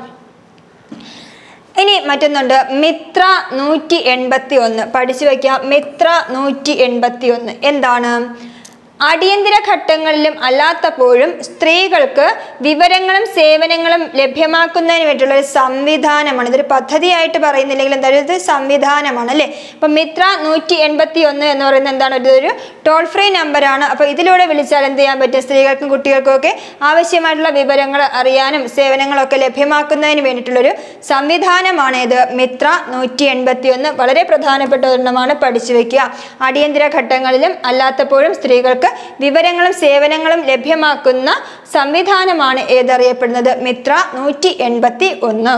ഇനി മറ്റൊന്നുണ്ട് മിത്ര നൂറ്റി എൺപത്തി ഒന്ന് പഠിച്ചു വയ്ക്കാം മിത്ര നൂറ്റി എൺപത്തി ഒന്ന് എന്താണ് അടിയന്തര ഘട്ടങ്ങളിലും അല്ലാത്തപ്പോഴും സ്ത്രീകൾക്ക് വിവരങ്ങളും സേവനങ്ങളും ലഭ്യമാക്കുന്നതിന് വേണ്ടിയുള്ള ഒരു സംവിധാനമാണ് ഇതൊരു പദ്ധതിയായിട്ട് പറയുന്നില്ലെങ്കിൽ എന്താ ഇത് സംവിധാനമാണ് അല്ലേ അപ്പം മിത്ര നൂറ്റി എൺപത്തി ഒന്ന് എന്ന് പറയുന്നത് എന്താണ് ഇതൊരു ടോൾ ഫ്രീ നമ്പറാണ് അപ്പോൾ ഇതിലൂടെ വിളിച്ചാൽ എന്ത് ചെയ്യാൻ പറ്റും സ്ത്രീകൾക്കും കുട്ടികൾക്കും ഒക്കെ ആവശ്യമായിട്ടുള്ള വിവരങ്ങൾ അറിയാനും സേവനങ്ങളൊക്കെ ലഭ്യമാക്കുന്നതിന് വേണ്ടിയിട്ടുള്ളൊരു സംവിധാനമാണ് ഇത് മിത്ര നൂറ്റി എൺപത്തി ഒന്ന് വളരെ പ്രധാനപ്പെട്ട ഒരെണ്ണമാണ് പഠിച്ചു വെക്കുക അടിയന്തര ഘട്ടങ്ങളിലും അല്ലാത്തപ്പോഴും സ്ത്രീകൾക്ക് വിവരങ്ങളും സേവനങ്ങളും ലഭ്യമാക്കുന്ന സംവിധാനമാണ് ഏതറിയപ്പെടുന്നത് മിത്ര നൂറ്റി എൺപത്തി ഒന്ന്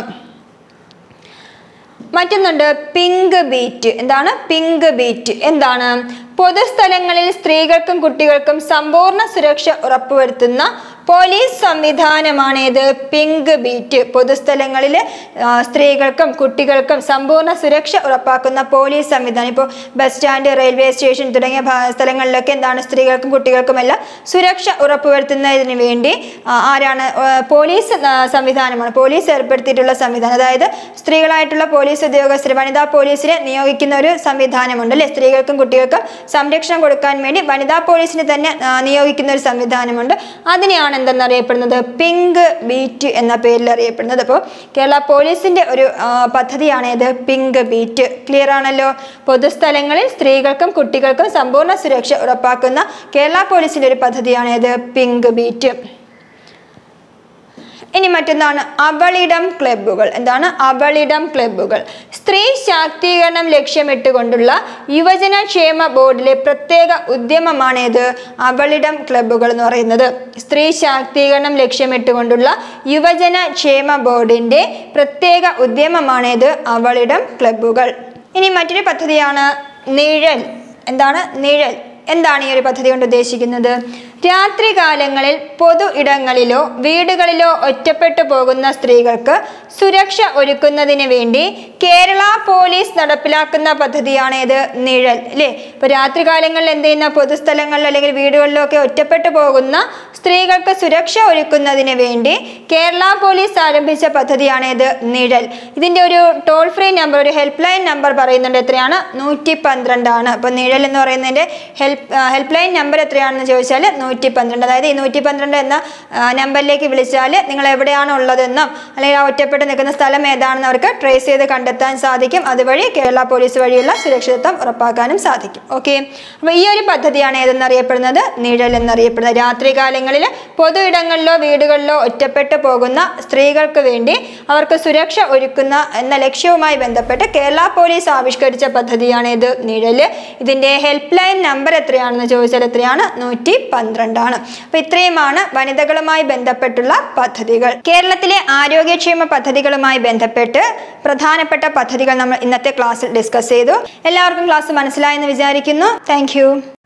മറ്റൊന്നുണ്ട് പിങ്ക് ബീറ്റ് എന്താണ് പിങ്ക് ബീറ്റ് എന്താണ് പൊതുസ്ഥലങ്ങളിൽ സ്ത്രീകൾക്കും കുട്ടികൾക്കും സമ്പൂർണ്ണ സുരക്ഷ ഉറപ്പുവരുത്തുന്ന പോലീസ് സംവിധാനമാണ് ഏത് പിങ്ക് ബീറ്റ് പൊതുസ്ഥലങ്ങളിൽ സ്ത്രീകൾക്കും കുട്ടികൾക്കും സമ്പൂർണ്ണ സുരക്ഷ ഉറപ്പാക്കുന്ന പോലീസ് സംവിധാനം ഇപ്പോൾ ബസ് സ്റ്റാൻഡ് റെയിൽവേ സ്റ്റേഷൻ തുടങ്ങിയ ഭാ- സ്ഥലങ്ങളിലൊക്കെ എന്താണ് സ്ത്രീകൾക്കും കുട്ടികൾക്കുമെല്ലാം സുരക്ഷ ഉറപ്പുവരുത്തുന്നതിന് വേണ്ടി ആ, ആരാണ് ആ, പോലീസ് ആ, സംവിധാനമാണ് പോലീസ് ഏർപ്പെടുത്തിയിട്ടുള്ള സംവിധാനം അതായത് സ്ത്രീകളായിട്ടുള്ള പോലീസ് ഉദ്യോഗസ്ഥർ വനിതാ പോലീസിനെ നിയോഗിക്കുന്ന ഒരു സംവിധാനമുണ്ട് അല്ലെ സ്ത്രീകൾക്കും കുട്ടികൾക്കും സംരക്ഷണം കൊടുക്കാൻ വേണ്ടി വനിതാ പോലീസിനെ തന്നെ ആ, നിയോഗിക്കുന്ന ഒരു സംവിധാനമുണ്ട് അതിനെയാണ് എന്തെന്നറിയപ്പെടുന്നത് പിങ്ക് ബീറ്റ് എന്ന പേരിൽ അറിയപ്പെടുന്നത് അപ്പോൾ കേരള പോലീസിന്റെ ഒരു ആ, പദ്ധതിയാണ് ഇത് പിങ്ക് ബീറ്റ് ക്ലിയർ ആണല്ലോ പൊതുസ്ഥലങ്ങളിൽ സ്ത്രീകൾക്കും കുട്ടികൾക്കും സമ്പൂർണ്ണ സുരക്ഷ ഉറപ്പാക്കുന്ന കേരള പോലീസിന്റെ ഒരു പദ്ധതിയാണ് ഇത് പിങ്ക് ബീറ്റ് ഇനി മറ്റൊന്നാണ് അവളിടം ക്ലബ്ബുകൾ എന്താണ് അവളിടം ക്ലബ്ബുകൾ സ്ത്രീ ശാക്തീകരണം ലക്ഷ്യമിട്ടുകൊണ്ടുള്ള യുവജന ക്ഷേമ ബോർഡിലെ പ്രത്യേക ഉദ്യമമാണ് ഇത് അവളിടം ക്ലബ്ബുകൾ എന്ന് പറയുന്നത് സ്ത്രീ ശാക്തീകരണം ലക്ഷ്യമിട്ടുകൊണ്ടുള്ള യുവജന ക്ഷേമ ബോർഡിന്റെ പ്രത്യേക ഉദ്യമമാണ് ഇത് അവളിടം ക്ലബ്ബുകൾ ഇനി മറ്റൊരു പദ്ധതിയാണ് നിഴൽ എന്താണ് നിഴൽ എന്താണ് ഈ ഒരു പദ്ധതി കൊണ്ട് ഉദ്ദേശിക്കുന്നത് രാത്രികാലങ്ങളിൽ പൊതു ഇടങ്ങളിലോ വീടുകളിലോ ഒറ്റപ്പെട്ടു പോകുന്ന സ്ത്രീകൾക്ക് സുരക്ഷ ഒരുക്കുന്നതിന് വേണ്ടി കേരള പോലീസ് നടപ്പിലാക്കുന്ന പദ്ധതിയാണ് ഇത് നിഴൽ അല്ലേ ഇപ്പൊ രാത്രികാലങ്ങളിൽ എന്ത് ചെയ്യുന്ന പൊതുസ്ഥലങ്ങളിലോ അല്ലെങ്കിൽ വീടുകളിലോ ഒക്കെ ഒറ്റപ്പെട്ടു പോകുന്ന സ്ത്രീകൾക്ക് സുരക്ഷ ഒരുക്കുന്നതിന് വേണ്ടി കേരള പോലീസ് ആരംഭിച്ച പദ്ധതിയാണ് ഇത് നിഴൽ ഇതിന്റെ ഒരു ടോൾ ഫ്രീ നമ്പർ ഒരു ഹെൽപ്പ് ലൈൻ നമ്പർ പറയുന്നുണ്ട് എത്രയാണ് നൂറ്റി പന്ത്രണ്ടാണ് അപ്പൊ നിഴൽ എന്ന് പറയുന്നതിന്റെ ഹെൽപ്പ് ഹെൽപ്പ് ലൈൻ നമ്പർ എത്രയാണെന്ന് ചോദിച്ചാൽ നൂറ്റി പന്ത്രണ്ട് അതായത് ഈ നൂറ്റി പന്ത്രണ്ട് എന്ന ആ, നമ്പറിലേക്ക് വിളിച്ചാൽ നിങ്ങൾ എവിടെയാണ് ഉള്ളതെന്നും അല്ലെങ്കിൽ ആ ഒറ്റപ്പെട്ട് നിൽക്കുന്ന സ്ഥലം ഏതാണെന്ന് അവർക്ക് ട്രേസ് ചെയ്ത് കണ്ടെത്താൻ സാധിക്കും അതുവഴി കേരള പോലീസ് വഴിയുള്ള സുരക്ഷിതത്വം ഉറപ്പാക്കാനും സാധിക്കും ഓക്കെ അപ്പോൾ ഈ ഒരു പദ്ധതിയാണ് ഏതെന്നറിയപ്പെടുന്നത് നിഴൽ എന്നറിയപ്പെടുന്നത് രാത്രികാലങ്ങളിൽ പൊതു ഇടങ്ങളിലോ വീടുകളിലോ ഒറ്റപ്പെട്ടു പോകുന്ന സ്ത്രീകൾക്ക് വേണ്ടി അവർക്ക് സുരക്ഷ ഒരുക്കുന്ന എന്ന ലക്ഷ്യവുമായി ബന്ധപ്പെട്ട് കേരള പോലീസ് ആവിഷ്കരിച്ച പദ്ധതിയാണ് ഇത് നിഴല് ഇതിന്റെ ഹെൽപ്പ് ലൈൻ നമ്പർ എത്രയാണെന്ന് ചോദിച്ചാൽ എത്രയാണ് നൂറ്റി പന്ത്രണ്ടാണ് അപ്പൊ ഇത്രയുമാണ് വനിതകളുമായി ബന്ധപ്പെട്ടുള്ള പദ്ധതികൾ കേരളത്തിലെ ആരോഗ്യക്ഷേമ പദ്ധതികളുമായി ബന്ധപ്പെട്ട് പ്രധാനപ്പെട്ട പദ്ധതികൾ നമ്മൾ ഇന്നത്തെ ക്ലാസ്സിൽ ഡിസ്കസ് ചെയ്തു എല്ലാവർക്കും ക്ലാസ് മനസ്സിലായെന്ന് വിചാരിക്കുന്നു താങ്ക്